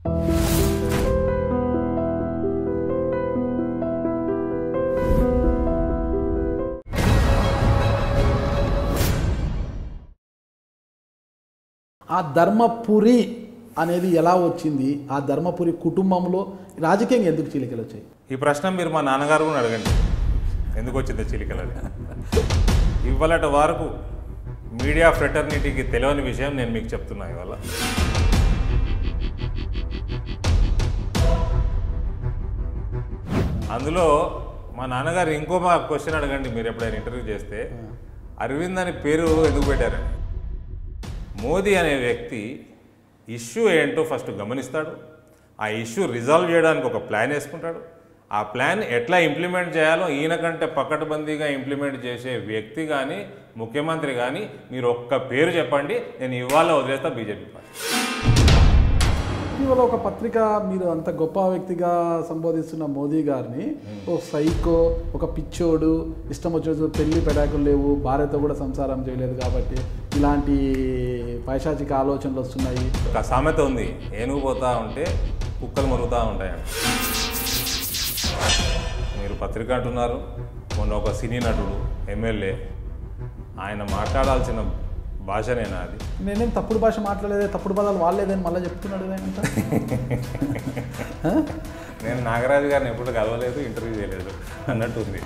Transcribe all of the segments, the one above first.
ఆ ధర్మపురి అనేది ఎలా వచ్చింది ఆ ధర్మపురి కుటుంబంలో రాజకీయంగా ఎందుకు చీలికలు వచ్చాయి ఈ ప్రశ్న మీరు మా నాన్నగారు కూడా అడగండి ఎందుకు వచ్చిందో చిలికలని ఇవాళటి వరకు మీడియా ఫ్రెటర్నిటీకి తెలియని విషయం నేను మీకు చెప్తున్నా ఇవాళ అందులో మా నాన్నగారు ఇంకో మా క్వశ్చన్ అడగండి మీరు ఎప్పుడైనా ఇంటర్వ్యూ చేస్తే అరవింద్ అని పేరు ఎందుకు పెట్టారని మోదీ అనే వ్యక్తి ఇష్యూ ఏంటో ఫస్ట్ గమనిస్తాడు ఆ ఇష్యూ రిజాల్వ్ చేయడానికి ఒక ప్లాన్ వేసుకుంటాడు ఆ ప్లాన్ ఎట్లా ఇంప్లిమెంట్ చేయాలో ఈయన కంటే పకడ్బందీగా ఇంప్లిమెంట్ చేసే వ్యక్తి కానీ ముఖ్యమంత్రి కానీ మీరు ఒక్క పేరు చెప్పండి నేను ఇవాళ వదిలేస్తా బీజేపీ పార్టీ ఇటీవల ఒక పత్రిక మీరు అంత గొప్ప వ్యక్తిగా సంబోధిస్తున్న మోదీ గారిని ఓ సైకో ఒక పిచ్చోడు ఇష్టం వచ్చిన పెళ్లి పెడాకులు లేవు భార్యతో కూడా సంసారం చేయలేదు కాబట్టి ఇలాంటి పైశాచిక ఆలోచనలు వస్తున్నాయి ఒక సామెత ఉంది ఏనుగు పోతా ఉంటే కుక్కలు మరుగుతూ ఉంటాయంట మీరు పత్రిక అంటున్నారు మొన్న ఒక సినీ నటుడు ఎమ్మెల్యే ఆయన మాట్లాడాల్సిన భాషనేనా అది నేనేం తప్పుడు భాష మాట్లాడలేదే తప్పుడు పదాలు వాళ్ళేదని మళ్ళీ చెప్తున్నాడు ఇదేనంట. హ? నేను నాగరాజు గారిని ఎప్పుడు కలవలేదు ఇంటర్వ్యూ చేయలేదు అన్నట్టుంది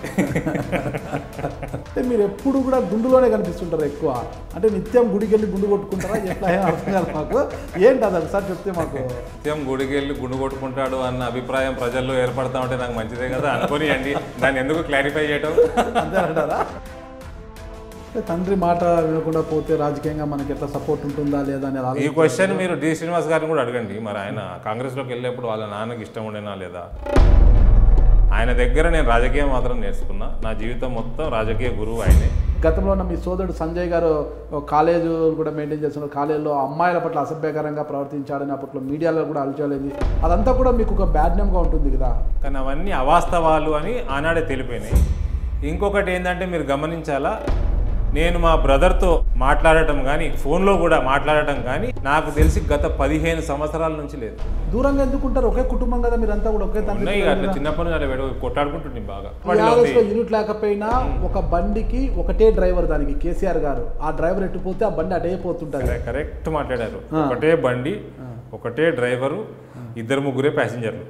అంటే మీరు ఎప్పుడు కూడా గుండులోనే కనిపిస్తుంటారు ఎక్కువ అంటే నిత్యం గుడికి వెళ్ళి గుండు కొట్టుకుంటారా ఎట్లా ఏం అర్థం కాదు మాకు ఏంటి అది ఒకసారి చెప్తే మాకు నిత్యం గుడికి వెళ్ళి గుండు కొట్టుకుంటాడు అన్న అభిప్రాయం ప్రజల్లో ఏర్పడతా ఉంటే నాకు మంచిదే కదా అనుకోనియండి దాన్ని ఎందుకు క్లారిఫై చేయటం అంతేనంటారా అంటే తండ్రి మాట వినకుండా పోతే రాజకీయంగా మనకి ఎట్లా సపోర్ట్ ఉంటుందా లేదా అని ఈ ఆలోచన క్వశ్చన్ మీరు డి శ్రీనివాస్ గారిని కూడా అడగండి మరి ఆయన కాంగ్రెస్లోకి వెళ్ళేప్పుడు వాళ్ళ నాన్నకి ఇష్టం ఉండేనా లేదా ఆయన దగ్గర నేను రాజకీయం మాత్రం నేర్చుకున్నా నా జీవితం మొత్తం రాజకీయ గురువు ఆయనే గతంలో ఉన్న మీ సోదరుడు సంజయ్ గారు ఒక కాలేజ్ కూడా మెయింటైన్ చేస్తున్నారు కాలేజీలో అమ్మాయిల పట్ల అసభ్యకరంగా ప్రవర్తించాడని అప్పట్లో మీడియాలో కూడా అలచలేదు అదంతా కూడా మీకు ఒక బ్యాడ్ నేమ్గా ఉంటుంది కదా కానీ అవన్నీ అవాస్తవాలు అని ఆనాడే తెలిపోయినాయి ఇంకొకటి ఏంటంటే మీరు గమనించాలా నేను మా బ్రదర్తో మాట్లాడటం కానీ ఫోన్లో కూడా మాట్లాడటం కానీ నాకు తెలిసి గత పదిహేను సంవత్సరాల నుంచి లేదు దూరంగా ఎందుకుంటారు ఒకే కుటుంబం కదా మీరంతా కూడా ఒకే తండ్రి ఉన్నాయి అట్లా చిన్నప్పటి నుంచి అలా వెడ- కొట్టాడుకుంటుంది బాగా టీఆర్ఎస్ లో యూనిట్ లేకపోయినా ఒక బండికి ఒకటే డ్రైవర్ దానికి కేసీఆర్ గారు ఆ డ్రైవర్ ఎటు పోతే ఆ బండి అటే పోతుంటది కరెక్ట్- కరెక్ట్ మాట్లాడారు ఒకటే బండి ఒకటే డ్రైవరు ఇద్దరు ముగ్గురే ప్యాసింజర్లు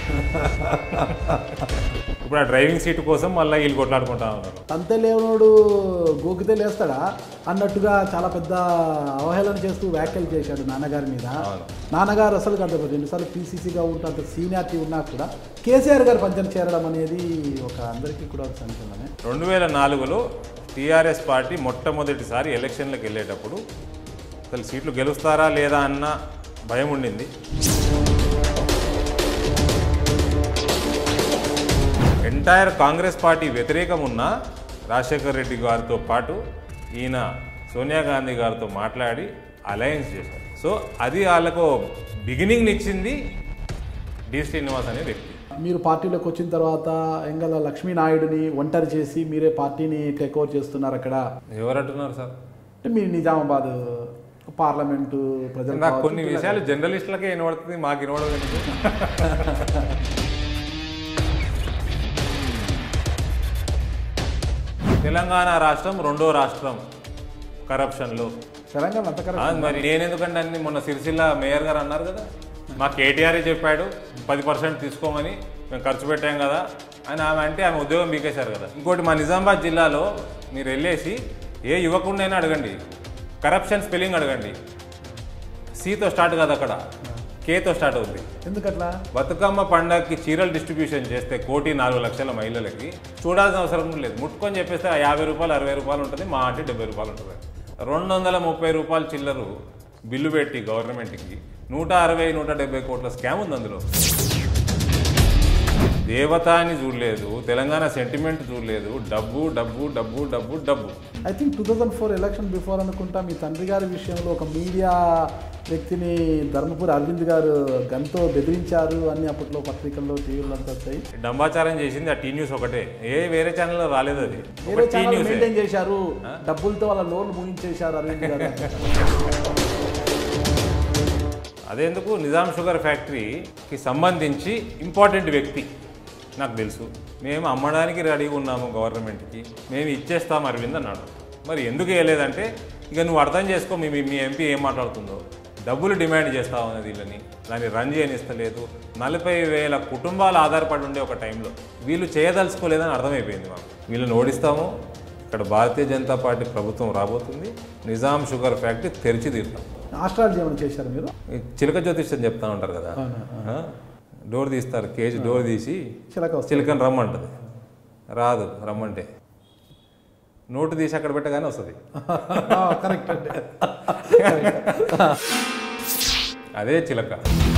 ఇప్పుడు ఆ డ్రైవింగ్ సీట్ కోసం మళ్ళీ వీళ్ళు కొట్లాడుకుంటా ఉన్నారు అంతే లేవనోడు గోకితే లేస్తాడా అన్నట్టుగా చాలా పెద్ద అవహేళన చేస్తూ వ్యాఖ్యలు చేశాడు నాన్నగారి మీద అవును. నాన్నగారు అసలు అంత రెండుసార్లు పీసీసీగా ఉంటూ అంత సీనియారిటీ ఉన్నా కూడా కేసీఆర్ గారు పంచం చేరడం అనేది ఒక అందరికీ కూడా ఒక సంచలనమే రెండు వేల నాలుగులో టీఆర్ఎస్ పార్టీ మొట్టమొదటిసారి ఎలక్షన్లకు వెళ్ళేటప్పుడు అసలు సీట్లు గెలుస్తారా లేదా అన్న భయం ఉండింది ఎంటైర్ కాంగ్రెస్ పార్టీ వ్యతిరేకం ఉన్న రాజశేఖర్ రెడ్డి గారితో పాటు ఈయన సోనియా గాంధీ గారితో మాట్లాడి అలయన్స్ చేశారు సో అది వాళ్ళకు బిగినింగ్ ఇచ్చింది డి శ్రీనివాస్ అనే వ్యక్తి మీరు పార్టీలోకి వచ్చిన తర్వాత ఎంగల లక్ష్మీనాయుడిని ఒంటరి చేసి మీరే పార్టీని టేక్ ఓవర్ చేస్తున్నారు అక్కడ ఎవరు అంటున్నారు సార్ అంటే మీ నిజామాబాద్ పార్లమెంటు ప్రజలు నాకు కొన్ని విషయాలు జర్నలిస్టులకే వినబడుతుంది మాకు వినబడదు ఎందుకు? తెలంగాణ రాష్ట్రం రెండో రాష్ట్రం కరప్షన్లో తెలంగాణ అంత ఆ, మరి నేను ఎందుకంటే అన్ని మొన్న సిరిసిల్ల మేయర్ గారు అన్నారు కదా మా కేటీఆర్ చెప్పాడు పది పర్సెంట్ తీసుకోమని మేము ఖర్చు పెట్టాం కదా అని ఆమె అంటే ఆమె ఉద్యోగం బీకేశారు కదా ఇంకోటి మా నిజామాబాద్ జిల్లాలో మీరు వెళ్ళేసి ఏ యువకుడినైనా అడగండి కరప్షన్ స్పెల్లింగ్ అడగండి సితో స్టార్ట్ కాదు అక్కడ కేతో స్టార్ట్ అవుతుంది ఎందుకట్లా బతుకమ్మ పండగకి చీరలు డిస్ట్రిబ్యూషన్ చేస్తే కోటి నాలుగు లక్షల మహిళలకి చూడాల్సిన అవసరం లేదు ముట్టుకొని చెప్పేస్తే ఆ యాభై రూపాయలు అరవై రూపాయలు ఉంటుంది మా అంటే డెబ్బై రూపాయలు ఉంటుంది రెండు వందల ముప్పై రూపాయలు చిల్లరు బిల్లు పెట్టి గవర్నమెంట్కి నూట అరవై నూట డెబ్బై కోట్ల స్కామ్ ఉంది అందులో దేవత అని చూడలేదు తెలంగాణ సెంటిమెంట్ చూడలేదు డబ్బు డబ్బు డబ్బు డబ్బు డబ్బు I think two thousand four election before అనుకుంటా మీ తండ్రి గారి విషయంలో ఒక మీడియా వ్యక్తిని ధర్మపురి అరవింద్ గారు గన్తో బెదిరించారు అని అప్పట్లో పత్రికల్లో టీవీలో అంతా వచ్చాయి డంబాచారం చేసింది ఆ టీ న్యూస్ ఒకటే ఏ వేరే ఛానల్లో రాలేదు అది వేరే ఒక టీ ఛానల్ న్యూసే మెయింటైన్ చేశారు డబ్బులతో వాళ్ళ లోన్ ముగించేశారు అరవింద్ గారు అదేందుకు నిజాం షుగర్ ఫ్యాక్టరీకి సంబంధించి ఇంపార్టెంట్ వ్యక్తి నాకు తెలుసు మేము అమ్మడానికి రెడీగా ఉన్నాము గవర్నమెంట్కి మేము ఇచ్చేస్తాం అరవింద్ అన్నాడు మరి ఎందుకు వేయలేదంటే ఇక నువ్వు అర్థం చేసుకో మీ మీ- మీ ఎంపీ ఏం మాట్లాడుతుందో డబ్బులు డిమాండ్ చేస్తా ఉన్నది వీళ్ళని దాన్ని రన్ చేయనిస్తలేదు నలభై వేల కుటుంబాలు ఆధారపడి ఉండే ఒక టైంలో వీళ్ళు చేయదలుచుకోలేదని అర్థమైపోయింది మాకు వీళ్ళని ఓడిస్తాము ఇక్కడ భారతీయ జనతా పార్టీ ప్రభుత్వం రాబోతుంది నిజాం షుగర్ ఫ్యాక్టరీ తెరిచి తీరుతాం ఆస్ట్రాలజీ ఏమైనా చేశారు మీరు ఈ చిలక జ్యోతిష్యం చెప్తా ఉంటారు కదా అవునా? ఆ? డోర్ తీస్తారు కేజీ డోర్ తీసి చిలక వస్తుంది చిలకని రమ్మంటది రాదు రమ్మంటే నోటు తీసి అక్కడ పెట్టగానే వస్తుంది కరెక్ట్ అండి అదే చిలక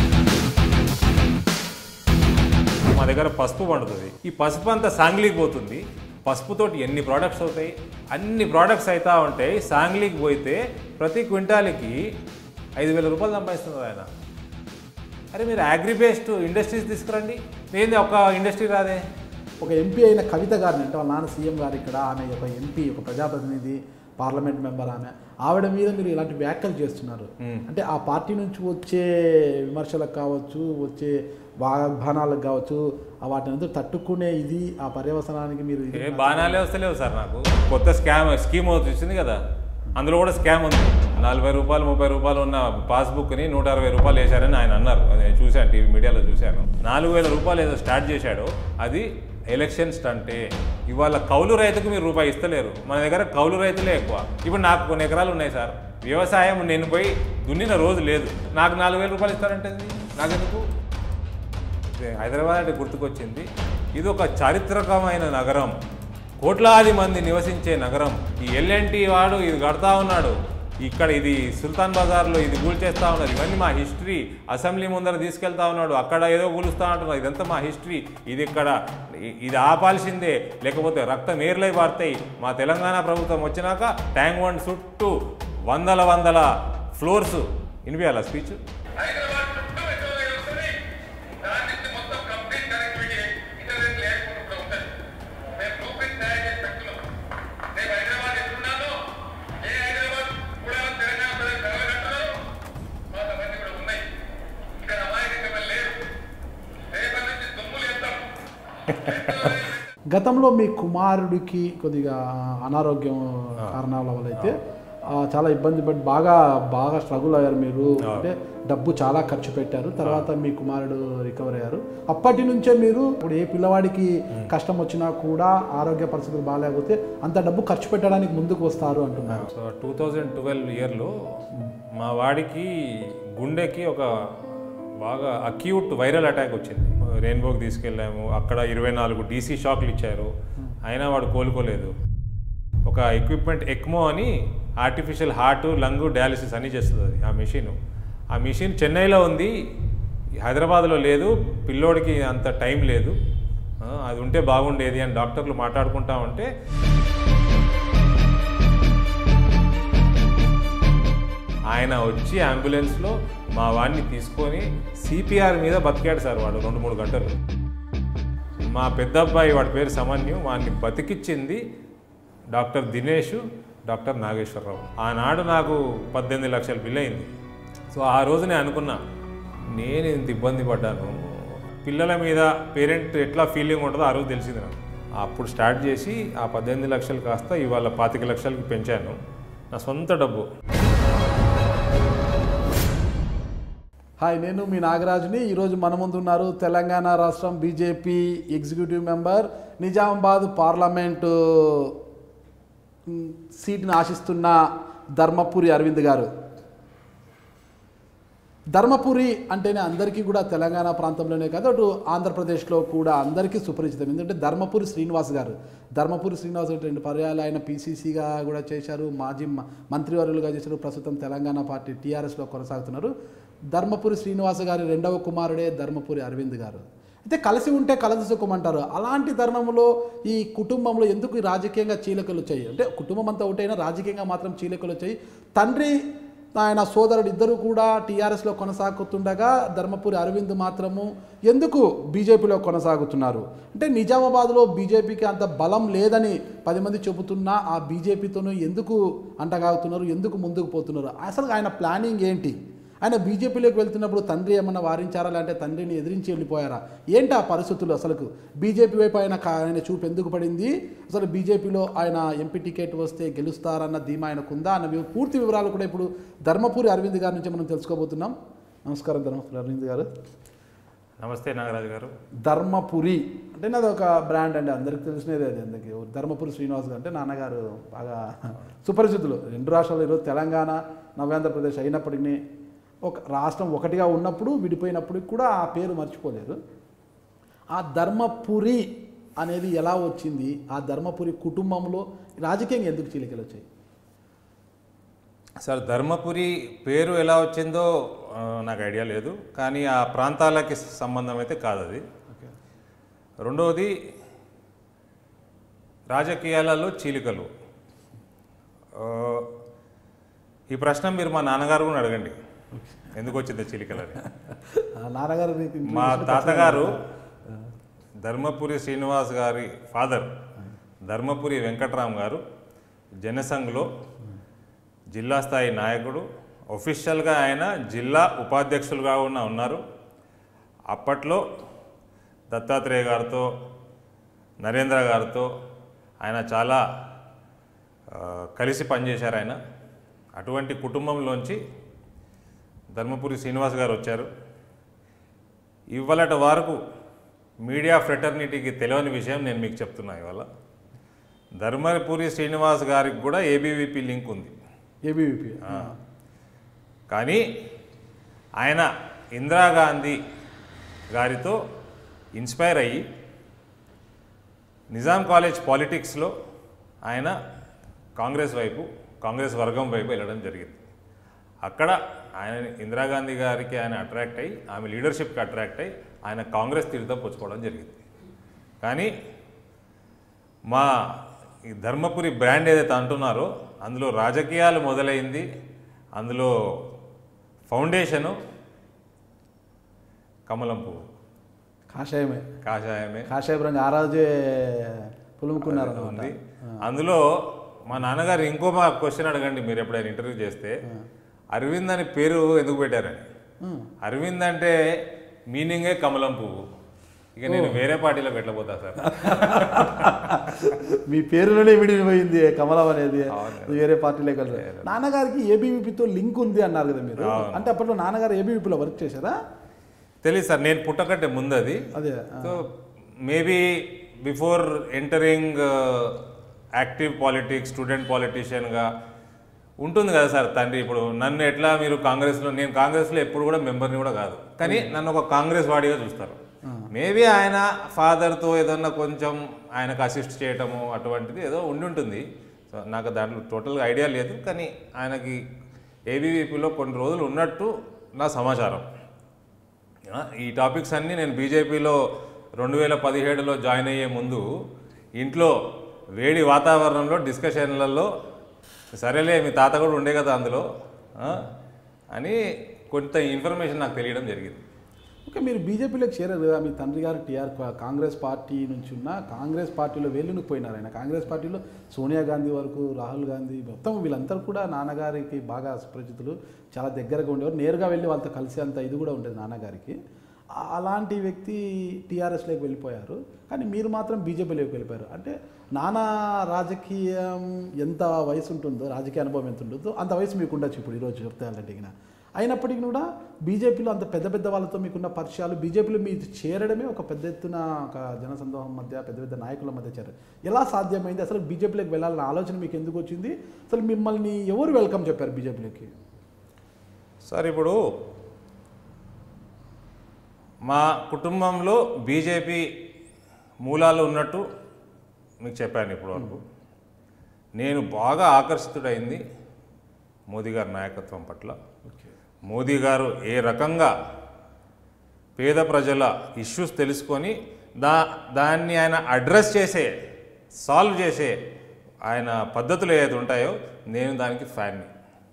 మా దగ్గర పసుపు పండుతుంది ఈ పసుపు అంతా సాంగ్లీకి పోతుంది పసుపుతోటి ఎన్ని ప్రోడక్ట్స్ అవుతాయి అన్ని ప్రోడక్ట్స్ అవుతా ఉంటాయి సాంగ్లీకి పోతే ప్రతి క్వింటాల్కి ఐదు వేల రూపాయలు సంపాదిస్తున్నారు ఆయన అరే మీరు అగ్రిబేస్డ్ ఇండస్ట్రీస్ తీసుకురండి ఏంది ఒక ఇండస్ట్రీ రాదే ఒక ఎంపీ అయిన కవిత గారిని అంటే వాళ్ళ నాన్న సీఎం గారు ఇక్కడ ఆమె ఒక ఎంపీ ఒక ప్రజాప్రతినిధి పార్లమెంట్ మెంబర్ ఆమె ఆవిడ మీద మీరు ఇలాంటి వ్యాఖ్యలు చేస్తున్నారు అంటే ఆ పార్టీ నుంచి వచ్చే విమర్శలకు కావచ్చు వచ్చే వాగ్బానాలకు కావచ్చు ఆ వాటిని అందరూ తట్టుకునే ఇది ఆ పర్యవసనానికి మీరు ఇది ఏ బాణాలే వస్తలేవు సార్ నాకు కొత్త స్కామ్ స్కీమ్ వచ్చింది కదా అందులో కూడా స్కామ్ ఉంది నలభై రూపాయలు ముప్పై రూపాయలు ఉన్న పాస్బుక్ని నూట అరవై రూపాయలు వేశారని ఆయన అన్నారు అది నేను చూశాను టీవీ మీడియాలో చూశాను నాలుగు వేల రూపాయలు ఏదో స్టార్ట్ చేశాడు అది ఎలక్షన్ స్టంటే ఇవాళ కౌలు రైతుకు మీరు రూపాయి ఇస్తలేరు మన దగ్గర కౌలు రైతులే ఎక్కువ ఇప్పుడు నాకు కొన్ని ఎకరాలు ఉన్నాయి సార్ వ్యవసాయం నేను పోయి దున్నిన రోజు లేదు నాకు నాలుగు వేల రూపాయలు ఇస్తారంటే నాకెందుకు ఇది హైదరాబాద్ అంటే గుర్తుకొచ్చింది ఇది ఒక చారిత్రకమైన నగరం కోట్లాది మంది నివసించే నగరం ఈ ఎల్ఎన్టీ వాడు ఇది కడతా ఉన్నాడు ఇక్కడ ఇది సుల్తాన్ బజార్లో ఇది కూల్చేస్తా ఉన్నారు ఇవన్నీ మా హిస్టరీ అసెంబ్లీ ముందర తీసుకెళ్తా ఉన్నాడు అక్కడ ఏదో కూలుస్తా ఉంటున్నారు ఇదంతా మా హిస్టరీ ఇది ఇక్కడ ఇ- ఇది ఆపాల్సిందే లేకపోతే రక్తం ఏర్లై పారుతాయి మా తెలంగాణ ప్రభుత్వం వచ్చినాక ట్యాంక్ వన్ చుట్టూ వందల వందల ఫ్లోర్స్ వినిపించాలా స్పీచ్ హైదరాబాద్ చుట్టూ మెట్రో రైలు వస్తుంది దాని నుంచి మొత్తం కంప్లీట్ కనెక్టివిటీ ఇంటర్నెట్ లేకుండా కూడా ఉంటుంది మేము బ్లూ ప్రింట్ తయారు చేసి పెట్టుకున్నాం రేపు హైదరాబాద్ ఎట్లున్నానో ఏ హైదరాబాద్ కూడా తెలంగాణ ప్రజలు కలగంటున్నారు మాకు అవన్నీ కూడా ఉన్నాయి ఇక్కడ అమాయకంగా లేరు రేపటి నుంచి దుమ్ములు ఎత్తాం గతంలో మీ కుమారుడికి కొద్దిగా అనారోగ్యం కారణాల వల్ల అయితే ఆ, చాలా ఇబ్బంది పడి బాగా బాగా స్ట్రగుల్ అయ్యారు మీరు అంటే డబ్బు చాలా ఖర్చు పెట్టారు తర్వాత మీ కుమారుడు రికవర్ అయ్యారు అప్పటి నుంచే మీరు ఇప్పుడు ఏ పిల్లవాడికి కష్టం వచ్చినా కూడా ఆరోగ్య పరిస్థితులు బాగాలేకపోతే అంత డబ్బు ఖర్చు పెట్టడానికి ముందుకు వస్తారు అంటున్నారు సో టూ థౌజండ్ ట్వెల్వ్ ఇయర్లో మా వాడికి గుండెకి ఒక బాగా అక్యూట్ వైరల్ అటాక్ వచ్చింది రెయిన్బోకి తీసుకెళ్ళాము అక్కడ ఇరవై నాలుగు డీసీ షాక్లు ఇచ్చారు అయినా వాడు కోలుకోలేదు ఒక ఎక్విప్మెంట్ ఎక్మో అని ఆర్టిఫిషియల్ హార్ట్ లంగ్ డయాలిసిస్ అని చేస్తుంది అది ఆ మెషిన్ ఆ మెషిన్ చెన్నైలో ఉంది హైదరాబాద్లో లేదు పిల్లోడికి అంత టైం లేదు ఆ, అది ఉంటే బాగుండేది అని డాక్టర్లు మాట్లాడుకుంటా ఉంటే ఆయన వచ్చి అంబులెన్స్లో మా వాడిని తీసుకొని సిపిఆర్ మీద బతికాడు సార్ వాడు రెండు మూడు గంటలు మా పెద్ద అబ్బాయి వాడి పేరు సమన్యు వాడిని బతికిచ్చింది డాక్టర్ దినేష్ డాక్టర్ నాగేశ్వరరావు ఆనాడు నాకు పద్దెనిమిది లక్షల బిల్ అయింది సో ఆ రోజు నేను అనుకున్నా నేను ఇంత ఇబ్బంది పడ్డాను పిల్లల మీద పేరెంట్ ఎట్లా ఫీలింగ్ ఉంటుందో ఆ రోజు తెలిసింది నాకు అప్పుడు స్టార్ట్ చేసి ఆ పద్దెనిమిది లక్షలు కాస్త ఇవాళ పాతిక లక్షలకి పెంచాను నా సొంత డబ్బు హాయ్ నేను మీ నాగరాజుని ఈరోజు మన ముందు ఉన్నారు తెలంగాణ రాష్ట్రం BJP executive member Nizamabad parliament um, సీట్ని ఆశిస్తున్న ధర్మపురి అరవింద్ గారు ధర్మపురి అంటేనే అందరికీ కూడా తెలంగాణ ప్రాంతంలోనే కాదు అటు ఆంధ్రప్రదేశ్లో కూడా అందరికీ సుపరిచితం ఎందుకంటే ధర్మపురి శ్రీనివాస్ గారు ధర్మపురి శ్రీనివాస్ గారు రెండు పర్యాలు ఆయన పీసీసీగా కూడా చేశారు మాజీ మ- మంత్రివర్యులుగా చేశారు ప్రస్తుతం తెలంగాణ పార్టీ టీఆర్ఎస్లో కొనసాగుతున్నారు ధర్మపురి శ్రీనివాస్ గారి రెండవ కుమారుడే ధర్మపురి అరవింద్ గారు అయితే కలిసి ఉంటే కలసి సుఖం అంటారు అలాంటి తరుణంలో ఈ కుటుంబంలో ఎందుకు ఈ రాజకీయంగా చీలికలు వచ్చాయి అంటే కుటుంబం అంతా ఒకటైనా రాజకీయంగా మాత్రం చీలికలు వచ్చాయి తండ్రి ఆయన సోదరుడు ఇద్దరు కూడా టీఆర్ఎస్లో కొనసాగుతుండగా ధర్మపురి అరవింద్ మాత్రము ఎందుకు బీజేపీలో కొనసాగుతున్నారు అంటే నిజామాబాద్లో బీజేపీకి అంత బలం లేదని పది మంది చెబుతున్నా ఆ బీజేపీతోనూ ఎందుకు అంటగాగుతున్నారు ఎందుకు ముందుకు పోతున్నారు అసలు ఆయన ప్లానింగ్ ఏంటి ఆయన బీజేపీలోకి వెళ్తున్నప్పుడు తండ్రి ఏమన్నా వారించారా లేదంటే తండ్రిని ఎదిరించి వెళ్ళిపోయారా ఏంటి ఆ పరిస్థితులు అసలుకు బీజేపీ వైపు ఆయన కా- ఆయన చూపు ఎందుకు పడింది అసలు బీజేపీలో ఆయన ఎంపీ టికెట్ వస్తే గెలుస్తారన్న ధీమా ఆయనకు ఉందా అన్న వి- పూర్తి వివరాలు కూడా ఇప్పుడు ధర్మపురి అరవింద్ గారి నుంచి మనం తెలుసుకోబోతున్నాం నమస్కారం ధర్మపురి అరవింద్ గారు నమస్తే నాగరాజు గారు ధర్మపురి అంటే నాది ఒక బ్రాండ్ అండి అందరికి తెలిసినదే అది అందుకే ధర్మపురి శ్రీనివాస్ గారు అంటే నాన్నగారు బాగా సుపరిచితులు రెండు రాష్ట్రాలు ఈరోజు తెలంగాణ నవ్యాంధ్రప్రదేశ్ అయినప్పటికీ ఒక రాష్ట్రం ఒకటిగా ఉన్నప్పుడు విడిపోయినప్పటికి కూడా ఆ పేరు మర్చిపోలేరు ఆ ధర్మపురి అనేది ఎలా వచ్చింది ఆ ధర్మపురి కుటుంబంలో రాజకీయంగా ఎందుకు చీలికలు వచ్చాయి సార్ ధర్మపురి పేరు ఎలా వచ్చిందో ఆ, నాకు ఐడియా లేదు కానీ ఆ ప్రాంతాలకి సంబంధం అయితే కాదు అది ఓకే రెండవది రాజకీయాలలో చీలికలు ఆ, ఈ ప్రశ్న మీరు మా నాన్నగారు కూడా అడగండి ఎందుకు వచ్చింది చీలికలని ఆ నాన్నగారు మీకు మా introduction తాతగారు ధర్మపురి శ్రీనివాస్ గారి ఫాదర్ ధర్మపురి వెంకట్రామ్ గారు జనసంఘ్లో జిల్లా స్థాయి నాయకుడు ఒఫీషియల్గా ఆయన జిల్లా ఉపాధ్యక్షులుగా ఉన్న ఉన్నారు అప్పట్లో దత్తాత్రేయ గారితో నరేంద్ర గారితో ఆయన చాలా ఆ, కలిసి పనిచేశారు ఆయన అటువంటి కుటుంబంలోంచి ధర్మపురి శ్రీనివాస్ గారు వచ్చారు ఇవాళటి వరకు మీడియా ఫ్రెటర్నిటీకి తెలియని విషయం నేను మీకు చెప్తున్నా ఇవాళ ధర్మపురి శ్రీనివాస్ గారికి కూడా ఏబీవీపీ లింక్ ఉంది ఏబీవీపీ కానీ ఆయన ఇందిరాగాంధీ గారితో ఇన్స్పైర్ అయ్యి నిజాం కాలేజ్ పాలిటిక్స్లో ఆయన కాంగ్రెస్ వైపు కాంగ్రెస్ వర్గం వైపు వెళ్ళడం జరిగింది అక్కడ ఆయన ఇందిరాగాంధీ గారికి ఆయన అట్రాక్ట్ అయ్యి ఆమె లీడర్షిప్కి అట్రాక్ట్ అయ్యి ఆయన కాంగ్రెస్ తీర్థం పుచ్చుకోవడం జరిగింది కానీ మా ఈ ధర్మపురి బ్రాండ్ ఏదైతే అంటున్నారో అందులో రాజకీయాలు మొదలైంది అందులో ఫౌండేషను కమలం పువ్వు కాషాయమే కాషాయమే కాషాయ రంగు ఆ రోజే పులుముకున్నారు ఉంది అందులో మా నాన్నగారు ఇంకో మా క్వశ్చన్ అడగండి మీరు ఎప్పుడైనా ఇంటర్వ్యూ చేస్తే అరవింద్ అని పేరు ఎందుకు పెట్టారని అరవింద్ అంటే మీనింగే కమలం పువ్వు ఇక నేను వేరే పార్టీలోకి ఎట్లపోతా సార్ మీ పేరులోనే విడిపోయింది కమలం అనేది అవును. వేరే పార్టీలోకి వెళ్ళారు నాన్నగారికి ఏబీవీపీతో లింక్ ఉంది అన్నారు కదా మీరు అంటే అప్పట్లో నాన్నగారు ఏబీవీపీలో వర్క్ చేశారా తెలియదు సార్ నేను పుట్టకంటే ముందు అది అదే so maybe before entering active politics student పాలిటీషియన్గా ఉంటుంది కదా సార్ తండ్రి ఇప్పుడు నన్ను ఎట్లా మీరు కాంగ్రెస్లో నేను కాంగ్రెస్లో ఎప్పుడు కూడా మెంబర్ని కూడా కాదు కానీ నన్ను ఒక కాంగ్రెస్ వాడిగా చూస్తారు మేబీ ఆయన ఫాదర్తో ఏదన్నా కొంచెం ఆయనకు అసిస్ట్ చేయటము అటువంటిది ఏదో ఉండి ఉంటుంది సో నాకు దాంట్లో టోటల్గా ఐడియా లేదు కానీ ఆయనకి ఏబీవీపీలో కొన్ని రోజులు ఉన్నట్టు నా సమాచారం ఆ, ఈ టాపిక్స్ అన్నీ నేను బీజేపీలో రెండు వేల పదిహేడులో జాయిన్ అయ్యే ముందు ఇంట్లో వేడి వాతావరణంలో డిస్కషన్లలో సరేలే మీ తాత కూడా ఉండే కదా అందులో ఆ, అని కొంత ఇన్ఫర్మేషన్ నాకు తెలియడం జరిగింది ఓకే మీరు బీజేపీలోకి చేరారు కదా మీ తండ్రి గారు టీఆర్ కాంగ్రెస్ పార్టీ నుంచి ఉన్న కాంగ్రెస్ పార్టీలో వెళ్ళునికి పోయినారు ఆయన కాంగ్రెస్ పార్టీలో సోనియా గాంధీ వరకు రాహుల్ గాంధీ మొత్తం వీళ్ళందరూ కూడా నాన్నగారికి బాగా సుపరిచితులు చాలా దగ్గరగా ఉండేవారు నేరుగా వెళ్ళి వాళ్ళతో కలిసి అంత ఇది కూడా ఉండేది నాన్నగారికి ఆ- అలాంటి వ్యక్తి టీఆర్ఎస్లోకి వెళ్ళిపోయారు కానీ మీరు మాత్రం బీజేపీలోకి వెళ్ళిపోయారు అంటే నానా రాజకీయం ఎంత వయసు ఉంటుందో రాజకీయ అనుభవం ఎంత ఉంటుందో అంత వయసు మీకు ఉండొచ్చు ఇప్పుడు ఈరోజు చెప్తే అడిగిన అయినప్పటికీ కూడా బీజేపీలో అంత పెద్ద పెద్ద వాళ్ళతో మీకున్న పరిచయాలు బీజేపీలో మీరు చేరడమే ఒక పెద్ద ఎత్తున ఒక జనసందోహం మధ్య పెద్ద పెద్ద నాయకుల మధ్య చేరారు ఎలా సాధ్యమైంది అసలు బీజేపీలోకి వెళ్ళాలన్న ఆలోచన మీకు ఎందుకు వచ్చింది అసలు మిమ్మల్ని ఎవరు వెల్కమ్ చెప్పారు బీజేపీలోకి సార్ ఇప్పుడు మా కుటుంబంలో బీజేపీ మూలాలు ఉన్నట్టు మీకు చెప్పాను ఇప్పుడు వరకు నేను బాగా ఆకర్షితుడైంది మోదీ గారి నాయకత్వం పట్ల మోదీ గారు ఏ రకంగా పేద ప్రజల ఇష్యూస్ తెలుసుకొని దా దాన్ని ఆయన అడ్రస్ చేసే సాల్వ్ చేసే ఆయన పద్ధతులు ఏదైతే ఉంటాయో నేను దానికి ఫ్యాన్ని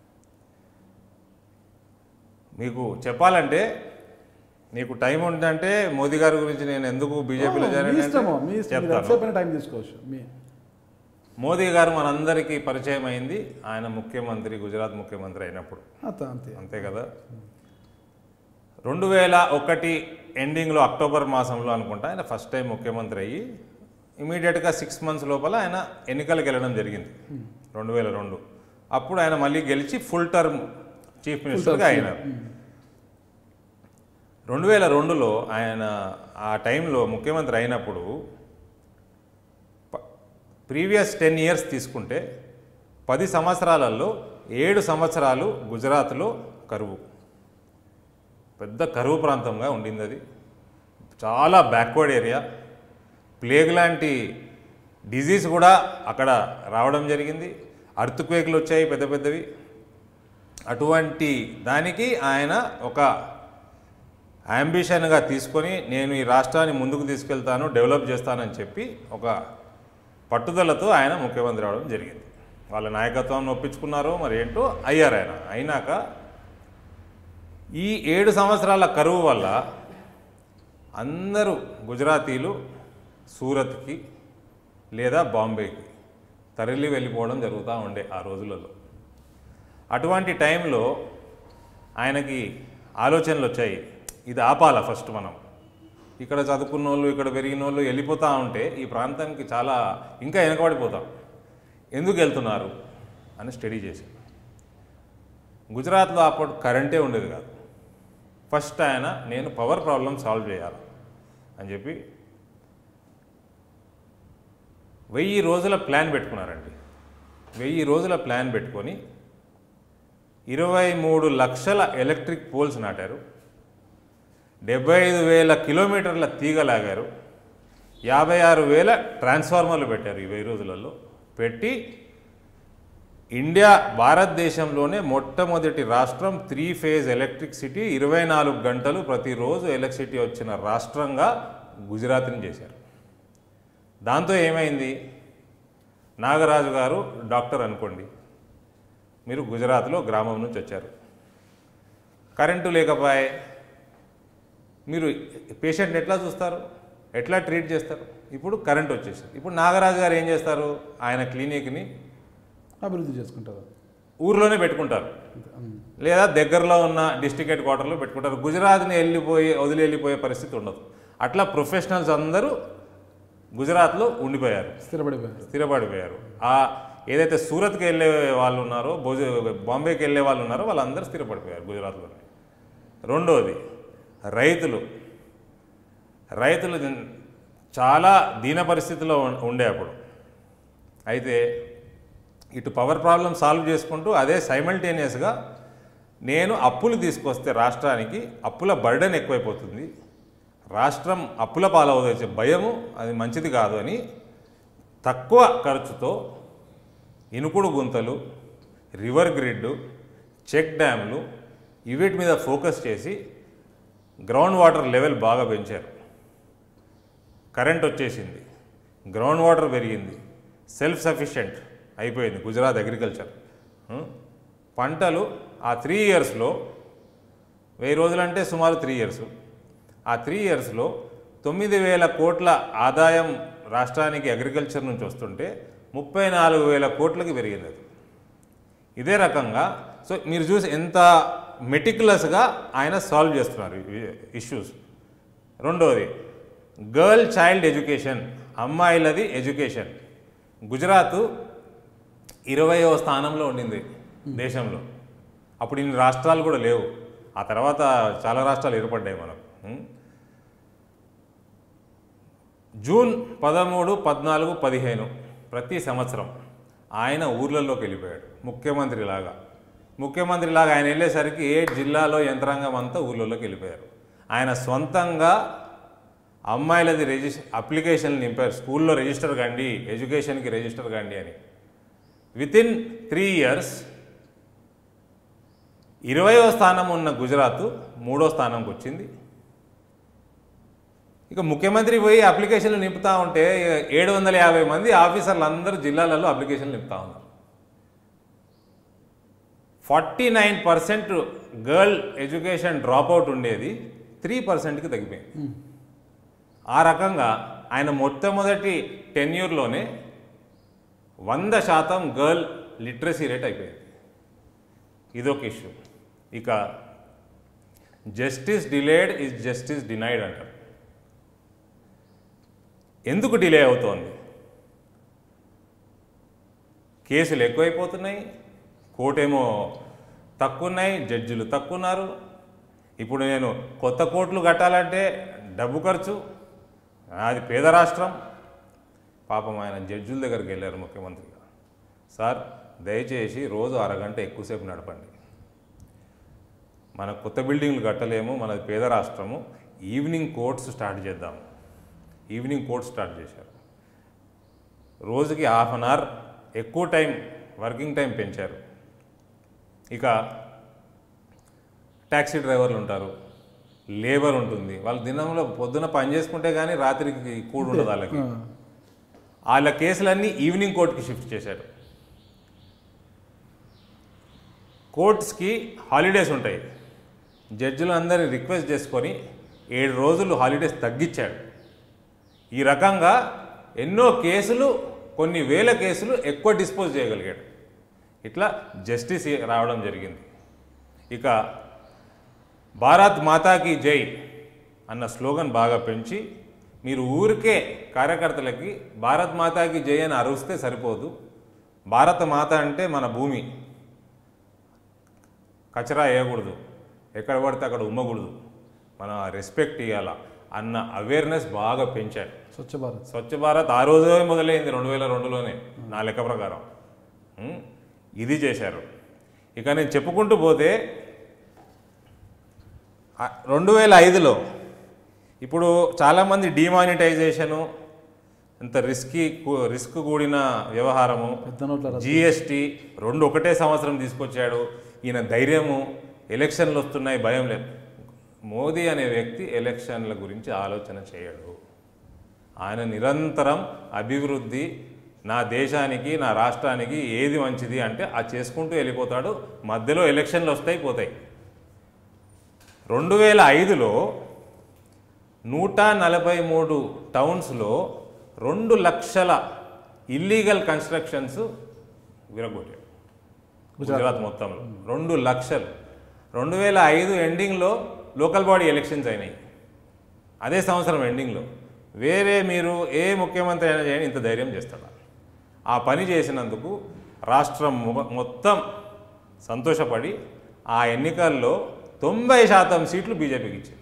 మీకు చెప్పాలంటే నీకు టైం ఉందంటే మోదీ గారి గురించి నేను ఎందుకు బీజేపీలో మీ జాయిన్ ఇష్టము మీ ఇష్టం మీరు చెప్తాను ఎంతసేపు టైం తీసుకోవచ్చు మీ మోదీ గారు మనందరికీ పరిచయం అయింది ఆయన ముఖ్యమంత్రి గుజరాత్ ముఖ్యమంత్రి అయినప్పుడు అంత అంతే అంతే కదా రెండు వేల ఒకటి ఎండింగ్లో అక్టోబర్ మాసంలో అనుకుంటా ఆయన ఫస్ట్ టైం ముఖ్యమంత్రి అయ్యి ఇమీడియట్గా సిక్స్ మంత్స్ లోపల ఆయన ఎన్నికలకు వెళ్ళడం జరిగింది రెండు వేల రెండు అప్పుడు ఆయన మళ్ళీ గెలిచి ఫుల్ టర్మ్ చీఫ్ మినిస్టర్గా అయినారు రెండు వేల రెండులో ఆయన ఆ టైంలో ముఖ్యమంత్రి అయినప్పుడు ప్రీవియస్ టెన్ ఇయర్స్ తీసుకుంటే పది సంవత్సరాలలో ఏడు సంవత్సరాలు గుజరాత్లో కరువు పెద్ద కరువు ప్రాంతంగా ఉండింది అది చాలా బ్యాక్వర్డ్ ఏరియా ప్లేగ్ లాంటి డిజీజ్ కూడా అక్కడ రావడం జరిగింది అర్త్క్వేక్లు వచ్చాయి పెద్ద పెద్దవి అటువంటి దానికి ఆయన ఒక అంబిషన్గా తీసుకొని నేను ఈ రాష్ట్రాన్ని ముందుకు తీసుకెళ్తాను డెవలప్ చేస్తానని చెప్పి ఒక పట్టుదలతో ఆయన ముఖ్యమంత్రి అవడం జరిగింది వాళ్ళ నాయకత్వాన్ని ఒప్పించుకున్నారో మరి ఏంటో అయ్యారు ఆయన అయినాక ఈ ఏడు సంవత్సరాల కరువు వల్ల అందరూ గుజరాతీలు సూరత్కి లేదా బాంబేకి తరలి వెళ్ళిపోవడం జరుగుతూ ఉండే ఆ రోజులలో అటువంటి టైంలో ఆయనకి ఆలోచనలు వచ్చాయి ఇది ఆపాల ఫస్ట్ మనం ఇక్కడ చదువుకున్న వాళ్ళు ఇక్కడ పెరిగిన వాళ్ళు వెళ్ళిపోతూ ఉంటే ఈ ప్రాంతానికి చాలా ఇంకా వెనకబడిపోతాం ఎందుకు వెళ్తున్నారు అని స్టడీ చేశాను గుజరాత్లో అప్పుడు కరెంటే ఉండేది కాదు ఫస్ట్ ఆయన నేను పవర్ ప్రాబ్లం సాల్వ్ చేయాలి అని చెప్పి వెయ్యి రోజుల ప్లాన్ పెట్టుకున్నారండి వెయ్యి రోజుల ప్లాన్ పెట్టుకొని ఇరవై మూడు లక్షల ఎలక్ట్రిక్ పోల్స్ నాటారు డెబ్బై ఐదు వేల కిలోమీటర్ల తీగ లాగారు యాభై ఆరు వేల ట్రాన్స్ఫార్మర్లు పెట్టారు ఈ వెయ్యి రోజులలో పెట్టి ఇండియా భారతదేశంలోనే మొట్టమొదటి రాష్ట్రం త్రీ ఫేజ్ ఎలక్ట్రిసిటీ ఇరవై నాలుగు గంటలు ప్రతిరోజు ఎలక్ట్రిసిటీ వచ్చిన రాష్ట్రంగా గుజరాత్ని చేశారు దాంతో ఏమైంది నాగరాజు గారు డాక్టర్ అనుకోండి మీరు గుజరాత్లో గ్రామం నుంచి వచ్చారు కరెంటు లేకపోయే మీరు పేషెంట్ ఎట్లా చూస్తారు ఎట్లా ట్రీట్ చేస్తారు ఇప్పుడు కరెంట్ వచ్చేసింది ఇప్పుడు నాగరాజు గారు ఏం చేస్తారు ఆయన క్లినిక్ని అభివృద్ధి చేసుకుంటారు ఊర్లోనే పెట్టుకుంటారు లేదా దగ్గరలో ఉన్న డిస్టిక్ హెడ్ క్వార్టర్లో పెట్టుకుంటారు గుజరాత్ని వెళ్ళిపోయి వదిలి వెళ్ళిపోయే పరిస్థితి ఉండదు అట్లా ప్రొఫెషనల్స్ అందరూ గుజరాత్లో ఉండిపోయారు స్థిరపడిపోయారు స్థిరపడిపోయారు ఆ ఏదైతే సూరత్కి వెళ్ళే వాళ్ళు ఉన్నారో భోజ బాంబేకి వెళ్ళే వాళ్ళు ఉన్నారో వాళ్ళందరూ స్థిరపడిపోయారు గుజరాత్లోనే రెండోది రైతులు రైతులు చాలా దీన పరిస్థితిలో ఉం- ఉండే అప్పుడు అయితే ఇటు పవర్ ప్రాబ్లం సాల్వ్ చేసుకుంటూ అదే సైమల్టేనియస్గా నేను అప్పులు తీసుకొస్తే రాష్ట్రానికి అప్పుల బర్డెన్ ఎక్కువైపోతుంది రాష్ట్రం అప్పుల పాలవచ్చే భయము అది మంచిది కాదు అని తక్కువ ఖర్చుతో ఇనుకుడు గుంతలు రివర్ గ్రిడ్ చెక్ డ్యామ్లు వీటి మీద ఫోకస్ చేసి గ్రౌండ్ వాటర్ లెవెల్ బాగా పెంచారు కరెంట్ వచ్చేసింది గ్రౌండ్ వాటర్ పెరిగింది సెల్ఫ్ సఫిషియెంట్ అయిపోయింది గుజరాత్ అగ్రికల్చర్ ఉం? పంటలు ఆ త్రీ ఇయర్స్లో వెయ్యి రోజులంటే సుమారు త్రీ ఇయర్స్ ఆ త్రీ ఇయర్స్లో తొమ్మిది వేల కోట్ల ఆదాయం రాష్ట్రానికి అగ్రికల్చర్ నుంచి వస్తుంటే ముప్పై నాలుగు వేల కోట్లకి పెరిగింది అది ఇదే రకంగా సో మీరు చూసి ఎంత మెటిక్యులస్గా ఆయన సాల్వ్ చేస్తున్నారు ఇష్యూస్ రెండోది గర్ల్ చైల్డ్ ఎడ్యుకేషన్ అమ్మాయిలది ఎడ్యుకేషన్ గుజరాత్ ఇరవయవ స్థానంలో ఉండింది దేశంలో అప్పుడు ఇన్ని రాష్ట్రాలు కూడా లేవు ఆ తర్వాత చాలా రాష్ట్రాలు ఏర్పడ్డాయి మనకు ఉం? జూన్ పదమూడు పద్నాలుగు పదిహేను ప్రతి సంవత్సరం ఆయన ఊర్లలోకి వెళ్ళిపోయాడు ముఖ్యమంత్రిలాగా ముఖ్యమంత్రిలాగా ఆయన వెళ్ళేసరికి ఏ జిల్లాలో యంత్రాంగం అంతా ఊర్లలోకి వెళ్ళిపోయారు ఆయన సొంతంగా అమ్మాయిలది రిజిస్ అప్లికేషన్ నింపారు స్కూల్లో రిజిస్టర్ కండి ఎడ్యుకేషన్కి రిజిస్టర్ కండి అని విత్ ఇన్ త్రీ ఇయర్స్ ఇరవయో స్థానం ఉన్న గుజరాత్ మూడో స్థానంకి వచ్చింది ఇక ముఖ్యమంత్రి పోయి అప్లికేషన్లు నింపుతా ఉంటే ఏడు వందల యాభై మంది ఆఫీసర్లు అందరూ జిల్లాలలో అప్లికేషన్లు నింపుతా ఉన్నారు forty nine percent girl education drop out ఉండేది త్రీ పర్సెంట్కి తగ్గిపోయింది ఆ రకంగా ఆయన మొట్టమొదటి టెన్యూర్లోనే వంద శాతం గర్ల్ లిటరసీ రేట్ అయిపోయింది ఇదొక ఇష్యూ ఇక justice delayed is justice denied అంటారు ఎందుకు డిలే అవుతోంది కేసులు ఎక్కువైపోతున్నాయి కోర్టేమో తక్కువ ఉన్నాయి జడ్జిలు తక్కువ ఉన్నారు ఇప్పుడు నేను కొత్త కోట్లు కట్టాలంటే డబ్బు ఖర్చు అది పేద రాష్ట్రం పాపం ఆయన జడ్జిల దగ్గరికి వెళ్ళారు ముఖ్యమంత్రిగా సార్ దయచేసి రోజు అరగంట ఎక్కువసేపు నడపండి మన కొత్త బిల్డింగ్లు కట్టలేము మనది పేద రాష్ట్రము ఈవినింగ్ కోర్ట్స్ స్టార్ట్ చేద్దాము ఈవినింగ్ కోర్ట్స్ స్టార్ట్ చేశారు రోజుకి హాఫ్ అన్ అవర్ ఎక్కువ టైం వర్కింగ్ టైం పెంచారు ఇక ట్యాక్సీ డ్రైవర్లు ఉంటారు లేబర్ ఉంటుంది వాళ్ళ దినంలో పొద్దున పని చేసుకుంటే కానీ రాత్రికి కూడు ఉండదు వాళ్ళకి ఆ, వాళ్ళ కేసులన్నీ ఈవినింగ్ కోర్టుకి షిఫ్ట్ చేశారు కోర్ట్స్కి హాలిడేస్ ఉంటాయి జడ్జిలు అందరినీ రిక్వెస్ట్ చేసుకొని ఏడు రోజులు హాలిడేస్ తగ్గించాడు ఈ రకంగా ఎన్నో కేసులు కొన్ని వేల కేసులు ఎక్కువ డిస్పోజ్ చేయగలిగాడు ఇట్లా జస్టిస్ రావడం జరిగింది ఇక భారత్ మాతాకి జై అన్న స్లోగన్ బాగా పెంచి మీరు ఊరికే కార్యకర్తలకి భారత్ మాతాకి జై అని అరుస్తే సరిపోదు భారత మాత అంటే మన భూమి కచరా వేయకూడదు ఎక్కడ పడితే అక్కడ ఉమ్మకూడదు మనం రెస్పెక్ట్ ఇవ్వాలా అన్న అవేర్నెస్ బాగా పెంచారు స్వచ్ఛ భారత్ స్వచ్ఛ భారత్ ఆ రోజే మొదలైంది రెండు వేల రెండులోనే నా లెక్క ప్రకారం ఉం? ఇది చేశారు ఇక నేను చెప్పుకుంటూ పోతే ఆ, రెండు వేల ఐదులో ఇప్పుడు చాలామంది డిమానిటైజేషను ఇంత రిస్కీ రిస్క్ కూడిన వ్యవహారము పెద్ద నోట్ల రద్దు. జిఎస్టీ రెండు ఒకటే సంవత్సరం తీసుకొచ్చాడు ఈయన ధైర్యము ఎలక్షన్లు వస్తున్నాయి భయం లేదు మోదీ అనే వ్యక్తి ఎలక్షన్ల గురించి ఆలోచన చేయడు ఆయన నిరంతరం అభివృద్ధి నా దేశానికి నా రాష్ట్రానికి ఏది మంచిది అంటే ఆ చేసుకుంటూ వెళ్ళిపోతాడు మధ్యలో ఎలక్షన్లు వస్తాయి పోతాయి రెండు వేల ఐదులో నూట నలభై మూడు టౌన్స్లో రెండు లక్షల ఇల్లీగల్ కన్స్ట్రక్షన్స్ విరగొట్టాడు గుజరాత్ మొత్తంలో రెండు లక్షలు రెండు వేల ఐదు ఎండింగ్లో లోకల్ బాడీ ఎలక్షన్స్ అయినాయి అదే సంవత్సరం ఎండింగ్లో వేరే మీరు ఏ ముఖ్యమంత్రి అయినా చేయని ఇంత ధైర్యం చేస్తాడా ఆ పని చేసినందుకు రాష్ట్రం మొ- మొత్తం సంతోషపడి ఆ ఎన్నికల్లో తొంభై శాతం సీట్లు బీజేపీకి ఇచ్చింది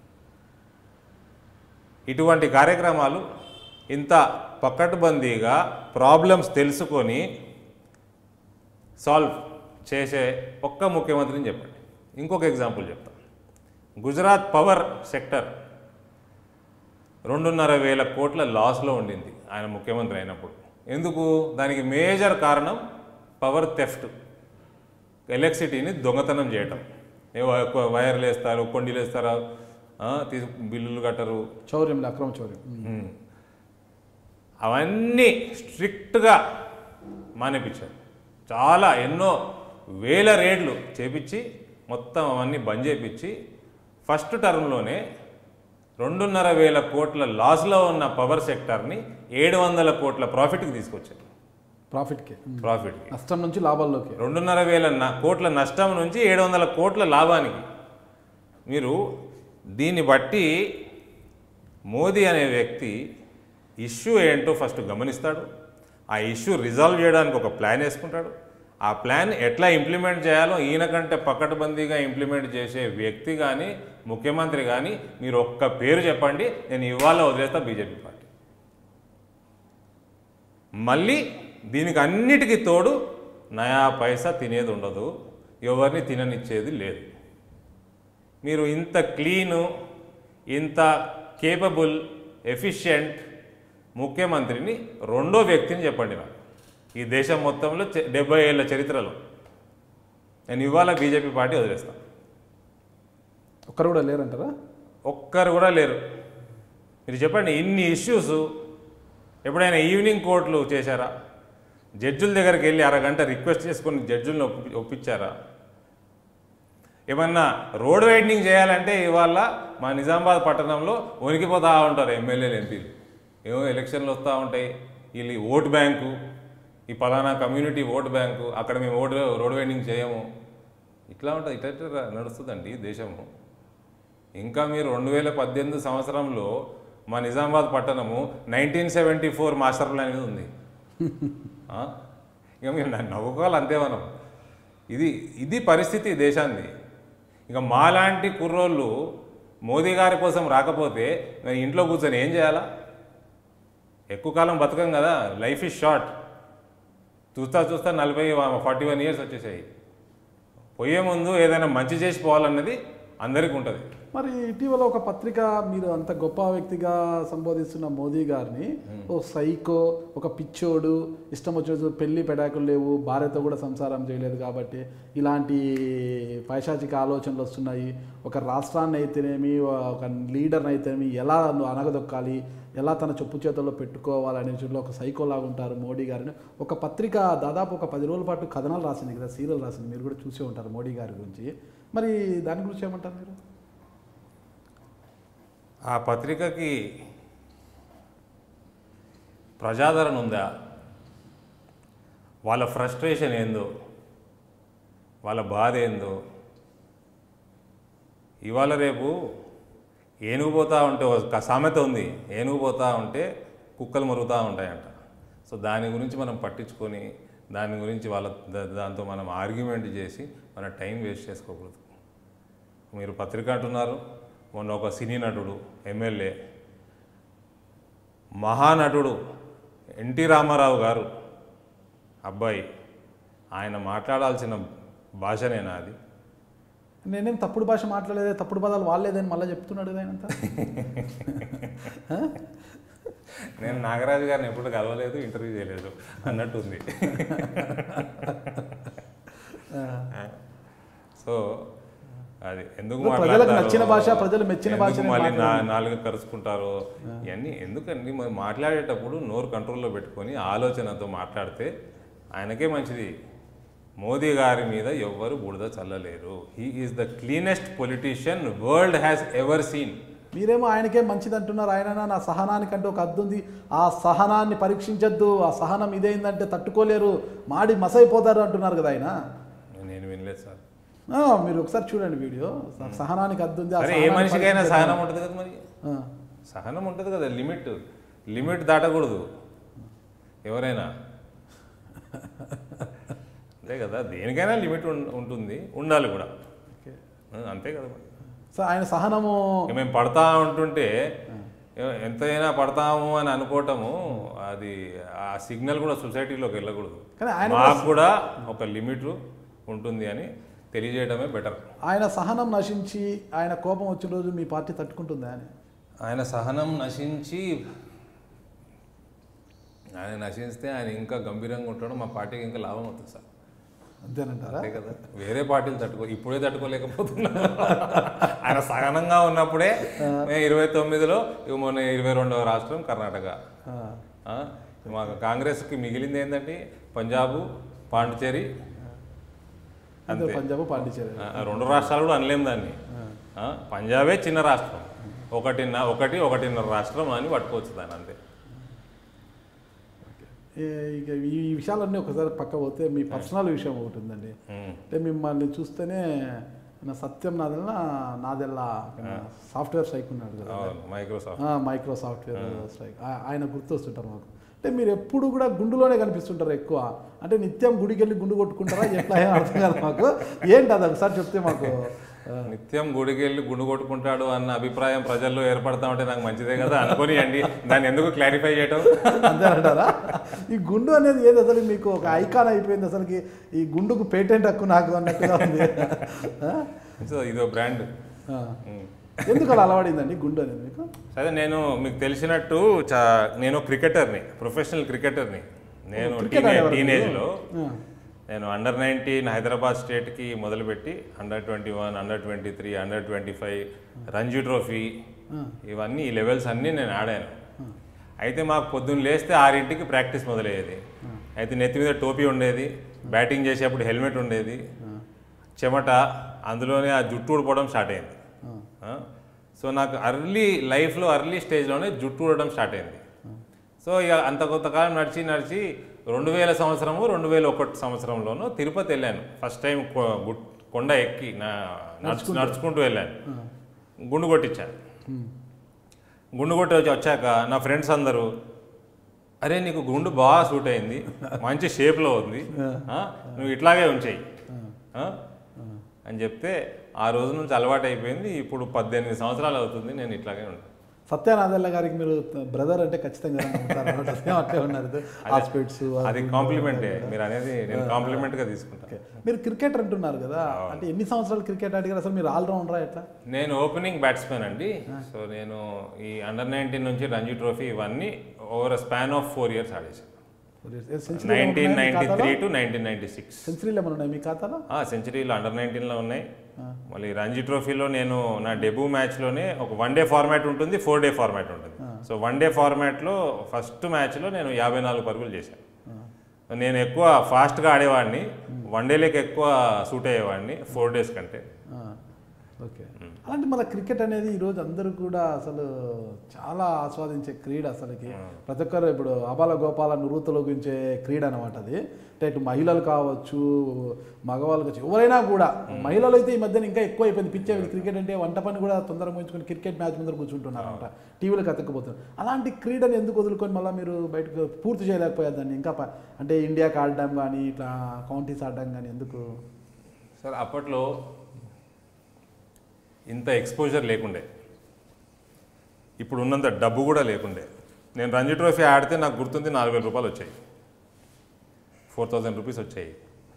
ఇటువంటి కార్యక్రమాలు ఇంత పకడ్బందీగా ప్రాబ్లమ్స్ తెలుసుకొని సాల్వ్ చేసే ఒక్క ముఖ్యమంత్రిని చెప్పండి ఇంకొక ఎగ్జాంపుల్ చెప్తాను గుజరాత్ పవర్ సెక్టర్ రెండున్నర వేల కోట్ల లాస్లో ఉండింది ఆయన ముఖ్యమంత్రి అయినప్పుడు ఎందుకు దానికి మేజర్ కారణం పవర్ థెఫ్ట్ ఎలక్ట్రిసిటీని దొంగతనం చేయటం ఏ వ- వైర్లు వేస్తారు కొండీలు వేస్తారు ఆ, తీసు బిల్లులు కట్టరు చౌర్యం అక్రమ చౌర్యం ఉమ్. అవన్నీ స్ట్రిక్ట్గా మానేపించారు చాలా ఎన్నో వేల రేట్లు చేపించి మొత్తం అవన్నీ బంద్ చేపించి ఫస్ట్ టర్మ్లోనే రెండున్నర వేల కోట్ల లాస్లో ఉన్న పవర్ సెక్టార్ని ఏడు వందల కోట్ల ప్రాఫిట్కి తీసుకొచ్చారు ప్రాఫిట్కి ప్రాఫిట్కి నష్టం నుంచి లాభాల్లోకి రెండున్నర వేల న- కోట్ల నష్టం నుంచి ఏడు వందల కోట్ల లాభానికి మీరు దీన్ని బట్టి మోదీ అనే వ్యక్తి ఇష్యూ ఏంటో ఫస్ట్ గమనిస్తాడు ఆ ఇష్యూ రిజాల్వ్ చేయడానికి ఒక ప్లాన్ వేసుకుంటాడు ఆ ప్లాన్ ఎట్లా ఇంప్లిమెంట్ చేయాలో ఈయన కంటే పకడ్బందీగా ఇంప్లిమెంట్ చేసే వ్యక్తి కానీ ముఖ్యమంత్రి కానీ మీరు ఒక్క పేరు చెప్పండి నేను ఇవాళ వదిలేస్తా బీజేపీ పార్టీ మళ్ళీ దీనికి అన్నిటికీ తోడు నయా పైసా తినేది ఉండదు ఎవరిని తిననిచ్చేది లేదు మీరు ఇంత క్లీను ఇంత కేపబుల్ ఎఫిషియెంట్ ముఖ్యమంత్రిని రెండో వ్యక్తిని చెప్పండి నాకు ఈ దేశం మొత్తంలో చె- డెబ్బై ఏళ్ళ చరిత్రలో నేను ఇవాళ బీజేపీ పార్టీ వదిలేస్తాను ఒక్కరు కూడా లేరంటారా ఒక్కరు కూడా లేరు మీరు చెప్పండి ఇన్ని ఇష్యూస్ ఎప్పుడైనా ఈవినింగ్ కోర్టులు చేశారా జడ్జుల దగ్గరికి వెళ్ళి అరగంట రిక్వెస్ట్ చేసుకొని జడ్జులను ఒప్పి ఒప్పించారా ఏమన్నా రోడ్ వైడనింగ్ చేయాలంటే ఇవాళ మా నిజామాబాద్ పట్టణంలో వణికిపోతూ ఉంటారు ఎమ్మెల్యేలు ఎంపీలు ఏమో ఎలక్షన్లు వస్తూ ఉంటాయి వీళ్ళు ఈ ఓటు బ్యాంకు ఈ పలానా కమ్యూనిటీ ఓటు బ్యాంకు అక్కడ మేము ఓటు రోడ్ వైడనింగ్ చేయము ఇట్లా ఉంటుంది ఇట్లా ఇట్లా నడుస్తుందండి దేశము ఇంకా మీరు రెండు వేల పద్దెనిమిది సంవత్సరంలో మా నిజామాబాద్ పట్టణము nineteen seventy four master plan మీద ఉంది ఆ? ఇక మీరు నన్ను నవ్వుకోవాలి అంతే మనం ఇది ఇది పరిస్థితి దేశాన్ని ఇక మాలాంటి కుర్రోళ్ళు మోదీ గారి కోసం రాకపోతే మరి ఇంట్లో కూర్చొని ఏం చేయాలా ఎక్కువ కాలం బతకం కదా లైఫ్ ఇస్ షార్ట్ చూస్తా చూస్తా నలభై ఫార్టీ వన్ ఇయర్స్ వచ్చేసాయి పోయే ముందు ఏదైనా మంచి చేసి పోవాలన్నది అందరికీ ఉంటుంది మరి ఇటీవల ఒక పత్రిక మీరు అంత గొప్ప వ్యక్తిగా సంబోధిస్తున్న మోదీ గారిని ఓ సైకో ఒక పిచ్చోడు ఇష్టం వచ్చిన పెళ్లి పెడాకులు లేవు భార్యతో కూడా సంసారం చేయలేదు కాబట్టి ఇలాంటి పైశాచిక ఆలోచనలు వస్తున్నాయి ఒక రాష్ట్రాన్ని అయితేనేమి ఒక లీడర్ని అయితేనేమి ఎలా నువ్వు అనగదొక్కాలి ఎలా తన చెప్పు చేతుల్లో పెట్టుకోవాలనే విషయంలో ఒక సైకోలాగా ఉంటారు మోడీ గారిని ఒక పత్రిక దాదాపు ఒక పది రోజుల పాటు కథనాలు రాసింది కదా సీరియల్ రాసింది మీరు కూడా చూసే ఉంటారు మోడీ గారి గురించి మరి దాని గురించి ఏమంటారు మీరు ఆ పత్రికకి ప్రజాదరణ ఉందా వాళ్ళ ఫ్రస్ట్రేషన్ ఏందో వాళ్ళ బాధ ఏందో ఇవాళ రేపు ఏనుగు పోతా ఉంటే ఒక సామెత ఉంది ఏనుగు పోతా ఉంటే కుక్కలు మరుగుతూ ఉంటాయంట సో దాని గురించి మనం పట్టించుకొని దాని గురించి వాళ్ళ దా- దాంతో మనం ఆర్గ్యుమెంట్ చేసి మన టైం వేస్ట్ చేసుకోకూడదు మీరు పత్రిక అంటున్నారు మొన్న ఒక సినీ నటుడు ఎమ్మెల్యే మహానటుడు ఎన్టీ రామారావు గారు అబ్బాయి ఆయన మాట్లాడాల్సిన భాషనేనా అది నేనేం తప్పుడు భాష మాట్లాడలేదే తప్పుడు పదాలు వాళ్ళేదని మళ్ళీ చెప్తున్నాడు కదా ఆయనంతా నేను నాగరాజు గారిని ఎప్పుడు కలవలేదు ఇంటర్వ్యూ చేయలేదు అన్నట్టుంది సో అది ఎందుకు ప్రజలకు మాట్లాడతారో, నచ్చిన భాష, ప్రజలు మెచ్చిన ఎందుకు భాషని మళ్ళీ నా మాట్లాడాలి. నాలుగు కరుచుకుంటారు ఇవన్నీ ఎందుకండి మరి మాట్లాడేటప్పుడు నోరు కంట్రోల్లో పెట్టుకొని ఆలోచనతో మాట్లాడితే ఆయనకే మంచిది మోదీ గారి మీద ఎవ్వరు బుడద చల్లలేరు he is the cleanest politician world has ever seen మీరేమో ఆయనకే మంచిది అంటున్నారు ఆయన నా సహనానికంటే ఒక అద్దు ఉంది ఆ సహనాన్ని పరీక్షించొద్దు ఆ సహనం ఇదేందంటే తట్టుకోలేరు మాడి మసైపోతారు అంటున్నారు కదా ఆయన నేను వినలేదు సార్ ఆ, మీరు ఒకసారి చూడండి వీడియో సహనానికి అద్దు ఉంది ఆ అరే ఏ సహనాన్ని మనిషికైనా పరీక్షించొద్దు. సహనం ఉంటుంది కదా మరి ఆ, సహనం ఉంటుంది కదా లిమిట్ లిమిట్ దాటకూడదు ఎవరైనా అంతే కదా దేనికైనా లిమిట్ ఉం- ఉంటుంది ఉండాలి కూడా ఓకే. ఆ, అంతే కదా మరి సో ఆయన సహనము ఇక మేము పడతా ఉంటుంటే ఎ- ఎంతైనా పడతాము అని అనుకోవటము అది ఆ సిగ్నల్ కూడా సొసైటీలోకి వెళ్ళకూడదు కానీ ఆయన మాకు కూడా ఒక లిమిట్ ఉంటుంది అని తెలియజేయడమే బెటర్ ఆయన సహనం నశించి ఆయన కోపం వచ్చిన రోజు మీ పార్టీ తట్టుకుంటుందా అని ఆయన సహనం నశించి ఆయన నశిస్తే ఆయన ఇంకా గంభీరంగా ఉంటాడు మా పార్టీకి ఇంకా లాభం అవుతుంది సార్ అంతేనంటారా అంతే కదా వేరే పార్టీలు తట్టుకో ఇప్పుడే తట్టుకోలేకపోతున్నా ఆయన సహనంగా ఉన్నప్పుడే మే ఇరవై తొమ్మిదిలో ఇక మొన్న ఇరవై రెండవ రాష్ట్రం కర్ణాటక ఆ, ఆ, మా కాంగ్రెస్కి మిగిలింది ఏంటంటే పంజాబు పాండిచేరి అంతే అంతే పంజాబ్ పాండిచేరి ఆ, ఆ రెండు రాష్ట్రాలు కూడా అనలేం దాన్ని ఆ, పంజాబే చిన్న రాష్ట్రం ఒకటిన్న ఒకటి ఒకటిన్నర రాష్ట్రం అని పట్టుకోవచ్చు దాన్ని అంతే ఏ- ఇక ఈ విషయాలన్నీ ఒకసారి పక్క పోతే మీ పర్సనల్ విషయం ఒకటి ఉందండి ఉమ్. అంటే మిమ్మల్ని చూస్తేనే నా సత్యం నాదెల్లా నాదెల్లా సాఫ్ట్వేర్ స్ట్రైక్ ఉన్నాడు కదా అవును మైక్రోసాఫ్ట్ ఆ, మైక్రో సాఫ్ట్వేర్ స్ట్రైక్ ఆ- ఆయన గుర్తొస్తుంటారు మాకు అంటే మీరు ఎప్పుడు కూడా గుండులోనే కనిపిస్తుంటారు ఎక్కువ అంటే నిత్యం గుడికి వెళ్ళి గుండు కొట్టుకుంటారా ఎట్లా ఏం అర్థం కాదు మాకు ఏంటి అది ఒకసారి చెప్తే మాకు ఆ, నిత్యం గుడికి వెళ్ళి గుండు కొట్టుకుంటాడు అన్న అభిప్రాయం ప్రజల్లో ఏర్పడతా ఉంటే నాకు మంచిదే కదా అనుకోనియండి దాన్ని ఎందుకు క్లారిఫై చేయటం అంతేనంటారా ఈ గుండు అనేది ఏది అసలు మీకు ఒక ఐకాన్ అయిపోయింది అసలుకి ఈ గుండుకు పేటెంట్ హక్కు నాకు అన్నట్టుగా ఉంది ఆ? సో ఇదో బ్రాండ్ ఆ. ఎందుకు అలా అలవాడిందండి గుండు అనేది మీకు సరే నేను మీకు తెలిసినట్టు చా నేను క్రికెటర్ని ప్రొఫెషనల్ క్రికెటర్ని నేను క్రికెట్ ఆడేవారు టీనేజ్లో ఆ. నేను అండర్ నైన్టీన్ హైదరాబాద్ స్టేట్కి మొదలుపెట్టి under twenty one under twenty three under twenty five Ranji trophy ఇవన్నీ ఈ లెవెల్స్ అన్నీ నేను ఆడాను అయితే మాకు పొద్దున్న లేస్తే ఆరింటికి ప్రాక్టీస్ మొదలయ్యేది అయితే నెత్తి మీద టోపీ ఉండేది బ్యాటింగ్ చేసేప్పుడు హెల్మెట్ ఉండేది చెమట అందులోనే ఆ జుట్టు ఊడిపోవడం స్టార్ట్ అయింది ఆ? సో నాకు అర్లీ లైఫ్లో అర్లీ స్టేజ్లోనే జుట్టు ఊడడం స్టార్ట్ అయింది సో ఇక అంత కొంతకాలం నడిచి నడిచి రెండు వేల సంవత్సరము రెండు వేల ఒకటి సంవత్సరంలోనూ తిరుపతి వెళ్ళాను ఫస్ట్ టైం కొండ ఎక్కి నా నడుచు నడుచుకుంటూ వెళ్ళాను గుండు కొట్టించా గుండు కొట్టి వచ్చి వచ్చాక నా ఫ్రెండ్స్ అందరూ అరే నీకు గుండు బాగా సూట్ అయింది మంచి షేప్లో ఉంది ఆ, నువ్వు ఇట్లాగే ఉంచేయి ఆ? అని చెప్తే ఆ రోజు నుంచి అలవాటు అయిపోయింది ఇప్పుడు పద్దెనిమిది సంవత్సరాలు అవుతుంది నేను ఇట్లాగే ఉంటాను సత్యానాదల్ల గారికి మీరు బ్రదర్ అంటే ఖచ్చితంగా నమ్ముతారు అన్నమాట. సేమ్ అట్లే ఉన్నారు హాస్పిటల్స్ అది కాంప్లిమెంటే మీరు అనేది నేను కాంప్లిమెంట్గా తీసుకుంటాను మీరు క్రికెట్ అంటున్నారు కదా అంటే ఎన్ని సంవత్సరాలు క్రికెట్ ఆడిగారు అసలు మీరు ఆల్రౌండరా ఎట్లా నేను ఓపెనింగ్ బ్యాట్స్మెన్ అండి సో నేను ఈ అండర్ నైన్టీన్ నుంచి రంజీ ట్రోఫీ ఇవన్నీ over span of four years ఆడేసాను nineteen ninety three to nineteen ninety six సెంచరీలు ఏమైనా ఉన్నాయి మీ ఖాతాలో సెంచరీలు అండర్ నైన్టీన్లో ఉన్నాయి మళ్ళీ రంజీ ట్రోఫీలో నేను నా డెబ్యూ మ్యాచ్లోనే ఒక వన్ డే ఫార్మాట్ ఉంటుంది ఫోర్ డే ఫార్మాట్ ఉంటుంది సో వన్ డే ఫార్మాట్లో ఫస్ట్ మ్యాచ్లో నేను యాభై నాలుగు పరుగులు చేశాను నేను ఎక్కువ ఫాస్ట్గా ఆడేవాడిని వన్ డేలోకి ఎక్కువ సూట్ అయ్యేవాడిని ఫోర్ డేస్ కంటే ఓకే అలాంటి మన క్రికెట్ అనేది ఈరోజు అందరూ కూడా అసలు చాలా ఆస్వాదించే క్రీడ అసలుకి ప్రతి ఒక్కరు ఇప్పుడు అబాల గోపాల నురుతలోగించే క్రీడ అనమాట అది అంటే ఇటు మహిళలు కావచ్చు మగవాళ్ళు కావచ్చు ఎవరైనా కూడా మహిళలు అయితే ఈ మధ్యన ఇంకా ఎక్కువ అయిపోయింది పిచ్చే క్రికెట్ అంటే వంట పని కూడా తొందరగా ముగించుకొని క్రికెట్ మ్యాచ్ ముందర కూర్చుంటున్నారు అనమాట టీవీలకు అతక్కుపోతున్నారు అలాంటి క్రీడని ఎందుకు వదులుకొని మళ్ళీ మీరు బయటకు పూర్తి చేయలేకపోయారు దాన్ని ఇంకా ప- అంటే ఇండియాకి ఆడడం కానీ ఇట్లా కౌంటీస్ ఆడడం కానీ ఎందుకు సార్ అప్పట్లో ఇంత ఎక్స్పోజర్ లేకుండే ఇప్పుడు ఉన్నంత డబ్బు కూడా లేకుండే నేను రంజీ ట్రోఫీ ఆడితే నాకు గుర్తుంది నాలుగు వేల రూపాయలు వచ్చాయి ఫోర్ థౌజండ్ రూపీస్ వచ్చాయి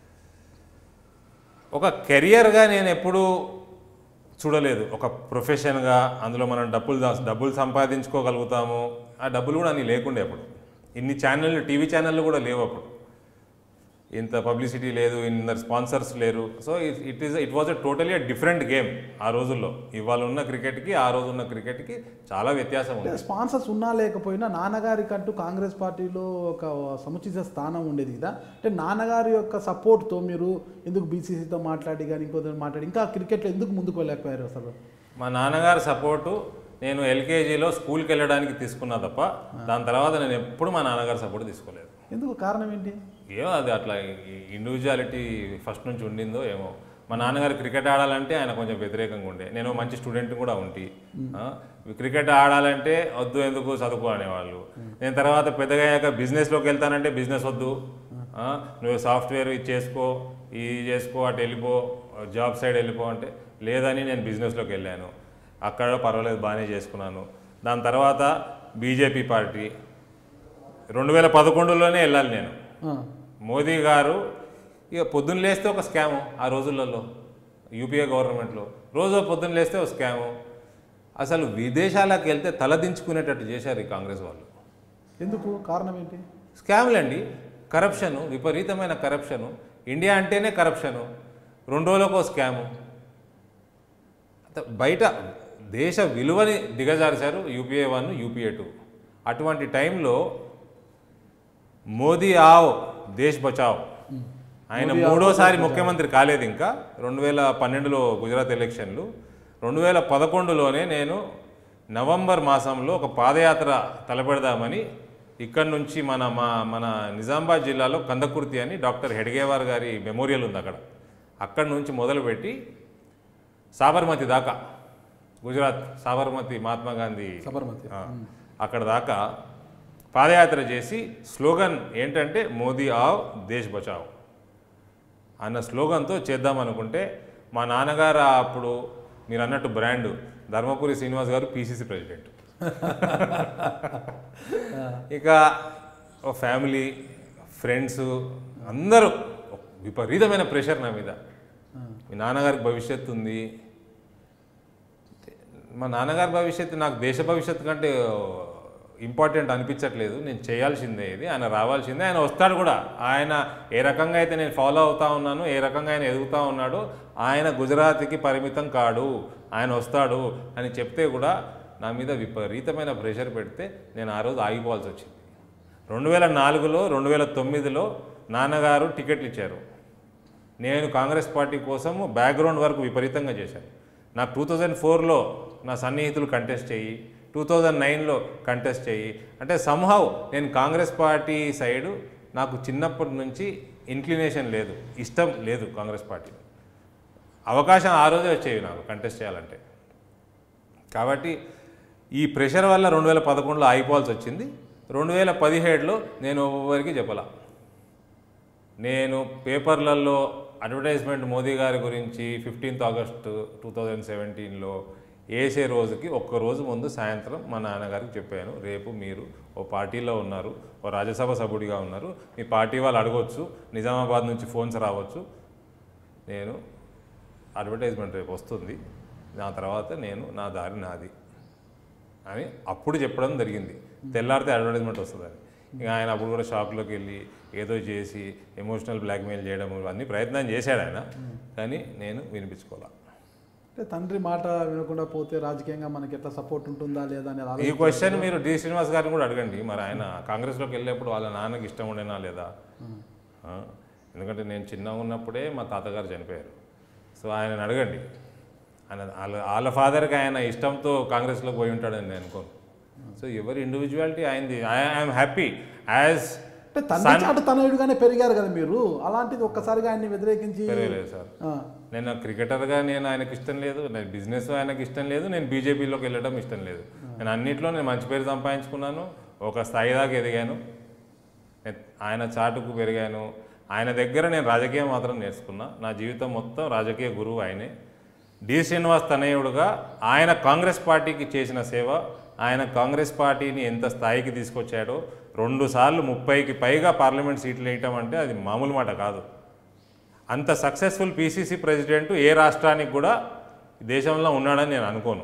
ఒక కెరియర్గా నేను ఎప్పుడూ చూడలేదు ఒక ప్రొఫెషన్గా అందులో మనం డబ్బులు దా- డబ్బులు సంపాదించుకోగలుగుతాము ఆ డబ్బులు కూడా అన్ని లేకుండే అప్పుడు ఇన్ని ఛానళ్ళు టీవీ ఛానళ్ళు కూడా లేవు అప్పుడు ఇంత పబ్లిసిటీ లేదు ఇంత స్పాన్సర్స్ లేరు so it is it was a totally different game ఆ రోజుల్లో ఇవాళ ఉన్న క్రికెట్కి ఆ రోజు ఉన్న క్రికెట్కి చాలా వ్యత్యాసం ఉంది స్పాన్సర్స్ ఉన్నా లేకపోయినా నాన్నగారికి అంటూ కాంగ్రెస్ పార్టీలో ఒక సముచిత స్థానం ఉండేది కదా అంటే నాన్నగారి యొక్క సపోర్ట్తో మీరు ఎందుకు బీసీసీతో మాట్లాడి కానీ ఇంకో మాట్లాడి ఇంకా క్రికెట్లో ఎందుకు ముందుకు వెళ్ళలేకపోయారు అసలు మా నాన్నగారి సపోర్టు నేను ఎల్కేజీలో స్కూల్కి వెళ్ళడానికి తీసుకున్నా తప్ప దాని తర్వాత నేను ఎప్పుడు మా నాన్నగారి సపోర్ట్ తీసుకోలేదు ఎందుకు కారణం ఏంటి ఏమో అది అట్లా ఇండివిజువాలిటీ ఫస్ట్ నుంచి ఉండిందో ఏమో మా నాన్నగారు క్రికెట్ ఆడాలంటే ఆయన కొంచెం వ్యతిరేకంగా ఉండే నేను మంచి స్టూడెంట్ కూడా ఉంటి ఆ, క్రికెట్ ఆడాలంటే వద్దు ఎందుకు చదువుకో అనేవాళ్ళు నేను తర్వాత పెద్దగా అయ్యాక బిజినెస్లోకి వెళ్తానంటే బిజినెస్ వద్దు ఆ, నువ్వు సాఫ్ట్వేర్ ఇది చేసుకో ఇది చేసుకో అటు వెళ్ళిపో జాబ్ సైడ్ వెళ్ళిపో అంటే లేదని నేను బిజినెస్లోకి వెళ్ళాను అక్కడ పర్వాలేదు బాగానే చేసుకున్నాను దాని తర్వాత బీజేపీ పార్టీ రెండు వేల పదకొండులోనే వెళ్ళాలి నేను ఆ, మోదీ గారు ఇక పొద్దున్న లేస్తే ఒక స్కాము ఆ రోజులలో యూపీఏ గవర్నమెంట్లో రోజు పొద్దున్న లేస్తే ఒక స్కాము అసలు విదేశాలకు వెళ్తే తలదించుకునేటట్టు చేశారు ఈ కాంగ్రెస్ వాళ్ళు ఎందుకు కారణం ఏంటి స్కామ్లండి కరప్షను విపరీతమైన కరప్షను ఇండియా అంటేనే కరప్షను రెండు రోజులకు ఒక స్కాము అంత బయట దేశ విలువని దిగజార్చారు యూపీఏ వన్ యూపీఏ టూ అటువంటి టైంలో మోదీ ఆవ్ దేశ్ బచావ్ ఆయన మూడోసారి ముఖ్యమంత్రి కాలేదు ఇంకా రెండు వేల పన్నెండులో గుజరాత్ ఎలక్షన్లు రెండు వేల పదకొండులోనే నేను నవంబర్ మాసంలో ఒక పాదయాత్ర తలపెడదామని ఇక్కడి నుంచి మన మా మన నిజామాబాద్ జిల్లాలో కందకుర్తి అని డాక్టర్ హెడ్గేవార్ గారి మెమోరియల్ ఉంది అక్కడ అక్కడి నుంచి మొదలుపెట్టి సాబర్మతి దాకా గుజరాత్ సాబర్మతి మహాత్మా గాంధీ సబర్మతి ఆ, అక్కడ దాకా పాదయాత్ర చేసి స్లోగన్ ఏంటంటే మోదీ ఆవ్ దేశ్ బచావ్ అన్న స్లోగన్తో చేద్దాం అనుకుంటే మా నాన్నగారు అప్పుడు మీరు అన్నట్టు బ్రాండ్ ధర్మపురి శ్రీనివాస్ గారు పీసీసీ ప్రెసిడెంట్ ఇక ఓ ఫ్యామిలీ ఫ్రెండ్స్ అందరూ విపరీతమైన ప్రెషర్ నా మీద మీ నాన్నగారికి భవిష్యత్తు ఉంది మా నాన్నగారి భవిష్యత్తు నాకు దేశ భవిష్యత్తు కంటే ఇంపార్టెంట్ అనిపించట్లేదు నేను చేయాల్సిందే ఇది ఆయన రావాల్సిందే ఆయన వస్తాడు కూడా ఆయన ఏ రకంగా అయితే నేను ఫాలో అవుతా ఉన్నాను ఏ రకంగా ఆయన ఎదుగుతూ ఉన్నాడో ఆయన గుజరాత్కి పరిమితం కాడు ఆయన వస్తాడు అని చెప్తే కూడా నా మీద విపరీతమైన ప్రెషర్ పెడితే నేను ఆ రోజు ఆగిపోవాల్సి వచ్చింది రెండు వేల నాలుగులో రెండు వేల తొమ్మిదిలో నాన్నగారు టికెట్లు ఇచ్చారు నేను కాంగ్రెస్ పార్టీ కోసము బ్యాక్గ్రౌండ్ వర్క్ విపరీతంగా చేశాను నాకు టూ థౌజండ్ ఫోర్లో నా సన్నిహితులు కంటెస్ట్ చెయ్యి టూ థౌజండ్ నైన్లో కంటెస్ట్ చెయ్యి అంటే సంహవ్ నేను కాంగ్రెస్ పార్టీ సైడు నాకు చిన్నప్పటి నుంచి ఇంక్లినేషన్ లేదు ఇష్టం లేదు కాంగ్రెస్ పార్టీ అవకాశం ఆ రోజే వచ్చేవి నాకు కంటెస్ట్ చేయాలంటే కాబట్టి ఈ ప్రెషర్ వల్ల రెండు వేల పదకొండులో ఆగిపోవాల్సి వచ్చింది రెండు వేల పదిహేడులో నేను ఎవరికి చెప్పలా నేను పేపర్లలో అడ్వర్టైజ్మెంట్ మోదీ గారి గురించి ఫిఫ్టీన్త్ ఆగస్టు టూ థౌజండ్ సెవెంటీన్లో వేసే రోజుకి ఒక్క రోజు ముందు సాయంత్రం మా నాన్నగారికి చెప్పాను రేపు మీరు ఓ పార్టీలో ఉన్నారు ఓ రాజ్యసభ సభ్యుడిగా ఉన్నారు మీ పార్టీ వాళ్ళు అడగొచ్చు నిజామాబాద్ నుంచి ఫోన్స్ రావచ్చు నేను అడ్వర్టైజ్మెంట్ రేపు వస్తుంది నా తర్వాత నేను నా దారి నాది అని అప్పుడు చెప్పడం జరిగింది తెల్లారితే అడ్వర్టైజ్మెంట్ వస్తుందని ఇంకా ఆయన అప్పుడు కూడా షాప్లోకి వెళ్ళి ఏదో చేసి ఎమోషనల్ బ్లాక్మెయిల్ చేయడం అన్ని ప్రయత్నం చేశాడు ఆయన కానీ నేను వినిపించుకోవాలా అంటే తండ్రి మాట వినకుండా పోతే రాజకీయంగా మనకి ఎట్లా సపోర్ట్ ఉంటుందా లేదా అనేది ఈ ఆలోచన క్వశ్చన్ మీరు డి శ్రీనివాస్ గారిని కూడా అడగండి మరి ఆయన కాంగ్రెస్లోకి వెళ్ళేప్పుడు వాళ్ళ నాన్నకి ఇష్టం ఉండేనా లేదా ఆ, ఎందుకంటే నేను చిన్నగా ఉన్నప్పుడే మా తాతగారు చనిపోయారు సో ఆయన అడగండి ఆయన వాళ్ళ వాళ్ళ ఫాదర్కి ఆయన ఇష్టంతో కాంగ్రెస్లోకి పోయి ఉంటాడని నేను అనుకోను సో ఎవరి ఇండివిజువాలిటీ అయింది ఐఎమ్ హ్యాపీ యాజ్ అంటే తండ్రి చాటు తనయుడుగానే పెరిగారు కదా మీరు అలాంటిది ఒక్కసారిగా ఆయన్ని వ్యతిరేకించి పెరగలేదు సార్ ఆ, నేను క్రికెటర్గా నేను ఆయనకి ఇష్టం లేదు నేను బిజినెస్ ఆయనకి ఇష్టం లేదు నేను బీజేపీలోకి వెళ్ళడం ఇష్టం లేదు నేను అన్నింటిలో నేను మంచి పేరు సంపాదించుకున్నాను ఒక స్థాయి దాకా ఎదిగాను నేను ఆయన చాటుకు పెరిగాను ఆయన దగ్గర నేను రాజకీయం మాత్రం నేర్చుకున్నా నా జీవితం మొత్తం రాజకీయ గురువు ఆయనే డి శ్రీనివాస్ తనయుడుగా ఆయన కాంగ్రెస్ పార్టీకి చేసిన సేవ ఆయన కాంగ్రెస్ పార్టీని ఎంత స్థాయికి తీసుకొచ్చాడో రెండు సార్లు ముప్పైకి పైగా పార్లమెంట్ సీట్లు వేయటం అంటే అది మామూలు మాట కాదు అంత సక్సెస్ఫుల్ పీసీసీ ప్రెసిడెంట్ ఏ రాష్ట్రానికి కూడా దేశంలో ఉన్నాడని నేను అనుకోను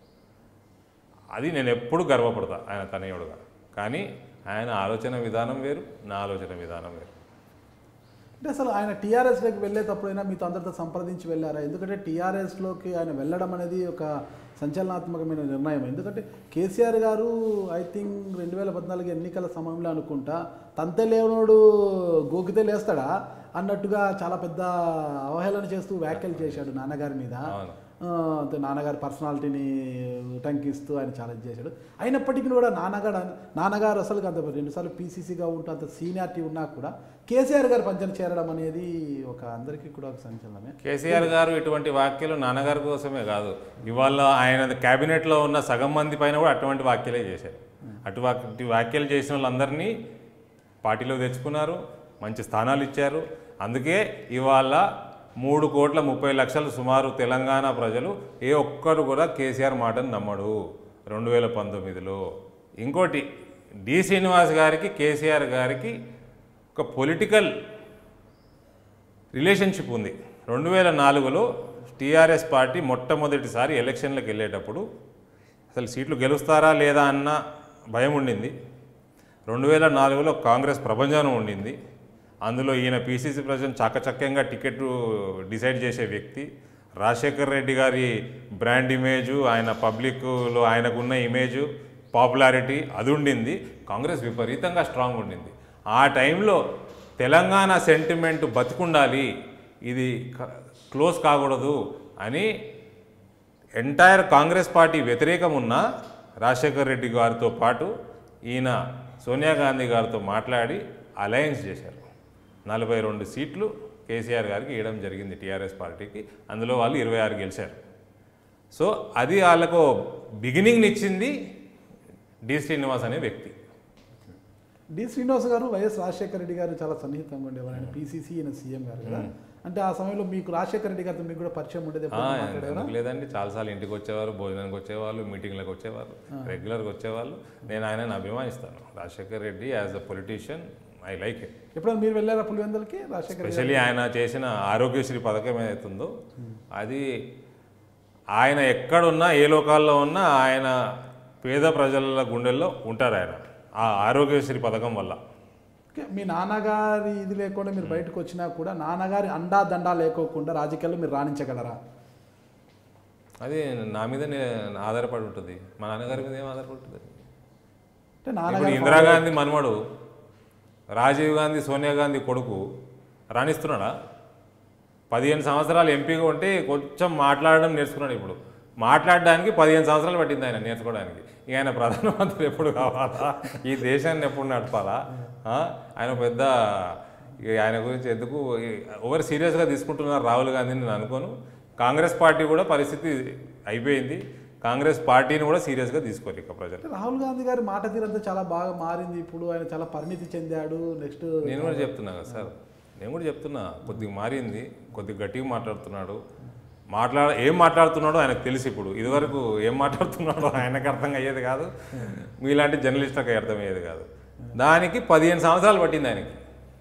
అది నేను ఎప్పుడు గర్వపడతా ఆయన తనయుడుగా కానీ ఆయన ఆలోచన విధానం వేరు నా ఆలోచన విధానం వేరు అంటే అసలు ఆయన టీఆర్ఎస్లోకి వెళ్ళేటప్పుడైనా మీతో అందరితో సంప్రదించి వెళ్ళారా ఎందుకంటే టీఆర్ఎస్లోకి ఆయన వెళ్ళడం అనేది ఒక సంచలనాత్మకమైన నిర్ణయం ఎందుకంటే కేసీఆర్ గారు ఐ థింక్ రెండు వేల పద్నాలుగు ఎన్నికల సమయంలో అనుకుంటా తంతే లేనోడు గోకితే లేస్తాడా అన్నట్టుగా చాలా పెద్ద అవహేళన చేస్తూ వ్యాఖ్యలు చేశాడు నాన్నగారి మీద అవును. ఆ, అంతే నాన్నగారి పర్సనాలిటీని టంకిస్తూ ఆయన ఛాలెంజ్ చేశాడు అయినప్పటికీ కూడా నాన్నగారు నాన్నగారు అసలు అంత రెండుసార్లు పీసీసీగా ఉంటూ అంత సీనియారిటీ ఉన్నా కూడా కేసీఆర్ గారు పంచన చేరడం అనేది ఒక అందరికీ కూడా ఒక సంచలనమే కేసీఆర్ గారు ఇటువంటి వ్యాఖ్యలు నాన్నగారి కోసమే కాదు ఇవాళ ఆయన క్యాబినెట్లో ఉన్న సగం మంది పైన కూడా అటువంటి వ్యాఖ్యలే చేశారు అటువంటి వ్యాఖ్యలు చేసిన వాళ్ళందరినీ పార్టీలో తెచ్చుకున్నారు మంచి స్థానాలు ఇచ్చారు అందుకే ఇవాళ మూడు కోట్ల ముప్పై లక్షలు సుమారు తెలంగాణ ప్రజలు ఏ ఒక్కరు కూడా కేసీఆర్ మాటను నమ్మడు రెండు వేల పంతొమ్మిదిలో ఇంకోటి డి శ్రీనివాస్ గారికి కేసీఆర్ గారికి ఒక పొలిటికల్ రిలేషన్షిప్ ఉంది రెండు వేల నాలుగులో టీఆర్ఎస్ పార్టీ మొట్టమొదటిసారి ఎలక్షన్లకు వెళ్ళేటప్పుడు అసలు సీట్లు గెలుస్తారా లేదా అన్న భయం ఉండింది రెండు వేల నాలుగులో కాంగ్రెస్ ప్రభంజనం ఉండింది అందులో ఈయన పీసీసీ ప్రెసిడెంట్ చాకచక్యంగా టికెట్ డిసైడ్ చేసే వ్యక్తి రాజశేఖర్ రెడ్డి గారి బ్రాండ్ ఇమేజు ఆయన పబ్లిక్లో ఆయనకున్న ఇమేజు పాపులారిటీ అది ఉండింది కాంగ్రెస్ విపరీతంగా స్ట్రాంగ్ ఉండింది ఆ టైంలో తెలంగాణ సెంటిమెంట్ బతికుండాలి ఇది క- క్లోజ్ కాకూడదు అని ఎంటైర్ కాంగ్రెస్ పార్టీ వ్యతిరేకం ఉన్న రాజశేఖర్ రెడ్డి గారితో పాటు ఈయన సోనియా గాంధీ గారితో మాట్లాడి అలయన్స్ చేశారు నలభై రెండు సీట్లు కేసీఆర్ గారికి ఇవ్వడం జరిగింది టీఆర్ఎస్ పార్టీకి అందులో వాళ్ళు ఇరవై ఆరు గెలిచారు సో అది వాళ్ళకు బిగినింగ్ ఇచ్చింది డి శ్రీనివాస్ అనే వ్యక్తి డి శ్రీనివాస్ గారు వైఎస్ రాజశేఖర రెడ్డి గారు చాలా సన్నిహితంగా ఉండేవారు ఆయన పీసీసీ ఈయన సీఎం గారు కదా అంటే ఆ సమయంలో మీకు రాజశేఖర రెడ్డి గారితో మీకు కూడా పరిచయం ఉండేది ఆ, ఎప్పుడైనా మాట్లాడారా ఎందుకు లేదండి చాలాసార్లు ఇంటికి వచ్చేవారు భోజనానికి వచ్చేవాళ్ళు మీటింగ్లకు వచ్చేవారు రెగ్యులర్గా వచ్చేవాళ్ళు నేను ఆయనను అభిమానిస్తాను Rajasekhar Reddy as a politician I like it ఎప్పుడైనా మీరు వెళ్ళారా పులివెందులకి రాజశేఖర రెడ్డి స్పెషల్లీ ఆయన చేసిన ఆరోగ్యశ్రీ పథకం ఏదైతుందో అది ఆయన ఎక్కడున్నా ఏ లోకాల్లో ఉన్నా ఆయన పేద ప్రజల గుండెల్లో ఉంటారు ఆయన ఆ ఆరోగ్యశ్రీ పథకం వల్ల ఓకే, మీ నాన్నగారి ఇది లేకుండా మీరు బయటకు వచ్చినా కూడా నాన్నగారి అండా దండా లేకోకుండా రాజకీయాల్లో మీరు రాణించగలరా అది నా మీద ఆధారపడి ఉంటుంది మా నాన్నగారి మీద ఏం ఆధారపడి ఉంటుంది అంటే ఇప్పుడు నాన్నగారు ఇందిరాగాంధీ మనమడు రాజీవ్ గాంధీ సోనియా గాంధీ కొడుకు రాణిస్తున్నాడా పదిహేను సంవత్సరాలు ఎంపీగా ఉంటే కొంచెం మాట్లాడడం నేర్చుకున్నాడు ఇప్పుడు మాట్లాడడానికి పదిహేను సంవత్సరాలు పట్టింది ఆయన నేర్చుకోవడానికి ఇక ఆయన ప్రధానమంత్రి ఎప్పుడు కావాలా ఈ దేశాన్ని ఎప్పుడు నడపాలా ఆ? ఆయన పెద్ద ఇక ఆయన గురించి ఎందుకు ఓవర్ సీరియస్గా తీసుకుంటున్నారు రాహుల్ గాంధీని నేను అనుకోను కాంగ్రెస్ పార్టీ కూడా పరిస్థితి అయిపోయింది కాంగ్రెస్ పార్టీని కూడా సీరియస్గా తీసుకోరు ఇక ప్రజలు రాహుల్ గాంధీ గారి మాట తీరంతా చాలా బాగా మారింది ఇప్పుడు ఆయన చాలా పరిణితి చెందాడు నెక్స్ట్ నేను కూడా చెప్తున్నా కదా సార్ నేను కూడా చెప్తున్నా కొద్దిగా మారింది కొద్దిగా గట్టిగా మాట్లాడుతున్నాడు మాట్లాడ ఏం మాట్లాడుతున్నాడో ఆయనకు తెలుసు ఇప్పుడు ఇదివరకు ఏం మాట్లాడుతున్నాడో ఆయనకు అర్థం అయ్యేది కాదు మీలాంటి జర్నలిస్టులకు అర్థమయ్యేది కాదు దానికి పదిహేను సంవత్సరాలు పట్టింది ఆయనకి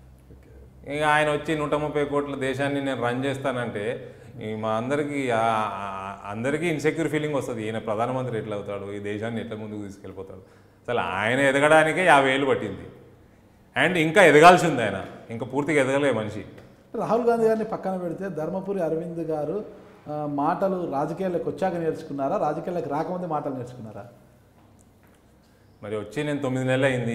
ఇక ఆయన వచ్చి నూట ముప్పై కోట్ల దేశాన్ని నేను రన్ చేస్తానంటే ఈ మా అందరికీ ఆ- ఆ- అందరికీ ఇన్సెక్యూర్ ఫీలింగ్ వస్తుంది ఈయన ప్రధానమంత్రి ఎట్లా అవుతాడు ఈ దేశాన్ని ఎట్లా ముందుకు తీసుకెళ్ళిపోతాడు అసలు ఆయన ఎదగడానికే యాభై ఏళ్ళు పట్టింది అండ్ ఇంకా ఎదగాల్సి ఉంది ఆయన ఇంకా పూర్తిగా ఎదగలే మనిషి రాహుల్ గాంధీ గారిని పక్కన పెడితే ధర్మపురి అరవింద్ గారు ఆ, మాటలు రాజకీయాల్లోకి వచ్చాక నేర్చుకున్నారా రాజకీయాల్లోకి రాకముందే మాటలు నేర్చుకున్నారా మరి వచ్చి నేను తొమ్మిది నెలలు అయింది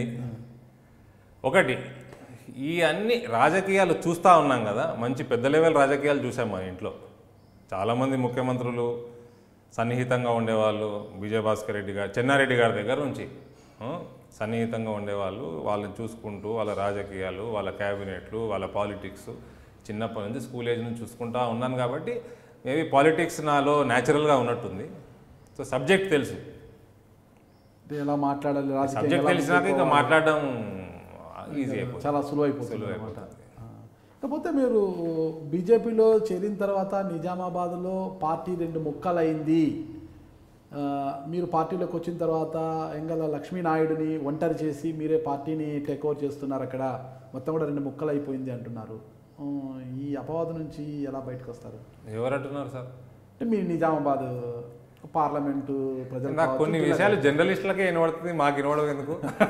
ఒకటి ఈ అన్ని రాజకీయాలు చూస్తూ ఉన్నాం కదా మంచి పెద్ద లెవెల్ రాజకీయాలు చూసాం మా ఇంట్లో చాలామంది ముఖ్యమంత్రులు సన్నిహితంగా ఉండేవాళ్ళు విజయభాస్కర్ రెడ్డి గారు చెన్నారెడ్డి గారి దగ్గర నుంచి ఆ, సన్నిహితంగా ఉండేవాళ్ళు వాళ్ళని చూసుకుంటూ వాళ్ళ రాజకీయాలు వాళ్ళ క్యాబినెట్లు వాళ్ళ పాలిటిక్స్ చిన్నప్పటి నుంచి స్కూల్ ఏజ్ నుంచి చూసుకుంటా ఉన్నాను కాబట్టి మేబీ పాలిటిక్స్ నాలో న్యాచురల్గా ఉన్నట్టుంది సో సబ్జెక్ట్ తెలుసు అంటే ఎలా మాట్లాడాలి రాజకీయం సబ్జెక్ట్ ఎలా తెలిసినాక ఇంకా మాట్లాడడం ఈజీ అయిపోతుంది చాలా సులువైపోతుంది సులువు అన్నమాట. అయిపోతుంది. ఆ. కాకపోతే మీరు బీజేపీలో చేరిన తర్వాత నిజామాబాద్లో పార్టీ రెండు ముక్కలైంది ఆ, మీరు పార్టీలోకి వచ్చిన తర్వాత ఎంగల లక్ష్మీనాయుడిని ఒంటరి చేసి మీరే పార్టీని టేక్ ఓవర్ చేస్తున్నారు అక్కడ మొత్తం కూడా రెండు ముక్కలు అయిపోయింది అంటున్నారు ఆ, ఈ అపవాదం నుంచి ఎలా బయటకు వస్తారు ఎవరు అంటున్నారు సార్ అంటే మీ నిజామాబాద్ పార్లమెంటు ప్రజలు నాకు కావచ్చు, కొన్ని జిల్లా విషయాలు జర్నలిస్టులకే వినబడుతుంది మాకు వినవడం ఎందుకు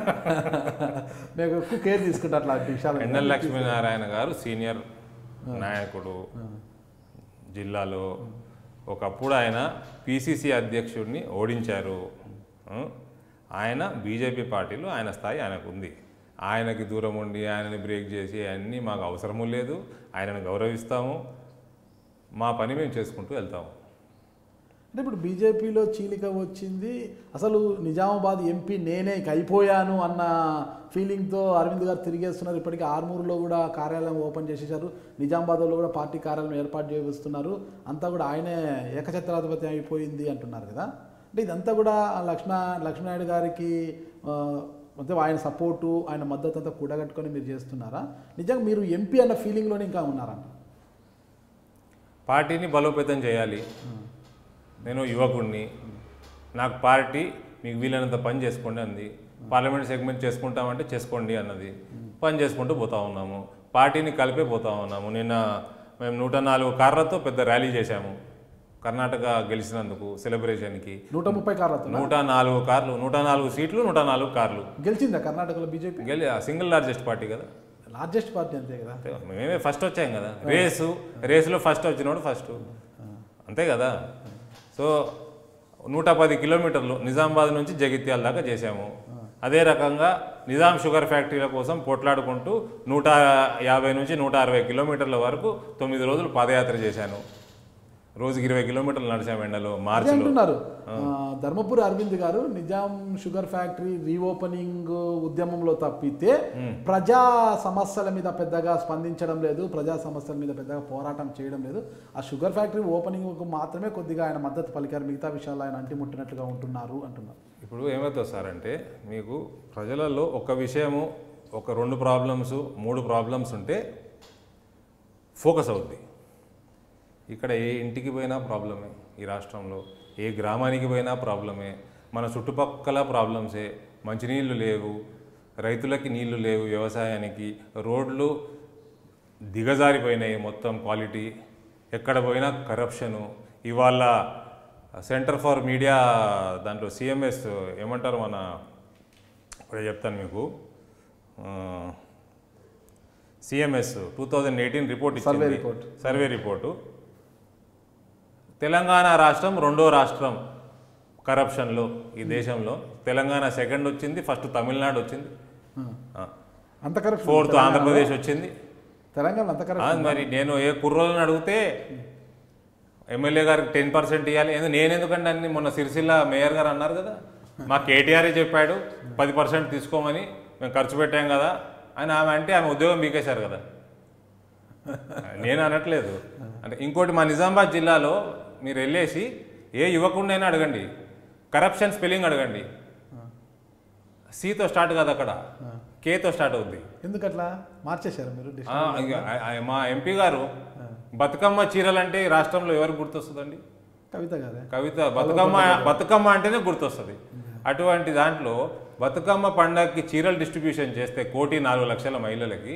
మేము ఎక్కువ కేర్ తీసుకుంటారు అట్లాంటి విషయాలు ఎండల్ లక్ష్మీనారాయణ గారు సీనియర్ నాయకుడు జిల్లాలో ఒకప్పుడు ఆయన పిసిసి అధ్యక్షుడిని ఓడించారు ఆ? ఆయన బీజేపీ పార్టీలో ఆయన స్థాయి ఆయనకు ఉంది ఆయనకి దూరం ఉండి ఆయనని బ్రేక్ చేసి అన్నీ మాకు అవసరము లేదు ఆయనను గౌరవిస్తాము మా పని మేము చేసుకుంటూ వెళ్తాము అంటే ఇప్పుడు బీజేపీలో చీలిక వచ్చింది అసలు నిజామాబాద్ ఎంపీ నేనే ఇక అయిపోయాను అన్న ఫీలింగ్తో అరవింద్ గారు తిరిగేస్తున్నారు ఇప్పటికీ ఆర్మూరులో కూడా కార్యాలయం ఓపెన్ చేసేసారు నిజామాబాద్లో కూడా పార్టీ కార్యాలయం ఏర్పాటు చేపిస్తున్నారు అంతా కూడా ఆయనే ఏకఛత్రాధిపతి అయిపోయింది అంటున్నారు కదా అంటే ఇదంతా కూడా లక్ష్మ లక్ష్మీనాయుడు గారికి ఆ, అంటే ఆయన సపోర్టు ఆయన మద్దతు అంతా కూడగట్టుకొని మీరు చేస్తున్నారా నిజంగా మీరు ఎంపీ అన్న ఫీలింగ్లోనే ఇంకా ఉన్నారంట పార్టీని బలోపేతం చేయాలి నేను యువకుడిని నాకు పార్టీ మీకు వీలైనంత పని చేసుకోండి అంది పార్లమెంట్ సెగ్మెంట్ చేసుకుంటామంటే చేసుకోండి అన్నది పని చేసుకుంటూ పోతా ఉన్నాము పార్టీని కలిపే పోతా ఉన్నాము నిన్న మేము నూట నాలుగు కార్లతో పెద్ద ర్యాలీ చేశాము కర్ణాటక గెలిచినందుకు సెలబ్రేషన్కి నూట ముప్పై కార్లతో నూట నాలుగు కార్లు నూట నాలుగు సీట్లు నూట నాలుగు కార్లు గెలిచిందా కర్ణాటకలో బీజేపీ గెలి సింగిల్ లార్జెస్ట్ పార్టీ కదా లార్జెస్ట్ పార్టీ అంతే కదా అంతే, మేమే ఫస్ట్ వచ్చాం కదా రేసు రేసులో ఫస్ట్ వచ్చినోడు ఫస్ట్ అంతే కదా సో నూట పది కిలోమీటర్లు నిజామాబాద్ నుంచి జగిత్యాల దాకా చేశాము అదే రకంగా నిజాం షుగర్ ఫ్యాక్టరీల కోసం పోట్లాడుకుంటూ నూట యాభై నుంచి నూట అరవై కిలోమీటర్ల వరకు తొమ్మిది రోజులు పాదయాత్ర చేశాను రోజుకి ఇరవై కిలోమీటర్లు నడిచాము ఎండలో అదే మార్చిలో అంటున్నారు ఆ, ధర్మపురి అరవింద్ గారు నిజాం షుగర్ ఫ్యాక్టరీ రీఓపెనింగ్ ఉద్యమంలో తప్పితే ప్రజా సమస్యల మీద పెద్దగా స్పందించడం లేదు ప్రజా సమస్యల మీద పెద్దగా పోరాటం చేయడం లేదు ఆ షుగర్ ఫ్యాక్టరీ ఓపెనింగ్ మాత్రమే కొద్దిగా ఆయన మద్దతు పలికారు మిగతా విషయాలు ఆయన అంటిముట్టినట్లుగా ఉంటున్నారు అంటున్నారు ఇప్పుడు ఏమవుతుంది సార్ అంటే మీకు ప్రజలలో ఒక విషయము ఒక రెండు ప్రాబ్లమ్స్ మూడు ప్రాబ్లమ్స్ ఉంటే ఫోకస్ అవుద్ది ఇక్కడ ఏ ఇంటికి పోయినా ప్రాబ్లమే ఈ రాష్ట్రంలో ఏ గ్రామానికి పోయినా ప్రాబ్లమే మన చుట్టుపక్కల ప్రాబ్లమ్సే మంచినీళ్ళు లేవు రైతులకి నీళ్లు లేవు వ్యవసాయానికి రోడ్లు దిగజారిపోయినాయి మొత్తం క్వాలిటీ ఎక్కడ పోయినా కరప్షను ఇవాళ సెంటర్ ఫర్ మీడియా దాంట్లో సిఎంఎస్ ఏమంటారు మన ఇప్పుడే చెప్తాను మీకు CMS two thousand eighteen report Survey ఇచ్చింది report. సర్వే రిపోర్టు తెలంగాణ రాష్ట్రం రెండో రాష్ట్రం కరప్షన్లో ఈ దేశంలో తెలంగాణ సెకండ్ వచ్చింది ఫస్ట్ తమిళనాడు వచ్చింది అంత కరప్షన్ ఫోర్త్ ఆంధ్రప్రదేశ్ వచ్చింది తెలంగాణ అంత ఆ, కరప్షన్ మరి నేను ఏ కుర్రోళ్ళని అడిగితే ఎమ్మెల్యే గారికి టెన్ పర్సెంట్ ఇవ్వాలి ఎందుకు నేను ఎందుకంటే అన్ని మొన్న సిరిసిల్ల మేయర్ గారు అన్నారు కదా మా కేటీఆర్ చెప్పాడు పది పర్సెంట్ తీసుకోమని మేము ఖర్చు పెట్టాం కదా అని ఆమె అంటే ఆమె ఉద్యోగం బీకేశారు కదా నేను అనట్లేదు అంటే ఇంకోటి మా నిజామాబాద్ జిల్లాలో మీరు వెళ్ళేసి ఏ యువకుడినైనా అడగండి కరప్షన్ స్పెల్లింగ్ అడగండి సితో స్టార్ట్ కాదు అక్కడ కేతో స్టార్ట్ అవుద్ది ఎందుకట్లా మార్చేశారు మీరు ఆ, డిక్షనరీ ఇక ఆ- ఆ- మా ఎంపీ గారు బతుకమ్మ చీరలంటే ఈ రాష్ట్రంలో ఎవరికి గుర్తొస్తుందండి కవిత గారే కవిత బతుకమ్మ బతుకమ్మ అంటేనే గుర్తొస్తుంది అటువంటి దాంట్లో బతుకమ్మ పండగకి చీరలు డిస్ట్రిబ్యూషన్ చేస్తే కోటి నాలుగు లక్షల మహిళలకి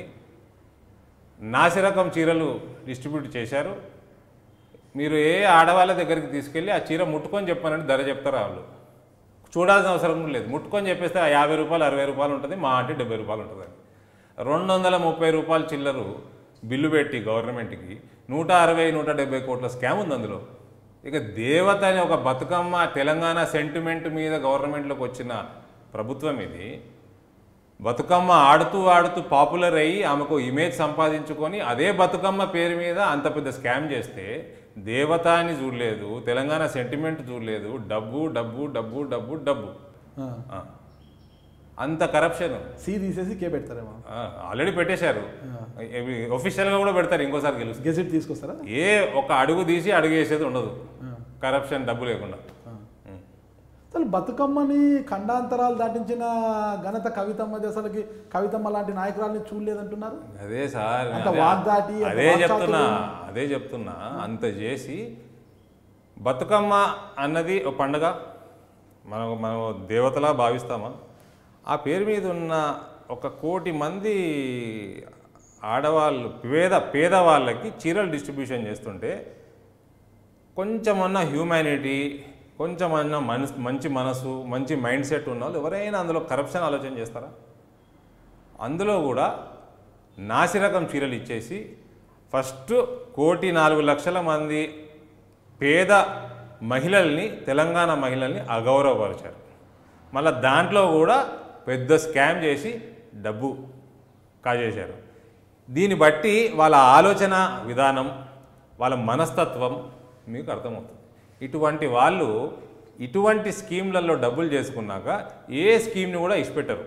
నాసిరకం చీరలు డిస్ట్రిబ్యూట్ చేశారు మీరు ఏ ఆడవాళ్ళ దగ్గరికి తీసుకెళ్ళి ఆ చీర ముట్టుకొని చెప్పానంటే ధర చెప్తారు వాళ్ళు చూడాల్సిన అవసరం కూడా లేదు ముట్టుకొని చెప్పేస్తే ఆ యాభై రూపాయలు అరవై రూపాయలు ఉంటుంది మా అంటే డెబ్బై రూపాయలు ఉంటుంది రెండు వందల ముప్పై రూపాయలు చిల్లరు బిల్లు పెట్టి గవర్నమెంట్కి నూట అరవై నూట డెబ్బై కోట్ల స్కామ్ ఉంది అందులో ఇక దేవత అనే ఒక బతుకమ్మ తెలంగాణ సెంటిమెంట్ మీద గవర్నమెంట్లోకి వచ్చిన ప్రభుత్వం ఇది బతుకమ్మ ఆడుతూ ఆడుతూ పాపులర్ అయ్యి ఆమెకు ఇమేజ్ సంపాదించుకొని అదే బతుకమ్మ పేరు మీద అంత పెద్ద స్కామ్ చేస్తే దేవత అని చూడలేదు తెలంగాణ సెంటిమెంట్ చూడలేదు డబ్బు డబ్బు డబ్బు డబ్బు డబ్బు ఆ. ఆ. అంత కరప్షన్ సి తీసేసి కే పెడతారేమో ఆల్రెడీ పెట్టేశారు ఒఫీషియల్గా కూడా పెడతారు ఇంకోసారి గెలుస్తారు గెజెట్ తీసుకొస్తారా ఏ ఒక అడుగు తీసి అడుగు వేసేది ఉండదు కరప్షన్ డబ్బు లేకుండా అసలు బతుకమ్మని ఖండాంతరాలు దాటించిన ఘనత కవితమ్మది అసలుకి కవితమ్మ లాంటి నాయకురాల్ని చూడలేదంటున్నారు అదే సార్ అంత అదే- వాగ్దాటి, అంత అదే వాక్చాతుర్యం. చెప్తున్నా అదే చెప్తున్నా అంత చేసి బతుకమ్మ అన్నది ఒక పండగ మనం మనం దేవతలా భావిస్తామా ఆ పేరు మీద ఉన్న ఒక కోటి మంది ఆడవాళ్ళు పేద పేదవాళ్ళకి చీరలు డిస్ట్రిబ్యూషన్ చేస్తుంటే కొంచెమన్నా హ్యూమానిటీ కొంచెమన్నా మనసు మంచి మనసు మంచి మైండ్ సెట్ ఉన్న వాళ్ళు ఎవరైనా అందులో కరప్షన్ ఆలోచన చేస్తారా అందులో కూడా నాసిరకం చీరలు ఇచ్చేసి ఫస్ట్ కోటి నాలుగు లక్షల మంది పేద మహిళల్ని తెలంగాణ మహిళల్ని అగౌరవపరిచారు మళ్ళీ దాంట్లో కూడా పెద్ద స్కామ్ చేసి డబ్బు కాజేశారు దీన్ని బట్టి వాళ్ళ ఆలోచన విధానం వాళ్ళ మనస్తత్వం మీకు అర్థమవుతుంది ఇటువంటి వాళ్ళు ఇటువంటి స్కీమ్లలో డబ్బులు చేసుకున్నాక ఏ స్కీమ్ని కూడా ఇష్టపెట్టరు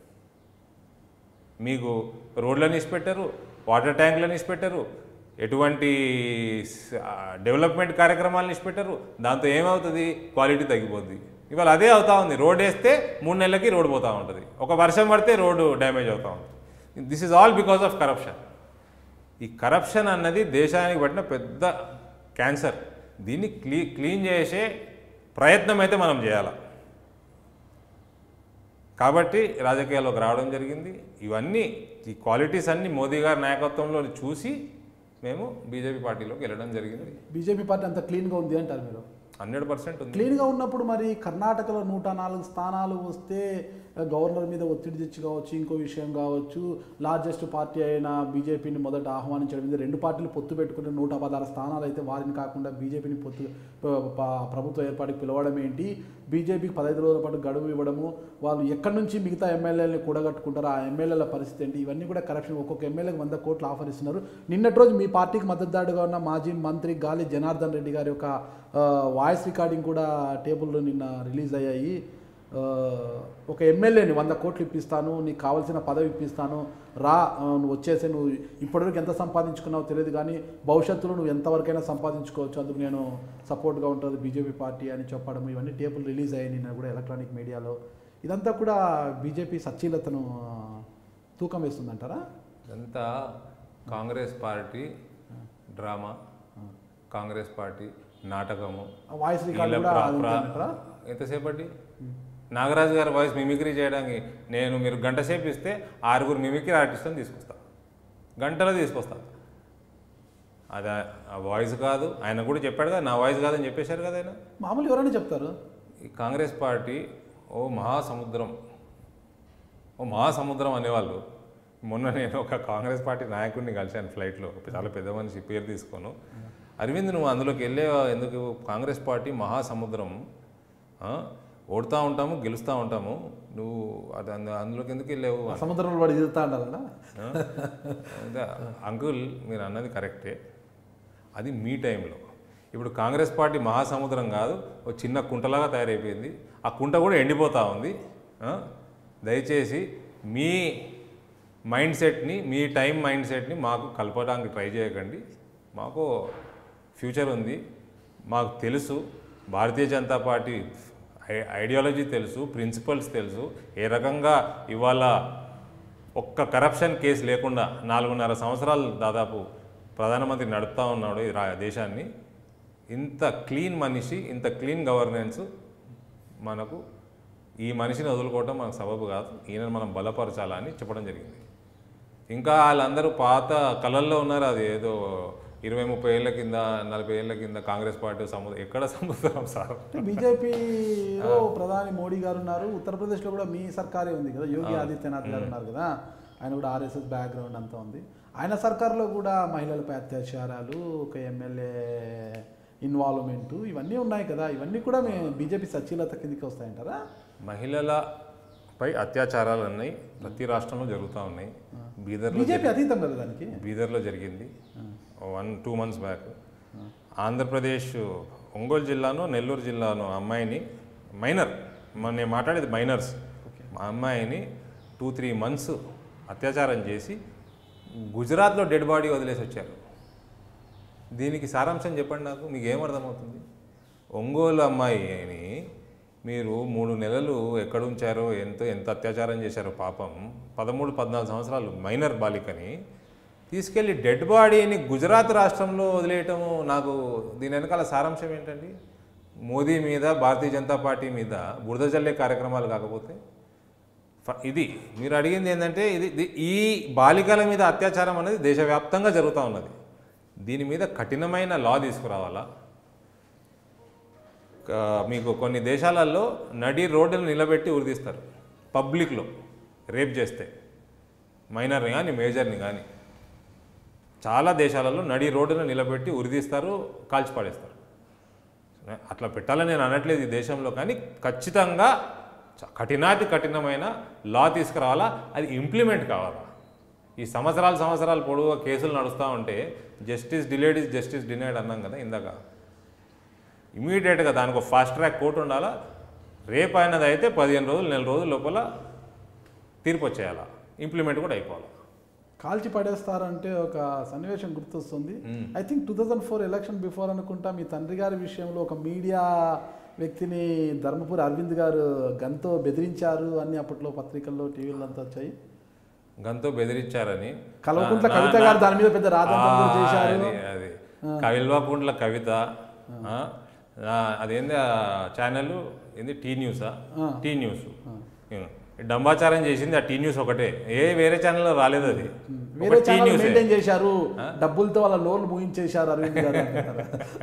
మీకు రోడ్లను ఇచ్చిపెట్టరు వాటర్ ట్యాంకులను ఇచ్చిపెట్టరు ఎటువంటి స- ఆ, డెవలప్మెంట్ కార్యక్రమాలను ఇచ్చిపెట్టరు దాంతో ఏమవుతుంది క్వాలిటీ తగ్గిపోద్ది ఇవాళ అదే అవుతా ఉంది రోడ్ వేస్తే మూడు నెలలకి రోడ్ పోతూ ఉంటుంది ఒక వర్షం పడితే రోడ్డు డ్యామేజ్ అవుతూ ఉంటుంది this is all because of corruption ఈ కరప్షన్ అన్నది దేశానికి పట్టిన పెద్ద క్యాన్సర్ దీన్ని క్లీ క్లీన్ చేసే ప్రయత్నం అయితే మనం చేయాలి కాబట్టి రాజకీయాల్లోకి రావడం జరిగింది ఇవన్నీ ఈ క్వాలిటీస్ అన్ని మోదీ గారి నాయకత్వంలో చూసి మేము బీజేపీ పార్టీలోకి వెళ్ళడం జరిగింది బీజేపీ పార్టీ అంత క్లీన్గా ఉంది అంటారు మీరు హండ్రెడ్ పర్సెంట్ ఉంది క్లీన్గా ఉన్నప్పుడు మరి కర్ణాటకలో నూట నాలుగు స్థానాలు వస్తే ఆ, గవర్నర్ మీద ఒత్తిడి తెచ్చి కావచ్చు ఇంకో విషయం కావచ్చు లార్జెస్ట్ పార్టీ అయిన బీజేపీని మొదట ఆహ్వానించడం ఇది రెండు పార్టీలు పొత్తు పెట్టుకుని నూట పదహారు స్థానాలు అయితే వారిని కాకుండా బీజేపీని పొత్తు ప- ప- ప్రభుత్వ ఏర్పాటుకి పిలవడం ఏంటి బీజేపీకి పదహైదు రోజుల పాటు గడువు ఇవ్వడము వాళ్ళు ఎక్కడి నుంచి మిగతా ఎమ్మెల్యేలని కూడగట్టుకుంటారో ఆ ఎమ్మెల్యేల పరిస్థితి ఏంటి ఇవన్నీ కూడా కరప్షన్ ఒక్కొక్క ఎమ్మెల్యేకి వంద కోట్లు ఆఫర్ ఇస్తున్నారు నిన్నటి రోజు మీ పార్టీకి మద్దతుదారుగా ఉన్న మాజీ మంత్రి గాలి జనార్దన్ రెడ్డి గారి యొక్క ఆ, వాయిస్ రికార్డింగ్ కూడా టేబుల్లో నిన్న రిలీజ్ అయ్యాయి ఆ, ఒక ఎమ్మెల్యేని వంద కోట్లు ఇప్పిస్తాను నీకు కావాల్సిన పదవి ఇప్పిస్తాను రా ఆ, నువ్వు వచ్చేసి నువ్వు ఇప్పటివరకు ఎంత సంపాదించుకున్నావో తెలియదు కానీ భవిష్యత్తులో నువ్వు ఎంతవరకైనా సంపాదించుకోవచ్చు అందుకు నేను సపోర్ట్గా ఉంటుంది బీజేపీ పార్టీ అని చెప్పడం ఇవన్నీ టేబుల్ రిలీజ్ అయ్యాయి నిన్న కూడా ఎలక్ట్రానిక్ మీడియాలో ఇదంతా కూడా బీజేపీ సచ్చీలతను ఆ, తూకం వేస్తుందంటారా ఇదంతా Congress party drama Congress party నాటకము ఆ వాయిస్ రికార్డ్ వీళ్ళ కూడా ప్రా- అది ప్రా- ఉందంటారా? ఎంతసేపటి నాగరాజు గారి వాయిస్ మిమిక్రీ చేయడానికి నేను మీరు గంట సేపు ఇస్తే ఆరుగురు మిమిక్రీ ఆర్టిస్ట్ని తీసుకొస్తా గంటలో తీసుకొస్తా అది ఆ- ఆ వాయిస్ కాదు ఆయన కూడా చెప్పాడు కదా నా వాయిస్ కాదని చెప్పేశారు కదా ఆయన మామూలు ఎవరైనా చెప్తారు ఈ కాంగ్రెస్ పార్టీ ఓ మహాసముద్రం ఓ మహాసముద్రం అనేవాళ్ళు మొన్న నేను ఒక కాంగ్రెస్ పార్టీ నాయకుడిని కలిశాను ఫ్లైట్లో చాలా పెద్ద మనిషి పేరు తీసుకోను అరవింద్ నువ్వు అందులోకి వెళ్ళే ఎందుకు కాంగ్రెస్ పార్టీ మహాసముద్రం ఆ? ఓడుతూ ఉంటాము గెలుస్తూ ఉంటాము నువ్వు అది అందు- అందులోకి ఎందుకు వెళ్ళావు ఆ సముద్రంలో పడి తిరుగుతా అంటారా ఆ? అదే, అంకుల్ మీరు అన్నది కరెక్టే అది మీ టైంలో ఇప్పుడు కాంగ్రెస్ పార్టీ మహాసముద్రం కాదు ఒక చిన్న కుంటలాగా తయారైపోయింది ఆ కుంట కూడా ఎండిపోతూ ఉంది ఆ? దయచేసి మీ మైండ్ సెట్ని మీ టైం మైండ్ సెట్ని మాకు కలపడానికి ట్రై చేయకండి మాకు ఫ్యూచర్ ఉంది మాకు తెలుసు భారతీయ జనతా పార్టీ ఐ- ఐడియాలజీ తెలుసు ప్రిన్సిపల్స్ తెలుసు ఏ రకంగా ఇవాళ ఒక్క కరప్షన్ కేసు లేకుండా నాలుగున్నర సంవత్సరాలు దాదాపు ప్రధానమంత్రి నడుపుతా ఉన్నాడు ఈ రా- దేశాన్ని ఇంత క్లీన్ మనిషి ఇంత క్లీన్ గవర్నెన్స్ మనకు ఈ మనిషిని వదులుకోవటం మనకు సబబు కాదు ఈయనను మనం బలపరచాలని చెప్పడం జరిగింది ఇంకా వాళ్ళందరూ పాత కళల్లో ఉన్నారు అది ఏదో ఇరవై ముప్పై ఏళ్ళ కింద నలభై ఏళ్ళ కింద కాంగ్రెస్ పార్టీ సముద్రం ఎక్కడ సముద్రం సార్ బీజేపీలో ప్రధాని మోడీ గారు ఉన్నారు ఉత్తరప్రదేశ్లో కూడా మీ సర్కారే ఉంది కదా యోగి ఆదిత్యనాథ్ గారు ఉన్నారు కదా ఆయన కూడా ఆర్ఎస్ఎస్ బ్యాక్గ్రౌండ్ అంతా ఉంది ఆయన సర్కార్లో కూడా మహిళలపై అత్యాచారాలు ఒక ఎమ్మెల్యే ఇన్వాల్వ్మెంట్ ఇవన్నీ ఉన్నాయి కదా ఇవన్నీ కూడా మీ బీజేపీ సచీలత కిందకి వస్తాయంటారా మహిళలపై అత్యాచారాలు ఉన్నాయి ప్రతి రాష్ట్రంలో జరుగుతూ ఉన్నాయి బీదర్లో బీజేపీ అతీతం కదా దానికి బీదర్లో జరిగింది one two months back Andhra Pradesh Ongole జిల్లాను నెల్లూరు జిల్లాను అమ్మాయిని మైనర్ మన నేను మాట్లాడేది మైనర్స్ మా అమ్మాయిని టూ త్రీ మంత్స్ అత్యాచారం చేసి గుజరాత్లో డెడ్ బాడీ వదిలేసి వచ్చారు దీనికి సారాంశం చెప్పండి నాకు మీకు ఏమర్థమవుతుంది ఒంగోలు అమ్మాయిని మీరు మూడు నెలలు ఎక్కడ ఉంచారో ఎంత ఎంత అత్యాచారం చేశారో పాపం పదమూడు పద్నాలుగు సంవత్సరాలు మైనర్ బాలికని తీసుకెళ్ళి డెడ్ బాడీని గుజరాత్ రాష్ట్రంలో వదిలేయటము నాకు దీని వెనకాల సారాంశం ఏంటండి మోదీ మీద భారతీయ జనతా పార్టీ మీద బురద జల్లే కార్యక్రమాలు కాకపోతే ఫ- ఇది మీరు అడిగింది ఏంటంటే ఇది ఇది- ఈ బాలికల మీద అత్యాచారం అనేది దేశవ్యాప్తంగా జరుగుతూ ఉన్నది దీని మీద కఠినమైన లా తీసుకురావాలా క- మీకు కొన్ని దేశాలలో నడి రోడ్డును నిలబెట్టి ఉరిదీస్తారు పబ్లిక్లో రేప్ చేస్తే మైనర్ని కానీ మేజర్ని కానీ చాలా దేశాలలో నడి రోడ్డును నిలబెట్టి ఉరిదీస్తారు కాల్చి పడేస్తారు అట్లా పెట్టాలని నేను అనట్లేదు ఈ దేశంలో కానీ ఖచ్చితంగా చ- కఠినాతి కఠినమైన లా తీసుకురావాలా అది ఇంప్లిమెంట్ కావాలా ఈ సంవత్సరాలు సంవత్సరాలు పొడవుగా కేసులు నడుస్తూ ఉంటే justice delayed is justice denied అన్నాం కదా ఇందాక ఇమీడియట్గా దానికి ఒక ఫాస్ట్ ట్రాక్ కోర్టు ఉండాలా రేపు అయినది అయితే పదిహేను రోజులు నెల రోజుల లోపల తీర్పు వచ్చేయాలా ఇంప్లిమెంట్ కూడా అయిపోవాలి కాల్చి పడేస్తారంటే ఒక సన్నివేశం గుర్తొస్తుంది I think two thousand four election before అనుకుంటా మీ తండ్రి గారి విషయంలో ఒక మీడియా వ్యక్తిని ధర్మపురి అరవింద్ గారు గన్తో బెదిరించారు అని అప్పట్లో పత్రికల్లో టీవీలో అంతా వచ్చాయి గంతో బెదిరించారని కల్వకుంట్ల నా- కవిత నా- గారు దాని మీద పెద్ద రాజంత్రం ఆ, చేశారు అది అది కవిల్వాకుంట్ల కవిత ఆ, ఆ, అదేంది ఆ ఛానల్ ఏంది టీ న్యూసా టీ న్యూస్ ఉం. డంబాచారం చేసింది ఆ టీ న్యూస్ ఒకటే ఏ వేరే ఛానల్లో రాలేదు అది వేరే ఒక టీ ఛానల్ న్యూసే మెయింటైన్ చేశారు డబ్బులతో వాళ్ళ లోన్లు ముగించేశారు అరవింద్ గారు అంటున్నారు.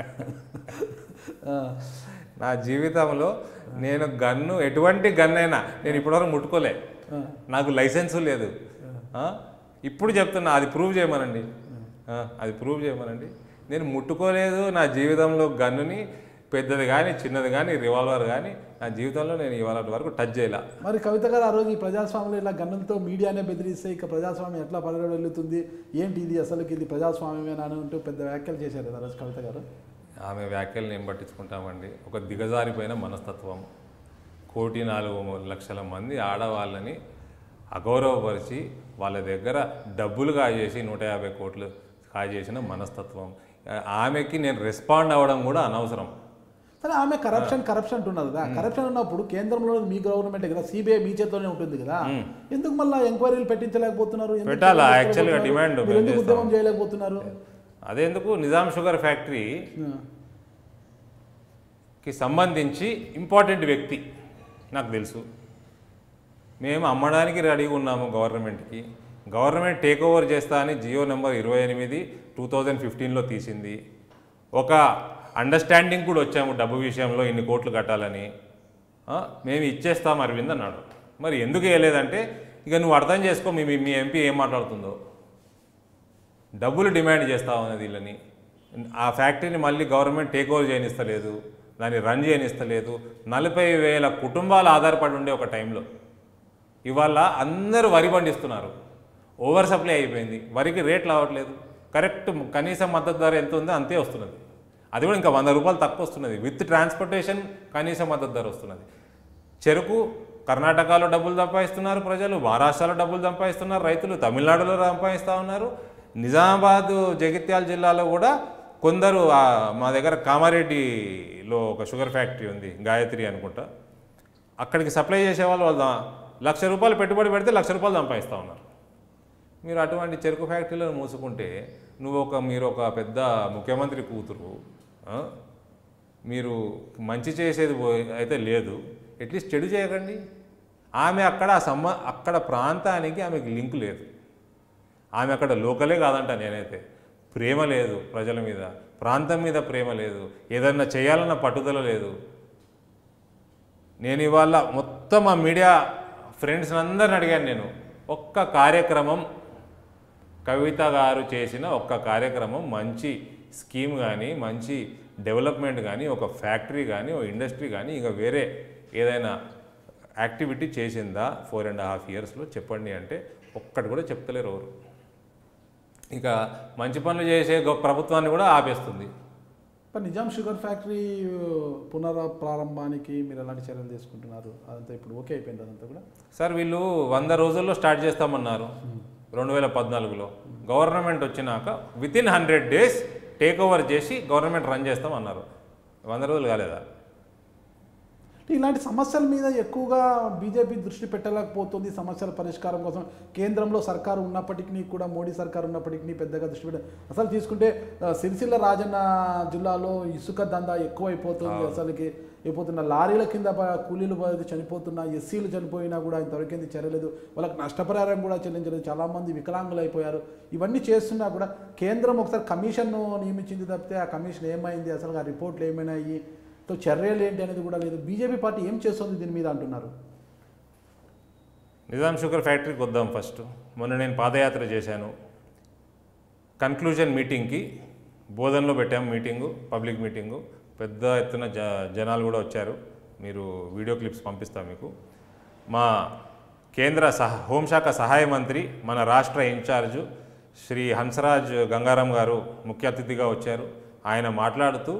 ఆ, నా జీవితంలో నేను గన్ను ఎటువంటి గన్ అయినా నేను ఇప్పటివరకు ముట్టుకోలే నాకు లైసెన్సు లేదు ఆ? ఇప్పుడు చెప్తున్నా అది ప్రూవ్ చేయమనండి ఆ, అది ప్రూవ్ చేయమనండి నేను ముట్టుకోలేదు నా జీవితంలో గన్నుని పెద్దది కానీ చిన్నది కానీ రివాల్వర్ కానీ నా జీవితంలో నేను ఇవాళ వరకు టచ్ చేయలే మరి కవిత గారు ఆ రోజు ఈ ప్రజాస్వామ్యంలో ఇలా గన్నులతో మీడియానే బెదిరిస్తే ఇక ప్రజాస్వామ్యం ఎట్లా వెళ్తుంది ఏంటి ఇది అసలు ఇది ప్రజాస్వామ్యమేనా అని అంటూ పెద్ద వ్యాఖ్యలు చేశారు కదా ఆ రోజు కవిత గారు ఆమె వ్యాఖ్యలను ఏం పట్టించుకుంటామండి ఒక దిగజారిపోయిన మనస్తత్వం కోటి నాలుగు లక్షల మంది ఆడవాళ్ళని అగౌరవపరిచి వాళ్ళ దగ్గర డబ్బులు కాజేసి నూట యాభై కోట్లు కాజేసిన మనస్తత్వం ఆ- ఆమెకి నేను రెస్పాండ్ అవ్వడం కూడా అనవసరం సరే ఆమె కరప్షన్ కరప్షన్ అంటున్నారు కదా కరప్షన్ ఉన్నప్పుడు కేంద్రంలో మీ గవర్నమెంట్ కదా సిబిఐ మీ చేతిలోనే ఉంటుంది కదా ఎందుకు మళ్ళీ ఎంక్వైరీలు పెట్టించలేకపోతున్నారు ఎందుకు పెట్టాలా? పెట్టలేకపోతున్నారు? Actually గా demand మీరు మేము ఎందుకు చేస్తాం. ఉద్యమం చేయలేకపోతున్నారు అదెందుకు నిజాం షుగర్ ఫ్యాక్టరీ ఆ. కి సంబంధించి ఇంపార్టెంట్ వ్యక్తి నాకు తెలుసు మేము అమ్మడానికి రెడీగా ఉన్నాము గవర్నమెంట్కి గవర్నమెంట్ టేక్ ఓవర్ చేస్తా అని జియో నెంబర్ ఇరవై ఎనిమిది టూ థౌజండ్ ఫిఫ్టీన్లో తీసింది ఒక అండర్స్టాండింగ్ కూడా వచ్చాము డబ్బు విషయంలో ఇన్ని కోట్లు కట్టాలని ఆ, మేము ఇచ్చేస్తాం అరవింద్ అన్నాడు మరి ఎందుకు వేయలేదంటే ఇక నువ్వు అర్థం చేసుకో మీ మీ- మీ ఎంపీ ఏం మాట్లాడుతుందో డబ్బులు డిమాండ్ చేస్తా ఉన్నది వీళ్ళని ఆ ఫ్యాక్టరీని మళ్ళీ గవర్నమెంట్ టేక్ ఓవర్ చేయనిస్తలేదు దాన్ని రన్ చేయనిస్తలేదు నలభై వేల కుటుంబాలు ఆధారపడి ఉండే ఒక టైంలో ఇవాళ అందరూ వరి పండిస్తున్నారు ఓవర్ సప్లై అయిపోయింది వరికి రేట్లు అవ్వట్లేదు కరెక్ట్ కనీసం మద్దతు ధర ఎంత ఉందో అంతే వస్తున్నది అది కూడా ఇంకా వంద రూపాయలు తక్కువ వస్తున్నది విత్ ట్రాన్స్పోర్టేషన్ కనీస మద్దతు ధర వస్తున్నది చెరుకు కర్ణాటకలో డబ్బులు సంపాదిస్తున్నారు ప్రజలు మహారాష్ట్రలో డబ్బులు సంపాదిస్తున్నారు రైతులు తమిళనాడులో సంపాదిస్తూ ఉన్నారు నిజామాబాద్ జగిత్యాల జిల్లాలో కూడా కొందరు ఆ, మా దగ్గర కామారెడ్డిలో ఒక షుగర్ ఫ్యాక్టరీ ఉంది గాయత్రి అనుకుంటా అక్కడికి సప్లై చేసే వాళ్ళు వాళ్ళు దా- లక్ష రూపాయలు పెట్టుబడి పెడితే లక్ష రూపాయలు సంపాదిస్తూ ఉన్నారు మీరు అటువంటి చెరుకు ఫ్యాక్టరీలను మూసుకుంటే నువ్వు ఒక మీరు ఒక పెద్ద ముఖ్యమంత్రి కూతురు ఆ? మీరు మంచి చేసేది పోయి- అయితే లేదు అట్లీస్ట్ చెడు చేయకండి ఆమె అక్కడ ఆ సంబ అక్కడ ప్రాంతానికి ఆమెకు లింక్ లేదు ఆమె అక్కడ లోకలే కాదంట నేనైతే ప్రేమ లేదు ప్రజల మీద ప్రాంతం మీద ప్రేమ లేదు ఏదన్నా చేయాలన్న పట్టుదల లేదు నేను ఇవాళ మొత్తం ఆ మీడియా ఫ్రెండ్స్ అందరిని అడిగాను నేను ఒక్క కార్యక్రమం కవిత గారు చేసిన ఒక్క కార్యక్రమం మంచి స్కీమ్ కానీ మంచి డెవలప్మెంట్ కానీ ఒక ఫ్యాక్టరీ కానీ ఒక ఇండస్ట్రీ కానీ ఇంకా వేరే ఏదైనా యాక్టివిటీ చేసిందా ఫోర్ అండ్ హాఫ్ ఇయర్స్లో చెప్పండి అంటే ఒక్కటి కూడా చెప్తలేరు ఎవరు ఇక మంచి పనులు చేసే గొప్ప ప్రభుత్వాన్ని కూడా ఆపేస్తుంది మరి నిజాం షుగర్ ఫ్యాక్టరీ పునర ప్రారంభానికి మీరు ఎలాంటి చర్యలు తీసుకుంటున్నారు అదంతా ఇప్పుడు ఓకే అయిపోయింది అదంతా కూడా సార్ వీళ్ళు వంద రోజుల్లో స్టార్ట్ చేస్తామన్నారు రెండు వేల పద్నాలుగులో గవర్నమెంట్ వచ్చినాక with in hundred days take over చేసి గవర్నమెంట్ రన్ చేస్తామన్నారు వంద రోజులు కాలేదా అంటే ఇలాంటి సమస్యల మీద ఎక్కువగా బీజేపీ దృష్టి పెట్టలేకపోతుంది సమస్యల పరిష్కారం కోసం కేంద్రంలో సర్కారు ఉన్నప్పటికీ కూడా మోడీ సర్కారు ఉన్నప్పటికీ పెద్దగా దృష్టి పెట్ట అసలు తీసుకుంటే ఆ, సిరిసిల్ల రాజన్న జిల్లాలో ఇసుక దందా ఎక్కువైపోతుంది అసలుకి అయిపోతున్న లారీల కింద ప- కూలీలు ప- చనిపోతున్న ఎస్సీలు చనిపోయినా కూడా ఇంతవరకు ఏంది చర్యలేదు వాళ్ళకి నష్టపరిహారం కూడా చెల్లించలేదు చాలామంది వికలాంగులు అయిపోయారు ఇవన్నీ చేస్తున్నా కూడా కేంద్రం ఒకసారి కమిషన్ను నియమించింది తప్పితే ఆ కమిషన్ ఏమైంది అసలు ఆ రిపోర్ట్లు ఏమైనాయి సో చర్యలు ఏంటి అనేది కూడా లేదు బీజేపీ పార్టీ ఏం చేస్తుంది దీని మీద అంటున్నారు నిజాం షుగర్ ఫ్యాక్టరీకి వద్దాం ఫస్ట్ మొన్న నేను పాదయాత్ర చేశాను కన్క్లూజన్ మీటింగ్కి బోధనలో పెట్టాము మీటింగు పబ్లిక్ మీటింగు పెద్ద ఎత్తున జ జనాలు కూడా వచ్చారు మీరు వీడియో క్లిప్స్ పంపిస్తాం మీకు మా కేంద్ర సహ హోంశాఖ సహాయ మంత్రి మన రాష్ట్ర ఇన్ఛార్జు శ్రీ హంసరాజ్ గంగారాం గారు ముఖ్య అతిథిగా వచ్చారు ఆయన మాట్లాడుతూ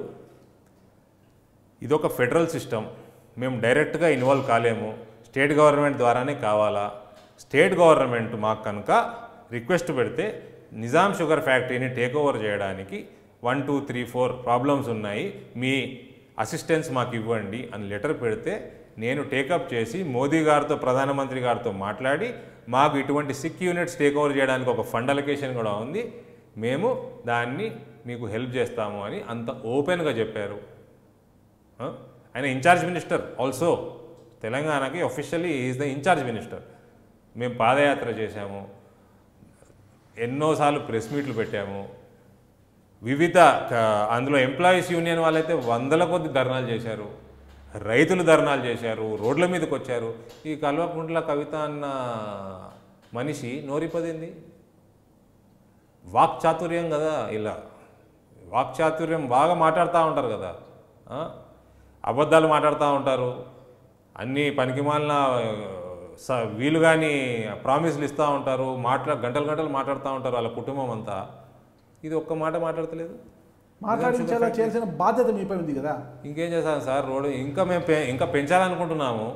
ఇదొక ఫెడరల్ సిస్టమ్ మేము డైరెక్ట్గా ఇన్వాల్వ్ కాలేము స్టేట్ గవర్నమెంట్ ద్వారానే కావాలా స్టేట్ గవర్నమెంట్ మాకు కనుక రిక్వెస్ట్ పెడితే నిజాం షుగర్ ఫ్యాక్టరీని టేక్ ఓవర్ చేయడానికి one two three four problems ఉన్నాయి మీ అసిస్టెన్స్ మాకు ఇవ్వండి అని లెటర్ పెడితే నేను టేకప్ చేసి మోదీ గారితో ప్రధానమంత్రి గారితో మాట్లాడి మాకు ఇటువంటి సిక్ యూనిట్స్ టేక్ ఓవర్ చేయడానికి ఒక ఫండ్ అలొకేషన్ కూడా ఉంది మేము దాన్ని మీకు హెల్ప్ చేస్తాము అని అంత ఓపెన్గా చెప్పారు ఆ? ఆయన ఇన్ఛార్జ్ మినిస్టర్ ఆల్సో తెలంగాణకి officially is the in charge minister మేము పాదయాత్ర చేశాము ఎన్నోసార్లు ప్రెస్ మీట్లు పెట్టాము వివిధ క- అందులో ఎంప్లాయీస్ యూనియన్ వాళ్ళైతే వందల కొద్ది ధర్నాలు చేశారు రైతులు ధర్నాలు చేశారు రోడ్ల మీదకి వచ్చారు ఈ కల్వకుంట్ల కవిత అన్న మనిషి నోరిపదింది వాక్చాతుర్యం కదా ఇలా వాక్చాతుర్యం బాగా మాట్లాడుతూ ఉంటారు కదా ఆ? అబద్ధాలు మాట్లాడుతూ ఉంటారు అన్నీ పనికిమాలిన స వీలు కానీ ప్రామిస్లు ఇస్తూ ఉంటారు మాట్లా గంటలు గంటలు మాట్లాడుతూ ఉంటారు వాళ్ళ కుటుంబం అంతా ఇది ఒక్క మాట మాట్లాడతలేదు మాట్లాడించేలా చేయాల్సిన బాధ్యత మీపై ఉంది కదా ఇంకేం చేస్తాను సార్ రోడ్డు ఇంకా మేము పె- ఇంకా పెంచాలనుకుంటున్నాము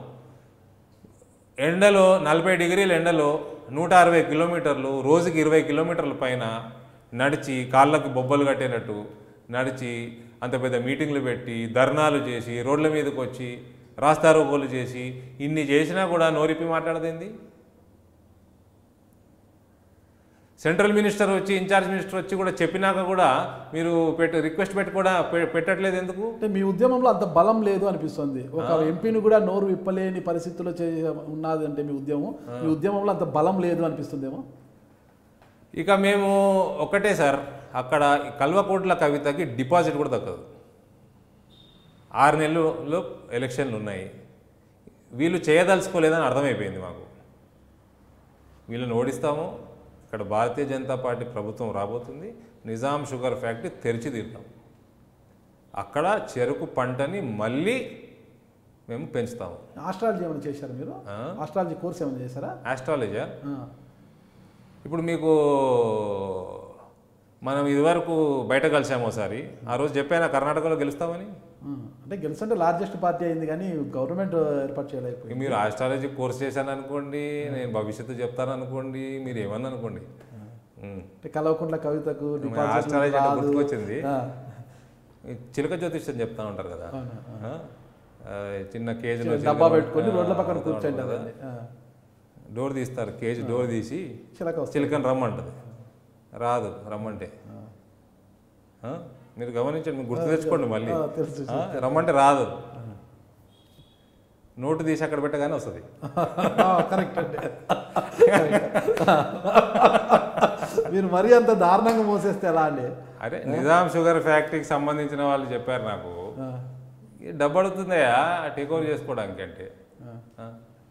ఎండలో నలభై డిగ్రీల ఎండలో నూట అరవై కిలోమీటర్లు రోజుకి ఇరవై కిలోమీటర్ల పైన నడిచి కాళ్ళకు బొబ్బలు కట్టేటట్టు నడిచి అంత పెద్ద మీటింగ్లు పెట్టి ధర్నాలు చేసి రోడ్ల మీదకి వచ్చి రాస్తారోకోలు చేసి ఇన్ని చేసినా కూడా నోరిప్పి మాట్లాడదేంది సెంట్రల్ మినిస్టర్ వచ్చి ఇన్ఛార్జ్ మినిస్టర్ వచ్చి కూడా చెప్పినాక కూడా మీరు పెట్టి రిక్వెస్ట్ పెట్టి కూడా పె- పెట్టట్లేదు ఎందుకు అంటే మీ ఉద్యమంలో అంత బలం లేదు అనిపిస్తుంది ఒక ఎంపీని కూడా నోరు విప్పలేని పరిస్థితుల్లో చే ఉన్నది అంటే మీ ఉద్యమం మీ ఉద్యమంలో అంత బలం లేదు అనిపిస్తుందేమో ఇక మేము ఒకటే సార్ అక్కడ ఈ కల్వకోట్ల కవితకి డిపాజిట్ కూడా దక్కదు ఆరు నెలల్లో ఎలక్షన్లు ఉన్నాయి వీళ్ళు చేయదలుచుకోలేదని అర్థమైపోయింది మాకు వీళ్ళని ఓడిస్తాము ఇక్కడ భారతీయ జనతా పార్టీ ప్రభుత్వం రాబోతుంది నిజాం షుగర్ ఫ్యాక్టరీ తెరిచి తీరుతాం అక్కడ చెరుకు పంటని మళ్ళీ మేము పెంచుతాము ఆస్ట్రాలజీ ఏమైనా చేశారా మీరు ఆ? ఆస్ట్రాలజీ కోర్స్ ఏమైనా చేశారా ఆస్ట్రాలజీ ఆ. ఇప్పుడు మీకు మనం ఇదివరకు బయట కలిసాము ఒకసారి ఆ రోజు చెప్పాను కర్ణాటకలో గెలుస్తామని ఆ. అంటే గెలుస్తుంటే లార్జెస్ట్ పార్టీ అయింది కానీ గవర్నమెంట్ ఏర్పాటు చేయలేకపోయింది మీరు ఆస్ట్రాలజీ కోర్స్ చేశాను అనుకోండి నేను భవిష్యత్తు చెప్తాను అనుకోండి మీరు ఏమన్నా అనుకోండి ఉమ్. అంటే కలవకుంట్ల కవితకు మరి డిపాజిట్ ఆస్ట్రాలజీ అంటే రాదు. గుర్తుకొచ్చింది. ఆ. ఈ చిలక జ్యోతిష్యం చెప్తా ఉంటారు కదా అవును, ఆ? ఆ, చిన్న కేజీలో డబ్బా చిల్లర- పెట్టుకొని రోడ్ల ఆ, పక్కన అవుతాడు కూర్చోండి కదా. అదండి ఆ. డోర్ తీస్తారు కేజీ డోర్ తీసి చిలక వస్తుంది చిలకని రమ్మంటది రాదు రమ్మంటే ఆ? మీరు గమనించండి మీరు గుర్తు తెచ్చుకోండి మళ్ళీ ఆ, తెలుసు, ఆ? రమ్మంటే రాదు నోటు తీసి అక్కడ పెట్టగానే వస్తుంది కరెక్ట్ అండి మీరు మరీ అంత దారుణంగా మోసేస్తే ఎలా అండి అరే నిజాం షుగర్ ఫ్యాక్టరీకి సంబంధించిన వాళ్ళు చెప్పారు నాకు ఆ, ఈ డబ్బు అడుగుతుందయా టేక్ ఓవర్ చేసుకోవడానికి అంటే ఆ?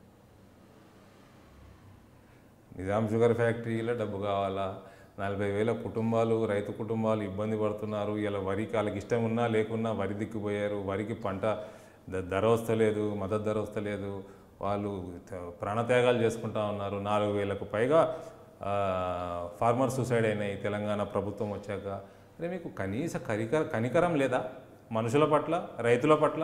నిజాం షుగర్ ఫ్యాక్టరీలో డబ్బు కావాలా నలభై వేల కుటుంబాలు రైతు కుటుంబాలు ఇబ్బంది పడుతున్నారు ఇలా వరికి వాళ్ళకి ఇష్టం ఉన్నా లేకున్నా వరి దిక్కుపోయారు వరికి పంట ద- ధర వస్తలేదు మద్దతు ధర వస్తలేదు వాళ్ళు త- ప్రాణత్యాగాలు చేసుకుంటా ఉన్నారు నాలుగు వేలకు పైగా ఫార్మర్ సూసైడ్ అయినాయి తెలంగాణ ప్రభుత్వం వచ్చాక అరే మీకు కనీస కనికర కనికరం లేదా మనుషుల పట్ల రైతుల పట్ల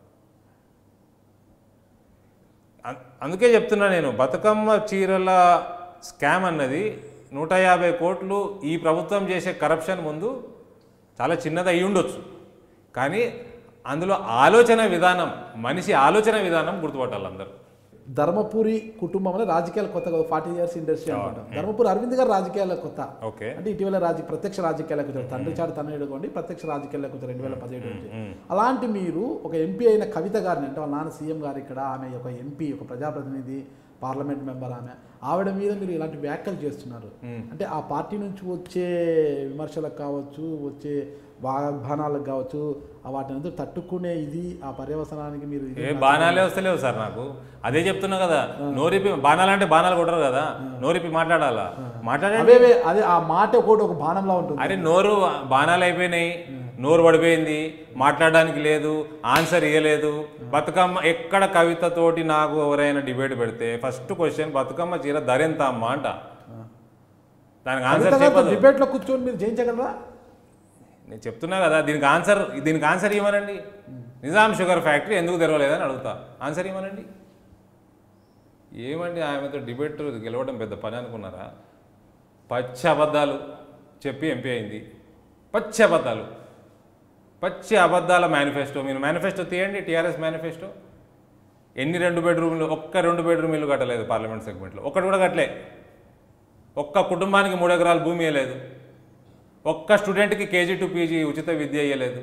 అం- అందుకే చెప్తున్నా నేను బతుకమ్మ చీరల స్కామ్ అన్నది నూట యాభై కోట్లు ఈ ప్రభుత్వం చేసే కరప్షన్ ముందు చాలా చిన్నది అయి ఉండొచ్చు కానీ అందులో ఆలోచన విధానం మనిషి ఆలోచన విధానం గుర్తుపట్టాలి అందరూ ధర్మపురి కుటుంబంలో రాజకీయాలు కొత్త ఫార్టీ ఇయర్స్ ఇండస్ట్రీ అనమాట ధర్మపురి అరవింద్ గారు రాజకీయాలకు కొత్త ఓకే అంటే ఇటీవల రాజ ప్రత్యక్ష రాజకీయాలకు వచ్చారు తండ్రి చాటు తన ఎడుకోండి ప్రత్యక్ష రాజకీయాలకు వచ్చారు రెండు వేల పదిహేడు నుంచి అలాంటి మీరు ఒక ఎంపీ అయిన కవిత గారిని అంటే వాళ్ళ నాన్న సీఎం గారు ఇక్కడ ఆమె ఒక ఎంపీ ఒక ప్రజాప్రతినిధి పార్లమెంట్ మెంబర్ ఆమె ఆవిడ మీద మీరు ఇలాంటి వ్యాఖ్యలు చేస్తున్నారు అంటే ఆ పార్టీ నుంచి వచ్చే విమర్శలకు కావచ్చు వచ్చే వాగ్బానాలకు కావచ్చు ఆ వాటిని అందరూ తట్టుకునే ఇది ఆ పర్యవసనానికి మీరు ఇది ఏ బాణాలే వస్తలేవు సార్ నాకు అదే చెప్తున్నా కదా నోరిపి బాణాలు అంటే బాణాలు కొట్టరు కదా నోరిపి మాట్లాడాలా మాట్లాడండి అవే అవే అదే ఆ మాట ఒకటి ఒక బాణంలా ఉంటుంది అరే నోరు బాణాలు అయిపోయినాయి నోరు పడిపోయింది మాట్లాడడానికి లేదు ఆన్సర్ ఇవ్వలేదు బతుకమ్మ ఎక్కడ కవితతోటి నాకు ఎవరైనా డిబేట్ పెడితే ఫస్ట్ క్వశ్చన్ బతుకమ్మ చీర ధర ఎంత అమ్మా అంట దానికి ఆన్సర్ చెప్పదు డిబేట్ లో కూర్చొని మీరు జయించగలరా నేను చెప్తున్నా కదా దీనికి ఆన్సర్ దీనికి ఆన్సర్ ఇవ్వనండి నిజాం షుగర్ ఫ్యాక్టరీ ఎందుకు తెరవలేదని అడుగుతా ఆన్సర్ ఇవ్వనండి ఏమండి ఆమెతో డిబేట్ గెలవడం పెద్ద పని అనుకున్నారా పచ్చి అబద్ధాలు చెప్పి ఎంపీ అయింది పచ్చి అబద్ధాలు పచ్చి అబద్ధాల మేనిఫెస్టో మీరు మేనిఫెస్టో తీయండి టీఆర్ఎస్ మేనిఫెస్టో ఎన్ని రెండు బెడ్రూమ్లు ఒక్క రెండు బెడ్రూమ్ ఇల్లు కట్టలేదు పార్లమెంట్ సెగ్మెంట్లో ఒక్కటి కూడా కట్టలే ఒక్క కుటుంబానికి మూడు ఎకరాల భూమి ఇవ్వలేదు ఒక్క స్టూడెంట్కి కేజీ టు పీజీ ఉచిత విద్య ఇవ్వలేదు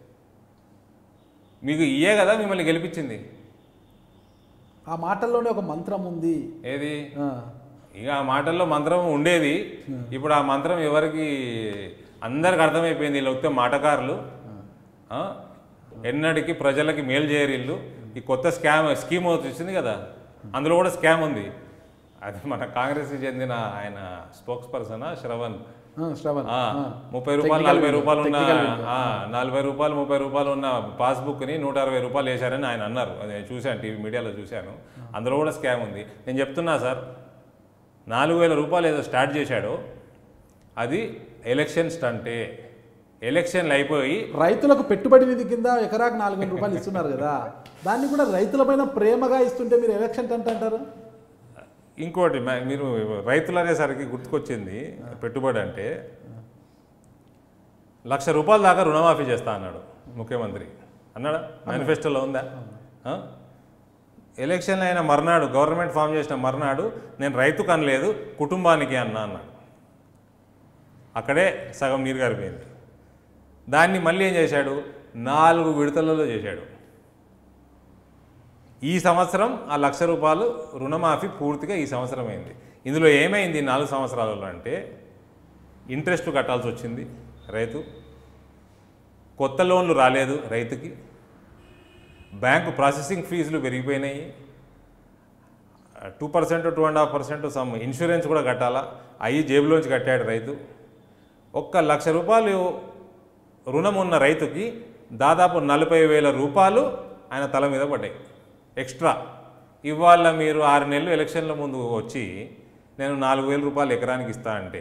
మీకు ఇయే కదా మిమ్మల్ని గెలిపించింది ఆ మాటల్లోనే ఒక మంత్రం ఉంది ఏది ఆ, ఇక ఆ మాటల్లో మంత్రం ఉండేది ఇప్పుడు ఆ మంత్రం ఎవరికి అందరికి అర్థమైపోయింది వీళ్ళు వస్తే మాటకారులు ఆ? ఎన్నటికి ప్రజలకి మేలు చేయరు వీళ్ళు ఈ కొత్త స్కామ్ స్కీమ్ వచ్చింది కదా అందులో కూడా స్కామ్ ఉంది అది మన కాంగ్రెస్కి చెందిన ఆయన స్పోక్స్ పర్సన్ శ్రవణ్ ఆ, శ్రవణ్ ఆ, ఆ. ముప్పై రూపాయలు Technical నలభై video, రూపాయలు ఉన్న technical video. ఆ, నలభై రూపాయలు ముప్పై రూపాయలు ఉన్న పాస్బుక్ని నూట అరవై రూపాయలు వేశారని ఆయన అన్నారు అది నేను చూశాను టీవీ మీడియాలో చూశాను అందులో కూడా స్కామ్ ఉంది నేను చెప్తున్నా సార్ నాలుగు వేల రూపాయలు ఏదో స్టార్ట్ చేశాడో అది ఎలక్షన్ స్టంటే ఎలక్షన్లు అయిపోయి రైతులకు పెట్టుబడి నిధి కింద ఎకరాకు నాలుగు వేల రూపాయలు ఇస్తున్నారు కదా దాన్ని కూడా రైతులపైన ప్రేమగా ఇస్తుంటే మీరు ఎలక్షన్ అంటే అంటారు ఇంకోటి మ- మీరు రైతులు అనేసరికి గుర్తుకొచ్చింది పెట్టుబడి అంటే లక్ష రూపాయల దాకా రుణమాఫీ చేస్తా అన్నాడు ముఖ్యమంత్రి అన్నాడా మేనిఫెస్టోలో ఉందా ఆ? ఎలక్షన్ అయిన మర్నాడు గవర్నమెంట్ ఫామ్ చేసిన మర్నాడు నేను రైతుకు అనలేదు కుటుంబానికి అన్నా అన్నాడు అక్కడే సగం నీరు గారిపోయింది దాన్ని మళ్ళీ ఏం చేశాడు నాలుగు విడతలలో చేశాడు ఈ సంవత్సరం ఆ లక్ష రూపాయలు రుణమాఫీ పూర్తిగా ఈ సంవత్సరం అయింది ఇందులో ఏమైంది ఈ నాలుగు సంవత్సరాలలో అంటే ఇంట్రెస్ట్ కట్టాల్సి వచ్చింది రైతు కొత్త లోన్లు రాలేదు రైతుకి బ్యాంకు ప్రాసెసింగ్ ఫీజులు పెరిగిపోయినాయి two percent two and half percent some insurance కూడా కట్టాలా అవి జేబులోంచి కట్టాడు రైతు ఒక్క లక్ష రూపాయలు రుణం ఉన్న రైతుకి దాదాపు నలభై వేల రూపాయలు ఆయన తల మీద పడ్డాయి ఎక్స్ట్రా ఇవాళ మీరు ఆరు నెలలు ఎలక్షన్ల ముందు వచ్చి నేను నాలుగు వేల రూపాయలు ఎకరానికి ఇస్తా అంటే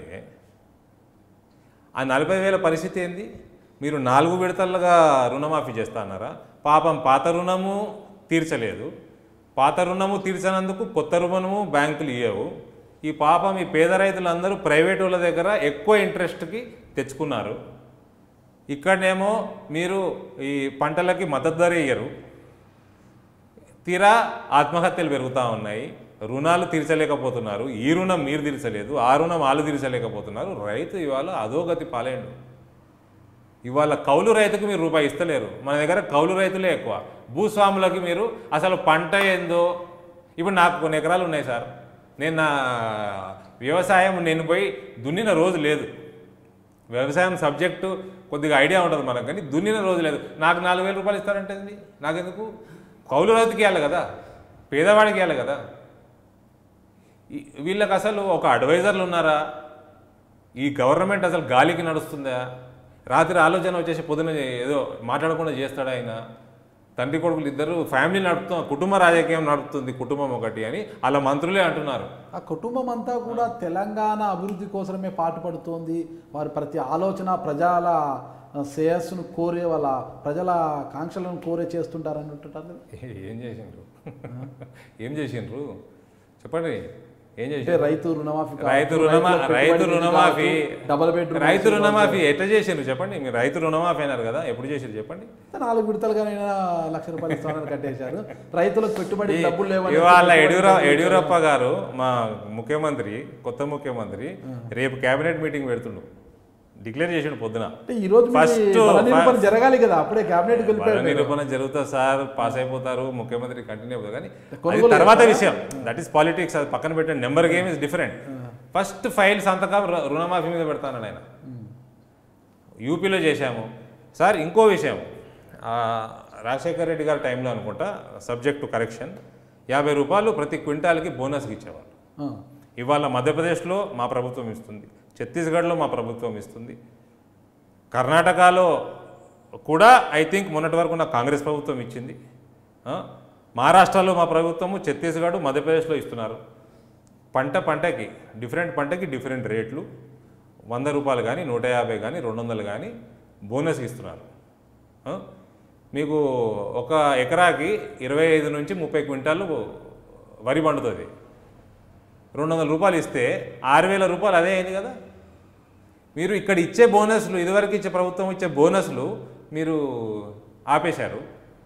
ఆ నలభై వేల పరిస్థితి ఏంది మీరు నాలుగు విడతలుగా రుణమాఫీ చేస్తా అన్నారా పాపం పాత రుణము తీర్చలేదు పాత రుణము తీర్చనందుకు కొత్త రుణము బ్యాంకులు ఇవ్వవు ఈ పాపం ఈ పేద రైతులందరూ ప్రైవేట్ వాళ్ళ దగ్గర ఎక్కువ ఇంట్రెస్ట్కి తెచ్చుకున్నారు ఇక్కడనేమో మీరు ఈ పంటలకి మద్దతు ధర ఇయ్యరు తీరా ఆత్మహత్యలు పెరుగుతూ ఉన్నాయి రుణాలు తీర్చలేకపోతున్నారు ఈ రుణం మీరు తీర్చలేదు ఆ రుణం వాళ్ళు తీర్చలేకపోతున్నారు రైతు ఇవాళ అధోగతి పాలేండు ఇవాళ కౌలు రైతుకు మీరు రూపాయి ఇస్తలేరు మన దగ్గర కౌలు రైతులే ఎక్కువ భూస్వాములకి మీరు అసలు పంట ఏందో ఇప్పుడు నాకు కొన్ని ఎకరాలు ఉన్నాయి సార్ నేను నా వ్యవసాయం నేను పోయి దున్నిన రోజు లేదు వ్యవసాయం సబ్జెక్టు కొద్దిగా ఐడియా ఉంటుంది మనకు కానీ దున్నిన రోజు లేదు నాకు నాలుగు వేల రూపాయలు ఇస్తారంటే ఏంది? నాకెందుకు కౌలు రైతుకి ఇవ్వాలి కదా పేదవాడికి ఇవ్వాలి కదా ఈ- వీళ్ళకి అసలు ఒక అడ్వైజర్లు ఉన్నారా ఈ గవర్నమెంట్ అసలు గాలికి నడుస్తుందా రాత్రి ఆలోచన వచ్చేసి పొద్దున ఏదో మాట్లాడకుండా చేస్తాడా ఆయన తండ్రి కొడుకులు ఇద్దరు ఫ్యామిలీ నడుపుతాం కుటుంబ రాజకీయం నడుపుతుంది కుటుంబం ఒకటి అని అలా మంత్రులే అంటున్నారు ఆ కుటుంబం అంతా కూడా తెలంగాణ అభివృద్ధి కోసమే పాటుపడుతోంది వారి ప్రతి ఆలోచన ప్రజల ఆ, శ్రేయస్సును కోరే వాళ్ళ ప్రజల కాంక్షలను కోరే చేస్తుంటారు అన్నట్టుంటారు ఏం చేసిండ్రు ఏం చేసిండ్రు చెప్పండి ఏం అంటే చేసిండ్రు రైతు రుణమాఫీ కావచ్చు, రైతు రుణమా రైతులకు రైతు పెట్టుబడి రుణమాఫీ కావచ్చు, డబల్ బెడ్రూమ్ రైతు హౌస్ రుణమాఫీ ఎట్లా చేసిండ్రు చెప్పండి మీరు రైతు రుణమాఫీ అన్నారు కదా ఎప్పుడు చేసిండ్రు చెప్పండి నాలుగు విడతలుగానైనా లక్ష రూపాయలు ఇస్తామని కట్టేశారు రైతులకు పెట్టుబడి డబ్బులు లేవని ఇవాళ పెట్టుబడి యడ్యూరా డబ్బులు యడ్యూరప్ప గారు మా ముఖ్యమంత్రి కొత్త ముఖ్యమంత్రి రేపు కేబినెట్ మీటింగ్ పెడుతుండు డిక్లేర్ చేసిండు పొద్దున అంటే ఈ రోజు మీ First, బల నిరూపణ జరగాలి కదా అప్పుడే కేబినెట్ బల వెళ్ళిపోయారు నిరూపణ జరుగుతుంది సార్ పాస్ అయిపోతారు ముఖ్యమంత్రి కంటిన్యూ అవుతారు కానీ అది కొనుగోలు తర్వాత విషయం దట్ ఈస్ పాలిటిక్స్ అది పక్కన పెట్టండి number game is different first file సంతకం రు- రుణమాఫీ మీద పెడతాను ఆయన యూపీలో చేశాము సార్ ఇంకో విషయం ఆ, రాజశేఖర్ రెడ్డి గారి టైంలో అనుకుంటా సబ్జెక్ట్ టు కరెక్షన్ యాభై రూపాయలు ప్రతి క్వింటాల్కి బోనస్కి ఇచ్చేవాళ్ళు ఆ. ఇవాళ మధ్యప్రదేశ్లో మా ప్రభుత్వం ఇస్తుంది ఛత్తీస్గఢ్లో మా ప్రభుత్వం ఇస్తుంది కర్ణాటకలో కూడా ఐ థింక్ మొన్నటి వరకు నా కాంగ్రెస్ ప్రభుత్వం ఇచ్చింది ఆ? మహారాష్ట్రలో మా ప్రభుత్వము ఛత్తీస్గఢ్ మధ్యప్రదేశ్లో ఇస్తున్నారు పంట పంటకి డిఫరెంట్ పంటకి డిఫరెంట్ రేట్లు వంద రూపాయలు కానీ నూట యాభై కానీ రెండు వందలు కానీ బోనస్ ఇస్తున్నారు ఆ? మీకు ఒక ఎకరాకి ఇరవై ఐదు నుంచి ముప్పై క్వింటాలు వరి పండుతుంది రెండు వందల రూపాయలు ఇస్తే ఆరు వేల రూపాయలు అదే అయింది కదా మీరు ఇక్కడ ఇచ్చే బోనస్లు ఇదివరకు ఇచ్చే ప్రభుత్వం ఇచ్చే బోనస్లు మీరు ఆపేశారు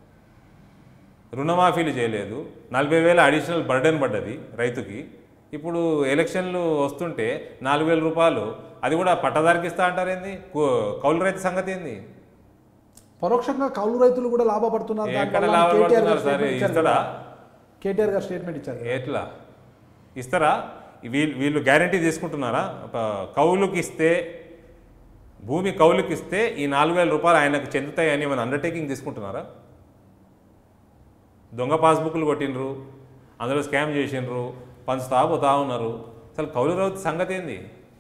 రుణమాఫీలు చేయలేదు నలభై వేల అడిషనల్ బర్డెన్ పడ్డది రైతుకి ఇప్పుడు ఎలక్షన్లు వస్తుంటే నాలుగు వేల రూపాయలు అది కూడా పట్టదారికి ఇస్తా అంటారేంది కూ- కౌలు రైతు సంగతి ఏంది పరోక్షంగా కౌలు రైతులు కూడా లాభపడుతున్నారు ఎక్కడ దానివల్ల లాభపడుతున్నారు కేటీఆర్ గారు సార్? స్టేట్మెంట్ ఇచ్చారు ఇస్తాడా? కదా. కేటీఆర్ గారు స్టేట్మెంట్ ఇచ్చారు కదా. ఎట్లా ఇస్తారా వీళ్ళు వీళ్ళు గ్యారంటీ తీసుకుంటున్నారా ప- కౌలుకి ఇస్తే భూమి కౌలుకి ఇస్తే ఈ నాలుగు వేల రూపాయలు ఆయనకు చెందుతాయి అని మన అండర్టేకింగ్ తీసుకుంటున్నారా దొంగ పాస్బుక్లు కొట్టినరు అందులో స్కామ్ చేసిండ్రు పంచుతా పోతా ఉన్నారు అసలు కౌలు రౌతు సంగతి ఏంది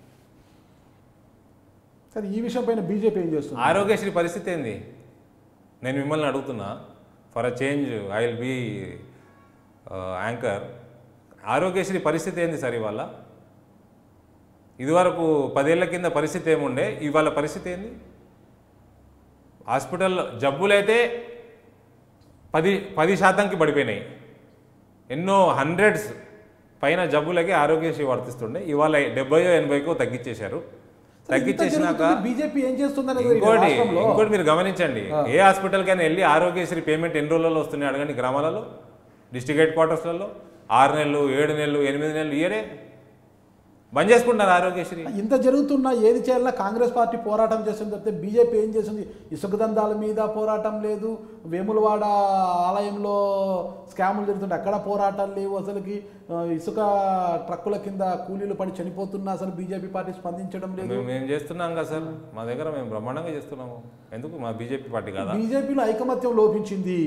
సరే ఈ విషయం పైన బీజేపీ ఏం చేస్తుంది ఆరోగ్యశ్రీ పరిస్థితి ఏంది నేను మిమ్మల్ని అడుగుతున్నా for a change I will be anchor Aarogyasri పరిస్థితి ఏంది సార్ ఇవాళ ఇదివరకు పదేళ్ల కింద పరిస్థితి ఏముండే ఇవాళ పరిస్థితి ఏంది హాస్పిటల్ జబ్బులైతే పది పది శాతంకి పడిపోయినాయి ఎన్నో హండ్రెడ్స్ పైన జబ్బులకి ఆరోగ్యశ్రీ వర్తిస్తుండే ఇవాళ డెబ్బయో ఎనభైకో తగ్గించేశారు తగ్గించేసినాక బీజేపీ ఏం చేస్తుంది అనేది ఇంకోటి రాష్ట్రంలో ఇంకోటి మీరు గమనించండి ఏ హాస్పిటల్కైనా వెళ్ళి ఆరోగ్యశ్రీ పేమెంట్ ఎన్ని రోజులలో వస్తున్నాయి అడగండి గ్రామాలలో డిస్ట్రిక్ట్ హెడ్ క్వార్టర్స్లలో ఆరు నెలలు ఏడు నెలలు ఎనిమిది నెలలు ఇయరే బంద్ చేసుకుంటున్నారు ఆరోగ్యశ్రీ ఇంత జరుగుతున్నా ఏది చేయాలన్నా కాంగ్రెస్ పార్టీ పోరాటం చేస్తుంది తప్పితే బీజేపీ ఏం చేస్తుంది ఇసుక దందాల మీద పోరాటం లేదు వేములవాడ ఆలయంలో స్కాములు జరుగుతుంటే అక్కడ పోరాటాలు లేవు అసలుకి ఆ, ఇసుక ట్రక్కుల కింద కూలీలు పడి చనిపోతున్నా అసలు బీజేపీ పార్టీ స్పందించడం లేదు మేము మేము చేస్తున్నాం కదా సార్ మా దగ్గర మేము బ్రహ్మాండంగా చేస్తున్నాము ఎందుకు మా బీజేపీ పార్టీ కాదా బీజేపీలో ఐకమత్యం లోపించింది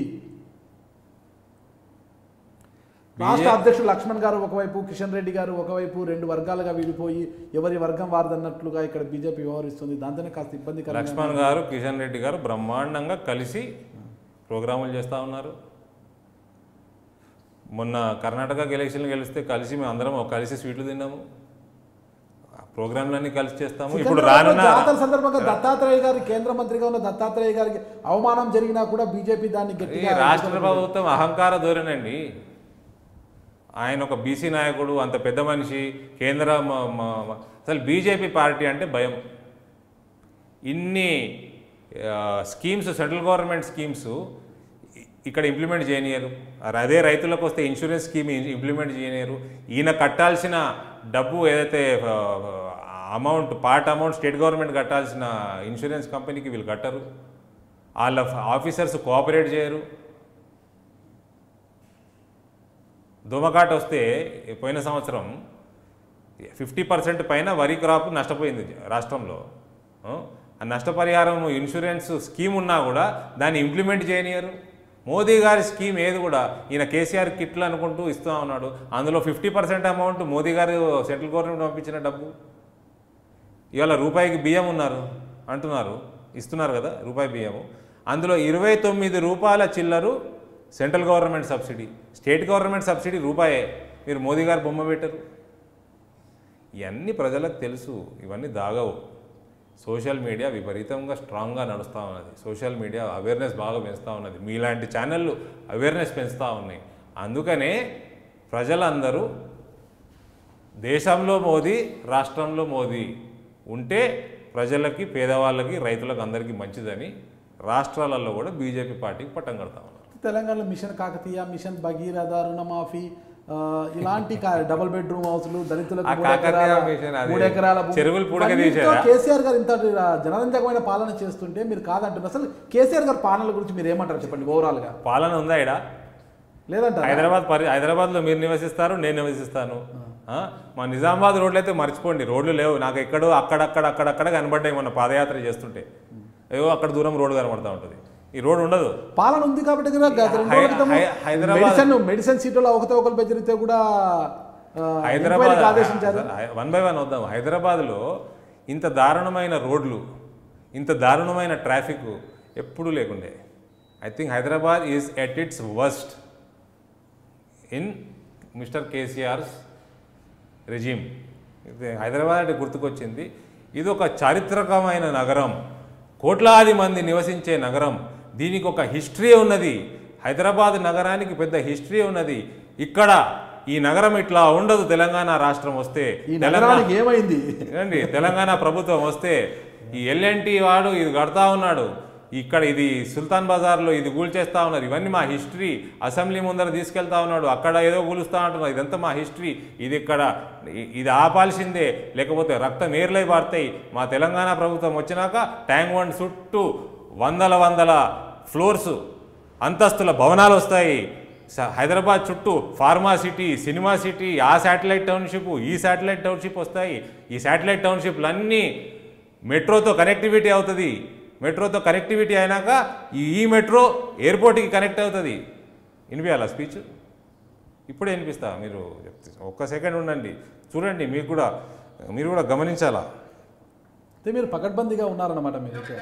రాష్ట్ర అధ్యక్షుడు లక్ష్మణ్ గారు ఒకవైపు కిషన్ రెడ్డి గారు ఒకవైపు రెండు వర్గాలుగా విడిపోయి ఎవరి వర్గం వారిదన్నట్లుగా ఇక్కడ బీజేపీ వ్యవహరిస్తుంది దాంతోనే కాస్త ఇబ్బందికరంగా లక్ష్మణ్ గారు కిషన్ రెడ్డి గారు బ్రహ్మాండంగా కలిసి ప్రోగ్రాములు చేస్తూ ఉన్నారు మొన్న కర్ణాటక ఎలక్షన్లు గెలిస్తే కలిసి మేము అందరం ఒక కలిసి స్వీట్లు తిన్నాము ఆ ప్రోగ్రాంలన్నీ కలిసి చేస్తాము ఇప్పుడు సికింద్రాబాద్లో రానున్న జాతర సందర్భంగా దత్తాత్రేయ గారి కేంద్ర మంత్రిగా ఉన్న దత్తాత్రేయ గారికి అవమానం జరిగినా కూడా బీజేపీ దాన్ని ఈ గట్టిగా రాష్ట్ర ప్రభుత్వం అహంకార ధోరణండి ఆయన ఒక బీసీ నాయకుడు అంత పెద్ద మనిషి కేంద్ర మ- మ- మ- అసలు బీజేపీ పార్టీ అంటే భయం ఇన్ని ఆ, స్కీమ్స్ సెంట్రల్ గవర్నమెంట్ స్కీమ్స్ ఇ- ఇక్కడ ఇంప్లిమెంట్ చేయనియరు మరి అదే రైతులకు వస్తే ఇన్సూరెన్స్ స్కీమ్ ఇంప్లిమెంట్ చేయలేరు ఈయన కట్టాల్సిన డబ్బు ఏదైతే amount part amount state government కట్టాల్సిన ఇన్సూరెన్స్ కంపెనీకి వీళ్ళు కట్టరు వాళ్ళ ఆఫీసర్స్ కోఆపరేట్ చేయరు దోమకాట వస్తే పోయిన సంవత్సరం ఫిఫ్టీ పర్సెంట్ పైన వరి క్రాప్ నష్టపోయింది రాష్ట్రంలో ఆ? ఆ నష్టపరిహారం ఇన్సూరెన్స్ స్కీమ్ ఉన్నా కూడా దాన్ని ఇంప్లిమెంట్ చేయనియరు మోదీ గారి స్కీమ్ ఏది కూడా ఈయన కేసీఆర్ కిట్లు అనుకుంటూ ఇస్తూ ఉన్నాడు అందులో ఫిఫ్టీ పర్సెంట్ అమౌంట్ మోదీ గారు సెంట్రల్ గవర్నమెంట్ పంపించిన డబ్బు ఇవాళ రూపాయికి బియ్యం ఉన్నారు అంటున్నారు ఇస్తున్నారు కదా రూపాయి బియ్యము అందులో ఇరవై తొమ్మిది రూపాయల చిల్లరు central government subsidy state government subsidy రూపాయే మీరు మోదీ గారు బొమ్మ పెట్టరు ఇవన్నీ ప్రజలకు తెలుసు ఇవన్నీ దాగవు సోషల్ మీడియా విపరీతంగా స్ట్రాంగ్గా నడుస్తూ ఉన్నది సోషల్ మీడియా అవేర్నెస్ బాగా పెంచుతూ ఉన్నది మీలాంటి ఛానళ్ళు అవేర్నెస్ పెంచుతూ ఉన్నాయి అందుకనే ప్రజలందరూ దేశంలో మోదీ రాష్ట్రంలో మోదీ ఉంటే ప్రజలకి పేదవాళ్ళకి రైతులకు అందరికీ మంచిదని రాష్ట్రాలలో కూడా బీజేపీ పార్టీకి పట్టం కడతా ఉన్నారు తెలంగాణలో మిషన్ కాకతీయ మిషన్ భగీరథ రుణమాఫీ ఆ, ఇలాంటి కా- డబుల్ బెడ్రూమ్ హౌస్లు దళితులకు ఆ మూడు కాకతీయ ఎకరాల- మిషన్ అది మూడు ఎకరాల భూమి. చెరువులు పూడిక ఇవన్నిటితో తీసేదా? కేసీఆర్ గారు ఇంత జనరంజకమైన పాలన చేస్తుంటే మీరు కాదంటున్నారు అసలు కేసీఆర్ గారి పాలన గురించి మీరు ఏమంటారు చెప్పండి ఓవరాల్ గా పాలన ఉందా ఇడా లేదంటారా హైదరాబాద్ పరి హైదరాబాద్లో మీరు నివసిస్తారు నేను నివసిస్తాను ఆ? మా నిజామాబాద్ రోడ్లు అయితే మర్చిపోండి రోడ్లు లేవు నాకు ఎక్కడో అక్కడక్కడ అక్కడక్కడ కనబడ్డాయి మొన్న పాదయాత్ర చేస్తుంటే ఏవో అక్కడ దూరం రోడ్డు కనబడతా ఉంటుంది ఈ రోడ్డు ఉండదు పాలన ఉంది కాబట్టి కదా గత రెండు హై- రోజుల క్రితం హై- హైదరాబాద్- మెడిసిన్ మెడిసిన్ సీట్లో అవకతవకలు బెదిరితే కూడా ఆ, హైదరాబాద్ ఎంక్వైరీకి ఆదేశించారు వన్ బై వన్ వద్దాం హైదరాబాద్లో ఇంత దారుణమైన రోడ్లు ఇంత దారుణమైన ట్రాఫిక్ ఎప్పుడూ లేకుండే I think Hyderabad is at its worst in mister KCR's regime ఇది హైదరాబాద్ అంటే గుర్తుకొచ్చింది ఇది ఒక చారిత్రకమైన నగరం కోట్లాది మంది నివసించే నగరం దీనికి ఒక హిస్టరీ ఉన్నది హైదరాబాద్ నగరానికి పెద్ద హిస్టరీ ఉన్నది ఇక్కడ ఈ నగరం ఇట్లా ఉండదు తెలంగాణ రాష్ట్రం వస్తే ఈ తెలంగాణ నగరానికి ఏమైంది ఏమండి తెలంగాణ ప్రభుత్వం వస్తే ఈ ఎల్ఎన్టీ వాడు ఇది కడతా ఉన్నాడు ఇక్కడ ఇది సుల్తాన్ బజార్లో ఇది కూల్చేస్తా ఉన్నారు ఇవన్నీ మా హిస్టరీ అసెంబ్లీ ముందర తీసుకెళ్తా ఉన్నాడు అక్కడ ఏదో కూలుస్తా ఉంటున్నారు ఇదంతా మా హిస్టరీ ఇది ఇక్కడ ఇ- ఇది ఆపాల్సిందే లేకపోతే రక్తం ఏర్లై పారుతాయి మా తెలంగాణ ప్రభుత్వం వచ్చినాక ట్యాంక్ వన్ చుట్టూ వందల వందల ఫ్లోర్స్ అంతస్తుల భవనాలు వస్తాయి స- హైదరాబాద్ చుట్టూ ఫార్మా సిటీ సినిమా సిటీ ఆ శాటిలైట్ టౌన్షిప్ ఈ శాటిలైట్ టౌన్షిప్ వస్తాయి ఈ శాటిలైట్ టౌన్షిప్లు అన్నీ మెట్రోతో కనెక్టివిటీ అవుతుంది మెట్రోతో కనెక్టివిటీ అయినాక ఈ ఈ మెట్రో ఎయిర్పోర్ట్కి కనెక్ట్ అవుతుంది వినిపించాలా స్పీచ్ ఇప్పుడే వినిపిస్తా మీరు చెప్తే ఒక్క సెకండ్ ఉండండి చూడండి మీకు కూడా మీరు కూడా గమనించాలా అయితే మీరు పకడ్బందీగా ఉన్నారన్నమాట మీరు అయితే.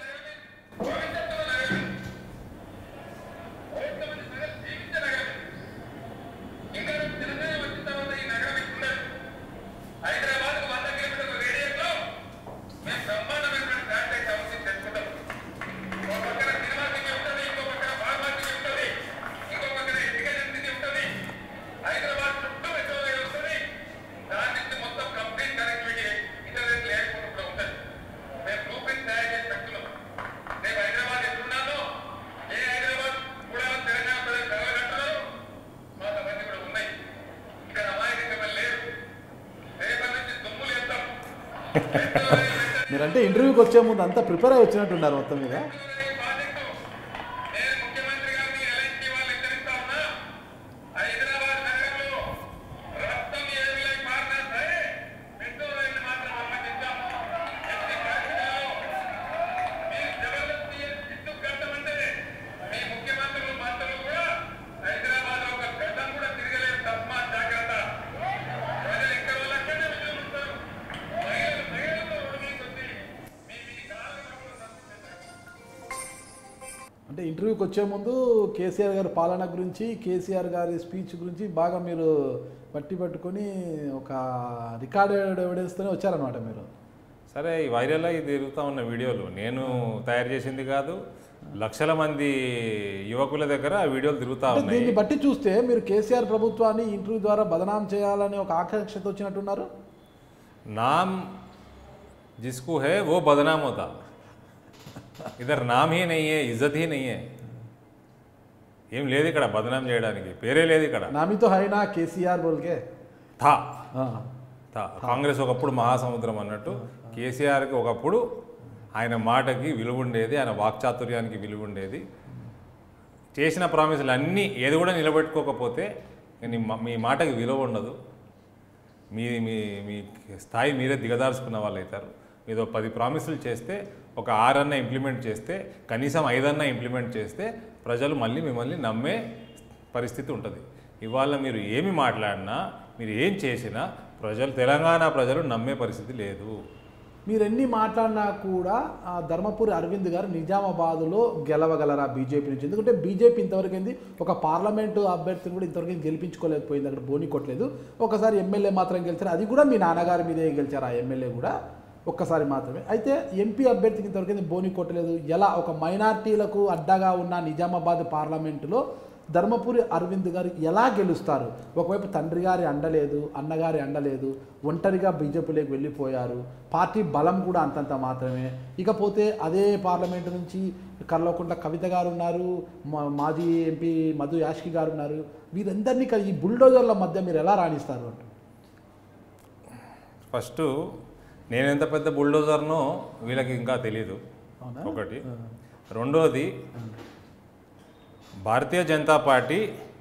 ఇంకా తెలంగాణ వచ్చిన తర్వాత ఈ నగరం ఇస్తున్నారు హైదరాబాద్ వంద కిలోమీటర్ల రేడియస్లో మేము బ్రహ్మాండమైనటువంటి శాటిలైట్ హౌసింగ్ తెచ్చుకుంటాం ఒక పక్కన సినిమా సిటీ ఉంటుంది ఇంకో పక్కన ఫార్మా సిటీ ఉంటుంది ఇంకో పక్కన ఎడ్యుకేషన్ సిటీ ఉంటుంది హైదరాబాద్ చుట్టూ మెట్రో రైలు వస్తుంది దాని నుంచి మొత్తం కంప్లీట్ కనెక్టివిటీ ఇంటర్నెట్ లేకుండా కూడా ఉంటుంది మేము బ్లూ ప్రింట్ తయారు చేసి పెట్టుకున్నాం రేపు హైదరాబాద్ ఎట్లున్నానో ఏ హైదరాబాద్ కూడా తెలంగాణ ప్రజలు కలగంటున్నారు మాకు అవన్నీ కూడా ఉన్నాయి ఇక్కడ అమాయకంగా లేరు రేపటి నుంచి దుమ్ములు ఎత్తాం మీరంటే ఇంటర్వ్యూకి వచ్చే ముందు అంతా ప్రిపేర్ అయి వచ్చినట్టున్నారు మొత్తం మీద ఈ ప్రాజెక్టు నేను ముఖ్యమంత్రి గారిని ఎల్ఎన్టీ వాళ్ళు హెచ్చరిస్తా ఉన్నా హైదరాబాద్ నగరంలో రక్తం ఏ విలై మారినా సరే మెట్రో రైలు మాత్రం అనుమతించాం ఎట్టి పరిస్థితుల్లో మీరు జబర్దస్త్ ఇల్లు కట్టమంటే మీ ముఖ్యమంత్రులు మంత్రులు కూడా హైదరాబాద్ లో ఒక గడ్డం కూడా తిరగలేరు తస్మా జాగ్రత్త ప్రజలు ఇక్కడ వాళ్ళు అక్కడే విజయం ఉంటారు మహిళలు మహిళలతో రోడ్డు మీదకి వచ్చి మీ మీ కాళ్ళు కూడా తప్పించారు అంటే ఇంటర్వ్యూకి వచ్చే ముందు కేసీఆర్ గారి పాలన గురించి కేసీఆర్ గారి స్పీచ్ గురించి బాగా మీరు పట్టి పట్టుకొని ఒక రికార్డెడ్ ఎవిడెన్స్తోనే వచ్చారనమాట మీరు సరే ఈ వైరల్ అయి తిరుగుతూ ఉన్న వీడియోలు నేను తయారు చేసింది కాదు లక్షల మంది యువకుల దగ్గర ఆ వీడియోలు తిరుగుతూ అంటే ఉన్నాయి దీన్ని బట్టి చూస్తే మీరు కేసీఆర్ ప్రభుత్వాన్ని ఇంటర్వ్యూ ద్వారా బదనాం చేయాలని ఒక ఆకాంక్షతో వచ్చినట్టున్నారు नाम जिसको है वो बदनाम होता इधर नाम ही नहीं है इज्जत ही नहीं है ఏం లేదు ఇక్కడ బదనాం చేయడానికి పేరే లేదు ఇక్కడ నామితో హైనా కేసీఆర్ బోల్కే థా ఆ, తా. కాంగ్రెస్ ఒకప్పుడు మహాసముద్రం అన్నట్టు కేసీఆర్కి ఒకప్పుడు ఆయన మాటకి విలువ ఉండేది ఆయన వాక్చాతుర్యానికి విలువ ఉండేది చేసిన ప్రామిసులు అన్నీ ఏది కూడా నిలబెట్టుకోకపోతే నీ మా- మీ మాటకి విలువ ఉండదు మీ మీ మీ స్థాయి మీరే దిగదార్చుకున్న వాళ్ళు అవుతారు ఏదో పది ప్రామిసులు చేస్తే ఒక ఆరన్నా ఇంప్లిమెంట్ చేస్తే కనీసం ఐదన్నా ఇంప్లిమెంట్ చేస్తే ప్రజలు మళ్ళీ మిమ్మల్ని నమ్మే పరిస్థితి ఉంటుంది ఇవాళ మీరు ఏమి మాట్లాడినా మీరు ఏం చేసినా ప్రజలు తెలంగాణ ప్రజలు నమ్మే పరిస్థితి లేదు మీరు ఎన్ని మాట్లాడినా కూడా ఆ, ధర్మపురి అరవింద్ గారు నిజామాబాద్లో గెలవగలరా బీజేపీ నుంచి ఎందుకంటే బీజేపీ ఇంతవరకు ఏంది ఒక పార్లమెంటు అభ్యర్థిని కూడా ఇంతవరకు ఏం గెలిపించుకోలేకపోయింది అక్కడ బోని కొట్టలేదు ఒకసారి ఎమ్మెల్యే మాత్రం గెలిచారు అది కూడా మీ నాన్నగారి మీదే గెలిచారు ఆ ఎమ్మెల్యే కూడా ఒక్కసారి మాత్రమే అయితే ఎంపీ అభ్యర్థికి ఇంతవరకు ఏంది బోని కొట్టలేదు ఎలా ఒక మైనార్టీలకు అడ్డగా ఉన్న నిజామాబాద్ పార్లమెంటులో ధర్మపురి అరవింద్ గారు ఎలా గెలుస్తారు ఒకవైపు తండ్రి గారి అండలేదు అన్నగారి అండలేదు ఒంటరిగా బీజేపీలోకి వెళ్ళిపోయారు పార్టీ బలం కూడా అంతంత మాత్రమే ఇకపోతే అదే పార్లమెంటు నుంచి కర్లకుంట కవిత గారు ఉన్నారు మా- మాజీ ఎంపీ మధు యాష్కి గారు ఉన్నారు వీరందరినీ కలిసి ఈ బుల్డోజర్ల మధ్య మీరు ఎలా రాణిస్తారు అంట ఫస్ట్ నేను ఎంత పెద్ద బుల్డోజర్నో వీళ్ళకి ఇంకా తెలియదు అవునా? ఒకటి రెండోది భారతీయ జనతా పార్టీ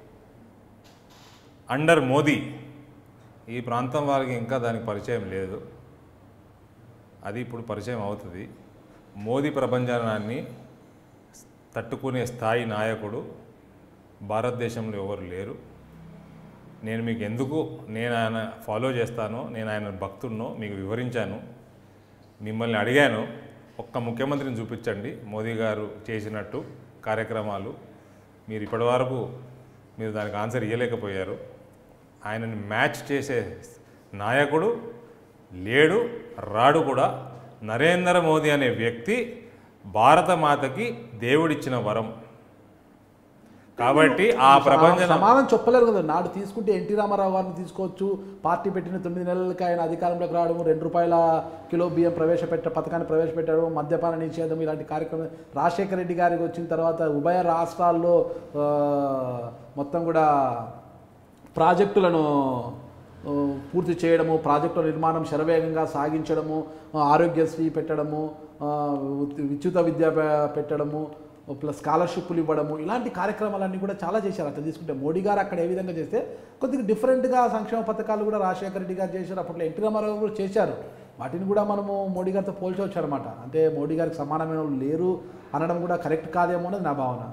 అండర్ మోదీ ఈ ప్రాంతం వారికి ఇంకా దానికి పరిచయం లేదు అది ఇప్పుడు పరిచయం అవుతుంది మోదీ ప్రభంజనాన్ని తట్టుకునే స్థాయి నాయకుడు భారతదేశంలో ఎవరు లేరు నేను మీకు ఎందుకు నేను ఆయన ఫాలో చేస్తానో నేను ఆయన భక్తున్నో మీకు వివరించాను మిమ్మల్ని అడిగాను ఒక్క ముఖ్యమంత్రిని చూపించండి మోదీ గారు చేసినట్టు కార్యక్రమాలు మీరు ఇప్పటివరకు మీరు దానికి ఆన్సర్ ఇవ్వలేకపోయారు ఆయనని మ్యాచ్ చేసే నాయకుడు లేడు రాడు కూడా నరేంద్ర మోదీ అనే వ్యక్తి భారత మాతకి దేవుడిచ్చిన వరం కాబట్టి ఆ ప్రపంచ సమానం చెప్పలేరు కదా నాడు తీసుకుంటే ఎన్టీ రామారావు గారిని తీసుకోవచ్చు పార్టీ పెట్టిన తొమ్మిది నెలలకి ఆయన అధికారంలోకి రావడం రెండు రూపాయల కిలో బియ్యం ప్రవేశపెట్ట పథకాన్ని ప్రవేశపెట్టడం మద్యపాన నిషేధం ఇలాంటి కార్యక్రమం రాజశేఖర రెడ్డి గారికి వచ్చిన తర్వాత ఉభయ రాష్ట్రాల్లో ఆ, మొత్తం కూడా ప్రాజెక్టులను ఆ, పూర్తి చేయడము ప్రాజెక్టుల నిర్మాణం శరవేగంగా సాగించడము ఆ, ఆరోగ్యశ్రీ పెట్టడము ఆ, ఉత్- విద్యుత విద్య పె- పెట్టడము ప్లస్ స్కాలర్షిప్లు ఇవ్వడము ఇలాంటి కార్యక్రమాలన్నీ కూడా చాలా చేశారు అట్లా తీసుకుంటే మోడీ గారు అక్కడ ఏ విధంగా చేస్తే కొద్దిగా డిఫరెంట్గా సంక్షేమ పథకాలు కూడా రాజశేఖర రెడ్డి గారు చేశారు అప్పట్లో ఎన్టీ రామారావు కూడా చేశారు వాటిని కూడా మనము మోడీ గారితో పోల్చవచ్చు అనమాట అంటే మోడీ గారికి సమానమైన వాళ్ళు లేరు అనడం కూడా కరెక్ట్ కాదేమో అనేది నా భావన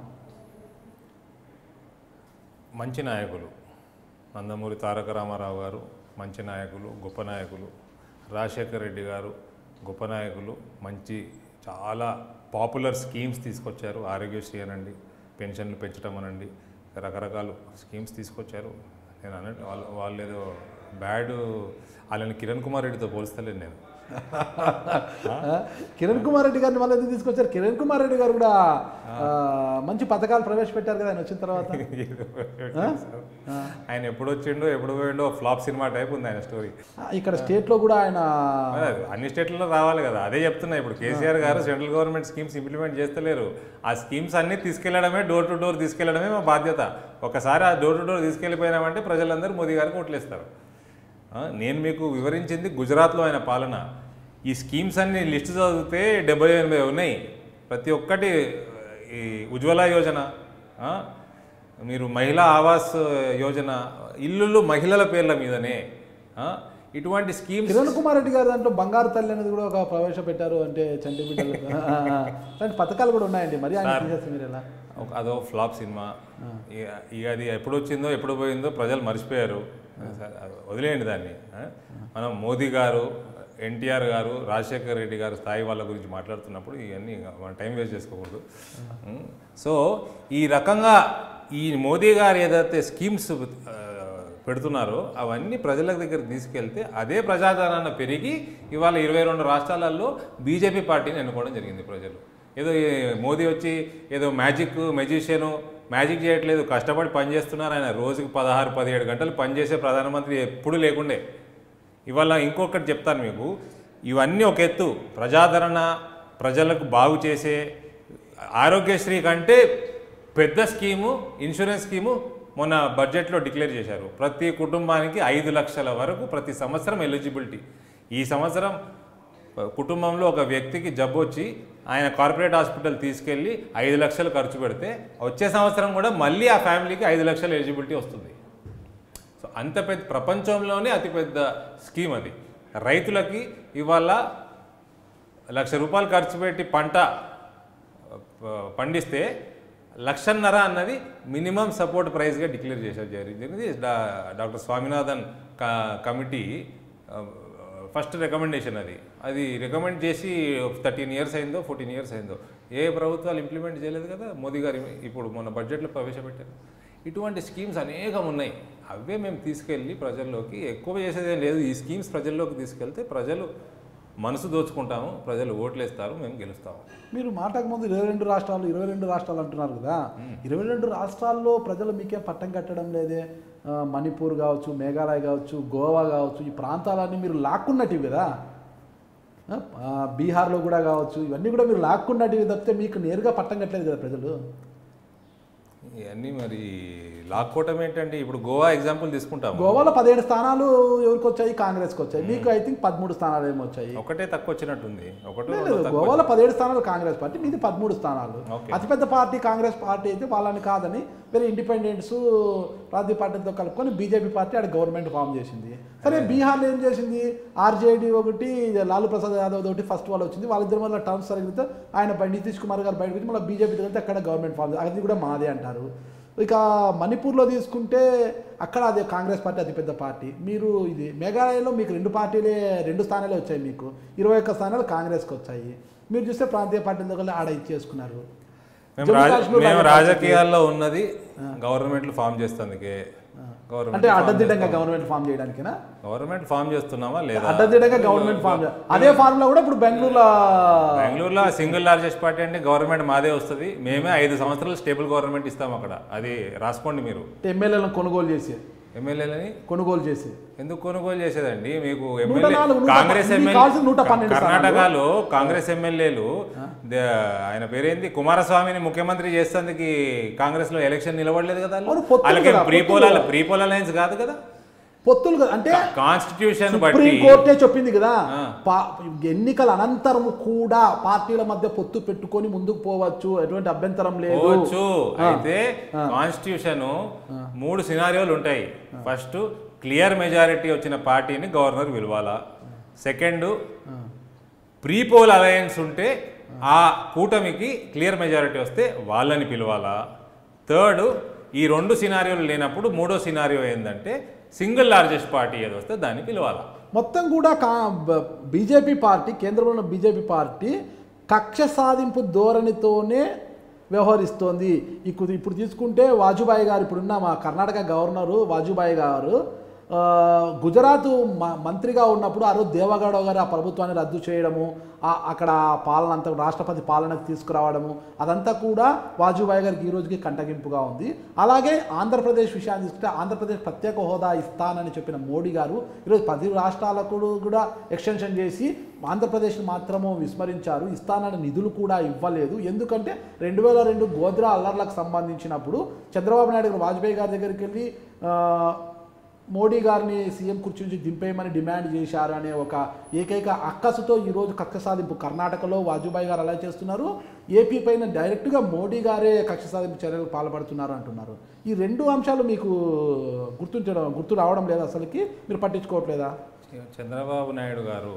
మంచి నాయకులు నందమూరి తారక రామారావు గారు మంచి నాయకులు గొప్ప నాయకులు రాజశేఖర్ రెడ్డి గారు గొప్ప నాయకులు మంచి చాలా పాపులర్ స్కీమ్స్ తీసుకొచ్చారు ఆరోగ్యశ్రీ అనండి పెన్షన్లు పెంచడం అనండి రకరకాల స్కీమ్స్ తీసుకొచ్చారు నేను అన్నట్టు వాళ్ళు వాళ్ళు ఏదో బ్యాడ్ వాళ్ళని కిరణ్ కుమార్ రెడ్డితో పోల్స్తలేను నేను ఆ, కిరణ్ కుమార్ రెడ్డి గారిని మళ్ళీ ఎందుకు తీసుకొచ్చారు కిరణ్ కుమార్ రెడ్డి గారు కూడా ఆ, మంచి పథకాలు ప్రవేశపెట్టారు కదా ఆయన వచ్చిన తర్వాత ఆయన ఎప్పుడు వచ్చిండో ఎప్పుడు పోయిండో ఫ్లాప్ సినిమా టైప్ ఉంది ఆయన స్టోరీ ఆ, ఇక్కడ స్టేట్లో కూడా ఆయన మరి అది అన్ని స్టేట్లలో రావాలి కదా అదే చెప్తున్నా ఇప్పుడు కేసీఆర్ గారు సెంట్రల్ గవర్నమెంట్ స్కీమ్స్ ఇంప్లిమెంట్ చేస్తలేరు ఆ స్కీమ్స్ అన్ని తీసుకెళ్లడమే డోర్ టు డోర్ తీసుకెళ్లడమే మా బాధ్యత ఒకసారి ఆ డోర్ టు డోర్ తీసుకెళ్ళిపోయినామంటే ప్రజలందరూ మోదీ గారికి ఓట్లేస్తారు ఆ, నేను మీకు వివరించింది గుజరాత్లో ఆయన పాలన ఈ స్కీమ్స్ అన్ని లిస్ట్ చదివితే డెబ్బై ఎనభై ఉన్నాయి ప్రతి ఒక్కటి ఈ ఉజ్వల యోజన ఆ, మీరు మహిళా ఆవాస్ యోజన ఇల్లులు మహిళల పేర్ల మీదనే ఆ, ఇటువంటి స్కీమ్స్ కిరణ్ కుమార్ రెడ్డి గారు దాంట్లో బంగారు తల్లి అనేది కూడా ఒక ప్రవేశపెట్టారు అంటే చంటి బిడ్డలు ఆ, ఆ, అలాంటి పథకాలు కూడా ఉన్నాయండి మరి ఆయన తీసేస్తే మీరు ఎలా ఒక అదో ఫ్లాప్ సినిమా ఇక ఇక అది ఎప్పుడు వచ్చిందో ఎప్పుడు పోయిందో ప్రజలు మర్చిపోయారు సరే, అది వదిలేయండి దాన్ని ఆ? మనం మోదీ గారు ఎన్టీఆర్ గారు రాజశేఖర్ రెడ్డి గారు స్థాయి వాళ్ళ గురించి మాట్లాడుతున్నప్పుడు ఇవన్నీ మనం టైం వేస్ట్ చేసుకోకూడదు ఉం. సో ఈ రకంగా ఈ మోదీ గారు ఏదైతే స్కీమ్స్ ఆ, పెడుతున్నారో అవన్నీ ప్రజల దగ్గర తీసుకెళ్తే అదే ప్రజాదరణ పెరిగి ఇవాళ ఇరవై రెండు రాష్ట్రాలలో బీజేపీ పార్టీని ఎన్నుకోవడం జరిగింది ప్రజలు ఏదో ఈ మోదీ వచ్చి ఏదో మ్యాజిక్ మెజిషియను మ్యాజిక్ చేయట్లేదు కష్టపడి పనిచేస్తున్నారు ఆయన రోజుకి పదహారు పదిహేడు గంటలు పనిచేసే ప్రధానమంత్రి ఎప్పుడూ లేకుండే ఇవాళ ఇంకొకటి చెప్తాను మీకు ఇవన్నీ ఒక ఎత్తు ప్రజాదరణ ప్రజలకు బాగు చేసే ఆరోగ్యశ్రీ కంటే పెద్ద స్కీము ఇన్సూరెన్స్ స్కీము మొన్న బడ్జెట్లో డిక్లేర్ చేశారు ప్రతి కుటుంబానికి ఐదు లక్షల వరకు ప్రతి సంవత్సరం ఎలిజిబిలిటీ ఈ సంవత్సరం కుటుంబంలో ఒక వ్యక్తికి జబ్బు వచ్చి ఆయన కార్పొరేట్ హాస్పిటల్ తీసుకెళ్ళి ఐదు లక్షలు ఖర్చు పెడితే వచ్చే సంవత్సరం కూడా మళ్ళీ ఆ ఫ్యామిలీకి ఐదు లక్షల ఎలిజిబిలిటీ వస్తుంది సో అంత పెద్ద ప్రపంచంలోనే అతిపెద్ద స్కీమ్ అది రైతులకి ఇవాళ లక్ష రూపాయలు ఖర్చు పెట్టి పంట ప- పండిస్తే లక్షన్నర అన్నది మినిమం సపోర్ట్ ప్రైస్గా డిక్లేర్ చేశారు జరిగింది డా- డాక్టర్ స్వామినాథన్ క- కమిటీ ఆ, ఫస్ట్ రికమెండేషన్ అది అది రికమెండ్ చేసి థర్టీన్ ఇయర్స్ అయిందో ఫోర్టీన్ ఇయర్స్ అయిందో ఏ ప్రభుత్వాలు ఇంప్లిమెంట్ చేయలేదు కదా మోదీ గారు ఇప్పుడు మొన్న బడ్జెట్లో ప్రవేశపెట్టారు ఇటువంటి స్కీమ్స్ అనేకం ఉన్నాయి అవే మేము తీసుకెళ్ళి ప్రజల్లోకి ఎక్కువ చేసేది ఏం లేదు ఈ స్కీమ్స్ ప్రజల్లోకి తీసుకెళ్తే ప్రజలు మనసు దోచుకుంటాము ప్రజలు ఓట్లేస్తారు మేము గెలుస్తాము మీరు మాటకు ముందు ఇరవై రెండు రాష్ట్రాలు ఇరవై రెండు రాష్ట్రాలు అంటున్నారు కదా ఇరవై రెండు రాష్ట్రాల్లో ప్రజలు మీకేం పట్టం కట్టడం లేదే ఆ, మణిపూర్ కావచ్చు మేఘాలయ కావచ్చు గోవా కావచ్చు ఈ ప్రాంతాలన్నీ మీరు లాక్కున్నట్టు కదా ఆ, బీహార్లో కూడా కావచ్చు ఇవన్నీ కూడా మీరు లాక్కున్నట్టు తప్పితే మీకు నేరుగా పట్టం కట్టలేదు కదా ప్రజలు ఇవన్నీ మరి లాక్కోవటం ఏంటంటే ఇప్పుడు గోవా ఎగ్జాంపుల్ తీసుకుంటాము గోవాలో పదిహేడు స్థానాలు ఎవరికి వచ్చాయి కాంగ్రెస్కి వచ్చాయి మీకు ఐ థింక్ పదమూడు స్థానాలు ఏమో వచ్చాయి ఒకటే తక్కువ వచ్చినట్టుంది ఒకటి లేదు, రెండో లేదు, తక్కువ గోవాలో పదిహేడు స్థానాలు కాంగ్రెస్ పార్టీ మీది పదమూడు స్థానాలు ఓకే. అతిపెద్ద పార్టీ కాంగ్రెస్ పార్టీ అయితే వాళ్ళని కాదని వేరే ఇండిపెండెంట్స్ ప్రాంతీయ పార్టీతో కలుపుకొని బీజేపీ పార్టీ ఆడ గవర్నమెంట్ ఫామ్ చేసింది సరే బీహార్లో ఏం చేసింది ఆర్జేడీ ఒకటి లాలూ ప్రసాద్ యాదవ్ ఒకటి ఫస్ట్ వాళ్ళు వచ్చింది వాళ్ళిద్దరి వల్ల టర్మ్స్ జరిగితే ఆయన బయట నితీష్ కుమార్ గారు బయటకు వచ్చి మళ్ళీ బీజేపీ కలిగితే అక్కడ గవర్నమెంట్ ఫామ్ చేసింది. అది కూడా మాదే అంటారు ఇక మణిపూర్లో తీసుకుంటే అక్కడ అదే కాంగ్రెస్ పార్టీ అతిపెద్ద పార్టీ మీరు ఇది మేఘాలయలో మీకు రెండు పార్టీలే రెండు స్థానాలే వచ్చాయి మీకు ఇరవై ఒక్క స్థానాలు కాంగ్రెస్కి వచ్చాయి మీరు చూస్తే ప్రాంతీయ పార్టీల దగ్గర ఆడ ఇచ్చేసుకున్నారు మేము జమ్మూ రాజ- కాశ్మీర్ మేము రాజకీయ రాజకీయాల్లో ఉన్నది గవర్నమెంట్లు ఫామ్ చేస్తుంది గవర్నమెంట్ అంటే అడ్డదిడ్డంగా గవర్నమెంట్ ఫామ్ చేయడానికేనా గవర్నమెంట్ ఫామ్ చేస్తున్నామా లేదా అడ్డదిడ్డంగా గవర్నమెంట్ ఫామ్ చే- అదే ఫార్ములా కూడా ఇప్పుడు బెంగళూరులో బెంగళూరులో సింగిల్ లార్జెస్ట్ పార్టీ అంటే గవర్నమెంట్ మాదే వస్తుంది మేమే ఐదు సంవత్సరాలు స్టేబుల్ గవర్నమెంట్ ఇస్తాం అక్కడ అది రాసుకోండి మీరు ఎమ్మెల్యేలను కొనుగోలు చేసి ఎమ్మెల్యేలని కొనుగోలు చేసి ఎందుకు కొనుగోలు చేసేదండి మీకు నూట ఎమ్మెల్యే నాలుగు, నూట కాంగ్రెస్ పన్నెండు, ఎమ్మెల్యే కావాల్సిన నూట పన్నెండు కర్ణాటకలో కాంగ్రెస్ ఎమ్మెల్యేలు ద- ఆయన పేరేంది కుమారస్వామిని ముఖ్యమంత్రి చేసేందుకు కాంగ్రెస్ లో ఎలక్షన్ నిలబడలేదు కదా వాళ్ళు? అవును, పొత్తులు వాళ్ళకి కదా, ప్రీ పొత్తులు పోల్ కదా. ప్రీ పోల్ అలయన్స్ కాదు కదా పొత్తులు కదా అంటే కాన్స్టిట్యూషన్ బట్టి సుప్రీం కోర్టే చెప్పింది కదా ఆ. పా- ఎన్నికల అనంతరం కూడా పార్టీల మధ్య పొత్తు పెట్టుకొని ముందుకు పోవచ్చు ఎటువంటి అభ్యంతరం లేదు పోవచ్చు ఆ. అయితే కాన్స్టిట్యూషన్ మూడు సినారియోలు ఉంటాయి ఫస్ట్ క్లియర్ మెజారిటీ వచ్చిన పార్టీని గవర్నర్ పిలవాలా సెకండ్ ప్రీ పోల్ అలయన్స్ ఉంటే ఆ కూటమికి క్లియర్ మెజారిటీ వస్తే వాళ్ళని పిలవాలా థర్డ్ ఈ రెండు సినారియోలు లేనప్పుడు మూడో సినారియో ఏంటంటే సింగిల్ లార్జెస్ట్ పార్టీ ఏది వస్తే దాన్ని పిలవాలా మొత్తం కూడా కా బీజేపీ పార్టీ కేంద్రంలో ఉన్న బీజేపీ పార్టీ కక్ష సాధింపు ధోరణితోనే వ్యవహరిస్తోంది ఇప్పుడు ఇప్పుడు తీసుకుంటే వాజుబాయి గారు ఇప్పుడున్న మా కర్ణాటక గవర్నరు వాజుబాయి గారు ఆ, గుజరాత్ మ- మంత్రిగా ఉన్నప్పుడు ఆ రోజు దేవగౌడ గారు ఆ ప్రభుత్వాన్ని రద్దు చేయడము ఆ- అక్కడ ఆ పాలన అంతా రాష్ట్రపతి పాలనకు తీసుకురావడము అదంతా కూడా వాజుబాయి గారికి ఈ రోజుకి కంటగింపుగా ఉంది అలాగే ఆంధ్రప్రదేశ్ విషయాన్ని తీసుకుంటే ఆంధ్రప్రదేశ్ ప్రత్యేక హోదా ఇస్తానని చెప్పిన మోడీ గారు ఈరోజు పది రాష్ట్రాలకు కూడా ఎక్స్టెన్షన్ చేసి ఆంధ్రప్రదేశ్ని మాత్రము విస్మరించారు ఇస్తానని నిధులు కూడా ఇవ్వలేదు ఎందుకంటే రెండు వేల రెండు గోద్రా అల్లర్లకు సంబంధించినప్పుడు చంద్రబాబు నాయుడు గారు వాజ్పేయి గారి దగ్గరికి వెళ్ళి ఆ, మోడీ గారిని సీఎం కుర్చీ నుంచి దింపేయమని డిమాండ్ చేశారు అనే ఒక ఏకైక అక్కసుతో ఈరోజు కక్ష సాధింపు కర్ణాటకలో వాజుబాయి గారు అలా చేస్తున్నారు ఏపీ పైన డైరెక్ట్గా మోడీ గారే కక్ష సాధింపు చర్యలు పాల్పడుతున్నారు అంటున్నారు ఈ రెండు అంశాలు మీకు గుర్తుంచడం గుర్తు రావడం లేదా అసలుకి మీరు పట్టించుకోవట్లేదా చంద్రబాబు నాయుడు గారు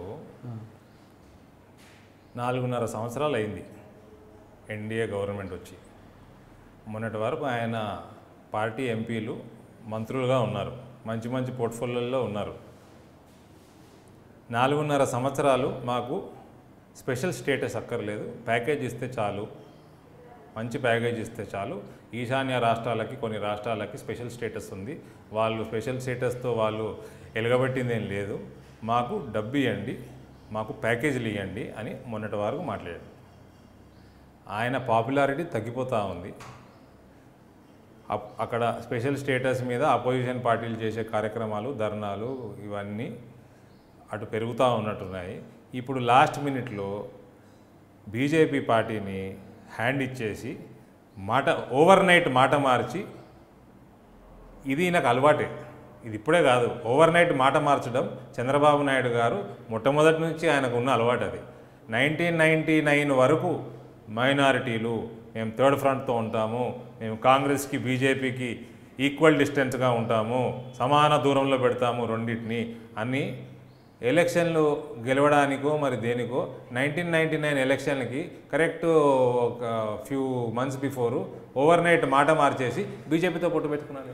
నాలుగున్నర సంవత్సరాలు అయింది ఎన్డీఏ గవర్నమెంట్ వచ్చి మొన్నటి వరకు ఆయన పార్టీ ఎంపీలు మంత్రులుగా ఉన్నారు మంచి మంచి పోర్ట్ఫోలియోల్లో ఉన్నారు నాలుగున్నర సంవత్సరాలు మాకు స్పెషల్ స్టేటస్ అక్కర్లేదు ప్యాకేజ్ ఇస్తే చాలు మంచి ప్యాకేజ్ ఇస్తే చాలు ఈశాన్య రాష్ట్రాలకి కొన్ని రాష్ట్రాలకి స్పెషల్ స్టేటస్ ఉంది వాళ్ళు స్పెషల్ స్టేటస్తో వాళ్ళు ఎలగబెట్టింది ఏం లేదు మాకు డబ్బు ఇవ్వండి మాకు ప్యాకేజీలు ఇవ్వండి అని మొన్నటి వరకు మాట్లాడారు ఆయన పాపులారిటీ తగ్గిపోతూ ఉంది అప్- అక్కడ స్పెషల్ స్టేటస్ మీద అపోజిషన్ పార్టీలు చేసే కార్యక్రమాలు ధర్నాలు ఇవన్నీ అటు పెరుగుతూ ఉన్నట్టున్నాయి ఇప్పుడు లాస్ట్ మినిట్లో బీజేపీ పార్టీని హ్యాండ్ ఇచ్చేసి మాట ఓవర్ నైట్ మాట మార్చి ఇది నాకు అలవాటే ఇది ఇప్పుడే కాదు ఓవర్ నైట్ మాట మార్చడం చంద్రబాబు నాయుడు గారు మొట్టమొదటి నుంచి ఆయనకు ఉన్న అలవాటు అది నైన్టీన్ నైంటీ నైన్ వరకు మైనారిటీలు మేము థర్డ్ ఫ్రంట్తో ఉంటాము మేము కాంగ్రెస్కి బీజేపీకి ఈక్వల్ డిస్టెన్స్గా ఉంటాము సమాన దూరంలో పెడతాము రెండింటిని అని ఎలక్షన్లు గెలవడానికో మరి దేనికో నైన్టీన్ నైంటీ నైన్ ఎలక్షన్లకి కరెక్ట్ ఒక few months before over night మాట మార్చేసి బీజేపీతో పొట్టు పెట్టుకున్నాడు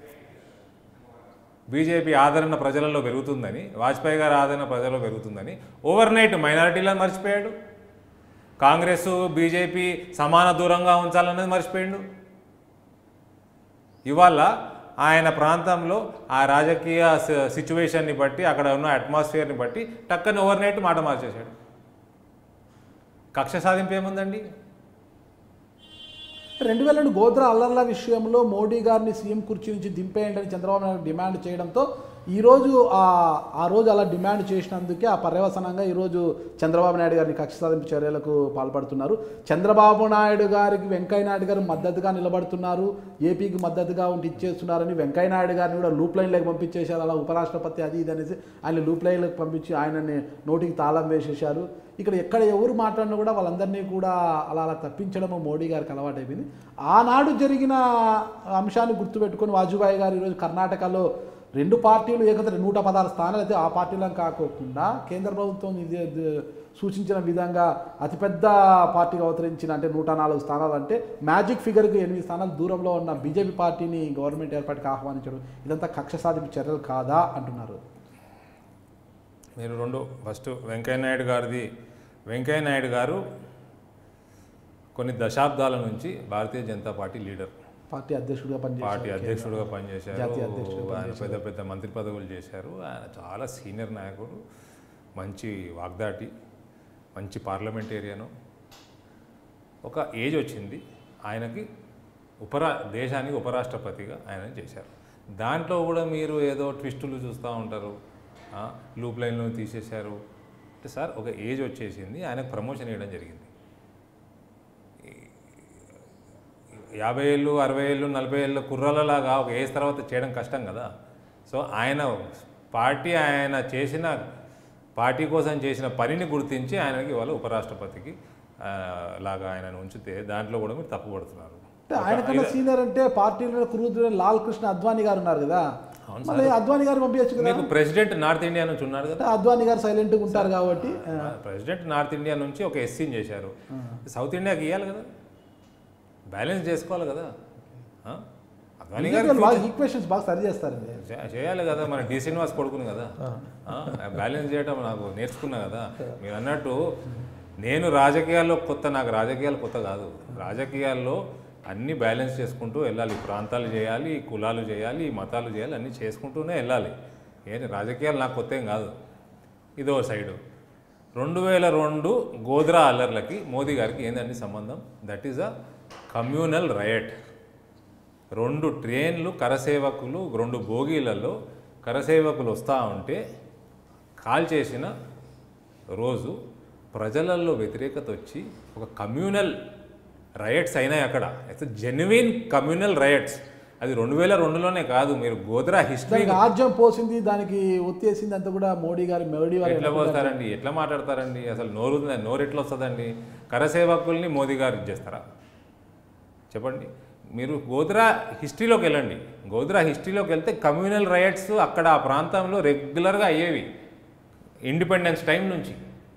బీజేపీ ఆదరణ ప్రజలలో పెరుగుతుందని వాజ్పేయి గారి ఆదరణ ప్రజలలో పెరుగుతుందని ఓవర్ నైట్ మైనారిటీలను మర్చిపోయాడు కాంగ్రెస్ బీజేపీ సమాన దూరంగా ఉంచాలన్నది మర్చిపోయాడు ఇవాళ ఆయన ప్రాంతంలో ఆ రాజకీయ స- సిచ్యువేషన్ని బట్టి అక్కడ ఉన్న అట్మాస్ఫియర్ని బట్టి టక్కని ఓవర్ నైట్ మాట మార్చేశాడు కక్ష సాధింపు ఏముందండి రెండు వేల రెండు గోద్రా అల్లర్ల విషయంలో మోడీ గారిని సీఎం కుర్చీ నుంచి దింపేయండి అని చంద్రబాబు నాయుడు డిమాండ్ చేయడంతో ఈరోజు ఆ ఆ రోజు అలా డిమాండ్ చేసినందుకే ఆ పర్యవసనంగా ఈరోజు చంద్రబాబు నాయుడు గారిని కక్ష సాధింపు చర్యలకు పాల్పడుతున్నారు చంద్రబాబు నాయుడు గారికి వెంకయ్య నాయుడు గారు మద్దతుగా నిలబడుతున్నారు ఏపీకి మద్దతుగా ఉండి ఇచ్చేస్తున్నారని వెంకయ్య నాయుడు గారిని కూడా లూప్ లైన్లోకి పంపించేశారు అలా ఉపరాష్ట్రపతి అది ఇది అనేసి ఆయన లూప్ లైన్లోకి పంపించి ఆయనని నోటికి తాళం వేసేశారు ఇక్కడ ఎక్కడ ఎవరు మాట్లాడినా కూడా వాళ్ళందరినీ కూడా అలా అలా తప్పించడము మోడీ గారికి అలవాటైపోయింది ఆనాడు జరిగిన అంశాన్ని గుర్తుపెట్టుకొని వాజుభాయ్ గారు ఈరోజు కర్ణాటకలో రెండు పార్టీలు ఏకత్ర నూట పదహారు స్థానాలు అయితే ఆ పార్టీలను కాకోకుండా కేంద్ర ప్రభుత్వం ఇది ఇది సూచించిన విధంగా అతిపెద్ద పార్టీగా అవతరించిన అంటే నూట నాలుగు స్థానాలు అంటే మ్యాజిక్ ఫిగర్కి ఎనిమిది స్థానాలు దూరంలో ఉన్న బీజేపీ పార్టీని గవర్నమెంట్ ఏర్పాటుకి ఆహ్వానించడం ఇదంతా కక్ష సాధింపు చర్యలు కాదా అంటున్నారు మీరు రెండు ఫస్ట్ వెంకయ్య నాయుడు గారిది వెంకయ్య నాయుడు గారు కొన్ని దశాబ్దాల నుంచి Bharatiya Janata party leader party అధ్యక్షుడిగా పార్టీ పనిచేశారు అధ్యక్షుడిగా పనిచేశారు జాతీయ అధ్యక్షుడిగా ఆయన పెద్ద పెద్ద మంత్రి పదవులు చేశారు ఆయన చాలా సీనియర్ నాయకుడు మంచి వాగ్దాటి మంచి పార్లమెంటేరియను ఒక ఏజ్ వచ్చింది ఆయనకి ఉపరా దేశానికి ఉపరాష్ట్రపతిగా ఆయన చేశారు దాంట్లో కూడా మీరు ఏదో ట్విస్టులు చూస్తూ ఉంటారు ఆ, లూప్ లైన్లో తీసేశారు అంటే సార్ ఒక ఏజ్ వచ్చేసింది ఆయనకు ప్రమోషన్ ఇవ్వడం జరిగింది యాభై ఏళ్ళు అరవై ఏళ్ళు నలభై ఏళ్ళు కుర్రాలలాగా ఒక ఏజ్ తర్వాత చేయడం కష్టం కదా సో ఆయన పార్టీ ఆయన చేసిన పార్టీ కోసం చేసిన పనిని గుర్తించి ఆయనకి ఇవాళ ఉపరాష్ట్రపతికి ఆ, లాగా ఆయనను ఉంచితే దాంట్లో కూడా మీరు తప్పుపడుతున్నారు అంటే ఆయన కన్నా సీనియర్ అంటే పార్టీలో కురుద్ర లాల్ కృష్ణ అద్వానీ గారు ఉన్నారు కదా అవును మళ్ళీ అద్వానీ గారు పంపించచ్చు కదా మీకు ప్రెసిడెంట్ నార్త్ ఇండియా నుంచి ఉన్నారు కదా అంటే అద్వానీ గారు సైలెంట్గా ఉంటారు కాబట్టి ఆ, ప్రెసిడెంట్ నార్త్ ఇండియా నుంచి ఒక ఎస్సీని చేశారు సౌత్ ఇండియాకి ఇవ్వాలి కదా బ్యాలెన్స్ చేసుకోవాలి కదా ఆ? అద్వానీ గారు BJP బాగా ఈక్వేషన్స్ బాగా సరి చేస్తారండి చే- చేయాలి కదా మన డి శ్రీనివాస్ కొడుకుని కదా ఆ? బ్యాలెన్స్ చేయడం నాకు నేర్చుకున్నా కదా మీరు అన్నట్టు నేను రాజకీయాల్లో కొత్త నాకు రాజకీయాలు కొత్త కాదు రాజకీయాల్లో అన్నీ బ్యాలెన్స్ చేసుకుంటూ వెళ్ళాలి ప్రాంతాలు చేయాలి కులాలు చేయాలి మతాలు చేయాలి అన్నీ చేసుకుంటూనే వెళ్ళాలి ఏంటి రాజకీయాలు నాకు కొత్త ఏం కాదు ఇదో సైడు రెండు వేల రెండు గోద్రా అల్లర్లకి మోదీ గారికి ఏందండి సంబంధం that is a communal riot రెండు ట్రైన్లు కరసేవకులు రెండు బోగీలలో కరసేవకులు వస్తూ ఉంటే కాల్ చేసిన రోజు ప్రజలలో వ్యతిరేకత వచ్చి ఒక కమ్యూనల్ రయట్స్ అయినాయి అక్కడ ఇట్స్ జెన్యున్ కమ్యూనల్ రయట్స్ అది రెండు వేల రెండులోనే కాదు మీరు గోద్రా హిస్టరీ దానికి ఆజ్యం పోసింది దానికి ఒత్తేసింది అంతా కూడా మోడీ గారి మోడీ వారి ఎట్లా పోస్తారండి ఎట్లా మాట్లాడతారండి అసలు నోరు ఉందా? నోరు ఎట్లా వస్తుందండి కరసేవకుల్ని మోదీ గారు ఇచ్చేస్తారా చెప్పండి మీరు గోద్రా హిస్టరీలోకి వెళ్ళండి గోద్రా హిస్టరీలోకి వెళ్తే కమ్యూనల్ రైట్స్ అక్కడ ఆ ప్రాంతంలో రెగ్యులర్గా అయ్యేవి ఇండిపెండెన్స్ టైం నుంచి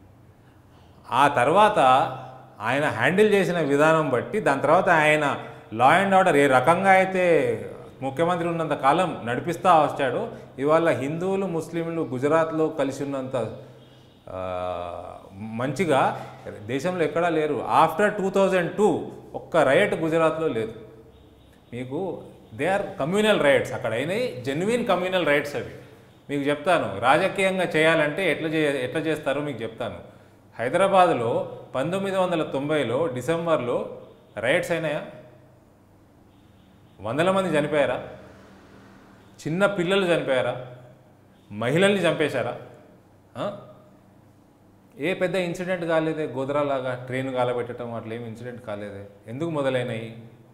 ఆ తర్వాత ఆయన హ్యాండిల్ చేసిన విధానం బట్టి దాని తర్వాత ఆయన లా అండ్ ఆర్డర్ ఏ రకంగా అయితే ముఖ్యమంత్రి ఉన్నంత కాలం నడిపిస్తూ వచ్చాడో ఇవాళ హిందువులు ముస్లింలు గుజరాత్లో కలిసి ఉన్నంత ఆ, మంచిగా దేశంలో ఎక్కడా లేరు ఆఫ్టర్ టూ థౌజండ్ టూ ఒక్క రైట్ గుజరాత్లో లేదు మీకు దే ఆర్ కమ్యూనల్ రైట్స్ అక్కడ అయినాయి జెన్యున్ కమ్యూనల్ రైట్స్ అవి మీకు చెప్తాను రాజకీయంగా చేయాలంటే ఎట్లా చే ఎట్లా చేస్తారో మీకు చెప్తాను హైదరాబాద్లో పంతొమ్మిది వందల తొంభైలో డిసెంబర్లో రైట్స్ అయినాయా వందల మంది చనిపోయారా చిన్న పిల్లలు చనిపోయారా మహిళల్ని చంపేశారా ఆ? ఏ పెద్ద ఇన్సిడెంట్ కాలేదే గోదరాలాగా ట్రైన్ కాలబెట్టడం అట్లా ఏమి ఇన్సిడెంట్ కాలేదే ఎందుకు మొదలైనాయి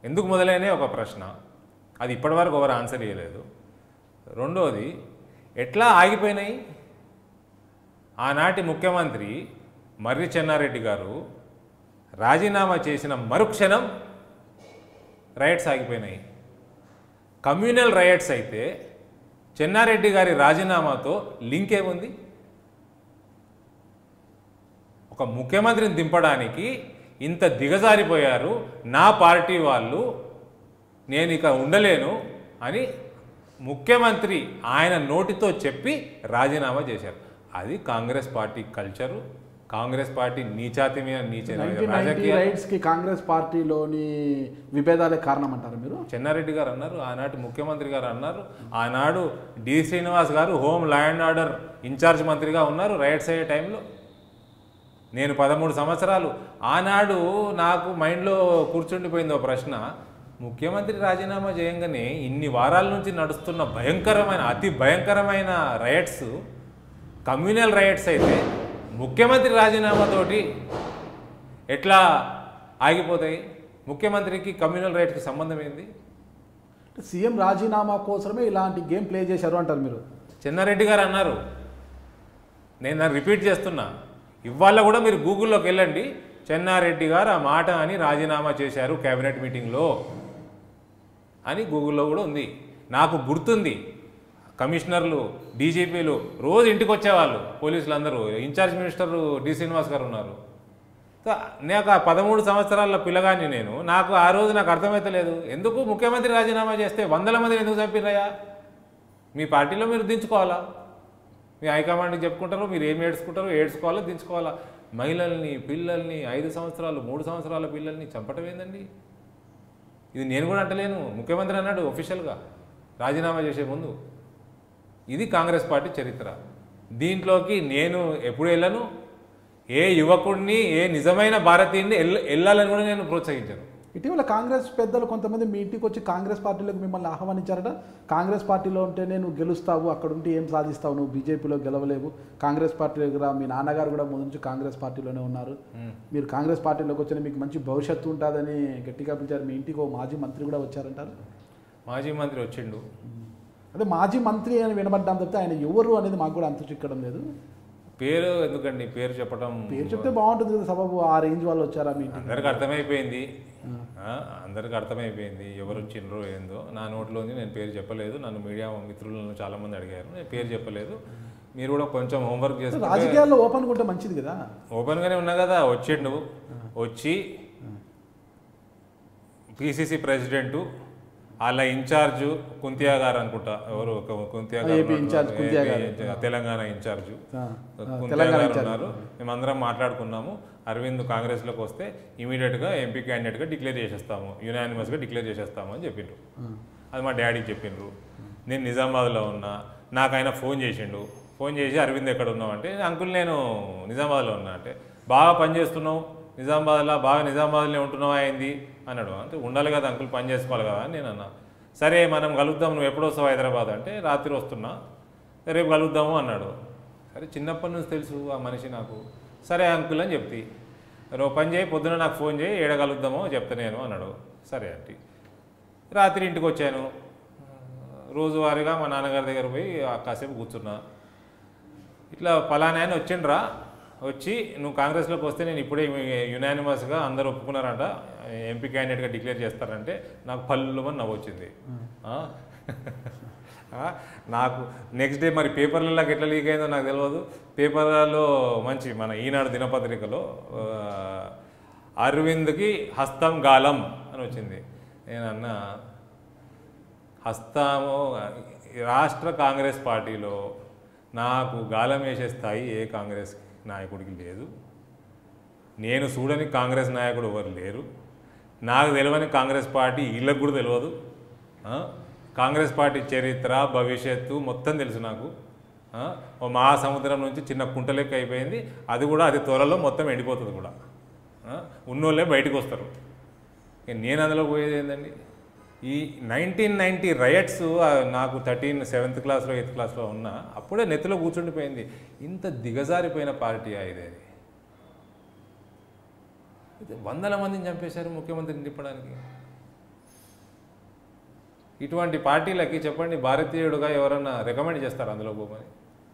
ఎందుకు మొదలైన ఒక ప్రశ్న అది ఇప్పటివరకు ఎవరు ఆన్సర్ చేయలేదు రెండోది ఎట్లా ఆగిపోయినాయి ఆనాటి ముఖ్యమంత్రి మర్రి చెన్నారెడ్డి గారు రాజీనామా చేసిన మరుక్షణం రైట్స్ ఆగిపోయినాయి కమ్యూనల్ రైట్స్ అయితే చెన్నారెడ్డి గారి రాజీనామాతో లింక్ ఏముంది ఒక ముఖ్యమంత్రిని దింపడానికి ఇంత దిగజారిపోయారు నా పార్టీ వాళ్ళు నేను ఇక ఉండలేను అని ముఖ్యమంత్రి ఆయన నోటితో చెప్పి రాజీనామా చేశారు అది Congress party culture Congress party నీచాతి మీద నీచ నైన్టీన్ నైన్టీ రాజకీయ రైట్స్ కి కాంగ్రెస్ పార్టీలోని విభేదాలే కారణం అంటారు మీరు చెన్నారెడ్డి గారు అన్నారు ఆనాటి ముఖ్యమంత్రి గారు అన్నారు ఆనాడు డి శ్రీనివాస్ గారు home law and order incharge మంత్రిగా ఉన్నారు రైట్స్ అయ్యే టైంలో నేను పదమూడు సంవత్సరాలు ఆనాడు నాకు మైండ్లో కూర్చుండిపోయింది ఒక ప్రశ్న ముఖ్యమంత్రి రాజీనామా చేయంగానే ఇన్ని వారాల నుంచి నడుస్తున్న భయంకరమైన అతి భయంకరమైన రైట్స్ కమ్యూనల్ రైట్స్ అయితే ముఖ్యమంత్రి రాజీనామాతోటి ఎట్లా ఆగిపోతాయి ముఖ్యమంత్రికి కమ్యూనల్ రైట్స్కి సంబంధం ఏంది సీఎం రాజీనామా కోసమే ఇలాంటి గేమ్ ప్లే చేశారు అంటారు మీరు చెన్నారెడ్డి గారు అన్నారు నేను దాన్ని రిపీట్ చేస్తున్నా ఇవాళ కూడా మీరు గూగుల్లోకి వెళ్ళండి చెన్నారెడ్డి గారు ఆ మాట అని రాజీనామా చేశారు కేబినెట్ మీటింగ్లో అని గూగుల్లో కూడా ఉంది నాకు గుర్తుంది కమిషనర్లు డీజీపీలు రోజు ఇంటికి వచ్చేవాళ్ళు పోలీసులు అందరూ ఇన్ఛార్జ్ మినిస్టర్ డి శ్రీనివాస్ గారు ఉన్నారు సో నాకు ఆ పదమూడు సంవత్సరాల పిల్లగాన్ని నేను నాకు ఆ రోజు నాకు అర్థమైతలేదు ఎందుకు ముఖ్యమంత్రి రాజీనామా చేస్తే వందల మందిని ఎందుకు చంపిరయ్యా మీ పార్టీలో మీరు దించుకోవాలా మీ హైకమాండ్కి చెప్పుకుంటారు మీరు ఏం ఏడ్చుకుంటారో ఏడ్చుకోవాలా దించుకోవాలా మహిళల్ని పిల్లల్ని ఐదు సంవత్సరాలు మూడు సంవత్సరాల పిల్లల్ని చంపటం ఏందండి ఇది నేను కూడా అంటలేను ముఖ్యమంత్రి అన్నాడు ఒఫీషియల్గా రాజీనామా చేసే ముందు ఇది కాంగ్రెస్ పార్టీ చరిత్ర దీంట్లోకి నేను ఎప్పుడు వెళ్ళను ఏ యువకుడిని ఏ నిజమైన భారతీయుడిని ఎల్ వెళ్ళాలని కూడా నేను ప్రోత్సహించాను ఇటీవల కాంగ్రెస్ పెద్దలు కొంతమంది మీ ఇంటికి వచ్చి కాంగ్రెస్ పార్టీలోకి మిమ్మల్ని ఆహ్వానించారట కాంగ్రెస్ పార్టీలో ఉంటేనే నువ్వు గెలుస్తావు అక్కడ ఉంటే ఏం సాధిస్తావు నువ్వు బీజేపీలో గెలవలేవు కాంగ్రెస్ పార్టీలోకి రా మీ నాన్నగారు కూడా ముందు నుంచి కాంగ్రెస్ పార్టీలోనే ఉన్నారు మీరు కాంగ్రెస్ పార్టీలోకి వచ్చిన మీకు మంచి భవిష్యత్తు ఉంటుందని గట్టిగా పిలిచారు మీ ఇంటికి ఓ మాజీ మంత్రి కూడా వచ్చారంటారు మాజీ మంత్రి వచ్చిండు అదే మాజీ మంత్రి అని వినబడ్డాం తప్పితే ఆయన ఎవరు అనేది మాకు కూడా అంత చిక్కడం లేదు పేరు ఎందుకండి పేరు చెప్పడం పేరు చెప్తే బాగుంటుంది కదా సబాబు ఆ రేంజ్ వాళ్ళు వచ్చారా మీ ఇంటికి అందరికి అర్థమైపోయింది ఆ, అందరికి అర్థమైపోయింది ఎవరు వచ్చిండ్రో ఏందో నా నోట్లోంచి నేను పేరు చెప్పలేదు నన్ను మీడియా మిత్రులను చాలా మంది అడిగారు నేను పేరు చెప్పలేదు మీరు కూడా కొంచెం హోంవర్క్ చేసుకుంటే రాజకీయాల్లో ఓపెన్ ఉంటే మంచిది కదా ఓపెన్గానే ఉన్నా కదా వచ్చిండు వచ్చి పిసిసి ప్రెసిడెంటు వాళ్ళ ఇన్ఛార్జు కుంతియా గారు అనుకుంటా ఎవరు ఒక కుంతియా గారు ఏపీ ఇన్ఛార్జ్ ఉన్నారు. కుంతియా ఏపీ గారు. ఇన్ఛార్జ్, తెలంగాణ ఇన్ఛార్జు ఆ, ఆ, కుంతియా తెలంగాణ గారు ఇన్ఛార్జ్. ఉన్నారు మేమందరం మాట్లాడుకున్నాము అరవింద్ కాంగ్రెస్లోకి వస్తే ఇమీడియట్గా ఎంపీ క్యాండిడేట్గా డిక్లేర్ చేసేస్తాము యునానిమస్గా డిక్లేర్ చేసేస్తాము అని చెప్పిండ్రు అది మా డాడీకి చెప్పిండ్రు నేను నిజామాబాద్లో ఉన్నా నాకు ఆయన ఫోన్ చేసిండు ఫోన్ చేసి అరవింద్ ఎక్కడ ఉన్నావు అంటే అంకుల్ నేను నిజామాబాద్లో ఉన్నా అంటే బాగా పని చేస్తున్నావు నిజామాబాద్లో బాగా నిజామాబాద్లో ఉంటున్నావా అయింది అన్నాడు అంటే ఉండాలి కదా అంకుల్ పని చేసుకోవాలి కదా అని నేను అన్నా సరే మనం కలుద్దాం నువ్వు ఎప్పుడు వస్తావు హైదరాబాద్ అంటే రాత్రి వస్తున్నా రేపు కలుద్దాము అన్నాడు సరే చిన్నప్పటి నుంచి తెలుసు ఆ మనిషి నాకు సరే అంకుల్ అని చెప్తి రేపు పని చేయి పొద్దున నాకు ఫోన్ చేయి ఏడ కలుద్దామో చెప్తా నేను అన్నాడు సరే ఆంటీ రాత్రి ఇంటికి వచ్చాను రోజువారీగా మా నాన్నగారి దగ్గర పోయి ఆ కాసేపు కూర్చున్నా ఇట్లా పలానా ఆయన వచ్చిండ్రా వచ్చి నువ్వు కాంగ్రెస్లోకి వస్తే నేను ఇప్పుడే యునానిమస్గా అందరూ ఒప్పుకున్నారంట ఎంపీ క్యాండిడేట్గా డిక్లేర్ చేస్తారంటే నాకు పళ్ళుమని నవ్వు వచ్చింది ఆ? ఆ? నాకు నెక్స్ట్ డే మరి పేపర్లలోకి ఎట్లా లీక్ అయిందో నాకు తెలియదు పేపర్లలో మంచి మన ఈనాడు దినపత్రికలో ఆ, అరవింద్కి హస్తం గాలం అని వచ్చింది నేను అన్నా హస్తాము రాష్ట్ర కాంగ్రెస్ పార్టీలో నాకు గాలం వేసే స్థాయి ఏ కాంగ్రెస్ నాయకుడికి లేదు నేను చూడని కాంగ్రెస్ నాయకుడు ఎవరు లేరు నాకు తెలియని కాంగ్రెస్ పార్టీ వీళ్ళకు కూడా తెలియదు ఆ? కాంగ్రెస్ పార్టీ చరిత్ర భవిష్యత్తు మొత్తం తెలుసు నాకు ఆ? ఓ మహాసముద్రం నుంచి చిన్న కుంట లెక్క అయిపోయింది అది కూడా అది త్వరలో మొత్తం ఎండిపోతుంది కూడా ఆ? ఉన్నోళ్ళే బయటకు వస్తారు ఇక నేను అందులో పోయేది ఏంటండి ఈ నైన్టీన్ నైంటీ రయట్స్ నాకు థర్టీన్ సెవెంత్ క్లాస్లో ఎయిత్ క్లాస్లో ఉన్నా అప్పుడే నెత్తిలో కూర్చుండిపోయింది ఇంత దిగజారిపోయిన పార్టీ ఇది అది ఇది వందల మందిని చంపేశారు ముఖ్యమంత్రిని తిప్పడానికి ఇటువంటి పార్టీలకి చెప్పండి భారతీయుడుగా ఎవరన్నా రికమెండ్ చేస్తారు అందులో పోమని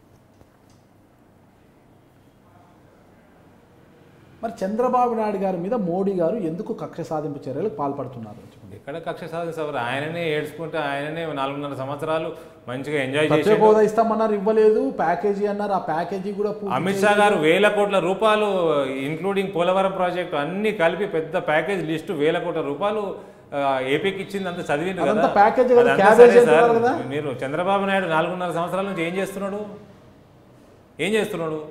మరి చంద్రబాబు నాయుడు గారి మీద మోడీ గారు ఎందుకు కక్ష సాధింపు చర్యలకు పాల్పడుతున్నారు చెప్పండి ఎక్కడ కక్ష సాధిస్తారు ఆయననే ఏడ్చుకుంటే ఆయననే నాలుగున్నర సంవత్సరాలు మంచిగా ఎంజాయ్ ప్రత్యేక చేసి హోదా ఇస్తామన్నారు ఇవ్వలేదు ప్యాకేజీ అన్నారు ఆ ప్యాకేజీ కూడా పూర్తి అమిత్ షా గారు వేల కోట్ల రూపాయలు ఇంక్లూడింగ్ పోలవరం ప్రాజెక్టు అన్ని కలిపి పెద్ద ప్యాకేజ్ లిస్టు వేల కోట్ల రూపాయలు ఆ, ఏపీకి ఇచ్చింది అంత చదివింది కదా అదంతా ప్యాకేజ్ కదా, అదంతా క్యాబేజ్ సరే సార్. అంటున్నారు కదా. మీరు చంద్రబాబు నాయుడు నాలుగున్నర సంవత్సరాల నుంచి ఏం చేస్తున్నాడు ఏం చేస్తున్నాడు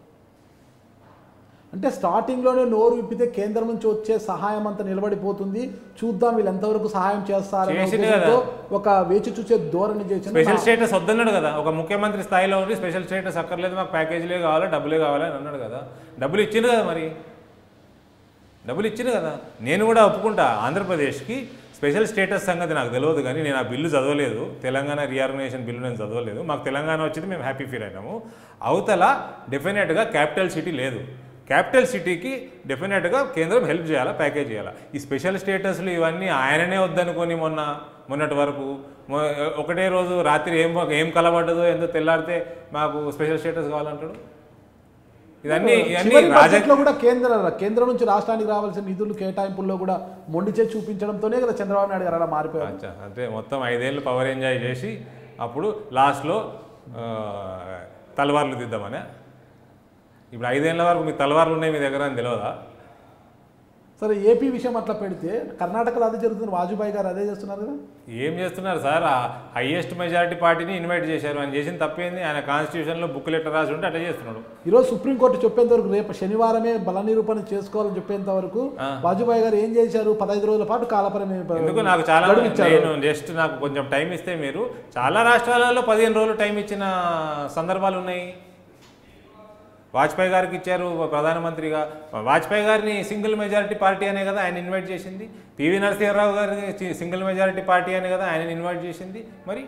అంటే స్టార్టింగ్లోనే నోరు విప్పితే కేంద్రం నుంచి వచ్చే సహాయం అంతా నిలబడిపోతుంది చూద్దాం వీళ్ళు ఎంతవరకు సహాయం చేస్తారనే చేసిండు ఉద్దేశంతో ఒక వేచి చూసే ధోరణి చేసిన స్పెషల్ స్టేటస్ వద్దన్నాడు కదా ఒక ముఖ్యమంత్రి స్థాయిలో ఉండి స్పెషల్ స్టేటస్ అక్కర్లేదు మాకు ప్యాకేజీలే కావాలి డబ్బులే కావాలి అని అన్నాడు కదా డబ్బులు ఇచ్చిండు కదా మరి డబ్బులు ఇచ్చిండు కదా నేను కూడా ఒప్పుకుంటా ఆంధ్రప్రదేశ్కి స్పెషల్ స్టేటస్ సంగతి నాకు తెలియదు కానీ నేను ఆ బిల్లు చదవలేదు తెలంగాణ రీఆర్గనైజేషన్ బిల్లు నేను చదవలేదు మాకు తెలంగాణ వచ్చింది మేము హ్యాపీ ఫీల్ అయినాము అవతల డెఫినెట్గా క్యాపిటల్ సిటీ లేదు క్యాపిటల్ సిటీకి డెఫినెట్గా కేంద్రం హెల్ప్ చేయాలా ప్యాకేజ్ చేయాలా ఈ స్పెషల్ స్టేటస్లు ఇవన్నీ ఆయననే వద్దనుకొని మొన్న మొన్నటి వరకు మొ- ఒకటే రోజు రాత్రి ఏం ఏం కలబడ్డదో ఎంతో తెల్లారితే మాకు స్పెషల్ స్టేటస్ కావాలంటాడు ఇవన్నీ ఇవన్నీ చివరి రాజకీయ బడ్జెట్లో కూడా కేంద్ర కేంద్రం నుంచి రాష్ట్రానికి రావాల్సిన నిధులు కేటాయింపుల్లో కూడా మొండి చేసి చూపించడంతోనే కదా చంద్రబాబు నాయుడు గారు అలా మారిపోయారు అచ్చా అంటే మొత్తం ఐదేళ్ళు పవర్ ఎంజాయ్ చేసి అప్పుడు లాస్ట్లో ఆ, తలవార్లు దిద్దామనే ఇప్పుడు ఐదేళ్ల వరకు మీ తలవార్లు ఉన్నాయి మీ దగ్గర అని తెలియదా సరే ఏపీ విషయం అట్లా పెడితే కర్ణాటకలో అదే జరుగుతుంది వాజ్పేయి గారు అదే చేస్తున్నారు కదా ఏం చేస్తున్నారు సార్ ఆ హైయెస్ట్ మెజారిటీ పార్టీని ఇన్వైట్ చేశారు ఆయన చేసిన తప్పేంది ఆయన కాన్స్టిట్యూషన్లో బుక్ లెటర్ రాసి ఉంటే అట్లా చేస్తున్నాడు ఈరోజు సుప్రీంకోర్టు చెప్పేంత వరకు రేపు శనివారమే బల నిరూపణ చేసుకోవాలని చెప్పేంత వరకు వాజ్పేయి గారు ఏం చేశారు పదహైదు రోజుల పాటు కాలపరిమి ఎందుకు నాకు చాలా గడువు ఇచ్చారు. నేను జస్ట్ నాకు కొంచెం టైం ఇస్తే మీరు చాలా రాష్ట్రాలలో పదిహేను రోజులు టైం ఇచ్చిన సందర్భాలు ఉన్నాయి వాజ్పేయి గారికి ఇచ్చారు ప్రధానమంత్రిగా వాజ్పేయి గారిని సింగిల్ మెజారిటీ పార్టీ అనే కదా ఆయన ఇన్వైట్ చేసింది పివి నరసింహారావు గారిని సి- సింగిల్ మెజారిటీ పార్టీ అనే కదా ఆయన ఇన్వైట్ చేసింది మరి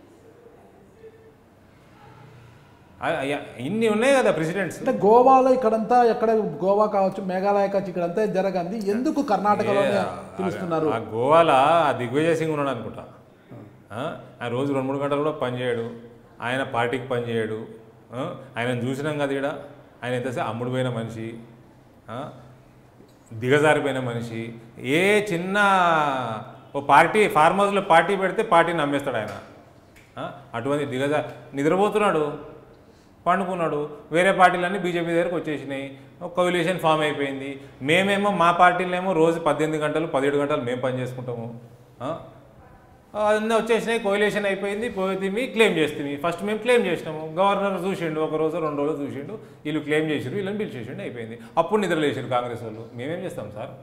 ఆ- అయ్య- ఇన్ని ఉన్నాయి కదా ప్రెసిడెంట్స్ అంటే గోవాలో ఇక్కడంతా ఎక్కడ గోవా కావచ్చు మేఘాలయ కావచ్చు ఇక్కడంతా జరగంది ఎందుకు కర్ణాటకలోనే పిలుస్తున్నారు ఆ గోవాల ఆ దిగ్విజయ్ సింగ్ ఉన్నాడు అనుకుంటా ఆ? ఆయన రోజు రెండు మూడు గంటలు కూడా పనిచేయడు ఆయన పార్టీకి పనిచేయడు ఆ? ఆయనను చూసినాం కదా ఈడ ఆయన ఎంతసేపు అమ్ముడు పోయిన మనిషి ఆ? దిగజారిపోయిన మనిషి ఏ చిన్న ఓ పార్టీ ఫార్మ్ హౌస్లో పార్టీ పెడితే పార్టీని నమ్మేస్తాడు ఆయన ఆ? అటువంటి దిగజా నిద్రపోతున్నాడు పండుకున్నాడు వేరే పార్టీలన్నీ బీజేపీ దగ్గరకు వచ్చేసినాయి ఒక కొవిలేషన్ ఫామ్ అయిపోయింది మేమేమో మా పార్టీలేమో రోజు పద్దెనిమిది గంటలు పదిహేడు గంటలు మేము పని చేసుకుంటాము ఆ? అన్నీ వచ్చేసినాయి కోయిలేషన్ అయిపోయింది పోయి క్లెయిమ్ చేస్తుంది ఫస్ట్ మేము క్లెయిమ్ చేసినాము గవర్నర్ చూసిండు ఒక రోజు రెండు రోజులు చూసిండు వీళ్ళు క్లెయిమ్ చేసిండు వీళ్ళని పిలిచేసిండు అయిపోయింది అప్పుడు నిద్రలేసారు కాంగ్రెస్ వాళ్ళు మేమేం చేస్తాం సార్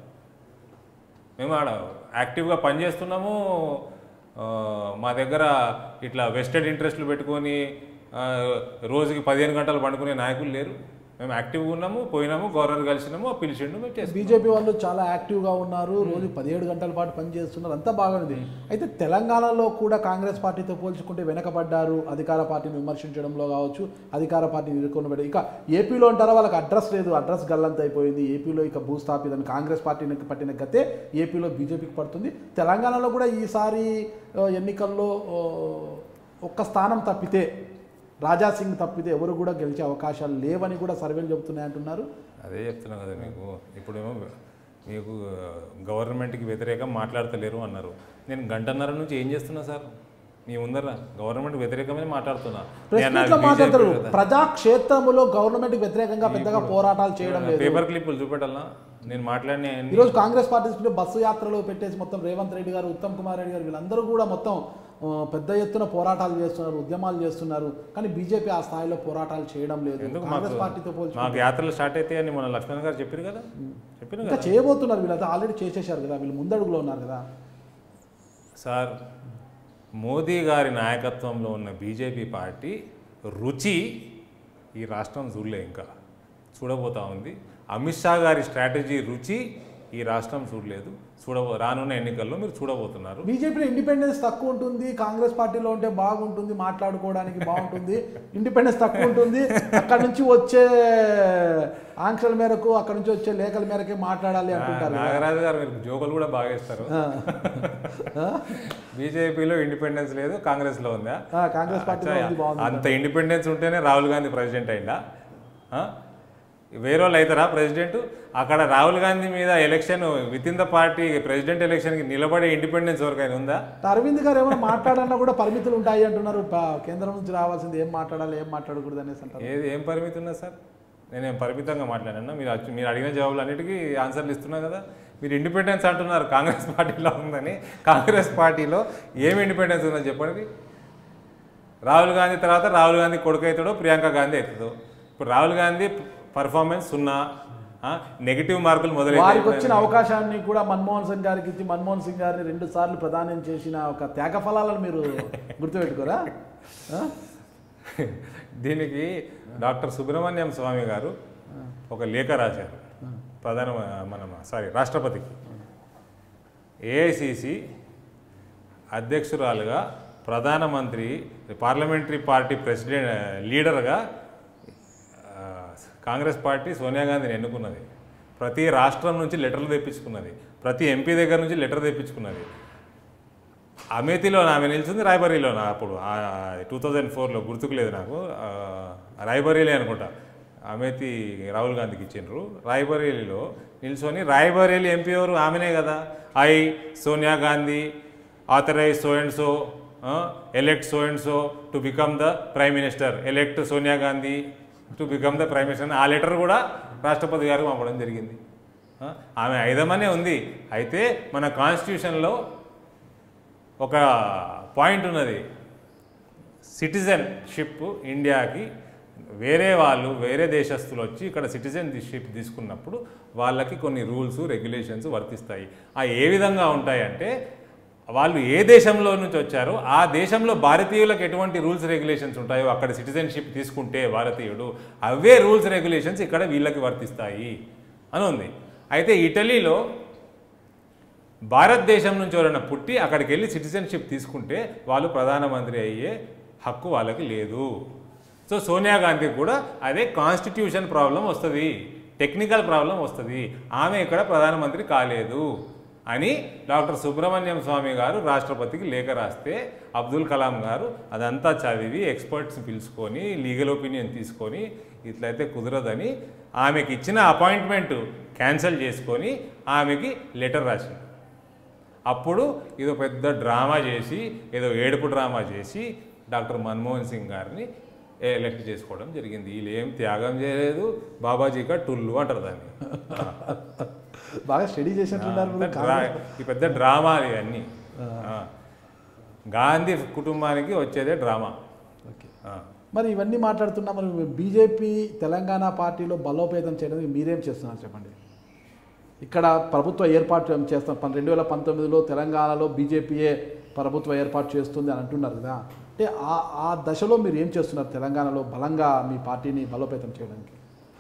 మేము ఆడ యాక్టివ్గా పనిచేస్తున్నాము ఆ, మా దగ్గర ఇట్లా వెస్టెడ్ ఇంట్రెస్ట్లు పెట్టుకొని ఆ, రోజుకి పదిహేను గంటలు పండుకునే నాయకులు లేరు మేము యాక్టివ్గా ఉన్నాము పోయినాము గవర్నర్ కలిసినాము పిలిచిండు మేము చేస్తాం బీజేపీ వాళ్ళు చాలా యాక్టివ్గా ఉన్నారు రోజు పదిహేడు గంటల పాటు పనిచేస్తున్నారు అంతా బాగుంది అయితే తెలంగాణలో కూడా కాంగ్రెస్ పార్టీతో పోల్చుకుంటే వెనకబడ్డారు అధికార పార్టీని విమర్శించడంలో కావచ్చు అధికార పార్టీని ఎదుర్కొని ఇక ఏపీలో అంటారా వాళ్ళకి అడ్రస్ లేదు అడ్రస్ గల్లంత అయిపోయింది ఏపీలో ఇక భూస్థాపితం కాంగ్రెస్ పార్టీకి పట్టిన గతే ఏపీలో బీజేపీకి పడుతుంది తెలంగాణలో కూడా ఈసారి ఆ, ఎన్నికల్లో ఆ, ఒక్క స్థానం తప్పితే రాజా సింగ్ తప్పితే ఎవరు కూడా గెలిచే అవకాశాలు లేవని కూడా సర్వేలు చెబుతున్నాయంటున్నారు అదే చెప్తున్నా కదా మీకు ఇప్పుడేమో మీకు గవర్నమెంట్కి వ్యతిరేకం మాట్లాడతలేరు అన్నారు నేను గంటన్నర నుంచి ఏం చేస్తున్నా సార్ మీ ముందర గవర్నమెంట్ వ్యతిరేకమే మాట్లాడుతున్నా ప్రెస్ నేను మీట్లో నాది మాట్లాడతారు BJP కదా. ప్రజాక్షేత్రములో గవర్నమెంట్ వ్యతిరేకంగా పెద్దగా పోరాటాలు చేయడం లేదు పేపర్ క్లిప్పులు చూపెట్టాలా నేను మాట్లాడిన అన్ని- ఈరోజు కాంగ్రెస్ పార్టీ తీసుకుంటే బస్సు యాత్రలో పెట్టేసి మొత్తం రేవంత్ రెడ్డి గారు ఉత్తమ్ కుమార్ రెడ్డి గారు వీళ్ళందరూ కూడా మొత్తం ఆ, పెద్ద ఎత్తున పోరాటాలు చేస్తున్నారు ఉద్యమాలు చేస్తున్నారు కానీ బీజేపీ ఆ స్థాయిలో పోరాటాలు చేయడం లేదు ఎందుకు కాంగ్రెస్ మాకు పార్టీతో పోల్చు మాకు యాత్రలు స్టార్ట్ అయితే అని మన లక్ష్మణ్ గారు చెప్పారు కదా చెప్పారు ఇంకా కదా చేయబోతున్నారు వీళ్ళంతా ఆల్రెడీ చేసేసారు కదా వీళ్ళు ముందడుగులో ఉన్నారు కదా సార్ మోదీ గారి నాయకత్వంలో ఉన్న బీజేపీ పార్టీ రుచి ఈ రాష్ట్రం చూడలే ఇంకా చూడబోతా ఉంది అమిత్ షా గారి స్ట్రాటజీ రుచి ఈ రాష్ట్రం చూడలేదు చూడబో రానున్న ఎన్నికల్లో మీరు చూడబోతున్నారు బీజేపీలో ఇండిపెండెన్స్ తక్కువ ఉంటుంది కాంగ్రెస్ పార్టీలో ఉంటే బాగుంటుంది మాట్లాడుకోవడానికి బాగుంటుంది ఇండిపెండెన్స్ తక్కువ ఉంటుంది అక్కడ నుంచి వచ్చే ఆంక్షల మేరకు అక్కడ నుంచి వచ్చే లేఖల మేరకే మాట్లాడాలి అంటుంటారు కదా. నాగరాజు గారు మీరు జోకులు కూడా బాగా ఇస్తారు ఆ. ఆ? బీజేపీలో ఇండిపెండెన్స్ లేదు కాంగ్రెస్లో ఉందా ఆ, కాంగ్రెస్ పార్టీలో అచ్చా, ఉంది బాగుంది అంత ఇండిపెండెన్స్ ఉంటేనే రాహుల్ గాంధీ ప్రెసిడెంట్ అయిందా ఆ? వేరే వాళ్ళు అవుతారా ప్రెసిడెంట్ అక్కడ రాహుల్ గాంధీ మీద election with in the party president ఎలక్షన్కి నిలబడే ఇండిపెండెన్స్ ఎవరికైనా ఉందా అరవింద్ గారు ఏమైనా మాట్లాడన్నా కూడా పరిమితులు ఉంటాయి అంటున్నారు ప- కేంద్రం నుంచి రావాల్సింది ఏం మాట్లాడాలి ఏం మాట్లాడకూడదు అనేసి అంటారు ఏది ఏం పరిమితి ఉన్నా సార్ నేనేం పరిమితంగా మాట్లాడినా మీరు అచ్చు- మీరు అడిగిన జవాబులు అన్నిటికీ ఆన్సర్లు ఇస్తున్నా కదా మీరు ఇండిపెండెన్స్ అంటున్నారు కాంగ్రెస్ పార్టీలో ఉందని కాంగ్రెస్ పార్టీలో ఏం ఇండిపెండెన్స్ ఉందని చెప్పండి రాహుల్ గాంధీ తర్వాత రాహుల్ గాంధీ కొడుకు అవుతాడో ప్రియాంక గాంధీ అవుతుందో ఇప్పుడు రాహుల్ గాంధీ పర్ఫార్మెన్స్ సున్నా నెగిటివ్ మార్కులు వారికి వచ్చిన మొదలైతే అవకాశాన్ని కూడా మన్మోహన్ సింగ్ గారికి ఇచ్చి మన్మోహన్ సింగ్ గారిని రెండు సార్లు ప్రదానం చేసిన ఒక త్యాగ ఫలాలను మీరు గుర్తుపెట్టుకోరా ఆ? దీనికి డాక్టర్ సుబ్రహ్మణ్యం స్వామి గారు ఒక లేఖ రాశారు ప్రధాన మన సారీ రాష్ట్రపతికి ఏఐసిసి అధ్యక్షురాలుగా ప్రధానమంత్రి పార్లమెంటరీ పార్టీ ప్రెసిడెంట్ లీడర్గా ఆ, కాంగ్రెస్ పార్టీ సోనియా గాంధీని ఎన్నుకున్నది ప్రతి రాష్ట్రం నుంచి లెటర్లు తెప్పించుకున్నది ప్రతి ఎంపీ దగ్గర నుంచి లెటర్ తెప్పించుకున్నది అమేథీలో ఆమె నిలిచింది రాయబరీలో నా అప్పుడు టూ థౌజండ్ ఫోర్లో గుర్తుకు లేదు నాకు ఆ, రాయబరీలే అనుకుంటా అమేథీ రాహుల్ గాంధీకి ఇచ్చిండ్రు రాయబరేలీలో నిల్చొని రాయబరేలీ ఎంపీ ఎవరు ఆమెనే కదా I Sonia Gandhi authorise so and so elect so and so to become the prime minister elect Sonia Gandhi to become the prime minister ఆ లెటర్ కూడా రాష్ట్రపతి గారికి పంపడం జరిగింది ఆ, ఆమె ఐదమనే ఉంది అయితే మన కాన్స్టిట్యూషన్లో ఒక పాయింట్ ఉన్నది సిటిజన్షిప్ ఇండియాకి వేరే వాళ్ళు వేరే దేశస్తులు వచ్చి ఇక్కడ సిటిజన్షిప్ తీసుకున్నప్పుడు వాళ్ళకి కొన్ని రూల్స్ రెగ్యులేషన్స్ వర్తిస్తాయి ఆ ఏ విధంగా ఉంటాయంటే వాళ్ళు ఏ దేశంలో నుంచి వచ్చారో ఆ దేశంలో భారతీయులకు ఎటువంటి రూల్స్ రెగ్యులేషన్స్ ఉంటాయో అక్కడ సిటిజన్షిప్ తీసుకుంటే భారతీయుడు అవే రూల్స్ రెగ్యులేషన్స్ ఇక్కడ వీళ్ళకి వర్తిస్తాయి అని ఉంది అయితే ఇటలీలో భారతదేశం నుంచి ఎవరైనా పుట్టి అక్కడికి వెళ్ళి సిటిజన్షిప్ తీసుకుంటే వాళ్ళు ప్రధానమంత్రి అయ్యే హక్కు వాళ్ళకి లేదు సో సోనియా గాంధీకి కూడా అదే కాన్స్టిట్యూషన్ ప్రాబ్లం వస్తుంది టెక్నికల్ ప్రాబ్లం వస్తుంది ఆమె ఇక్కడ ప్రధానమంత్రి కాలేదు అని డాక్టర్ సుబ్రహ్మణ్యం స్వామి గారు రాష్ట్రపతికి లేఖ రాస్తే అబ్దుల్ కలాం గారు అదంతా చదివి ఎక్స్పర్ట్స్ పిలుచుకొని లీగల్ ఒపీనియన్ తీసుకొని ఇట్లయితే కుదరదని ఆమెకి ఇచ్చిన అపాయింట్మెంట్ క్యాన్సిల్ చేసుకొని ఆమెకి లెటర్ రాసింది అప్పుడు ఏదో పెద్ద డ్రామా చేసి ఏదో ఏడుపు డ్రామా చేసి డాక్టర్ మన్మోహన్ సింగ్ గారిని ఎలక్ట్ చేసుకోవడం జరిగింది వీళ్ళు ఏం త్యాగం చేయలేదు బాబాజీగా టుల్లు అంటారు దాన్ని బాగా స్టడీ చేసినట్లున్నారు అంతా డ్రా- ఈ పెద్ద డ్రామా ఇవన్నీ ఆ. గాంధీ కుటుంబానికి వచ్చేదే డ్రామా ఓకే ఆ. మరి ఇవన్నీ మాట్లాడుతున్నా మరి బీజేపీ తెలంగాణ పార్టీలో బలోపేతం చేయడానికి మీరేం చేస్తున్నారు చెప్పండి ఇక్కడ ప్రభుత్వ ఏర్పాటు ఏం చేస్తాం పన్- రెండు వేల పంతొమ్మిదిలో తెలంగాణలో బీజేపీయే ప్రభుత్వ ఏర్పాటు చేస్తుంది అని అంటున్నారు కదా అంటే ఆ ఆ దశలో మీరు ఏం చేస్తున్నారు తెలంగాణలో బలంగా మీ పార్టీని బలోపేతం చేయడానికి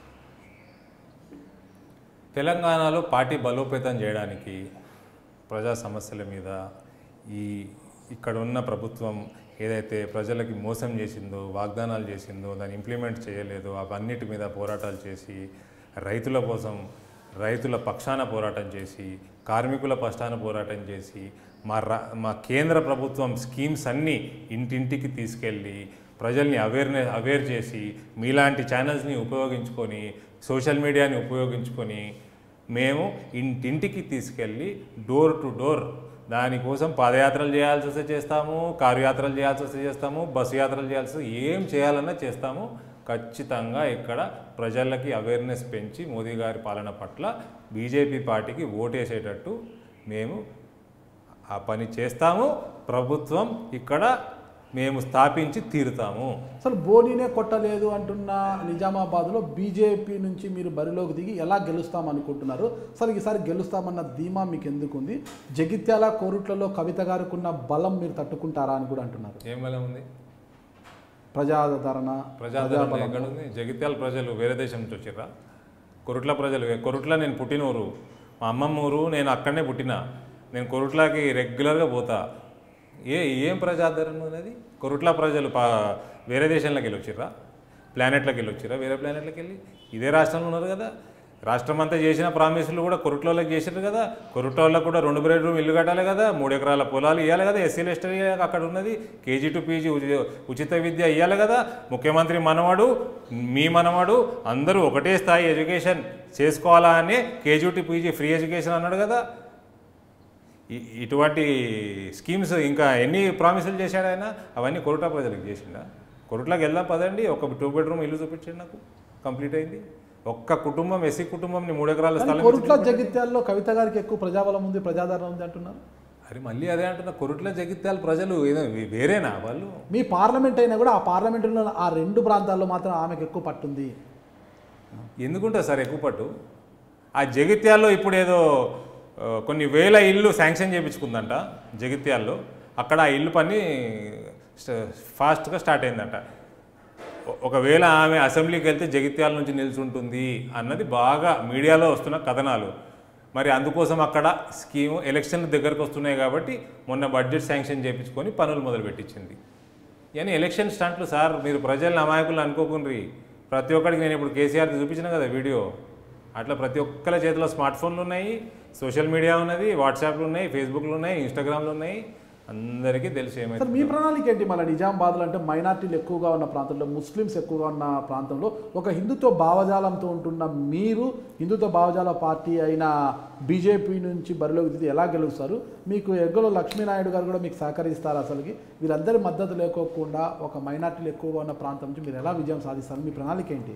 తెలంగాణలో పార్టీ బలోపేతం చేయడానికి ప్రజా సమస్యల మీద ఈ ఇక్కడ ఉన్న ప్రభుత్వం ఏదైతే ప్రజలకి మోసం చేసిందో వాగ్దానాలు చేసిందో దాన్ని ఇంప్లిమెంట్ చేయలేదో అవన్నిటి మీద పోరాటాలు చేసి రైతుల కోసం రైతుల పక్షాన పోరాటం చేసి కార్మికుల పక్షాన పోరాటం చేసి మా రా మా కేంద్ర ప్రభుత్వం స్కీమ్స్ అన్నీ ఇంటింటికి తీసుకెళ్ళి ప్రజల్ని అవేర్నెస్ అవేర్ చేసి మీలాంటి ఛానల్స్ని ఉపయోగించుకొని సోషల్ మీడియాని ఉపయోగించుకొని మేము ఇంటింటికి తీసుకెళ్ళి డోర్ టు డోర్ దానికోసం పాదయాత్రలు చేయాల్సి వస్తే చేస్తాము కారు యాత్రలు చేయాల్సి వస్తే చేస్తాము బస్సు యాత్రలు చేయాల్సి వస్తే ఏం చేయాలన్నా చేస్తాము ఖచ్చితంగా ఇక్కడ ప్రజలకి అవేర్నెస్ పెంచి మోదీ గారి పాలన పట్ల బీజేపీ పార్టీకి ఓటేసేటట్టు మేము ఆ పని చేస్తాము ప్రభుత్వం ఇక్కడ మేము స్థాపించి తీరుతాము అసలు బోనీనే కొట్టలేదు అంటున్న నిజామాబాద్లో బీజేపీ నుంచి మీరు బరిలోకి దిగి ఎలా గెలుస్తాం అనుకుంటున్నారు అసలు ఈసారి గెలుస్తామన్న ధీమా మీకు ఎందుకుంది జగిత్యాల కోరుట్లలో కవిత గారికి ఉన్న బలం మీరు తట్టుకుంటారా అని కూడా అంటున్నారు ఏం బలం ఉంది ప్రజాదరణ ప్రజాదరణ ప్రజాబలం. ఎక్కడ ఉంది జగిత్యాల ప్రజలు వేరే దేశం నుంచి వచ్చిర్రా కొరుట్ల ప్రజలు కొరుట్ల నేను పుట్టినూరు మా అమ్మమ్మ ఊరు నేను అక్కడనే పుట్టిన నేను కొరుట్లాకి రెగ్యులర్గా పోతా ఏ ఏం ప్రజాదరణ అనేది కొరుట్ల ప్రజలు పా వేరే దేశంలోకి వెళ్ళి వచ్చిర్రా ప్లానెట్లోకి వెళ్ళి వచ్చిర్రా వేరే ప్లానెట్లోకి వెళ్ళి ఇదే రాష్ట్రంలో ఉన్నారు కదా రాష్ట్రం అంతా చేసిన ప్రామిసులు కూడా కొరుట్లోకి చేసారు కదా కొరుట్లోకి కూడా రెండు బెడ్రూమ్ ఇల్లు కట్టాలి కదా మూడు ఎకరాల పొలాలు ఇవ్వాలి కదా ఎస్సీలు ఎస్టీ అక్కడ ఉన్నది కేజీ టు పీజీ ఉచి- ఉచిత విద్య ఇవ్వాలి కదా ముఖ్యమంత్రి మనవాడు మీ మనవాడు అందరూ ఒకటే స్థాయి ఎడ్యుకేషన్ చేసుకోవాలా అని KG to PG free education అన్నాడు కదా ఇ- ఇటువంటి స్కీమ్స్ ఇంకా ఎన్ని ప్రామిసులు చేశాడు ఆయన అవన్నీ కొరుటా ప్రజలకు చేసిండా కొరుట్లోకి వెళ్దాం పదండి ఒక టూ బెడ్రూమ్ ఇల్లు చూపించండి నాకు కంప్లీట్ అయింది ఒక్క కుటుంబం ఎస్సీ కుటుంబంని మూడు ఎకరాల కానీ స్థలం కోరుట్ల ఇచ్చి జగిత్యాల్లో కవిత గారికి ఎక్కువ ప్రజాబలం ఉంది ప్రజాదరణ ఉంది అంటున్నారు అరే మళ్ళీ అదే అంటున్నా కొరుట్ల జగిత్యాల ప్రజలు ఏదో వే- వేరేనా వాళ్ళు మీ పార్లమెంట్ అయినా కూడా ఆ పార్లమెంటులో ఆ రెండు ప్రాంతాల్లో మాత్రం ఆమెకు ఎక్కువ పట్టుంది ఎందుకుంటా సార్ ఎక్కువ పట్టు ఆ జగిత్యాల్లో ఇప్పుడు ఏదో ఆ, కొన్ని వేల ఇల్లు శాంక్షన్ చేయించుకుందంట జగిత్యాల్లో అక్కడ ఆ ఇల్లు పని స్ట- ఫాస్ట్గా స్టార్ట్ అయిందంట ఒ- ఒకవేళ ఆమె అసెంబ్లీకి వెళ్తే జగిత్యాల నుంచి నిల్చుంటుంది అన్నది బాగా మీడియాలో వస్తున్న కథనాలు మరి అందుకోసం అక్కడ స్కీము ఎలక్షన్ దగ్గరకు వస్తున్నాయి కాబట్టి మొన్న బడ్జెట్ శాంక్షన్ చేయించుకొని పనులు మొదలు పెట్టించింది కానీ ఎలక్షన్ స్టంట్లు సార్ మీరు ప్రజల్ని అమాయకులు అనుకోకుండ్రి ప్రతి ఒక్కరికి నేను ఇప్పుడు కేసీఆర్ చూపించిన కదా వీడియో అట్లా ప్రతి ఒక్కరి చేతిలో స్మార్ట్ ఫోన్లు ఉన్నాయి సోషల్ మీడియా ఉన్నది వాట్సాప్లు ఉన్నాయి ఫేస్బుక్లు ఉన్నాయి ఇన్స్టాగ్రామ్లు ఉన్నాయి అందరికీ తెలుసు సార్ ఏమైతే మీ ప్రణాళిక ఏంటి మన నిజామాబాద్లో అంటే మైనార్టీలు ఎక్కువగా ఉన్న ప్రాంతంలో ముస్లిమ్స్ ఎక్కువగా ఉన్న ప్రాంతంలో ఒక హిందుత్వ భావజాలంతో ఉంటున్న మీరు హిందుత్వ భావజాల పార్టీ అయిన బీజేపీ నుంచి బరిలోకి దిగి ఎలా గెలుస్తారు మీకు ఎగ్గలో లక్ష్మీనాయుడు గారు కూడా మీకు సహకరిస్తారు అసలుకి వీరందరి మద్దతు లేకోకుండా ఒక మైనార్టీలు ఎక్కువగా ఉన్న ప్రాంతం నుంచి మీరు ఎలా విజయం సాధిస్తారు మీ ప్రణాళిక ఏంటి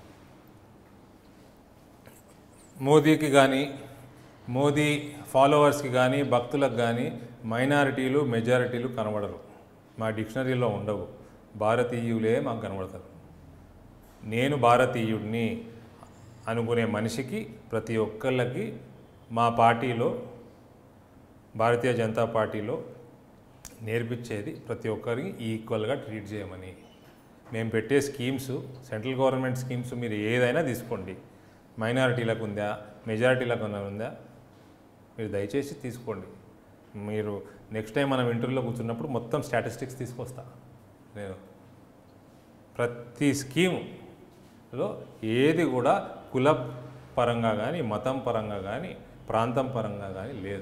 మోదీకి కానీ మోదీ ఫాలోవర్స్కి కానీ భక్తులకు కానీ మైనారిటీలు మెజారిటీలు కనబడరు మా డిక్షనరీలో ఉండవు భారతీయులే మాకు కనబడతారు నేను భారతీయుడిని అనుకునే మనిషికి ప్రతి ఒక్కళ్ళకి మా పార్టీలో భారతీయ జనతా పార్టీలో నేర్పించేది ప్రతి ఒక్కరికి ఈక్వల్గా ట్రీట్ చేయమని మేము పెట్టే స్కీమ్స్ సెంట్రల్ గవర్నమెంట్ స్కీమ్స్ మీరు ఏదైనా తీసుకోండి మైనారిటీలకు ఉందా మెజారిటీలకు ఉందా మీరు దయచేసి తీసుకోండి మీరు నెక్స్ట్ టైం మనం ఇంటర్వ్యూలో కూర్చున్నప్పుడు మొత్తం స్టాటిస్టిక్స్ తీసుకొస్తా నేను ప్రతి స్కీములో ఏది కూడా కుల పరంగా కానీ మతం పరంగా కానీ ప్రాంతం పరంగా కానీ లేదు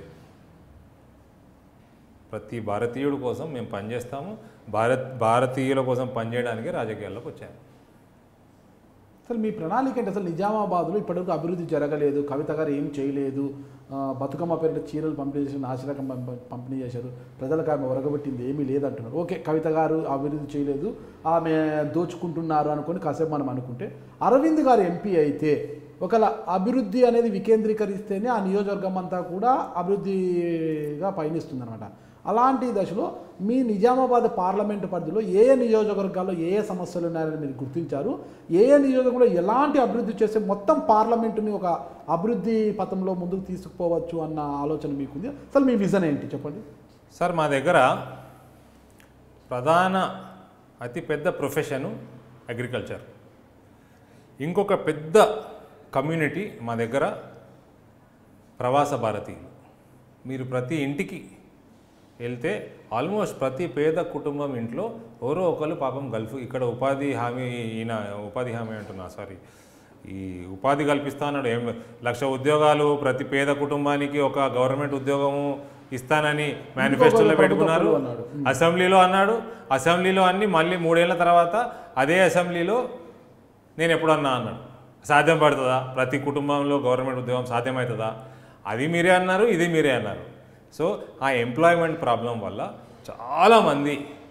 ప్రతి భారతీయుడి కోసం మేము పనిచేస్తాము భారత్ భారతీయుల కోసం పనిచేయడానికి రాజకీయాల్లోకి వచ్చాము అసలు మీ ప్రణాళిక ఏంటి అసలు నిజామాబాద్లో ఇప్పటివరకు అభివృద్ధి జరగలేదు కవిత గారు ఏం చేయలేదు ఆ, బతుకమ్మ పేరిట చీరలు పంపిణీ చేసి నాశరకం పంప- పంపిణీ చేశారు ప్రజలకు ఆమె ఒరగబెట్టింది ఏమీ లేదంటున్నారు ఓకే కవిత గారు అభివృద్ధి చేయలేదు ఆమె దోచుకుంటున్నారు అనుకొని కాసేపు మనం అనుకుంటే అరవింద్ గారు ఎంపీ అయితే ఒకవేళ అభివృద్ధి అనేది వికేంద్రీకరిస్తేనే ఆ నియోజకవర్గం అంతా కూడా అభివృద్ధిగా పయనిస్తుంది అనమాట అలాంటి దశలో మీ నిజామాబాద్ పార్లమెంటు పరిధిలో ఏ ఏ నియోజకవర్గాల్లో ఏ ఏ సమస్యలు ఉన్నాయని మీరు గుర్తించారు ఏ ఏ నియోజకవర్గంలో ఎలాంటి అభివృద్ధి చేస్తే మొత్తం పార్లమెంటుని ఒక అభివృద్ధి పథంలో ముందుకు తీసుకుపోవచ్చు అన్న ఆలోచన మీకుంది అసలు మీ విజన్ ఏంటి చెప్పండి సార్ మా దగ్గర ప్రధాన అతిపెద్ద ప్రొఫెషను అగ్రికల్చర్ ఇంకొక పెద్ద కమ్యూనిటీ మా దగ్గర ప్రవాస భారతీయులు మీరు ప్రతి ఇంటికి వెళ్తే ఆల్మోస్ట్ ప్రతి పేద కుటుంబం ఇంట్లో ఎవరో ఒకరు పాపం గల్ఫ్ ఇక్కడ ఉపాధి హామీ ఈయన ఉపాధి హామీ అంటున్నా సారీ ఈ ఉపాధి కల్పిస్తా అన్నాడు ఏం లక్ష ఉద్యోగాలు ప్రతి పేద కుటుంబానికి ఒక గవర్నమెంట్ ఉద్యోగము ఇస్తానని మేనిఫెస్టోలో పెట్టుకున్నారు అన్నాడు. అసెంబ్లీలో అన్నాడు అసెంబ్లీలో అన్ని మళ్ళీ మూడేళ్ల తర్వాత అదే అసెంబ్లీలో నేను ఎప్పుడన్నా అన్నాడు సాధ్యం పడుతుందా ప్రతి కుటుంబంలో గవర్నమెంట్ ఉద్యోగం సాధ్యమవుతుందా అది మీరే అన్నారు ఇది మీరే అన్నారు సో ఆ ఎంప్లాయ్మెంట్ ప్రాబ్లం వల్ల చాలామంది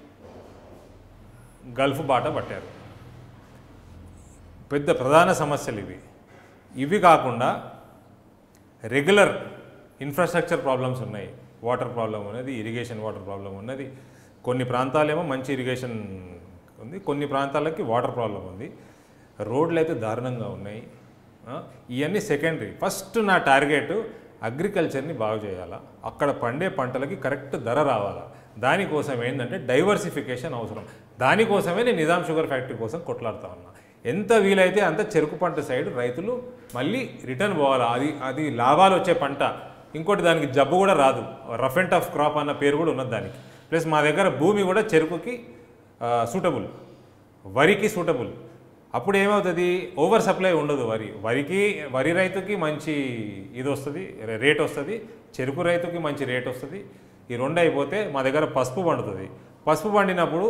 గల్ఫ్ బాట పట్టారు పెద్ద ప్రధాన సమస్యలు ఇవి ఇవి కాకుండా రెగ్యులర్ ఇన్ఫ్రాస్ట్రక్చర్ ప్రాబ్లమ్స్ ఉన్నాయి వాటర్ ప్రాబ్లం ఉన్నది ఇరిగేషన్ వాటర్ ప్రాబ్లం ఉన్నది కొన్ని ప్రాంతాలేమో మంచి ఇరిగేషన్ ఉంది కొన్ని ప్రాంతాలకి వాటర్ ప్రాబ్లం ఉంది రోడ్లు అయితే దారుణంగా ఉన్నాయి ఆ, ఇవన్నీ సెకండరీ ఫస్ట్ నా టార్గెట్ అగ్రికల్చర్ని బాగు చేయాలా అక్కడ పండే పంటలకి కరెక్ట్ ధర రావాలా దానికోసం ఏంటంటే డైవర్సిఫికేషన్ అవసరం దానికోసమే నేను నిజాం షుగర్ ఫ్యాక్టరీ కోసం కొట్లాడుతా ఉన్నా ఎంత వీలైతే అంత చెరుకు పంట సైడ్ రైతులు మళ్ళీ రిటర్న్ పోవాలి అది అది లాభాలు వచ్చే పంట ఇంకోటి దానికి జబ్బు కూడా రాదు రఫ్ అండ్ టఫ్ క్రాప్ అన్న పేరు కూడా ఉన్నది దానికి ప్లస్ మా దగ్గర భూమి కూడా చెరుకుకి సూటబుల్ వరికి సూటబుల్ అప్పుడు ఏమవుతుంది ఓవర్ సప్లై ఉండదు వరి వరికి వరి రైతుకి మంచి ఇది వస్తుంది రేట్ వస్తుంది చెరుకు రైతుకి మంచి రేట్ వస్తుంది ఈ రెండు అయిపోతే మా దగ్గర పసుపు పండుతుంది పసుపు పండినప్పుడు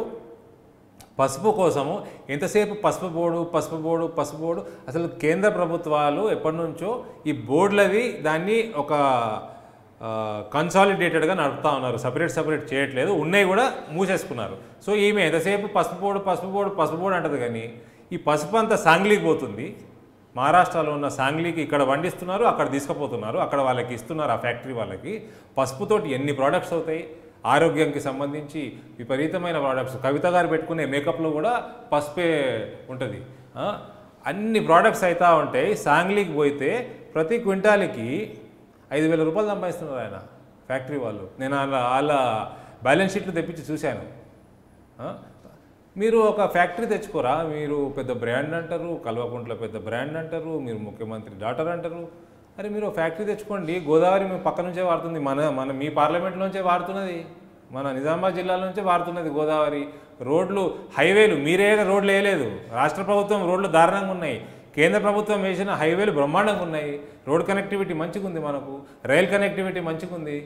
పసుపు కోసము ఎంతసేపు పసుపు బోర్డు పసుపు బోర్డు పసుపు బోర్డు అసలు కేంద్ర ప్రభుత్వాలు ఎప్పటి నుంచో ఈ బోర్డులది దాన్ని ఒక కన్సాలిడేటెడ్గా నడుపుతా ఉన్నారు సపరేట్ సపరేట్ చేయట్లేదు ఉన్నాయి కూడా మూసేసుకున్నారు సో ఈమె ఎంతసేపు పసుపు బోర్డు పసుపు బోర్డు పసుపు బోర్డు అంటది కానీ ఈ పసుపు అంతా సాంగ్లీకి పోతుంది మహారాష్ట్రలో ఉన్న సాంగ్లీకి ఇక్కడ వండిస్తున్నారు అక్కడ తీసుకుపోతున్నారు అక్కడ వాళ్ళకి ఇస్తున్నారు ఆ ఫ్యాక్టరీ వాళ్ళకి పసుపుతోటి ఎన్ని ప్రోడక్ట్స్ అవుతాయి ఆరోగ్యంకి సంబంధించి విపరీతమైన ప్రోడక్ట్స్ కవిత గారు పెట్టుకునే మేకప్లో కూడా పసుపే ఉంటుంది ఆ, అన్ని ప్రోడక్ట్స్ అవుతా ఉంటాయి సాంగ్లీకి పోతే ప్రతి క్వింటాల్కి ఐదు వేల రూపాయలు సంపాదిస్తున్నారు ఆయన ఫ్యాక్టరీ వాళ్ళు నేను వాళ్ళ వాళ్ళ బ్యాలెన్స్ షీట్లు తెప్పించి చూశాను ఆ? మీరు ఒక ఫ్యాక్టరీ తెచ్చుకోరా మీరు పెద్ద బ్రాండ్ అంటారు కల్వకుంట్ల పెద్ద బ్రాండ్ అంటారు మీరు ముఖ్యమంత్రి డాటర్ అంటారు అరే మీరు ఒక ఫ్యాక్టరీ తెచ్చుకోండి గోదావరి మీ పక్క నుంచే వాడుతుంది మన మన మీ పార్లమెంట్ నుంచే వాడుతున్నది మన నిజామాబాద్ జిల్లా నుంచే వాడుతున్నది గోదావరి రోడ్లు హైవేలు మీరే రోడ్లు వేయలేదు రాష్ట్ర ప్రభుత్వం రోడ్లు దారుణంగా ఉన్నాయి కేంద్ర ప్రభుత్వం వేసిన హైవేలు బ్రహ్మాండంగా ఉన్నాయి రోడ్ కనెక్టివిటీ మంచిగా ఉంది మనకు రైల్ కనెక్టివిటీ మంచిగా ఉంది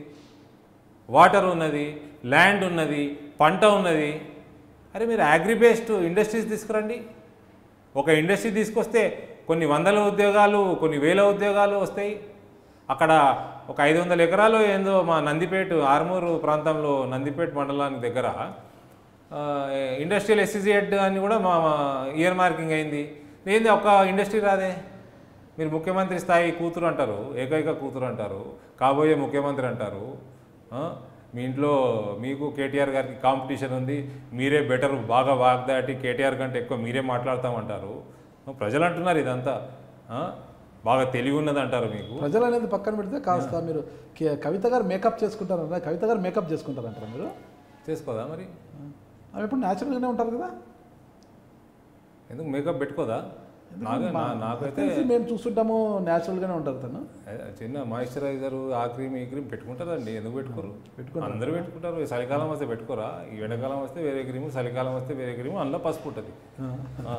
వాటర్ ఉన్నది ల్యాండ్ ఉన్నది పంట ఉన్నది అరే మీరు అగ్రిబేస్డ్ ఇండస్ట్రీస్ తీసుకురండి ఒక ఇండస్ట్రీ తీసుకొస్తే కొన్ని వందల ఉద్యోగాలు కొన్ని వేల ఉద్యోగాలు వస్తాయి అక్కడ ఒక ఐదు వందల ఎకరాలు ఏందో మా నందిపేట ఆర్మూరు ప్రాంతంలో నందిపేట మండలానికి దగ్గర ఆ, ఇండస్ట్రియల్ ఎస్సీజెడ్ అని కూడా మా మా ఇయర్ మార్కింగ్ అయింది ఏంది ఒక ఇండస్ట్రీ రాదే మీరు ముఖ్యమంత్రి స్థాయి కూతురు అంటారు ఏకైక కూతురు అంటారు కాబోయే ముఖ్యమంత్రి అంటారు ఆ? మీ ఇంట్లో మీకు కేటీఆర్ గారికి కాంపిటీషన్ ఉంది మీరే బెటర్ బాగా వాగ్దాటి కేటీఆర్ కంటే ఎక్కువ మీరే మాట్లాడతామంటారు ప్రజలు అంటున్నారు ఇదంతా ఆ? బాగా తెలివి ఉన్నది అంటారు మీకు ప్రజలు అనేది పక్కన పెడితే కాస్త మీరు కే- కవిత గారు మేకప్ చేసుకుంటారంట కవిత గారు మేకప్ చేసుకుంటారంటారా మీరు చేసుకోదా మరి ఆమె ఎప్పుడు న్యాచురల్గానే ఉంటారు కదా ఎందుకు మేకప్ పెట్టుకోదా నాకు నా- నాకైతే తెలిసి మేము చూస్తుంటాము న్యాచురల్గానే ఉంటారు తను ఏ, చిన్న మాయిశ్చరైజర్ ఆ క్రీమ్ ఈ క్రీమ్ పెట్టుకుంటారండి ఎందుకు పెట్టుకోరు అందరూ పెట్టుకుంటారు చలికాలం వస్తే పెట్టుకోరా ఈ ఎండాకాలం వస్తే వేరే క్రీము చలికాలం వస్తే వేరే క్రీము అందులో పసుపు ఉంటుంది ఆ.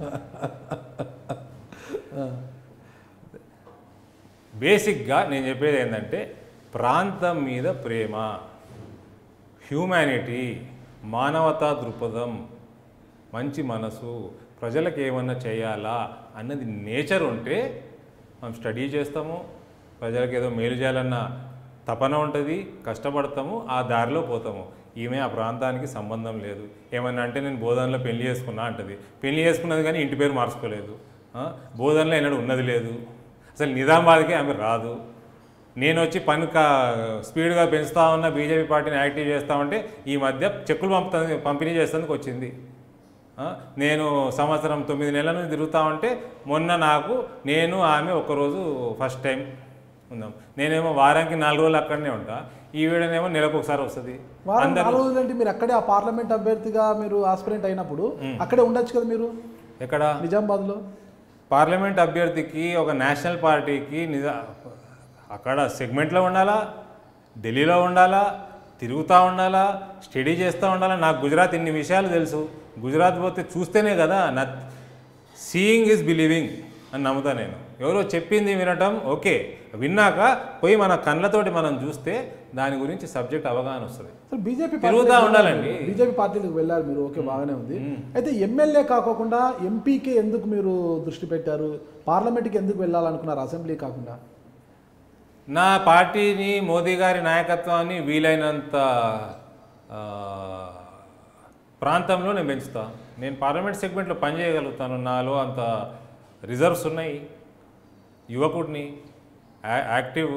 బేసిక్గా నేను చెప్పేది ఏంటంటే ప్రాంతం మీద ప్రేమ హ్యూమానిటీ మానవతా దృక్పథం మంచి మనసు ప్రజలకు ఏమన్నా చేయాలా అన్నది నేచర్ ఉంటే మనం స్టడీ చేస్తాము ప్రజలకు ఏదో మేలు చేయాలన్న తపన ఉంటుంది కష్టపడతాము ఆ దారిలో పోతాము ఈమె ఆ ప్రాంతానికి సంబంధం లేదు ఏమన్నా అంటే నేను బోధనలో పెళ్లి చేసుకున్నా అంటది పెళ్లి చేసుకున్నది కానీ ఇంటి పేరు మార్చుకోలేదు ఆ? బోధనలో ఎన్నడూ ఉన్నది లేదు అసలు నిజామాబాద్కి ఆమె రాదు నేను వచ్చి పని కా స్పీడ్గా పెంచుతా ఉన్నా బీజేపీ పార్టీని యాక్టివ్ చేస్తా ఉంటే ఈ మధ్య చెక్కులు పంపుతా పంపిణీ చేసేందుకు వచ్చింది ఆ, నేను సంవత్సరం తొమ్మిది నెలల నుంచి తిరుగుతా ఉంటే మొన్న నాకు నేను ఆమె ఒకరోజు ఫస్ట్ టైం ఉందాం నేనేమో వారానికి నాలుగు రోజులు అక్కడనే ఉంటా ఈ వీడనేమో నెలకు ఒకసారి వస్తుంది వారం అందరు నాలుగు రోజులు అంటే మీరు అక్కడే ఆ పార్లమెంట్ అభ్యర్థిగా మీరు ఆస్పిరెంట్ అయినప్పుడు అక్కడే ఉండొచ్చు కదా మీరు ఎక్కడ నిజామాబాద్లో పార్లమెంట్ అభ్యర్థికి ఒక నేషనల్ పార్టీకి నిజ అక్కడ సెగ్మెంట్లో ఉండాలా ఢిల్లీలో ఉండాలా తిరుగుతూ ఉండాలా స్టడీ చేస్తూ ఉండాలా నాకు గుజరాత్ ఇన్ని విషయాలు తెలుసు గుజరాత్ పోతే చూస్తేనే కదా నా సీయింగ్ ఈజ్ బిలీవింగ్ అని నమ్ముతా నేను ఎవరో చెప్పింది వినటం ఓకే విన్నాక పోయి మన కళ్ళతోటి మనం చూస్తే దాని గురించి సబ్జెక్ట్ అవగాహన వస్తుంది అసలు బీజేపీ తిరుగుతా ఉండాలండి. బీజేపీ పార్టీలకు వెళ్ళారు మీరు ఓకే బాగానే ఉంది అయితే ఎమ్మెల్యే కాకోకుండా ఎంపీకే ఎందుకు మీరు దృష్టి పెట్టారు పార్లమెంట్కి ఎందుకు వెళ్ళాలనుకున్నారు అసెంబ్లీ కాకుండా నా పార్టీని మోదీ గారి నాయకత్వాన్ని వీలైనంత ఆ, ప్రాంతంలో నేను పెంచుతా నేను పార్లమెంట్ సెగ్మెంట్లో పనిచేయగలుగుతాను నాలో అంత రిజర్వ్స్ ఉన్నాయి యువకుడిని యా- యాక్టివ్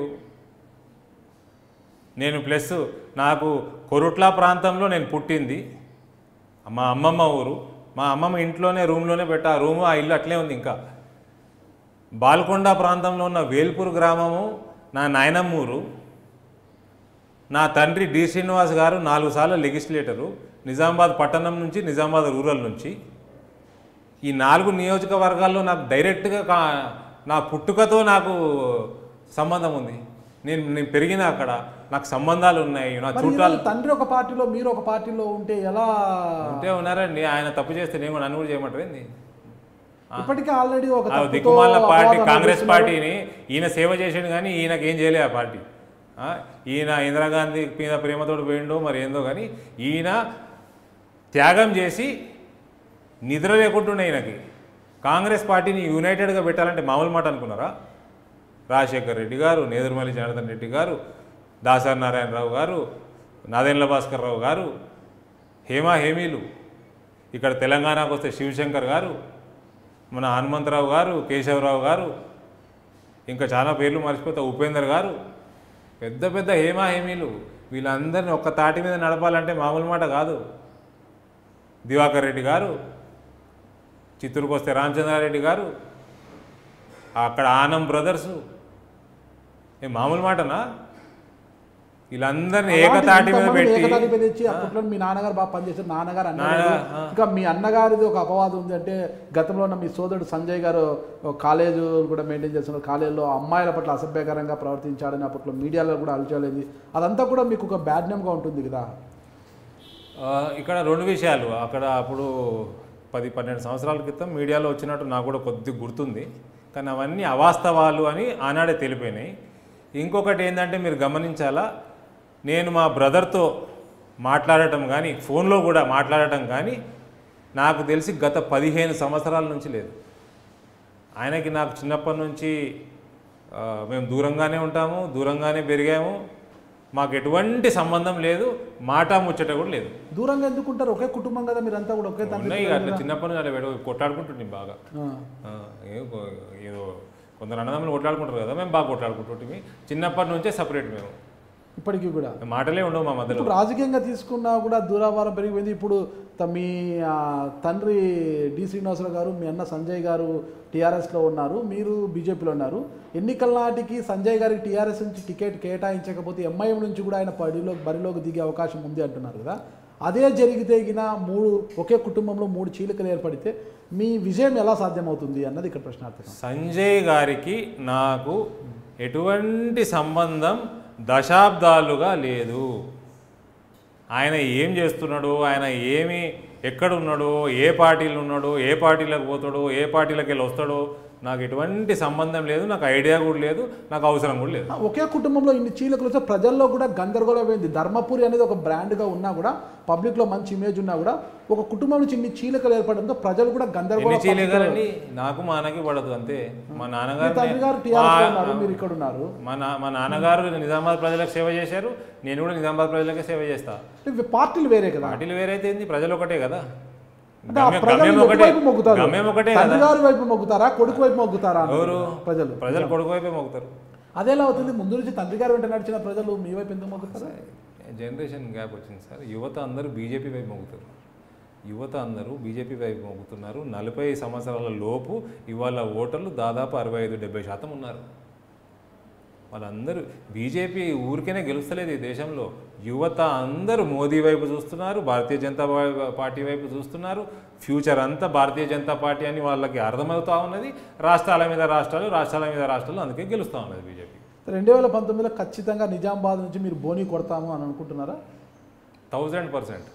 నేను ప్లస్ నాకు కొరుట్ల ప్రాంతంలో నేను పుట్టింది మా అమ్మమ్మ ఊరు మా అమ్మమ్మ ఇంట్లోనే రూమ్లోనే పెట్టా ఆ రూము ఆ ఇల్లు అట్లే ఉంది ఇంకా బాల్కొండ ప్రాంతంలో ఉన్న వేల్పూర్ గ్రామము నా నాయనమ్మ ఊరు నా తండ్రి డి శ్రీనివాస్ గారు నాలుగు సార్లు లెగిస్లేటరు నిజామాబాద్ పట్టణం నుంచి నిజామాబాద్ రూరల్ నుంచి ఈ నాలుగు నియోజకవర్గాల్లో నాకు డైరెక్ట్గా కా నా పుట్టుకతో నాకు సంబంధం ఉంది నేను నేను పెరిగిన అక్కడ నాకు సంబంధాలు ఉన్నాయి నా మరి చుట్టాలు ఈరోజు తండ్రి ఒక పార్టీలో మీరు ఒక పార్టీలో ఉంటే ఎలా ఉంటే ఉన్నారండి ఆయన తప్పు చేస్తే నేను కూడా నన్ను కూడా చేయమంటారు ఏంది ఇప్పటికే ఆల్రెడీ ఒక ఆ తప్పుతో దిక్కుమాల పార్టీ అపవాదం కాంగ్రెస్ అందిస్తున్నారు. పార్టీని ఈయన సేవ చేసిండు కానీ ఈయనకి ఏం చేయలే ఆ పార్టీ ఆ, ఈయన ఇందిరాగాంధీ మీద ప్రేమతోడు పోయిండో మరి ఏందో కానీ ఈయన త్యాగం చేసి నిద్ర లేకుంటుండే ఈయనకి కాంగ్రెస్ పార్టీని యునైటెడ్గా పెట్టాలంటే మామూలు మాట అనుకున్నారా రాజశేఖర్ రెడ్డి గారు నేదురుమల్లి జనార్దన్ రెడ్డి గారు దాసరి నారాయణరావు గారు నాదెండ్ల భాస్కర్ రావు గారు హేమా హేమీలు ఇక్కడ తెలంగాణకు వస్తే శివశంకర్ గారు మన హనుమంతరావు గారు కేశవరావు గారు ఇంకా చాలా పేర్లు మర్చిపోతా ఉపేందర్ గారు పెద్ద పెద్ద హేమా హేమీలు వీళ్ళందరినీ ఒక్క తాటి మీద నడపాలంటే మామూలు మాట కాదు దివాకర్ రెడ్డి గారు చిత్తూరుకు వస్తే రామచంద్రారెడ్డి గారు అక్కడ ఆనం బ్రదర్సు ఏ మామూలు మాటనా వీళ్ళందరినీ ఏకతాటి మీద ఇంతమంది పెట్టి ఏకతాటి మీద తెచ్చి అప్పట్లో మీ నాన్నగారు బాగా పనిచేశారు నాన్నగారు అన్నగారు నాన్న, ఆ. ఇంకా మీ అన్నగారిది ఒక అపవాదం ఉంది అంటే గతంలో ఉన్న మీ సోదరుడు సంజయ్ గారు ఒక కాలేజ్ కూడా మెయింటైన్ చేస్తున్నారు కాలేజీలో అమ్మాయిల పట్ల అసభ్యకరంగా ప్రవర్తించాడని అప్పట్లో మీడియాలో కూడా అలచలేదు అదంతా కూడా మీకు ఒక బ్యాడ్ నేమ్గా ఉంటుంది కదా ఆ, ఇక్కడ రెండు విషయాలు అక్కడ అప్పుడు పది పన్నెండు సంవత్సరాల క్రితం మీడియాలో వచ్చినట్టు నాకు కూడా కొద్దిగా గుర్తుంది కానీ అవన్నీ అవాస్తవాలు అని ఆనాడే తెలిపోయినాయి ఇంకొకటి ఏంటంటే మీరు గమనించాలా నేను మా బ్రదర్తో మాట్లాడటం కానీ ఫోన్లో కూడా మాట్లాడటం కానీ నాకు తెలిసి గత పదిహేను సంవత్సరాల నుంచి లేదు ఆయనకి నాకు చిన్నప్పటి నుంచి ఆ, మేము దూరంగానే ఉంటాము దూరంగానే పెరిగాము మాకు ఎటువంటి సంబంధం లేదు మాట ముచ్చట కూడా లేదు దూరంగా ఎందుకుంటారు ఒకే కుటుంబం కదా మీరంతా కూడా ఒకే తండ్రి ఉన్నాయి అట్లా చిన్నప్పటి నుంచి అట్లా పెడ కొట్లాడుకుంటుంది బాగా ఆ. ఆ, ఏదో కొ- ఏదో కొందరు అన్నదమ్ములు కొట్లాడుకుంటారు కదా మేము బాగా కొట్లాడుకుంటుంటే చిన్నప్పటి నుంచే సపరేట్ మేము ఇప్పటికీ కూడా మాటలే ఉండవు మా మధ్యలో ఇప్పుడు రాజకీయంగా తీసుకున్నా కూడా దూరాభారం పెరిగిపోయింది ఇప్పుడు త- మీ ఆ, తండ్రి డి శ్రీనివాసరావు గారు మీ అన్న సంజయ్ గారు టీఆర్ఎస్లో ఉన్నారు మీరు బీజేపీలో ఉన్నారు ఎన్నికల నాటికి సంజయ్ గారికి టీఆర్ఎస్ నుంచి టికెట్ కేటాయించకపోతే ఎంఐఎం నుంచి కూడా ఆయన బరిలో బరిలోకి దిగే అవకాశం ఉంది అంటున్నారు కదా అదే జరిగితే గిన మూడు ఒకే కుటుంబంలో మూడు చీలికలు ఏర్పడితే మీ విజయం ఎలా సాధ్యమవుతుంది అన్నది ఇక్కడ ప్రశ్నార్థకం సంజయ్ గారికి నాకు ఎటువంటి సంబంధం దశాబ్దాలుగా లేదు ఆయన ఏం చేస్తున్నాడు ఆయన ఏమి ఎక్కడ ఉన్నాడో ఏ పార్టీలు ఉన్నాడో ఏ పార్టీలకు పోతాడో ఏ పార్టీలకు వెళ్ళి వస్తాడో నాకు ఎటువంటి సంబంధం లేదు నాకు ఐడియా కూడా లేదు నాకు అవసరం కూడా లేదు ఆ, ఒకే కుటుంబంలో ఇన్ని చీలకలు వస్తే ప్రజల్లో కూడా గందరగోళమైంది ధర్మపురి అనేది ఒక బ్రాండ్గా ఉన్నా కూడా పబ్లిక్లో మంచి ఇమేజ్ ఉన్నా కూడా ఒక కుటుంబం నుంచి ఇన్ని చీలకలు ఏర్పడంతో ప్రజలు కూడా ఎన్ని గందరగోళ చేయలేగారండి నాకు మా అన్నకి పడదు అంతే మా మీ నాన్నగారు తండ్రి గారు టీఆర్ఎస్ ఉన్నారు మీరు ఇక్కడ ఉన్నారు మా నా మా నాన్నగారు నిజామాబాద్ ప్రజలకు సేవ చేశారు నేను కూడా నిజామాబాద్ ప్రజలకే సేవ చేస్తా ఇవి పార్టీలు వేరే కదా పార్టీలు వేరైతే ఏంది ప్రజలు ఒకటే కదా అంటే ఆ గమ్యం- ప్రజలు గమ్యం ఒకటే ఎటువైపు మొగ్గుతారు గమ్యం ఒకటే కదా తండ్రి గారి వైపు మొగ్గుతారా కొడుకు వైపు మొగ్గుతారా అన్నారు ఎవరు ప్రజలు ప్రజలు కొడుకు వైపే మోగుతారు అదేలా అవుతుంది ముందు నుంచి తండ్రి గారు వెంట నడిచిన ప్రజలు మీ వైపు ఎందుకు మొగ్గుతారు జనరేషన్ గ్యాప్ వచ్చింది సార్ యువత అందరూ బీజేపీ వైపు మొగ్గుతారు యువత అందరూ బీజేపీ వైపు మొగ్గుతున్నారు నలభై సంవత్సరాల లోపు ఇవాళ ఓటర్లు దాదాపు అరవై ఐదు డెబ్బై శాతం ఉన్నారు వాళ్ళందరూ బీజేపీ ఊరికేనే గెలుస్తలేదు ఈ దేశంలో యువత అందరూ మోదీ వైపు చూస్తున్నారు భారతీయ జనతా పా- పార్టీ వైపు చూస్తున్నారు ఫ్యూచర్ అంతా భారతీయ జనతా పార్టీ అని వాళ్ళకి అర్థమవుతా ఉన్నది రాష్ట్రాల మీద రాష్ట్రాలు రాష్ట్రాల మీద రాష్ట్రాలు అందుకే గెలుస్తూ ఉన్నది బీజేపీ రెండు వేల పంతొమ్మిదిలో ఖచ్చితంగా నిజామాబాద్ నుంచి మీరు బోని కొడతాము అని అనుకుంటున్నారా థౌజండ్ పర్సెంట్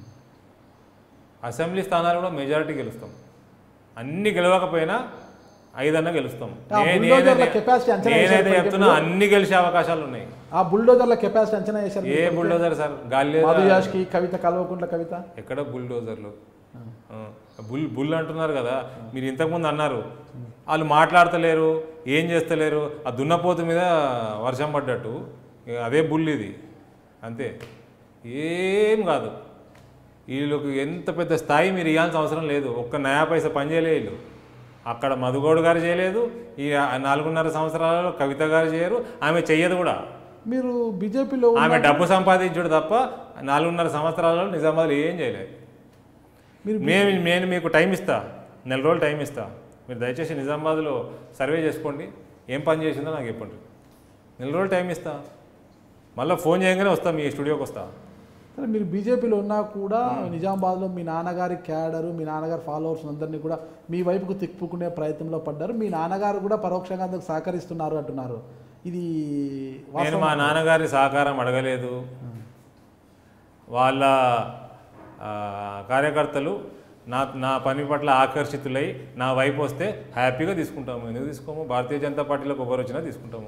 అసెంబ్లీ స్థానాలు కూడా మెజారిటీ గెలుస్తాం అన్ని గెలవకపోయినా ఐదన్నా గెలుస్తాం ఆ నే- బుల్డోజర్ల నేనైతే- capacity అంచనా వేశారు నేనైతే ఇప్పటికే చెప్తున్నా అన్ని గెలిచే అవకాశాలు ఉన్నాయి ఆ బుల్డోజర్ల కెపాసిటీ అంచనా వేశారు ఏ బుల్డోజర్ సార్ గాలి లేదా? మధు యాష్కి కవిత కల్వకుంట్ల కవిత ఎక్కడ బుల్డోజర్లు ఆ, బుల్ బుల్ అంటున్నారు కదా మీరు ఇంతకుముందు అన్నారు వాళ్ళు మాట్లాడతలేరు ఏం చేస్తలేరు ఆ దున్నపోతు మీద వర్షం పడ్డట్టు ఇక అదే బుల్ ఇది అంతే ఏం కాదు వీళ్ళకి ఎంత పెద్ద స్థాయి మీరు ఇవ్వాల్సిన అవసరం లేదు ఒక్క నయా పైసా పని చేయలే వీళ్ళు అక్కడ మధుగౌడ్ గారు చేయలేదు ఈ నాలుగున్నర సంవత్సరాలలో కవిత గారు చేయరు ఆమె చెయ్యదు కూడా మీరు బీజేపీలో ఆమె డబ్బు సంపాదించుడు తప్ప నాలుగున్నర సంవత్సరాలలో నిజామాబాద్లో ఏం చేయలేదు మీరు మేము నేను మీకు టైం ఇస్తా నెల రోజులు టైం ఇస్తా మీరు దయచేసి నిజామాబాద్లో సర్వే చేసుకోండి ఏం పని చేసిందో నాకు చెప్పండి నెల రోజులు టైం ఇస్తా మళ్ళీ ఫోన్ చేయగానే వస్తా మీ స్టూడియోకి వస్తా సరే మీరు బీజేపీలో ఉన్నా కూడా నిజామాబాద్లో మీ నాన్నగారి క్యాడరు మీ నాన్నగారి ఫాలోవర్స్ అందరినీ కూడా మీ వైపుకు తిప్పుకునే ప్రయత్నంలో పడ్డారు మీ నాన్నగారు కూడా పరోక్షంగా అందుకు సహకరిస్తున్నారు అంటున్నారు ఇది నేను వాస్తవం- మా నాన్నగారి సహకారం అడగలేదు వాళ్ళ ఆ, కార్యకర్తలు నా నా పని పట్ల ఆకర్షితులై నా వైపు వస్తే హ్యాపీగా తీసుకుంటాము ఎందుకు తీసుకోము భారతీయ జనతా పార్టీలోకి ఎవరు వచ్చినా తీసుకుంటాము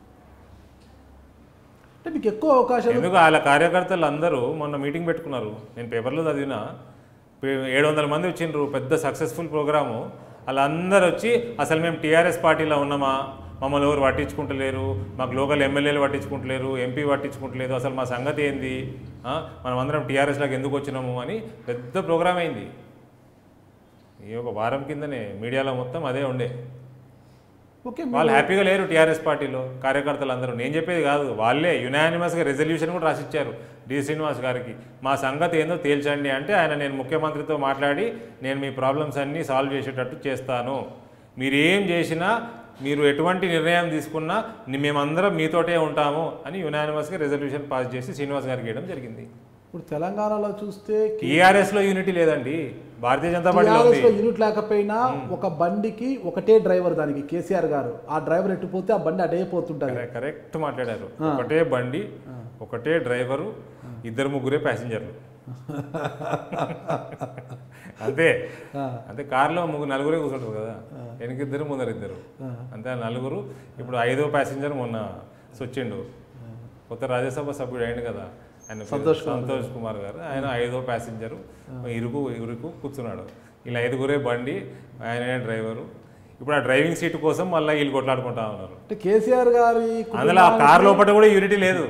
అంటే మీకు ఎక్కువ అవకాశాలు ఎందుకు వాళ్ళ కార్యకర్తలు అందరూ మొన్న మీటింగ్ పెట్టుకున్నారు నేను పేపర్లో చదివిన పే- ఏడు వందల మంది వచ్చిండ్రు పెద్ద సక్సెస్ఫుల్ ప్రోగ్రాము వాళ్ళందరూ వచ్చి అసలు మేము టీఆర్ఎస్ పార్టీలో ఉన్నామా మమ్మల్ని ఎవరు పట్టించుకుంటలేరు మాకు లోకల్ ఎమ్మెల్యేలు పట్టించుకుంటలేరు ఎంపీ పట్టించుకుంటలేదు అసలు మా సంగతి ఏంది ఆ? మనం అందరం టీఆర్ఎస్లోకి ఎందుకు వచ్చినాము అని పెద్ద ప్రోగ్రామ్ అయింది ఈ ఒక వారం కిందనే మీడియాలో మొత్తం అదే ఉండే ఓకే వాళ్ళు హ్యాపీగా లేరు టీఆర్ఎస్ పార్టీలో కార్యకర్తలు అందరూ నేను చెప్పేది కాదు వాళ్ళే యునానిమస్గా రెజల్యూషన్ కూడా రాసిచ్చారు డి శ్రీనివాస్ గారికి మా సంగతి ఏందో తేల్చండి అంటే ఆయన నేను ముఖ్యమంత్రితో మాట్లాడి నేను మీ ప్రాబ్లమ్స్ అన్నీ సాల్వ్ చేసేటట్టు చేస్తాను మీరు ఏం చేసినా మీరు ఎటువంటి నిర్ణయం తీసుకున్నా ని- మేమందరం మీతోటే ఉంటాము అని యునానిమస్గా రెజల్యూషన్ పాస్ చేసి శ్రీనివాస్ గారికి ఇవ్వడం జరిగింది ఇప్పుడు తెలంగాణలో చూస్తే టీఆర్ఎస్లో యూనిటీ లేదండి భారతీయ జనతా పార్టీలో ఉంది టీఆర్ఎస్ లో యూనిట్ లేకపోయినా ఒక బండికి ఒకటే డ్రైవర్ దానికి కేసీఆర్ గారు ఆ డ్రైవర్ ఎట్టిపోతే ఆ బండి అటే పోతుంటది కరెక్ట్- కరెక్ట్ మాట్లాడారు ఒకటే బండి ఒకటే డ్రైవరు ఇద్దరు ముగ్గురే ప్యాసింజర్లు అంతే ఆ. అంతే కార్లో ముగ్గురు నలుగురే కూర్చుంటారు కదా వెనకిద్దరు ముందర ఇద్దరు అంతే ఆ నలుగురు ఇప్పుడు ఐదో ప్యాసింజర్ మొన్న వచ్చిండు కొత్త రాజ్యసభ సభ్యుడు అయింది కదా ఆయన పేరు సంతోష్ కుమార్ సంతోష్ కుమార్ గారు ఆయన ఐదో ప్యాసింజరు ఇరుకు ఇరుకు కూర్చున్నాడు ఇలా ఐదుగురే బండి ఆయననే డ్రైవరు ఇప్పుడు ఆ డ్రైవింగ్ సీట్ కోసం మళ్ళీ వీళ్ళు కొట్లాడుకుంటా ఉన్నారు అంటే కేసీఆర్ గారి అందులో ఆ కార్ లోపల కూడా యూనిటీ లేదు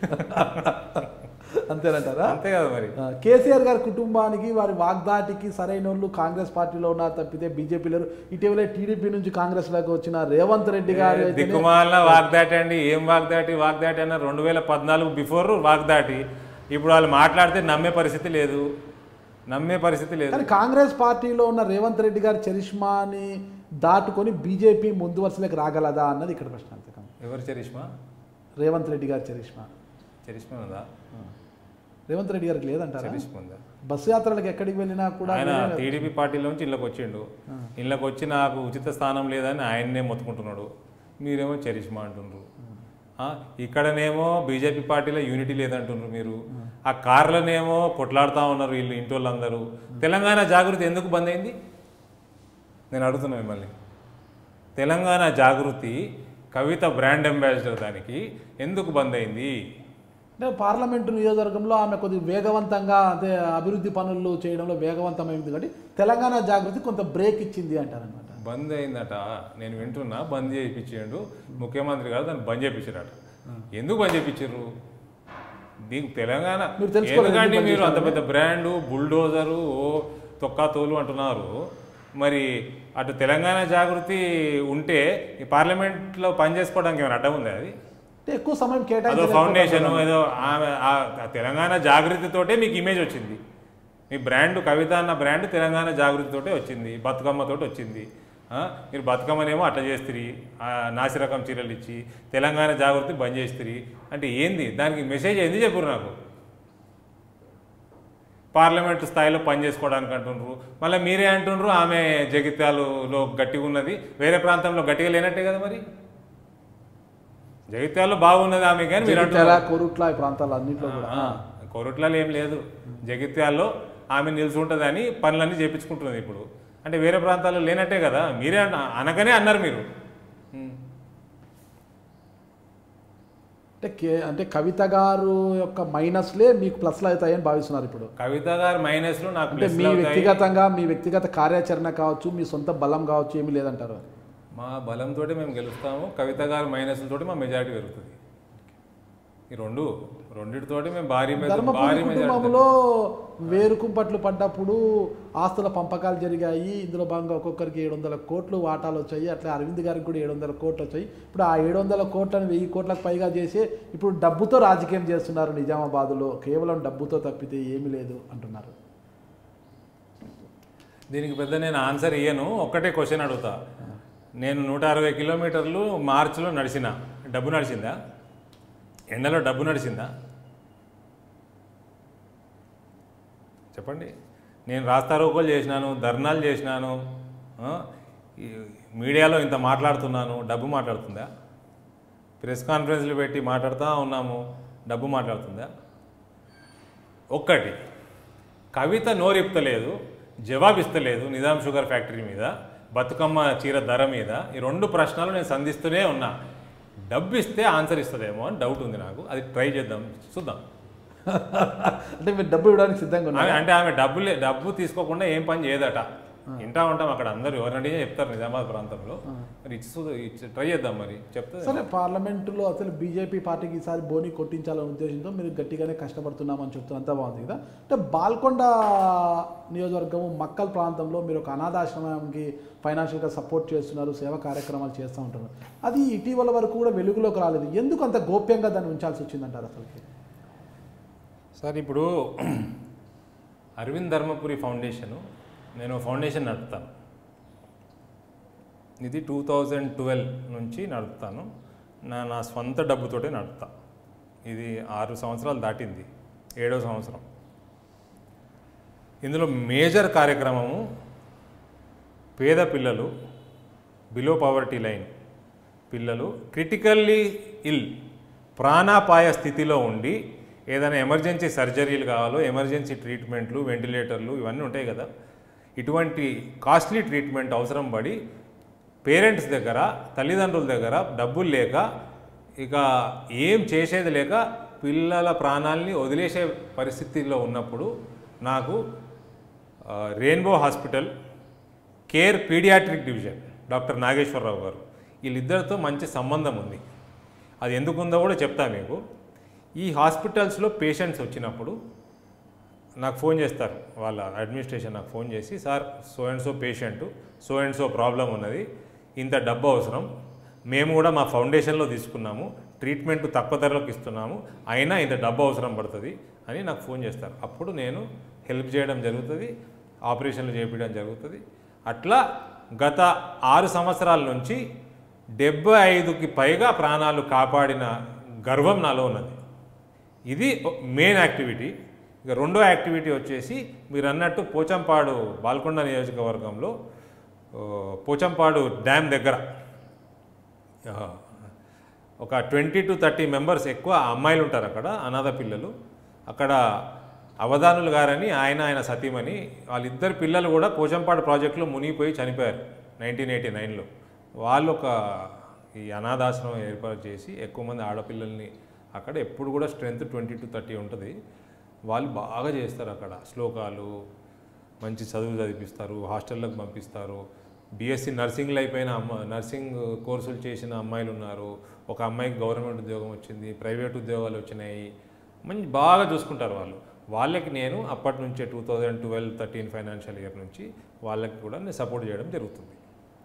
అంతేనంటారా అంతే కదా మరి ఆ, కేసీఆర్ గారి కుటుంబానికి వారి వాగ్దాటికి సరైన వాళ్ళు కాంగ్రెస్ పార్టీలో ఉన్నారు తప్పితే బీజేపీలో ఇటీవలే టీడీపీ నుంచి కాంగ్రెస్ లోకి వచ్చిన రేవంత్ రెడ్డి గారు అయితేనే దిక్కుమాల వాగ్దాటి అండి ఏం వాగ్దాటి వాగ్దాటి అన్న రెండు వేల పద్నాలుగు బిఫోర్ వాగ్దాటి ఇప్పుడు వాళ్ళు మాట్లాడితే నమ్మే పరిస్థితి లేదు నమ్మే పరిస్థితి లేదు కానీ కాంగ్రెస్ పార్టీలో ఉన్న రేవంత్ రెడ్డి గారి చరిష్మాని దాటుకొని బీజేపీ ముందు వరుసలోకి రాగలదా అన్నది ఇక్కడ ప్రశ్న అంతకం ఎవరు చరిష్మా రేవంత్ రెడ్డి గారి చరిష్మా చరిష్మా ఉందా రేవంత్ రెడ్డి గారికి లేదంటారా చరిష్మా ఉందా బస్సు యాత్రలకు ఎక్కడికి వెళ్ళినా కూడా ఆయన టీడీపీ పార్టీలోంచి ఇళ్ళకి వచ్చిండు ఇళ్ళకి వచ్చి నాకు ఉచిత స్థానం లేదని ఆయన్నే మొత్తుకుంటున్నాడు మీరేమో చరిష్మా అంటుండ్రు ఆ, ఇక్కడనేమో బీజేపీ పార్టీలో యూనిటీ లేదంటుండ్రు మీరు ఆ కార్లనేమో కొట్లాడుతూ ఉన్నారు వీళ్ళు ఇంటోళ్ళందరూ తెలంగాణ జాగృతి ఎందుకు బంద్ అయింది నేను అడుగుతున్నా మిమ్మల్ని తెలంగాణ జాగృతి కవిత బ్రాండ్ అంబాసిడర్ దానికి ఎందుకు బంద్ అయింది అంటే పార్లమెంటు నియోజకవర్గంలో ఆమె కొద్దిగా వేగవంతంగా అంటే అభివృద్ధి పనులు చేయడంలో వేగవంతమైంది కాబట్టి తెలంగాణ జాగృతి కొంత బ్రేక్ ఇచ్చింది అంటారనమాట బంద్ అయిందట నేను వింటున్నా బంద్ చేయించిండు ముఖ్యమంత్రి గారు దాన్ని బంద్ చేయించారట ఎందుకు బంద్ చేయించారు దీనికి తెలంగాణ మీరు తెలుసుకోవాలి ఎందుకంటే ఎందుకు బంద్ మీరు అంత పెద్ద బ్రాండు బుల్డోజరు ఓ తొక్కా తోలు అంటున్నారు మరి అటు తెలంగాణ జాగృతి ఉంటే ఈ పార్లమెంట్లో పని చేసుకోవడానికి ఏమైనా అడ్డం ఉందా అది అంటే ఎక్కువ సమయం అదో కేటాయించలేదు ఫౌండేషన్ ఏదో ఆమె ఆ- ఆ తెలంగాణ జాగృతితోటే మీకు ఇమేజ్ వచ్చింది మీ బ్రాండ్ కవిత అన్న బ్రాండ్ తెలంగాణ జాగృతితోటే వచ్చింది బతుకమ్మతోటి వచ్చింది ఆ, మీరు బతుకమ్మనేమో అట్లా చేస్తుంది నాసిరకం చీరలు ఇచ్చి తెలంగాణ జాగృతి బంద్ చేస్తుంది అంటే ఏంది దానికి మెసేజ్ ఏంది చెప్పురు నాకు పార్లమెంటు స్థాయిలో పని చేసుకోవడానికి అంటుండ్రు మళ్ళీ మీరే అంటుండ్రు ఆమె జగిత్యాలలో గట్టిగా ఉన్నది వేరే ప్రాంతంలో గట్టిగా లేనట్టే కదా మరి జగిత్యాలలో బాగున్నది ఆమె కానీ మీరు అంటున్నారు జగిత్యాల కోరుట్ల ఈ ప్రాంతాలు అన్నింటిలో కూడా ఆ, కొరట్లలో ఏం లేదు జగిత్యాల్లో ఆమె నిల్చుంటుందని పనులన్నీ చేపించుకుంటుంది ఇప్పుడు అంటే వేరే ప్రాంతాల్లో లేనట్టే కదా మీరే అన్న- అనగానే అన్నారు మీరు ఉమ్. అంటే కే అంటే కవిత గారు యొక్క మైనస్లే మీకు ప్లస్లు అవుతాయని భావిస్తున్నారు ఇప్పుడు కవిత గారి మైనస్లు నాకు అంటే ప్లస్లు మీ అవుతాయి వ్యక్తిగతంగా మీ వ్యక్తిగత కార్యాచరణ కావచ్చు మీ సొంత బలం కావచ్చు ఏమీ లేదంటారు మా బలంతో మేము గెలుస్తాము కవిత గారి మైనస్లతోటి మా మెజారిటీ పెరుగుతుంది ఈ రెండు రెండిటితోటి మేము భారీ మెజ- ధర్మపురి భారీ మెజారిటీ కుటుంబంలో వేరు కుంపట్లు పడ్డప్పుడు ఆస్తుల పంపకాలు జరిగాయి ఇందులో భాగంగా ఒక్కొక్కరికి ఏడు వందల కోట్లు వాటాలు వచ్చాయి అట్లా అరవింద్ గారికి కూడా ఏడు వందల కోట్లు వచ్చాయి ఇప్పుడు ఆ ఏడు వందల కోట్లను వెయ్యి కోట్లకు పైగా చేసి ఇప్పుడు డబ్బుతో రాజకీయం చేస్తున్నారు నిజామాబాద్లో కేవలం డబ్బుతో తప్పితే ఏమీ లేదు అంటున్నారు దీనికి పెద్ద నేను ఆన్సర్ ఇయ్యను ఒక్కటే క్వశ్చన్ అడుగుతా నేను నూట అరవై కిలోమీటర్లు మార్చిలో నడిచిన డబ్బు నడిచిందా ఎండలో డబ్బు నడిచిందా చెప్పండి నేను రాస్తారోకోలు చేసినాను ధర్నాలు చేసినాను ఆ, ఈ మీడియాలో ఇంత మాట్లాడుతున్నాను డబ్బు మాట్లాడుతుందా ప్రెస్ కాన్ఫరెన్స్లు పెట్టి మాట్లాడుతూ ఉన్నాము డబ్బు మాట్లాడుతుందా ఒక్కటి కవిత నోరిప్తలేదు జవాబిస్తలేదు నిజాం షుగర్ ఫ్యాక్టరీ మీద బతుకమ్మ చీర ధర మీద ఈ రెండు ప్రశ్నలు నేను సంధిస్తూనే ఉన్నా డబ్బు ఇస్తే ఆన్సర్ ఇస్తుందేమో అని డౌట్ ఉంది నాకు అది ట్రై చేద్దాం చూద్దాం అంటే మీరు డబ్బు ఇవ్వడానికి సిద్ధంగా ఉన్నారు ఆమె అంటే ఆమె డబ్బులే డబ్బు తీసుకోకుండా ఏం పని చేయదట వింటా ఉంటాం అక్కడ అందరూ ఎవరిని అడిగినా చెప్తారు నిజామాబాద్ ప్రాంతంలో మరి ఇచ్చి చూ- ఇచ్చి ట్రై చేద్దాం మరి చెప్తే సరే పార్లమెంటులో అసలు బీజేపీ పార్టీకి ఈసారి బోని కొట్టించాలనే ఉద్దేశంతో మీరు గట్టిగానే కష్టపడుతున్నామని చెప్తున్నారు అంతా బాగుంది కదా అంటే బాల్కొండ నియోజకవర్గము మక్కల్ ప్రాంతంలో మీరు ఒక అనాథాశ్రమానికి ఫైనాన్షియల్గా సపోర్ట్ చేస్తున్నారు సేవా కార్యక్రమాలు చేస్తూ ఉంటారు అది ఇటీవల వరకు కూడా వెలుగులోకి రాలేదు ఎందుకు అంత గోప్యంగా దాన్ని ఉంచాల్సి వచ్చిందంటారు అసలుకి సార్ ఇప్పుడు అరవింద్ ధర్మపురి ఫౌండేషను నేను ఫౌండేషన్ నడుపుతాను ఇది టూ థౌజండ్ ట్వెల్వ్ నుంచి నడుపుతాను నా నా స్వంత డబ్బుతోటే నడుపుతా ఇది ఆరు సంవత్సరాలు దాటింది ఏడో సంవత్సరం ఇందులో మేజర్ కార్యక్రమము పేద పిల్లలు బిలో పవర్టీ లైన్ పిల్లలు క్రిటికల్లీ ఇల్ ప్రాణాపాయ స్థితిలో ఉండి ఏదైనా ఎమర్జెన్సీ సర్జరీలు కావాలో ఎమర్జెన్సీ ట్రీట్మెంట్లు వెంటిలేటర్లు ఇవన్నీ ఉంటాయి కదా ఇటువంటి కాస్ట్లీ ట్రీట్మెంట్ అవసరం పడి పేరెంట్స్ దగ్గర తల్లిదండ్రుల దగ్గర డబ్బులు లేక ఇక ఏం చేసేది లేక పిల్లల ప్రాణాల్ని వదిలేసే పరిస్థితిలో ఉన్నప్పుడు నాకు ఆ, rainbow hospital care paediatric division doctor Nageswara Rao గారు వీళ్ళిద్దరితో మంచి సంబంధం ఉంది అది ఎందుకుందో కూడా చెప్తా మీకు ఈ హాస్పిటల్స్లో పేషెంట్స్ వచ్చినప్పుడు నాకు ఫోన్ చేస్తారు వాళ్ళ అడ్మినిస్ట్రేషన్ నాకు ఫోన్ చేసి sir so and so patient so and so problem ఉన్నది ఇంత డబ్బు అవసరం మేము కూడా మా ఫౌండేషన్లో తీసుకున్నాము ట్రీట్మెంట్ తక్కువ ధరలోకి ఇస్తున్నాము అయినా ఇంత డబ్బు అవసరం పడుతుంది అని నాకు ఫోన్ చేస్తారు అప్పుడు నేను హెల్ప్ చేయడం జరుగుతుంది ఆపరేషన్లు చేపించడం జరుగుతుంది అట్లా గత ఆరు సంవత్సరాల నుంచి డెబ్బై ఐదుకి పైగా ప్రాణాలు కాపాడిన గర్వం నాలో ఉన్నది ఇది మెయిన్ యాక్టివిటీ ఇక రెండో యాక్టివిటీ వచ్చేసి మీరు అన్నట్టు పోచంపాడు బాల్కొండ నియోజకవర్గంలో ఓ, పోచంపాడు డ్యామ్ దగ్గర ఆ, ఒక ట్వంటీ టు థర్టీ మెంబర్స్ ఎక్కువ అమ్మాయిలు ఉంటారు అక్కడ అనాథ పిల్లలు అక్కడ అవధానులు గారని ఆయన ఆయన సతీమణి వాళ్ళిద్దరు పిల్లలు కూడా పోచంపాడు ప్రాజెక్టులో మునిగిపోయి చనిపోయారు నైన్టీన్ ఎయిటీ నైన్లో వాళ్ళు ఒక ఈ అనాథాశ్రమం ఏర్పాటు చేసి ఎక్కువ మంది ఆడపిల్లల్ని అక్కడ ఎప్పుడు కూడా స్ట్రెంత్ ట్వంటీ టు థర్టీ ఉంటుంది వాళ్ళు బాగా చేస్తారు అక్కడ శ్లోకాలు మంచి చదువు చదివిస్తారు హాస్టల్లకు పంపిస్తారు బీఎస్సీ నర్సింగ్లు అయిపోయిన అమ్మ నర్సింగ్ కోర్సులు చేసిన అమ్మాయిలు ఉన్నారు ఒక అమ్మాయికి గవర్నమెంట్ ఉద్యోగం వచ్చింది ప్రైవేట్ ఉద్యోగాలు వచ్చినాయి మంచి బాగా చూసుకుంటారు వాళ్ళు వాళ్ళకి నేను అప్పటి నుంచే two thousand twelve thirteen financial year నుంచి వాళ్ళకి కూడా నేను సపోర్ట్ చేయడం జరుగుతుంది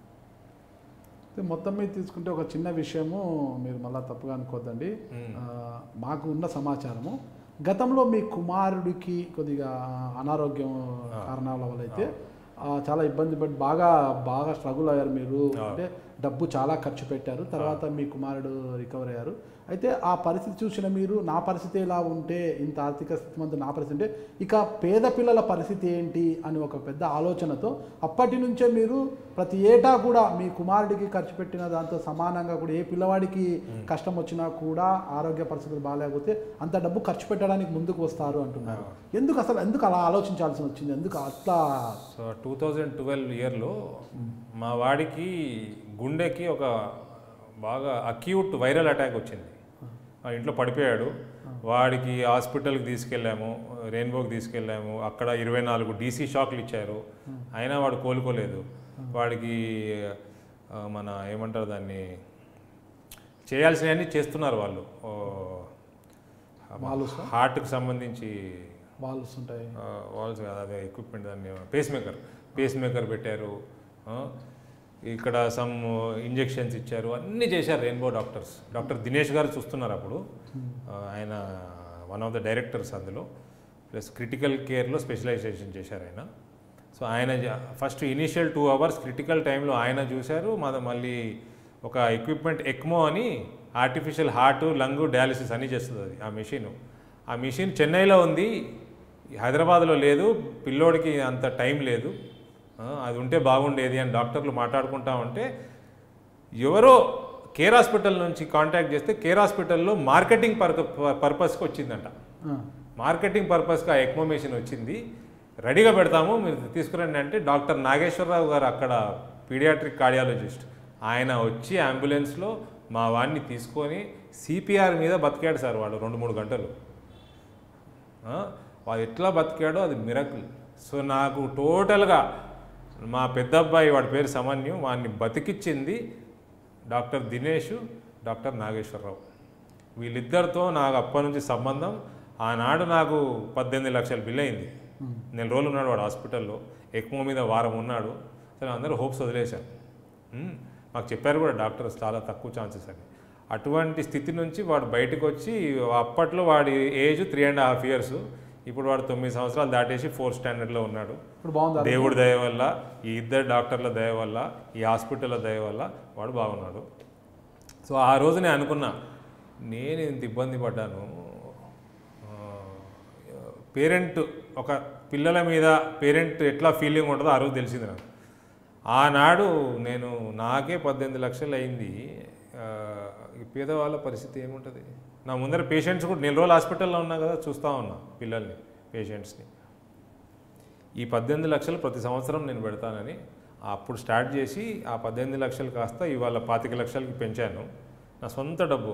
అయితే మొత్తం మీద తీసుకుంటే ఒక చిన్న విషయము మీరు మళ్ళీ తప్పుగా అనుకోవద్దండి ఆ, మాకు ఉన్న సమాచారము గతంలో మీ కుమారుడికి కొద్దిగా అనారోగ్యం కారణాల వల్ల అయితే ఆ, చాలా ఇబ్బంది పడి బాగా బాగా స్ట్రగుల్ అయ్యారు మీరు అంటే డబ్బు చాలా ఖర్చు పెట్టారు తర్వాత మీ కుమారుడు రికవర్ అయ్యారు అయితే ఆ పరిస్థితి చూసిన మీరు నా పరిస్థితి ఎలా ఉంటే ఇంత ఆర్థిక స్థితిమంత నా పరిస్థితి ఉంటే ఇక పేద పిల్లల పరిస్థితి ఏంటి అని ఒక పెద్ద ఆలోచనతో అప్పటి నుంచే మీరు ప్రతి ఏటా కూడా మీ కుమారుడికి ఖర్చు పెట్టిన దాంతో సమానంగా కూడా ఏ పిల్లవాడికి కష్టం వచ్చినా కూడా ఆరోగ్య పరిస్థితులు బాగాలేకపోతే అంత డబ్బు ఖర్చు పెట్టడానికి ముందుకు వస్తారు అంటున్నారు ఎందుకు అసలు ఎందుకు అలా ఆలోచించాల్సి వచ్చింది ఎందుకు అట్లా సో టూ థౌజండ్ ట్వెల్వ్ ఇయర్లో మా వాడికి గుండెకి ఒక బాగా అక్యూట్ వైరల్ అటాక్ వచ్చింది ఆ ఇంట్లో పడిపోయాడు వాడికి హాస్పిటల్కి తీసుకెళ్ళాము రెయిన్బోకి తీసుకెళ్ళాము అక్కడ ఇరవై నాలుగు డీసీ షాక్లు ఇచ్చారు అయినా వాడు కోలుకోలేదు వాడికి ఆ, మన ఏమంటారు దాన్ని చేయాల్సినవన్నీ చేస్తున్నారు వాళ్ళు ఓ, వాళ్ళు హార్ట్కి సంబంధించి వాల్స్ ఉంటాయి వాల్స్ కాదు అదే ఎక్విప్మెంట్ దాన్ని పేస్ మేకర్ పేస్ మేకర్ పెట్టారు ఆ, ఇక్కడ సమ్ ఇంజెక్షన్స్ ఇచ్చారు అన్నీ చేశారు రెయిన్బో డాక్టర్స్ డాక్టర్ దినేష్ గారు చూస్తున్నారు అప్పుడు ఆ, ఆయన వన్ ఆఫ్ ద డైరెక్టర్స్ అందులో ప్లస్ క్రిటికల్ కేర్లో స్పెషలైజేషన్ చేశారు ఆయన సో ఆయన first initial two hours critical టైంలో ఆయన చూశారు మా మళ్ళీ ఒక ఎక్విప్మెంట్ ఎక్మో అని ఆర్టిఫిషియల్ హార్ట్ లంగ్ డయాలిసిస్ అన్నీ చేస్తుంది అది ఆ మెషిన్ ఆ మెషిన్ చెన్నైలో ఉంది హైదరాబాద్లో లేదు పిల్లోడికి అంత టైం లేదు ఆ, అది ఉంటే బాగుండేది అని డాక్టర్లు మాట్లాడుకుంటా ఉంటే ఎవరో కేర్ హాస్పిటల్ నుంచి కాంటాక్ట్ చేస్తే కేర్ హాస్పిటల్లో మార్కెటింగ్ పర్క పర్పస్కి వచ్చిందంట ఆ, మార్కెటింగ్ పర్పస్కి ఆ ఎక్మో మెషిన్ వచ్చింది రెడీగా పెడతాము మీరు తీసుకురండి అంటే డాక్టర్ నాగేశ్వరరావు గారు అక్కడ పీడియాట్రిక్ కార్డియాలజిస్ట్ ఆయన వచ్చి అంబులెన్స్లో మా వాడిని తీసుకొని సిపిఆర్ మీద బతికాడు సార్ వాడు రెండు మూడు గంటలు ఆ, వాడు ఎట్లా బతికాడో అది మిరకుల్ సో నాకు టోటల్గా మా పెద్ద అబ్బాయి వాడి పేరు సమన్యు వాడిని బతికిచ్చింది డాక్టర్ దినేష్ డాక్టర్ నాగేశ్వరరావు వీళ్ళిద్దరితో నాకు అప్పటి నుంచి సంబంధం ఆనాడు నాకు పద్దెనిమిది లక్షల బిల్ అయింది నెల రోజులు ఉన్నాడు వాడు హాస్పిటల్లో ఎక్మో మీద వారం ఉన్నాడు సరే అందరూ హోప్స్ వదిలేశారు ఉమ్, మాకు చెప్పారు కూడా డాక్టర్స్ చాలా తక్కువ ఛాన్సెస్ అని అటువంటి స్థితి నుంచి వాడు బయటకు వచ్చి అప్పట్లో వాడి age three and half years ఇప్పుడు వాడు తొమ్మిది సంవత్సరాలు దాటేసి ఫోర్త్ స్టాండర్డ్లో ఉన్నాడు ఇప్పుడు బాగుందా దేవుడి దయ వల్ల ఈ ఇద్దరు డాక్టర్ల దయ వల్ల ఈ హాస్పిటల్ల దయ వల్ల వాడు బాగున్నాడు సో ఆ రోజు నేను అనుకున్నా నేను ఇంత ఇబ్బంది పడ్డాను పేరెంట్ ఒక పిల్లల మీద పేరెంట్ ఎట్లా ఫీలింగ్ ఉంటుందో ఆ రోజు తెలిసింది నాకు ఆనాడు నేను నాకే పద్దెనిమిది లక్షలు అయింది ఆ, ఈ పేదవాళ్ళ పరిస్థితి ఏముంటుంది నా ముందర పేషెంట్స్ కూడా నెల రోజులు హాస్పిటల్లో ఉన్నా కదా చూస్తూ ఉన్నా పిల్లల్ని పేషెంట్స్ని ఈ పద్దెనిమిది లక్షలు ప్రతి సంవత్సరం నేను పెడతానని అప్పుడు స్టార్ట్ చేసి ఆ పద్దెనిమిది లక్షలు కాస్త ఇవాళ పాతిక లక్షలకి పెంచాను నా సొంత డబ్బు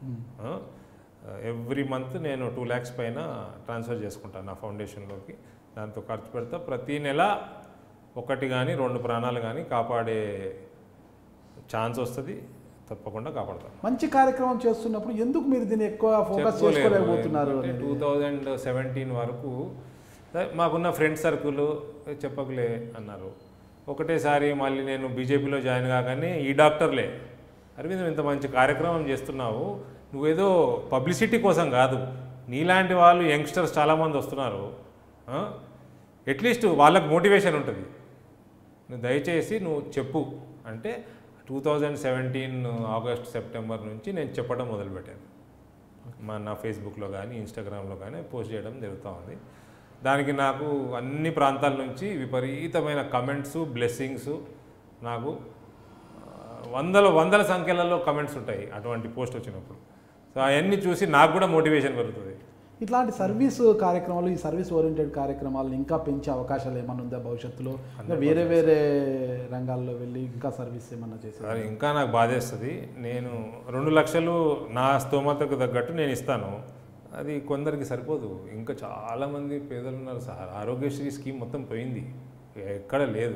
ఎవ్రీ మంత్ నేను టూ ల్యాక్స్ పైన ట్రాన్స్ఫర్ చేసుకుంటాను నా ఫౌండేషన్లోకి దాంతో ఖర్చు పెడతా ప్రతి నెల ఒకటి కానీ రెండు ప్రాణాలు కానీ కాపాడే ఛాన్స్ వస్తుంది తప్పకుండా కాపాడతాను మంచి కార్యక్రమం చేస్తున్నప్పుడు ఎందుకు మీరు దీన్ని ఎక్కువ ఫోకస్ చేసుకోలేకపోతున్నారు అనేది? టూ థౌజండ్ సెవెంటీన్ వరకు సరే, మాకున్న ఫ్రెండ్ సర్కిల్ చెప్పకలే అన్నారు ఒకటేసారి మళ్ళీ నేను బీజేపీలో జాయిన్ కాగానే ఈ డాక్టర్లే అరవింద్ ఇంత మంచి కార్యక్రమం చేస్తున్నావు నువ్వేదో పబ్లిసిటీ కోసం కాదు నీలాంటి వాళ్ళు యంగ్స్టర్స్ చాలామంది వస్తున్నారు అట్లీస్ట్ వాళ్ళకు మోటివేషన్ ఉంటుంది నువ్వు దయచేసి నువ్వు చెప్పు అంటే two thousand seventeen August September నుంచి నేను చెప్పడం మొదలుపెట్టాను మా నా ఫేస్బుక్లో కానీ ఇన్స్టాగ్రామ్లో కానీ పోస్ట్ చేయడం జరుగుతూ ఉంది దానికి నాకు అన్ని ప్రాంతాల నుంచి విపరీతమైన కమెంట్స్ బ్లెస్సింగ్స్ నాకు ఆ, వందల వందల సంఖ్యలలో కమెంట్స్ ఉంటాయి అటువంటి పోస్ట్ వచ్చినప్పుడు సో అవన్నీ చూసి నాకు కూడా మోటివేషన్ పెరుగుతుంది ఇట్లాంటి సర్వీస్ కార్యక్రమాలు ఈ సర్వీస్ ఓరియంటెడ్ కార్యక్రమాలను ఇంకా పెంచే అవకాశాలు ఏమైనా ఉందా భవిష్యత్తులో ఇంకా వేరే వేరే రంగాల్లో వెళ్ళి ఇంకా సర్వీస్ ఏమన్నా చేసే సరే ఇంకా నాకు బాధేస్తుంది నేను రెండు లక్షలు నా స్తోమతకు తగ్గట్టు నేను ఇస్తాను అది కొందరికి సరిపోదు ఇంకా చాలామంది పేదలు ఉన్నారు సార్ ఆరోగ్యశ్రీ స్కీమ్ మొత్తం పోయింది ఎక్కడ లేదు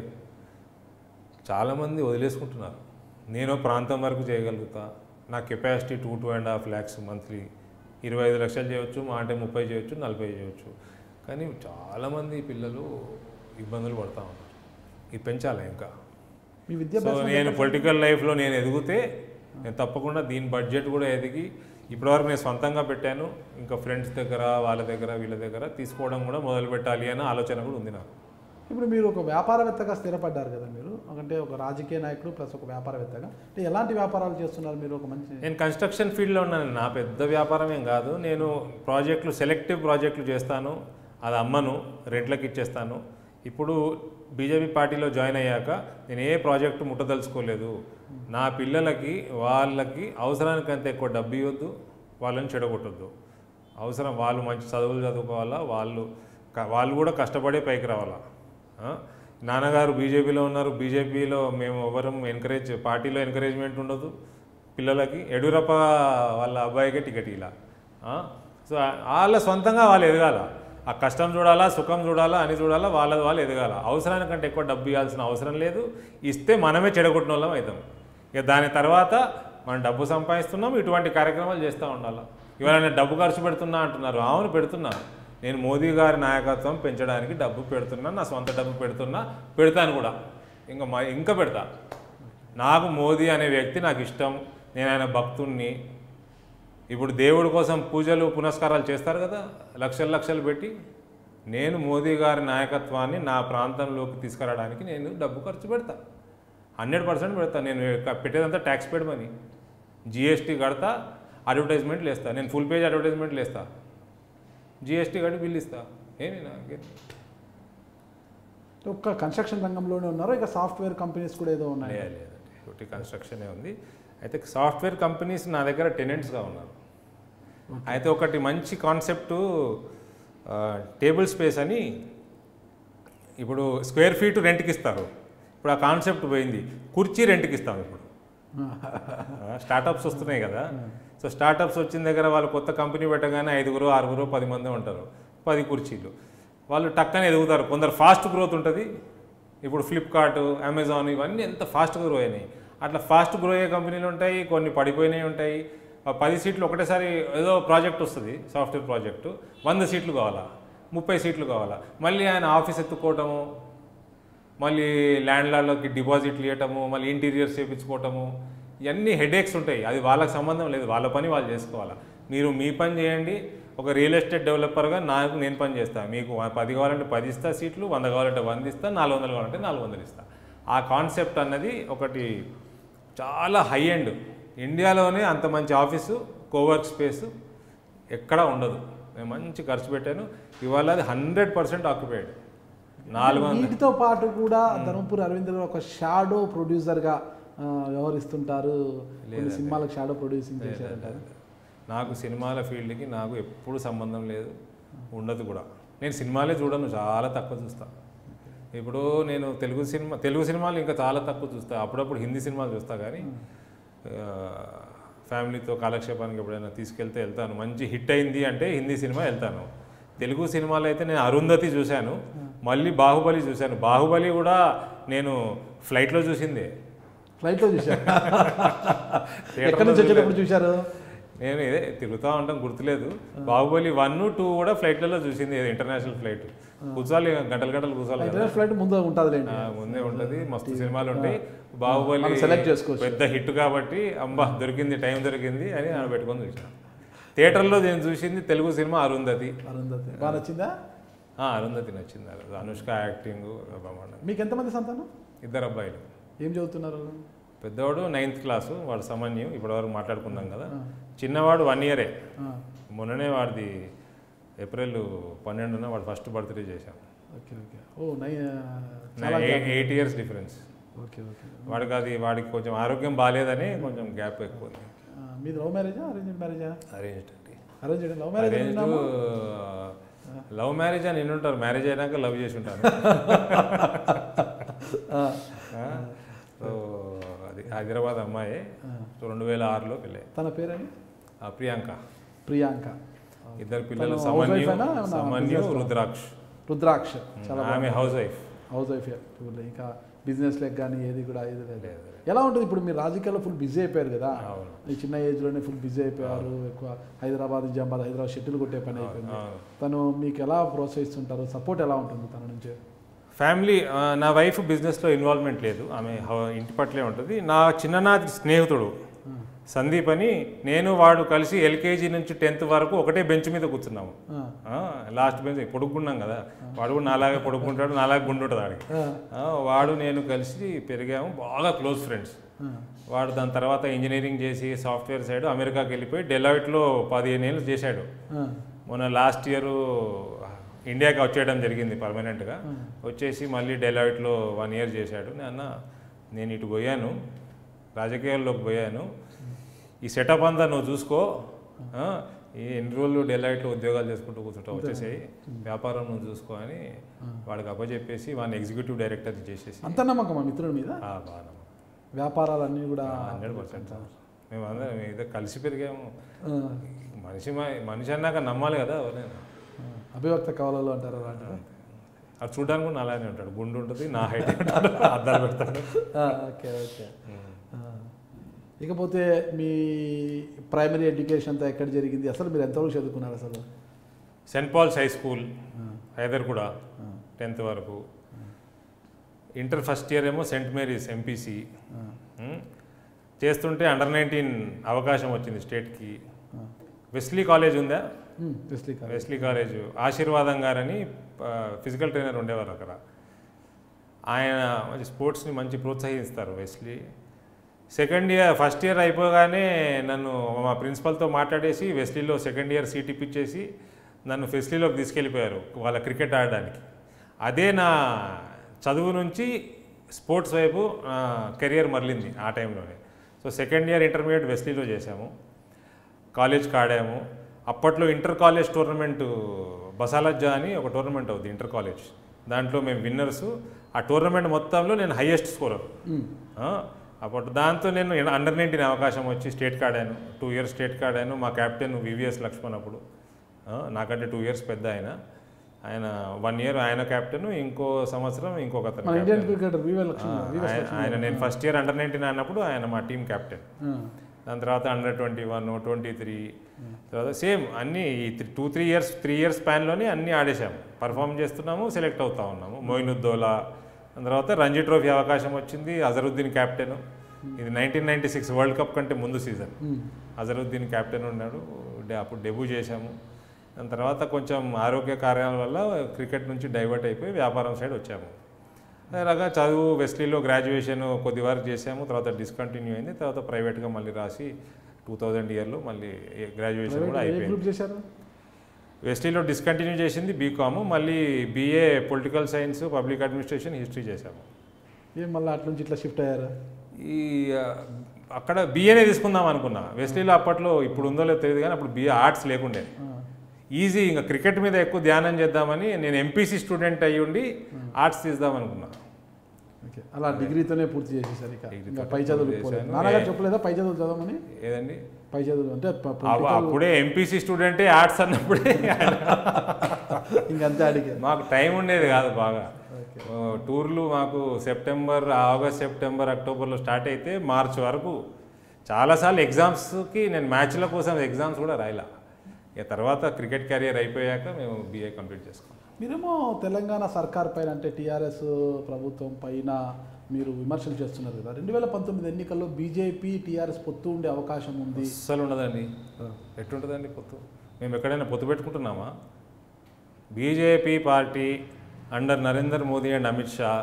చాలామంది వదిలేసుకుంటున్నారు నేను ప్రాంతం వరకు చేయగలుగుతా నా capacity two two and half lakhs monthly ఇరవై ఐదు లక్షలు చేయొచ్చు మా అంటే ముప్పై చేయొచ్చు నలభై చేయొచ్చు కానీ చాలామంది పిల్లలు ఇబ్బందులు పడతా ఉన్నారు ఇది పెంచాలి ఇంకా మీ సో విద్యాభ్యాసం నేను పొలిటికల్ లైఫ్లో నేను ఎదిగితే నేను తప్పకుండా దీని బడ్జెట్ కూడా ఎదిగి ఇప్పటివరకు నేను సొంతంగా పెట్టాను ఇంకా ఫ్రెండ్స్ దగ్గర వాళ్ళ దగ్గర వీళ్ళ దగ్గర తీసుకోవడం కూడా మొదలు పెట్టాలి అనే ఆలోచన కూడా ఉంది నాకు ఇప్పుడు మీరు ఒక వ్యాపారవేత్తగా స్థిరపడ్డారు కదా మీరు అంటే ఒక రాజకీయ నాయకుడు ప్లస్ ఒక వ్యాపారవేత్తగా అంటే ఎలాంటి వ్యాపారాలు చేస్తున్నారు మీరు ఒక మంచి నేను కన్స్ట్రక్షన్ ఫీల్డ్లో ఉన్నాను నా పెద్ద వ్యాపారం ఏం కాదు నేను ప్రాజెక్టులు సెలెక్టివ్ ప్రాజెక్టులు చేస్తాను అది అమ్మను రెంట్లకు ఇచ్చేస్తాను ఇప్పుడు బీజేపీ పార్టీలో జాయిన్ అయ్యాక నేను ఏ ప్రాజెక్టు ముట్టదలుచుకోలేదు నా పిల్లలకి వాళ్ళకి అవసరానికంత ఎక్కువ డబ్బు ఇవ్వద్దు వాళ్ళని చెడగొట్టొద్దు అవసరం వాళ్ళు మంచి చదువులు చదువుకోవాలా వాళ్ళు క- వాళ్ళు కూడా కష్టపడే పైకి రావాలా ఆ? నాన్నగారు బీజేపీలో ఉన్నారు బీజేపీలో మేము ఎవరం ఎంకరేజ్ పార్టీలో ఎంకరేజ్మెంట్ ఉండదు పిల్లలకి యడ్యూరప్ప వాళ్ళ అబ్బాయికే టికెట్ ఇలా సో వాళ్ళ సొంతంగా వాళ్ళు ఎదగాల ఆ కష్టం చూడాలా సుఖం చూడాలా అని చూడాలా వాళ్ళ వాళ్ళు ఎదగాల అవసరానికంటే ఎక్కువ డబ్బు ఇవ్వాల్సిన అవసరం లేదు ఇస్తే మనమే చెడగొట్టిన వాళ్ళం అవుతాం ఇక దాని తర్వాత మనం డబ్బు సంపాదిస్తున్నాం ఇటువంటి కార్యక్రమాలు చేస్తూ ఉండాలి ఇవాళ నేను డబ్బు ఖర్చు పెడుతున్నా అంటున్నారు అవును పెడుతున్నా నేను మోదీ గారి నాయకత్వం పెంచడానికి డబ్బు పెడుతున్నా నా సొంత డబ్బు పెడుతున్నా పెడతాను కూడా ఇంకా మా ఇంకా పెడతా నాకు మోదీ అనే వ్యక్తి నాకు ఇష్టం నేను ఆయన భక్తుణ్ణి ఇప్పుడు దేవుడి కోసం పూజలు పునస్కారాలు చేస్తారు కదా లక్షలు లక్షలు పెట్టి నేను మోదీ గారి నాయకత్వాన్ని నా ప్రాంతంలోకి తీసుకురావడానికి నేను డబ్బు ఖర్చు పెడతా హండ్రెడ్ పర్సెంట్ పెడతా నేను క- పెట్టేదంతా ట్యాక్స్ పేడ్ మనీ జిఎస్టీ కడతా అడ్వర్టైజ్మెంట్లు వేస్తా నేను ఫుల్ పేజ్ అడ్వర్టైజ్మెంట్లు వేస్తా జిఎస్టీ కట్టి బిల్ ఇస్తా ఏమి నాకే ఒక్క కన్స్ట్రక్షన్ రంగంలోనే ఉన్నారు ఇక సాఫ్ట్వేర్ కంపెనీస్ కూడా ఏదో ఉన్నాయి లేదు లేదండి ఒకటి కన్స్ట్రక్షనే ఉంది అయితే సాఫ్ట్వేర్ కంపెనీస్ నా దగ్గర టెనెంట్స్గా ఉన్నారు అయితే ఒకటి మంచి కాన్సెప్ట్ టేబుల్ స్పేస్ అని ఇప్పుడు స్క్వేర్ ఫీట్ రెంట్కి ఇస్తారు ఇప్పుడు ఆ కాన్సెప్ట్ పోయింది కుర్చీ రెంట్కి ఇస్తాం ఇప్పుడు స్టార్టప్స్ వస్తున్నాయి కదా సో స్టార్టప్స్ వచ్చిన దగ్గర వాళ్ళు కొత్త కంపెనీ పెట్టగానే ఐదుగురు ఆరుగురు పది మంది ఉంటారు పది కుర్చీలు వాళ్ళు టక్కనే ఎదుగుతారు కొందరు ఫాస్ట్ గ్రోత్ ఉంటుంది ఇప్పుడు ఫ్లిప్కార్ట్ అమెజాన్ ఇవన్నీ ఎంత ఫాస్ట్గా గ్రో అయినాయి అట్లా ఫాస్ట్ గ్రో అయ్యే కంపెనీలు ఉంటాయి కొన్ని పడిపోయినాయి ఉంటాయి ఆ పది సీట్లు ఒకటేసారి ఏదో ప్రాజెక్ట్ వస్తుంది సాఫ్ట్వేర్ ప్రాజెక్టు వంద సీట్లు కావాలా ముప్పై సీట్లు కావాలా మళ్ళీ ఆయన ఆఫీస్ ఎత్తుకోవటము మళ్ళీ ల్యాండ్ లార్డ్లోకి డిపాజిట్లు ఇవ్వటము మళ్ళీ ఇంటీరియర్స్ చేయించుకోవటము ఇవన్నీ హెడేక్స్ ఉంటాయి అది వాళ్ళకి సంబంధం లేదు వాళ్ళ పని వాళ్ళు చేసుకోవాలా మీరు మీ పని చేయండి ఒక రియల్ ఎస్టేట్ డెవలపర్గా నాకు నేను పని చేస్తాను మీకు పది కావాలంటే పది ఇస్తా సీట్లు వంద కావాలంటే వంద ఇస్తా నాలుగు వందలు కావాలంటే నాలుగు వందలు ఇస్తా ఆ కాన్సెప్ట్ అన్నది ఒకటి చాలా హై ఎండ్ ఇండియాలోనే అంత మంచి ఆఫీసు కోవర్క్ స్పేస్ ఎక్కడా ఉండదు నేను మంచి ఖర్చు పెట్టాను ఇవాళ అది హండ్రెడ్ పర్సెంట్ ఆక్యుపైడ్ నాలుగు వందలు వీటితో పాటు కూడా ధర్మపురి అరవింద్ గారు ఒక షాడో ప్రొడ్యూసర్గా ఆ, వ్యవహరిస్తుంటారు కొన్ని సినిమాలకు షాడో ప్రొడ్యూసింగ్ చేశారంటారు నాకు సినిమాల ఫీల్డ్కి నాకు ఎప్పుడు సంబంధం లేదు ఉండదు కూడా నేను సినిమాలే చూడను చాలా తక్కువ చూస్తా ఇప్పుడు నేను తెలుగు సినిమా తెలుగు సినిమాలు ఇంకా చాలా తక్కువ చూస్తా అప్పుడప్పుడు హిందీ సినిమాలు చూస్తా కానీ ఆ, ఫ్యామిలీతో కాలక్షేపానికి ఎప్పుడైనా తీసుకెళ్తే వెళ్తాను మంచి హిట్ అయింది అంటే హిందీ సినిమా వెళ్తాను తెలుగు సినిమాలు అయితే నేను అరుంధతి చూశాను మళ్ళీ బాహుబలి చూశాను బాహుబలి కూడా నేను ఫ్లైట్లో చూసిందే ఫ్లైట్లో చూశారు థియేటర్లో ఎక్కడి నుంచి వచ్చేటప్పుడు చూశారు నేను ఇదే తిరుగుతూ ఉంటాం గుర్తులేదు బాహుబలి వన్ టూ కూడా ఫ్లైట్లలో చూసింది ఇది ఇంటర్నేషనల్ ఫ్లైట్ కూర్చోాలి గంటలు గంటలు కూర్చోాలి కదా ఇంటర్నెట్ ఫ్లైట్ ముందు ఉంటుందిలేండి ఆ, ముందే ఉంటది మస్తు సినిమాలు ఉంటాయి బాహుబలి మనం select చేసుకోవచ్చు. పెద్ద హిట్ కాబట్టి అంబా దొరికింది టైం దొరికింది అని నేను పెట్టుకొని చూసాను థియేటర్లో నేను చూసింది తెలుగు సినిమా అరుంధతి అరుంధతి బాగా నచ్చిందా ఆ, అరుంధతి నచ్చింది ఆ రోజు. అనుష్క యాక్టింగ్ బ్రహ్మాండం మీకు ఎంతమంది సంతానం ఇద్దరు అబ్బాయిలు ఏం చదువుతున్నారు పెద్దవాడు నైన్త్ క్లాసు వాడు సమన్యం ఇప్పటివరకు మాట్లాడుకున్నాం కదా చిన్నవాడు వన్ ఇయరే ఆ, మొన్ననే వాడిది ఏప్రిల్ పన్నెండున వాడు ఫస్ట్ బర్త్డే చేశాం ఓకే ఓకే ఓ నై చాలా gap. Eight years difference okay okay వాడికి అది వాడికి కొంచెం ఆరోగ్యం బాగాలేదని కొంచెం గ్యాప్ ఎక్కువ ఉంది ఆ, మీది లవ్ మ్యారేజా అరేంజ్ మ్యారేజా అరేంజ్డ్ అండి arrange love marriage arranged love marriage అని ఉంటారు మ్యారేజ్ అయినాక లవ్ చేసి ఉంటాను సో అది హైదరాబాద్ అమ్మాయి సో రెండు వేల ఆరులో పెళ్ళి తన పేరని ప్రియాంక ప్రియాంక ఇద్దరు పిల్లలు తను house wife సమన్యు అయినా ఏమన్నా సమన్యు business రుద్రాక్ష్ రుద్రాక్ష చాలా ఆమె హౌస్ వైఫ్ హౌస్ వైఫ్ ఇంకా బిజినెస్ లెగ్ కానీ ఏది కూడా ఏది లేదు ఎలా ఉంటుంది ఇప్పుడు మీరు రాజకీయాల్లో ఫుల్ బిజీ అయిపోయారు కదా అవును ఈ చిన్న ఏజ్లోనే ఫుల్ బిజీ అయిపోయారు ఎక్కువ హైదరాబాద్ నిజామాబాద్ హైదరాబాద్ షెటిల్ కొట్టే పని అయిపోయింది అవును. తను మీకు ఎలా ప్రోత్సహిస్తుంటారు సపోర్ట్ ఎలా ఉంటుంది తన నుంచి ఫ్యామిలీ ఆ, నా వైఫ్ బిజినెస్లో ఇన్వాల్వ్మెంట్ లేదు ఆమె హౌ- ఇంటి పట్లే ఉంటుంది నా చిన్ననాటి స్నేహితుడు సందీప్ అని నేను వాడు కలిసి ఎల్కేజీ నుంచి టెన్త్ వరకు ఒకటే బెంచ్ మీద కూర్చున్నాము ఆ, లాస్ట్ బెంచ్ పొడుగున్నాం కదా వాడు కూడా నాలాగే పొడుగుంటాడు నాలాగే గుండు ఉంటుంది వాడికి ఆ, ఆ, వాడు నేను కలిసి పెరిగాము బాగా క్లోజ్ ఫ్రెండ్స్ ఆ, వాడు దాని తర్వాత ఇంజనీరింగ్ చేసి సాఫ్ట్వేర్ సైడ్ అమెరికాకి వెళ్ళిపోయి డెలాయిట్లో పదిహేను ఏళ్ళు చేశాడు ఆ, మొన్న లాస్ట్ ఇయర్ ఇండియాకి వచ్చేయడం జరిగింది పర్మనెంట్గా వచ్చేసి మళ్ళీ డెలాయిట్లో వన్ ఇయర్ చేశాడు నాన్న నేను ఇటు పోయాను రాజకీయాల్లోకి పోయాను ఈ సెటప్ అంతా నువ్వు చూసుకో ఆ, ఈ ఎన్ని రోజులు డెలాయిట్లో ఉద్యోగాలు చేసుకుంటూ కూర్చుంటావు వచ్చేసాయి వ్యాపారం నువ్వు చూసుకో అని వాడికి అప్పచెప్పేసి వాడిని ఎగ్జిక్యూటివ్ డైరెక్టర్ చేసేసి అంత నమ్మకం మా మిత్రుడి మీద ఆ, బాగా వ్యాపారాలన్నీ కూడా హండ్రెడ్ పర్సెంట్ మేము అందరం ఏదో కలిసి పెరిగాము ఆ, మనిషి మ- మనిషి అన్నాక నమ్మాలి కదా ఎవరైనా ఆ, అభివ్యక్త కవలలో అంటారు అలాంటివి అది చూడడానికి కూడా అలానే ఉంటాడు గుండు ఉంటుంది నా హైట్ అద్దాలు పెడతాడు ఆ, ఓకే ఓకే ఆ. ఇకపోతే మీ ప్రైమరీ ఎడ్యుకేషన్ అంతా ఎక్కడ జరిగింది అసలు మీరు ఎంతవరకు చదువుకున్నారు అసలు సెంట్ పాల్స్ హై స్కూల్ ఆ, హైదర్గూడ ఆ, టెన్త్ వరకు ఇంటర్ ఫస్ట్ ఇయర్ ఏమో సెంట్ మేరీస్ ఎంపీసీ ఆ, చేస్తుంటే అండర్ నైన్టీన్ అవకాశం వచ్చింది స్టేట్కి ఆ. వెస్లీ కాలేజ్ ఉందా um, Wesley college. Wesley college Ashirvadam గారని ఫిజికల్ ట్రైనర్ ఉండేవారు అక్కడ ఆయన మంచి స్పోర్ట్స్ని మంచి ప్రోత్సహిస్తారు Wesley second year first year అయిపోగానే నన్ను మా ప్రిన్సిపల్తో మాట్లాడేసి వెస్లీలో సెకండ్ ఇయర్ సీట్ ఇప్పించేసి నన్ను ఫెసిలిటీలోకి తీసుకెళ్ళిపోయారు వాళ్ళ క్రికెట్ ఆడడానికి అదే నా చదువు నుంచి స్పోర్ట్స్ వైపు కెరియర్ మరలింది ఆ టైంలోనే సో సెకండ్ ఇయర్ ఇంటర్మీడియట్ వెస్లీలో చేశాము కాలేజ్కి ఆడాము అప్పట్లో ఇంటర్ కాలేజ్ టోర్నమెంట్ బసాలజ్జా అని ఒక టోర్నమెంట్ అవుతుంది ఇంటర్ కాలేజ్ దాంట్లో మేము విన్నర్స్ ఆ టోర్నమెంట్ మొత్తంలో నేను హయ్యెస్ట్ స్కోరర్ అప్పుడు దాంతో నేను అండర్ నైన్టీన్ అవకాశం వచ్చి స్టేట్కి ఆడాను టూ ఇయర్స్ స్టేట్కి ఆడాను మా కెప్టెన్ వివిఎస్ లక్ష్మణ్ అప్పుడు ఆ, నాకంటే టూ ఇయర్స్ పెద్ద ఆయన ఆయన వన్ ఇయర్ ఆయన కెప్టెన్ ఇంకో సంవత్సరం ఇంకొక అతను మన captain. ఇండియన్ క్రికెటర్ వివే లక్ష్మణ్ ఆ, వివే ఆయన- ఆయన నేను ఫస్ట్ ఇయర్ అండర్ నైన్టీన్ అన్నప్పుడు ఆయన మా టీం కెప్టెన్ ఆ. దాని తర్వాత under twenty one twenty three తర్వాత సేమ్ అన్ని ఈ two three years three years స్పాన్లోనే అన్నీ ఆడేసాము పర్ఫామ్ చేస్తున్నాము సెలెక్ట్ అవుతా ఉన్నాము మోయినుద్దోలా దాని తర్వాత రంజీ ట్రోఫీ అవకాశం వచ్చింది అజరుద్దీన్ క్యాప్టెన్ ఇది nineteen ninety six world cup కంటే ముందు సీజన్ అజరుద్దీన్ క్యాప్టెన్ ఉన్నాడు డే- అప్పుడు డెబ్యూ చేశాము దాని తర్వాత కొంచెం ఆరోగ్య కార్యాల వల్ల క్రికెట్ నుంచి డైవర్ట్ అయిపోయి వ్యాపారం సైడ్ వచ్చాము అలాగా చదువు వెస్లీలో గ్రాడ్యుయేషన్ కొద్ది వరకు చేసాము తర్వాత డిస్కంటిన్యూ అయింది తర్వాత ప్రైవేట్గా మళ్ళీ రాసి టూ థౌజండ్ ఇయర్లో మళ్ళీ గ్రాడ్యుయేషన్ కూడా ఏ అయిపోయింది గ్రూప్ చేశారు వెస్లీలో డిస్కంటిన్యూ చేసింది బీకామ్ మళ్ళీ BA political science public administration history చేశాము ఏం మళ్ళీ అట్ల నుంచి ఇట్లా షిఫ్ట్ అయ్యారు ఈ ఆ, అక్కడ బీఏనే తీసుకుందాం అనుకున్నా వెస్లీలో అప్పట్లో ఇప్పుడు ఉందో లేదో తెలియదు కానీ అప్పుడు బీఏ ఆర్ట్స్ లేకుండే ఈజీ ఇంకా క్రికెట్ మీద ఎక్కువ ధ్యానం చేద్దామని నేను ఎంపీసీ స్టూడెంట్ అయ్యి ఉండి ఆర్ట్స్ తీద్దాం అనుకున్నా ఓకే అలా డిగ్రీతోనే పూర్తి చేసేసారు ఇక డిగ్రీతో ఇంకా పై చదువులు పూర్తి పోలేదు చేశాను. నాన్నగారు ఏ- చెప్పలేదా పై చదువులు చదవమని ఏదండి పై చదువులు అంటే ప- అవ- political- అప్పుడే ఎంపీసీ స్టూడెంటే ఆర్ట్స్ అన్నప్పుడే ఇంకంతే అడిగారు మాకు టైం ఉండేది కాదు బాగా ఓ, టూర్లు మాకు సెప్టెంబర్ ఆగస్ట్ సెప్టెంబర్ అక్టోబర్లో స్టార్ట్ అయితే మార్చ్ వరకు చాలాసార్లు ఎగ్జామ్స్కి నేను మ్యాచ్ల కోసం ఎగ్జామ్స్ కూడా రాయలా ఇక తర్వాత క్రికెట్ కెరియర్ అయిపోయాక మేము బీఏ కంప్లీట్ చేసుకున్నాం మీరేమో తెలంగాణ సర్కార్ పైన అంటే టీఆర్ఎస్ ప్రభుత్వం పైన మీరు విమర్శలు చేస్తున్నారు కదా రెండు వేల పంతొమ్మిది ఎన్నికల్లో బీజేపీ టీఆర్ఎస్ పొత్తు ఉండే అవకాశం ఉంది అస్సలు ఉండదండి ఎట్టుంటుందండి పొత్తు మేము ఎక్కడైనా పొత్తు పెట్టుకుంటున్నామా BJP party under Narender Modi and Amit Shah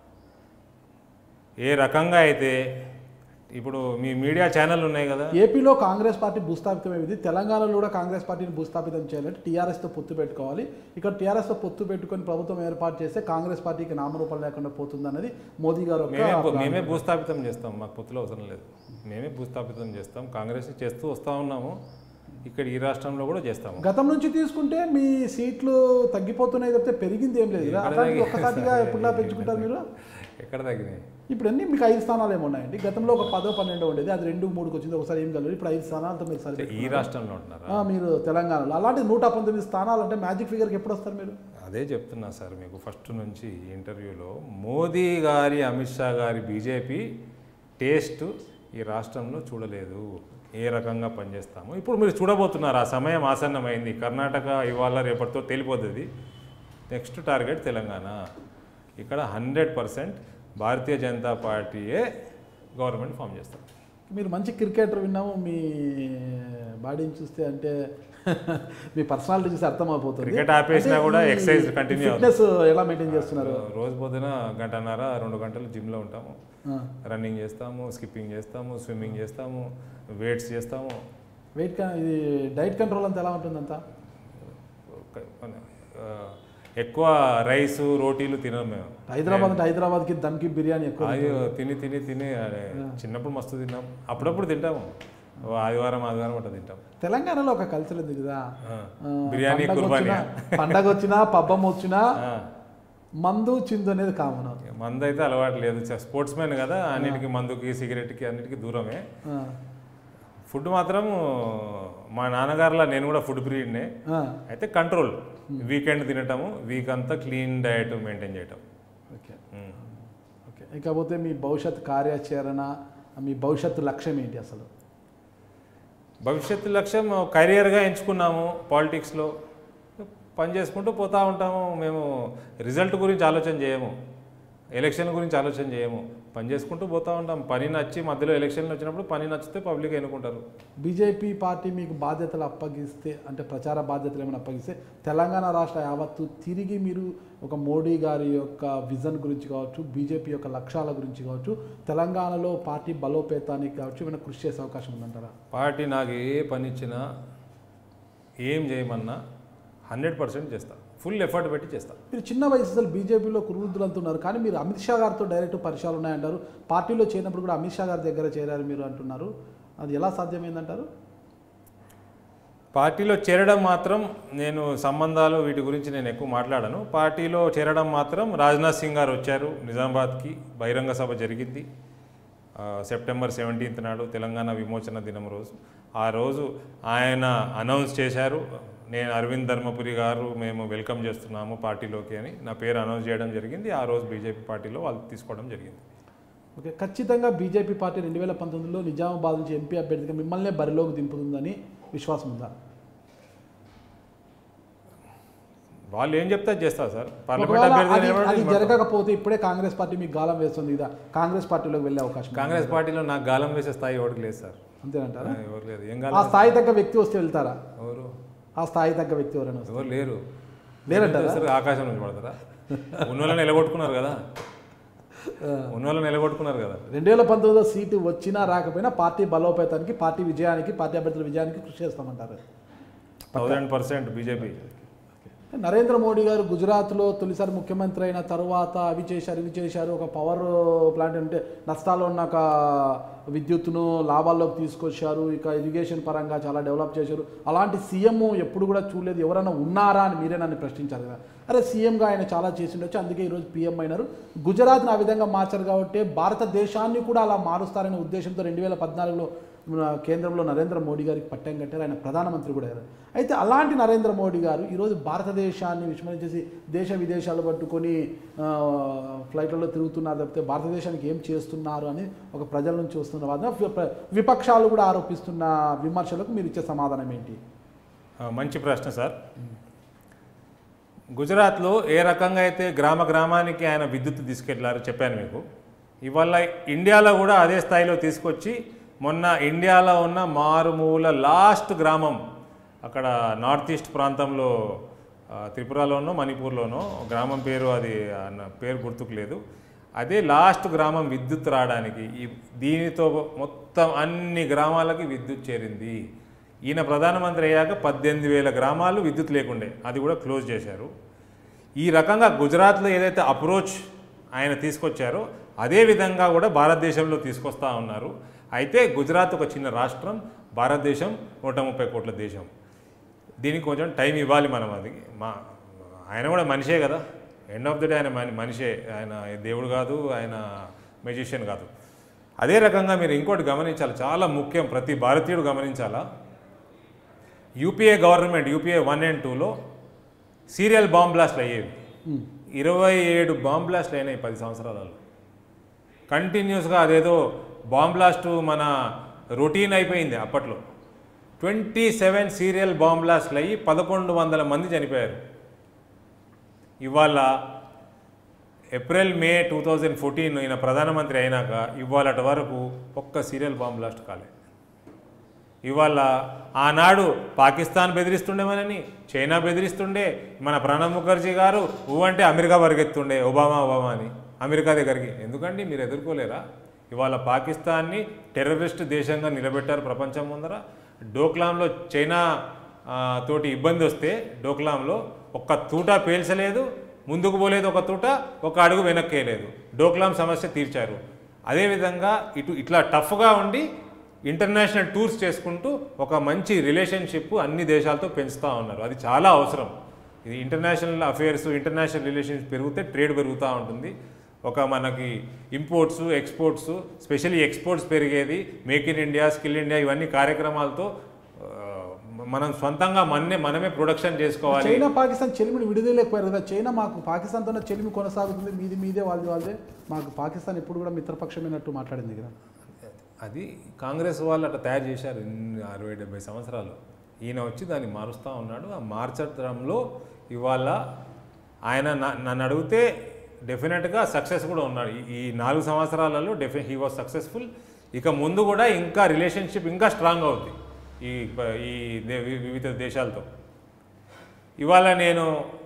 ఏ రకంగా అయితే ఇప్పుడు మీ మీడియా ఛానల్ ఉన్నాయి కదా ఏపీలో కాంగ్రెస్ పార్టీ భూస్థాపితమైంది తెలంగాణలో కూడా కాంగ్రెస్ పార్టీని భూస్థాపితం చేయాలంటే టీఆర్ఎస్తో పొత్తు పెట్టుకోవాలి ఇక్కడ టీఆర్ఎస్తో పొత్తు పెట్టుకొని ప్రభుత్వం ఏర్పాటు చేస్తే కాంగ్రెస్ పార్టీకి నామరూపం లేకుండా పోతుంది అన్నది మోదీ గారు ఒక మేమే plan. మేమే భూస్థాపితం చేస్తాం మాకు పొత్తులో అవసరం లేదు మేమే భూస్థాపితం చేస్తాం కాంగ్రెస్ చేస్తూ వస్తూ ఉన్నాము ఇక్కడ ఈ రాష్ట్రంలో కూడా చేస్తాము గతం నుంచి తీసుకుంటే మీ సీట్లు తగ్గిపోతున్నాయి తప్పితే పెరిగింది ఏం లేదు కదా ఎక్కడ అట్లాంటి తగ్గి- ఒక్కసారిగా ఎప్పుడులా పెంచుకుంటారు మీరు ఎక్కడ తగ్గినాయి ఇప్పుడు అన్ని మీకు ఐదు స్థానాలు ఏమి ఉన్నాయండి గతంలో ఒక పదో పన్నెండో ఉండేది అది రెండు మూడుకి వచ్చింది ఒకసారి ఏం కలదు ఇప్పుడు ఐదు స్థానాలతో మీరు అంటే సరి ఈ రాష్ట్రంలో ఉంటున్నారా ఆ, మీరు తెలంగాణలో అలాంటి నూట పంతొమ్మిది స్థానాలు అంటే మ్యాజిక్ ఫిగర్కి ఎప్పుడు వస్తారు మీరు అదే చెప్తున్నా సార్ మీకు ఫస్ట్ నుంచి ఈ ఇంటర్వ్యూలో మోదీ గారి అమిత్ షా గారి బీజేపీ టేస్ట్ ఈ రాష్ట్రంలో చూడలేదు ఏ రకంగా పనిచేస్తాము ఇప్పుడు మీరు చూడబోతున్నారు ఆ సమయం ఆసన్నమైంది కర్ణాటక ఇవాళ రేపటితో తెలిపోతుంది నెక్స్ట్ టార్గెట్ తెలంగాణ ఇక్కడ హండ్రెడ్ పర్సెంట్ భారతీయ జనతా పార్టీయే గవర్నమెంట్ ఫామ్ చేస్తారు మీరు మంచి క్రికెటర్ విన్నాము మీ బాడీని చూస్తే అంటే మీ పర్సనాలిటీ చూస్తే అర్థమైపోతుంది క్రికెట్ ఆపేసినా కూడా exercise continue అవుతుంది. ఫిట్నెస్ ఎలా మెయింటైన్ చేస్తున్నారు రోజు పొద్దున గంటన్నర రెండు గంటలు జిమ్లో ఉంటాము ఆ. రన్నింగ్ చేస్తాము స్కిప్పింగ్ చేస్తాము స్విమ్మింగ్ చేస్తాము వెయిట్స్ చేస్తాము వెయిట్ క- ఇది డైట్ కంట్రోల్ అంతా ఎలా ఉంటుంది అంతా ఒక- ఆ, ఎక్కువ రైస్ రోటీలు తినం మేము హైదరాబాద్ అంటే హైదరాబాద్కి దమ్కి బిర్యానీ ఎక్కువ అయ్యో తిని తిని తిని అదే, చిన్నప్పుడు మస్తు తిన్నాం అప్పుడప్పుడు తింటాము ఓ ఆదివారం ఆదివారం అట్లా తింటాం తెలంగాణలో ఒక కల్చర్ ఉంది కదా ఆ, ఆ, బిర్యానీ పండగ కుర్బానీ వచ్చినా- పండగ వచ్చినా పబ్బం వచ్చినా మందు చిందు అనేది కామన్ మందు అయితే అలవాటు లేదు స్పోర్ట్స్ మ్యాన్ కదా అన్నిటికీ మందుకి సిగరెట్కి అన్నిటికీ దూరమే ఫుడ్ మాత్రం మా నాన్నగారులా నేను కూడా ఫుడ్ పీరియడ్నే అయితే కంట్రోల్ వీకెండ్ తినటము వీక్ అంతా క్లీన్ డయట్ మెయింటైన్ చేయటం ఓకే ఉమ్. ఓకే ఇకపోతే మీ భవిష్యత్ కార్యాచరణ మీ భవిష్యత్తు లక్ష్యం ఏంటి అసలు భవిష్యత్తు లక్ష్యం కెరియర్గా ఎంచుకున్నాము పాలిటిక్స్లో పని చేసుకుంటూ పోతూ ఉంటాము మేము రిజల్ట్ గురించి ఆలోచన చేయము ఎలక్షన్ గురించి ఆలోచన చేయము పని చేసుకుంటూ పోతూ ఉంటాం పని నచ్చి మధ్యలో ఎలక్షన్లు వచ్చినప్పుడు పని నచ్చితే పబ్లిక్ ఎన్నుకుంటారు బీజేపీ పార్టీ మీకు బాధ్యతలు అప్పగిస్తే అంటే ప్రచార బాధ్యతలు ఏమైనా అప్పగిస్తే తెలంగాణ రాష్ట్ర యావత్తు తిరిగి మీరు ఒక మోడీ గారి యొక్క విజన్ గురించి కావచ్చు బీజేపీ యొక్క లక్ష్యాల గురించి కావచ్చు తెలంగాణలో పార్టీ బలోపేతానికి కావచ్చు ఏమైనా కృషి చేసే అవకాశం ఉందంటారా పార్టీ నాకు ఏ పని ఇచ్చినా ఏం చేయమన్నా హండ్రెడ్ పర్సెంట్ చేస్తా ఫుల్ ఎఫర్ట్ పెట్టి చేస్తా మీరు చిన్న వయసు అసలు బీజేపీలో కురువృద్ధులు అంటున్నారు కానీ మీరు అమిత్ షా గారితో డైరెక్ట్ పరిచయాలు ఉన్నాయంటారు పార్టీలో చేరినప్పుడు కూడా అమిత్ షా గారి దగ్గర చేరారు మీరు అంటున్నారు అది ఎలా సాధ్యమైందంటారు పార్టీలో చేరడం మాత్రం నేను సంబంధాలు వీటి గురించి నేను ఎక్కువ మాట్లాడను పార్టీలో చేరడం మాత్రం రాజ్నాథ్ సింగ్ గారు వచ్చారు నిజామాబాద్కి బహిరంగ సభ జరిగింది ఆ, సెప్టెంబర్ సెవెంటీన్త్ నాడు తెలంగాణ విమోచన దినం రోజు ఆ రోజు ఆయన అనౌన్స్ చేశారు నేను అరవింద్ ధర్మపురి గారు మేము వెల్కమ్ చేస్తున్నాము పార్టీలోకి అని నా పేరు అనౌన్స్ చేయడం జరిగింది ఆ రోజు బీజేపీ పార్టీలో వాళ్ళు తీసుకోవడం జరిగింది ఓకే ఖచ్చితంగా బీజేపీ పార్టీ రెండు వేల పంతొమ్మిదిలో నిజామాబాద్ నుంచి ఎంపీ అభ్యర్థిగా మిమ్మల్నే బరిలోకి దింపుతుందని విశ్వాసం ఉందా వాళ్ళు ఏం చెప్తే అది చేస్తారు సార్ పార్లమెంట్ ఒకవేళ అభ్యర్థిగా అది నిలబడితే అది నిలబడతాం. జరగకపోతే ఇప్పుడే కాంగ్రెస్ పార్టీ మీకు గాలం వేస్తుంది కదా కాంగ్రెస్ పార్టీలోకి వెళ్ళే అవకాశం ఉందా? కాంగ్రెస్ పార్టీలో నాకు గాలం వేసే స్థాయి ఎవరికి లేదు సార్ అంతేనంటారా ఎవరు లేదు ఏం ఆ గాలం స్థాయి తగ్గ వ్యక్తి వస్తే వెళ్తారా ఎవరు ఆ స్థాయి తగ్గ వ్యక్తి ఎవరైనా వస్తే ఎవరు లేరు లేరంటారా? ఏం చేస్తారు? ఆకాశం నుంచి పడతారా ఉన్నోళ్ళని నిలగొట్టుకున్నారు కదా ఉన్నోళ్ళని నిలగొట్టుకున్నారు కదా రెండు వేల పంతొమ్మిదిలో సీటు వచ్చినా రాకపోయినా పార్టీ బలోపేతానికి పార్టీ విజయానికి పార్టీ అభ్యర్థుల విజయానికి కృషి చేస్తామంటారు thousand percent BJP Narendra Modi గారు గుజరాత్లో తొలిసారి ముఖ్యమంత్రి అయిన తర్వాత అవి చేశారు ఇవి చేశారు ఒక పవర్ ప్లాంట్ అంటే నష్టాల్లో ఉన్న ఒక విద్యుత్తును లాభాల్లోకి తీసుకొచ్చారు ఇక ఇరిగేషన్ పరంగా చాలా డెవలప్ చేశారు అలాంటి సీఎం ఎప్పుడు కూడా చూడలేదు ఎవరైనా ఉన్నారా అని మీరే నన్ను ప్రశ్నించారు కదా అరే సీఎంగా ఆయన చాలా చేసి ఉండొచ్చు అందుకే ఈరోజు పీఎం అయినారు గుజరాత్ని ఆ విధంగా మార్చారు కాబట్టి భారతదేశాన్ని కూడా అలా మారుస్తారనే ఉద్దేశంతో రెండు వేల పద్నాలుగులో మన కేంద్రంలో నరేంద్ర మోడీ గారికి పట్టం కట్టారు ఆయన ప్రధానమంత్రి కూడా అయ్యారు అయితే అలాంటి నరేంద్ర మోడీ గారు ఈరోజు భారతదేశాన్ని విస్మరించేసి దేశ విదేశాలు పట్టుకొని ఆ, ఫ్లైట్లలో తిరుగుతున్నారు తప్పితే భారతదేశానికి ఏం చేస్తున్నారు అని ఒక ప్రజల నుంచి వస్తున్న వాదన వి- విపక్షాలు కూడా ఆరోపిస్తున్న విమర్శలకు మీరు ఇచ్చే సమాధానం ఏంటి ఆ, మంచి ప్రశ్న సార్ గుజరాత్లో ఏ రకంగా అయితే గ్రామ గ్రామానికి ఆయన విద్యుత్ తీసుకెళ్లారో చెప్పాను మీకు ఇవాళ ఇండియాలో కూడా అదే స్థాయిలో తీసుకొచ్చి మొన్న ఇండియాలో ఉన్న మారుమూల లాస్ట్ గ్రామం అక్కడ నార్త్ ఈస్ట్ ప్రాంతంలో ఆ, త్రిపురలోనో మణిపూర్లోనో గ్రామం పేరు అది ఆ, నా పేరు గుర్తుకు లేదు అదే లాస్ట్ గ్రామం విద్యుత్ రావడానికి ఈ దీనితో మొత్తం అన్ని గ్రామాలకి విద్యుత్ చేరింది ఈయన ప్రధానమంత్రి అయ్యాక పద్దెనిమిది వేల గ్రామాలు విద్యుత్ లేకుండే అది కూడా క్లోజ్ చేశారు ఈ రకంగా గుజరాత్లో ఏదైతే అప్రోచ్ ఆయన తీసుకొచ్చారో అదే విధంగా కూడా భారతదేశంలో తీసుకొస్తా ఉన్నారు అయితే గుజరాత్ ఒక చిన్న రాష్ట్రం భారతదేశం నూట ముప్పై కోట్ల దేశం దీనికి కొంచెం టైం ఇవ్వాలి మనం అది మా ఆయన కూడా మనిషే కదా ఎండ్ ఆఫ్ ది డే ఆయన మని- మనిషే ఆయన దేవుడు కాదు ఆయన మెజిషియన్ కాదు అదే రకంగా మీరు ఇంకోటి గమనించాలి చాలా ముఖ్యం ప్రతి భారతీయుడు గమనించాలా UPA government UPA one and టూలో సీరియల్ బాంబ్ బ్లాస్ట్లు అయ్యేవి ఇరవై ఏడు బాంబ్ బ్లాస్ట్లు అయినాయి పది సంవత్సరాలలో కంటిన్యూస్గా అదేదో బాంబ్ బ్లాస్ట్ మన రొటీన్ అయిపోయింది అప్పట్లో ట్వంటీ సెవెన్ సీరియల్ బాంబ్ బ్లాస్ట్లు అయ్యి పదకొండు వందల మంది చనిపోయారు ఇవాళ April May two thousand fourteen ఈయన ప్రధానమంత్రి అయినాక ఇవాళటి వరకు ఒక్క సీరియల్ బాంబ్ బ్లాస్ట్ కాలేదు ఇవాళ ఆనాడు పాకిస్తాన్ బెదిరిస్తుండేమనని చైనా బెదిరిస్తుండే మన ప్రణబ్ ముఖర్జీ గారు ఊ అంటే అమెరికా పరిగెత్తుండే ఒబామా ఒబామా అని అమెరికా దగ్గరికి ఎందుకండి మీరు ఎదుర్కోలేరా ఇవాళ పాకిస్తాన్ని టెర్రరిస్ట్ దేశంగా నిలబెట్టారు ప్రపంచం ముందర డోక్లాంలో చైనా ఆ, తోటి ఇబ్బంది వస్తే డోక్లాంలో ఒక్క తూట పేల్చలేదు ముందుకు పోలేదు ఒక తూట ఒక అడుగు వెనక్కేయలేదు డోక్లాం సమస్య తీర్చారు అదేవిధంగా ఇటు ఇట్లా టఫ్గా ఉండి ఇంటర్నేషనల్ టూర్స్ చేసుకుంటూ ఒక మంచి రిలేషన్షిప్ అన్ని దేశాలతో పెంచుతూ ఉన్నారు అది చాలా అవసరం ఇది ఇంటర్నేషనల్ అఫేర్స్ ఇంటర్నేషనల్ రిలేషన్స్ పెరిగితే ట్రేడ్ పెరుగుతూ ఉంటుంది ఒక మనకి ఇంపోర్ట్స్ ఎక్స్పోర్ట్స్ స్పెషల్లీ ఎక్స్పోర్ట్స్ పెరిగేది make in India skill India ఇవన్నీ కార్యక్రమాలతో ఆ, మనం సొంతంగా మనమే మనమే ప్రొడక్షన్ చేసుకోవాలి చైనా పాకిస్తాన్ చెలిమిని విడుదలేకపోయారు కదా చైనా మాకు పాకిస్తాన్తోనే చెలిమి కొనసాగుతుంది మీది మీదే వాళ్ళది వాళ్ళదే మాకు పాకిస్తాన్ ఎప్పుడు కూడా మిత్రపక్షమైనట్టు మాట్లాడింది కదా అది కాంగ్రెస్ వాళ్ళు అట్లా తయారు చేశారు ఇన్ని అరవై డెబ్బై సంవత్సరాలు ఈయన వచ్చి దాన్ని మారుస్తూ ఉన్నాడు ఆ మార్చడంలో ఇవాళ ఆయన నా- నన్ను అడిగితే డెఫినెట్గా సక్సెస్ కూడా ఉన్నాడు ఈ- ఈ నాలుగు సంవత్సరాలలో డెఫి హీ వాజ్ సక్సెస్ఫుల్ ఇక ముందు కూడా ఇంకా రిలేషన్షిప్ ఇంకా స్ట్రాంగ్ అవుద్ది ఈ ప- ఈ దే- వి- వివిధ దేశాలతో ఇవాళ నేను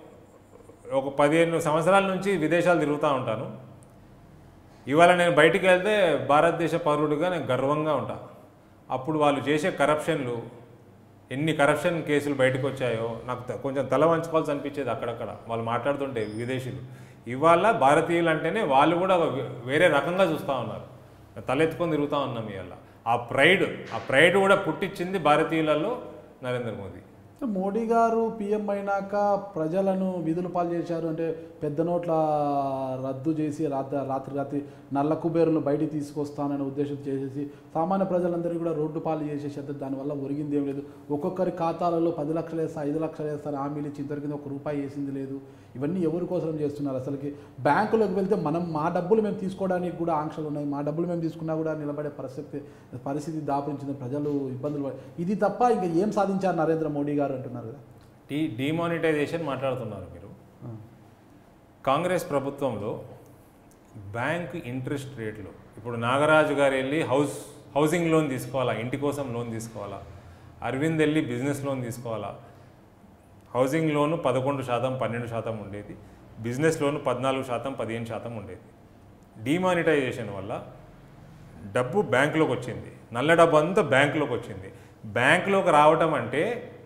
ఒక పదిహేను సంవత్సరాల నుంచి విదేశాలు తిరుగుతూ ఉంటాను ఇవాళ నేను బయటికి వెళ్తే భారతదేశ పౌరుడిగా నేను గర్వంగా ఉంటా అప్పుడు వాళ్ళు చేసే కరప్షన్లు ఎన్ని కరప్షన్ కేసులు బయటకు వచ్చాయో నాకు త- కొంచెం తల వంచుకోవాల్సి అనిపించేది అక్కడక్కడ వాళ్ళు మాట్లాడుతుంటే విదేశీయులు ఇవాళ భారతీయులు అంటేనే వాళ్ళు కూడా ఒక వే- వేరే రకంగా చూస్తూ ఉన్నారు తలెత్తుకొని తిరుగుతూ ఉన్నాం ఇవాళ ఆ ప్రైడ్ ఆ ప్రైడ్ కూడా పుట్టించింది భారతీయులలో నరేంద్ర మోదీ సో మోడీ గారు పీఎం అయినాక ప్రజలను విధులు పాలు చేశారు అంటే పెద్ద నోట్ల రద్దు చేసి రాత్రి రాత్రి రాత్రి నల్ల కుబేరులను బయటికి తీసుకొస్తాననే ఉద్దేశం చేసేసి సామాన్య ప్రజలందరినీ కూడా రోడ్డు పాలు చేసేసి అంటే దానివల్ల ఒరిగింది ఏం లేదు ఒక్కొక్కరి ఖాతాలలో పది లక్షలు వేస్తా ఐదు లక్షలు వేస్తాను హామీలు ఇచ్చి ఇంతవరకు కింద ఒక రూపాయి వేసింది లేదు ఇవన్నీ ఎవరి కోసం చేస్తున్నారు అసలుకి బ్యాంకులోకి వెళ్తే మనం మా డబ్బులు మేము తీసుకోవడానికి కూడా ఆంక్షలు ఉన్నాయి మా డబ్బులు మేము తీసుకున్నా కూడా నిలబడే పరిస్థితి పరిస్థితి దాపురించింది ప్రజలు ఇబ్బందులు పడ- ఇది తప్ప ఇంకా ఏం సాధించారు నరేంద్ర మోడీ గారు అంటున్నారు కదా డీ డిమానిటైజేషన్ మాట్లాడుతున్నారు మీరు కాంగ్రెస్ ప్రభుత్వంలో బ్యాంక్ ఇంట్రెస్ట్ రేట్లు ఇప్పుడు నాగరాజు గారు వెళ్ళి హౌస్ హౌసింగ్ లోన్ తీసుకోవాలా ఇంటి కోసం లోన్ తీసుకోవాలా అరవింద్ వెళ్ళి బిజినెస్ లోన్ తీసుకోవాలా హౌసింగ్ లోను పదకొండు శాతం పన్నెండు శాతం ఉండేది బిజినెస్ లోను పద్నాలుగు శాతం పదిహేను శాతం ఉండేది డిమానిటైజేషన్ వల్ల డబ్బు బ్యాంకులోకి వచ్చింది నల్ల డబ్బు అంతా బ్యాంకులోకి వచ్చింది బ్యాంకులోకి రావటం అంటే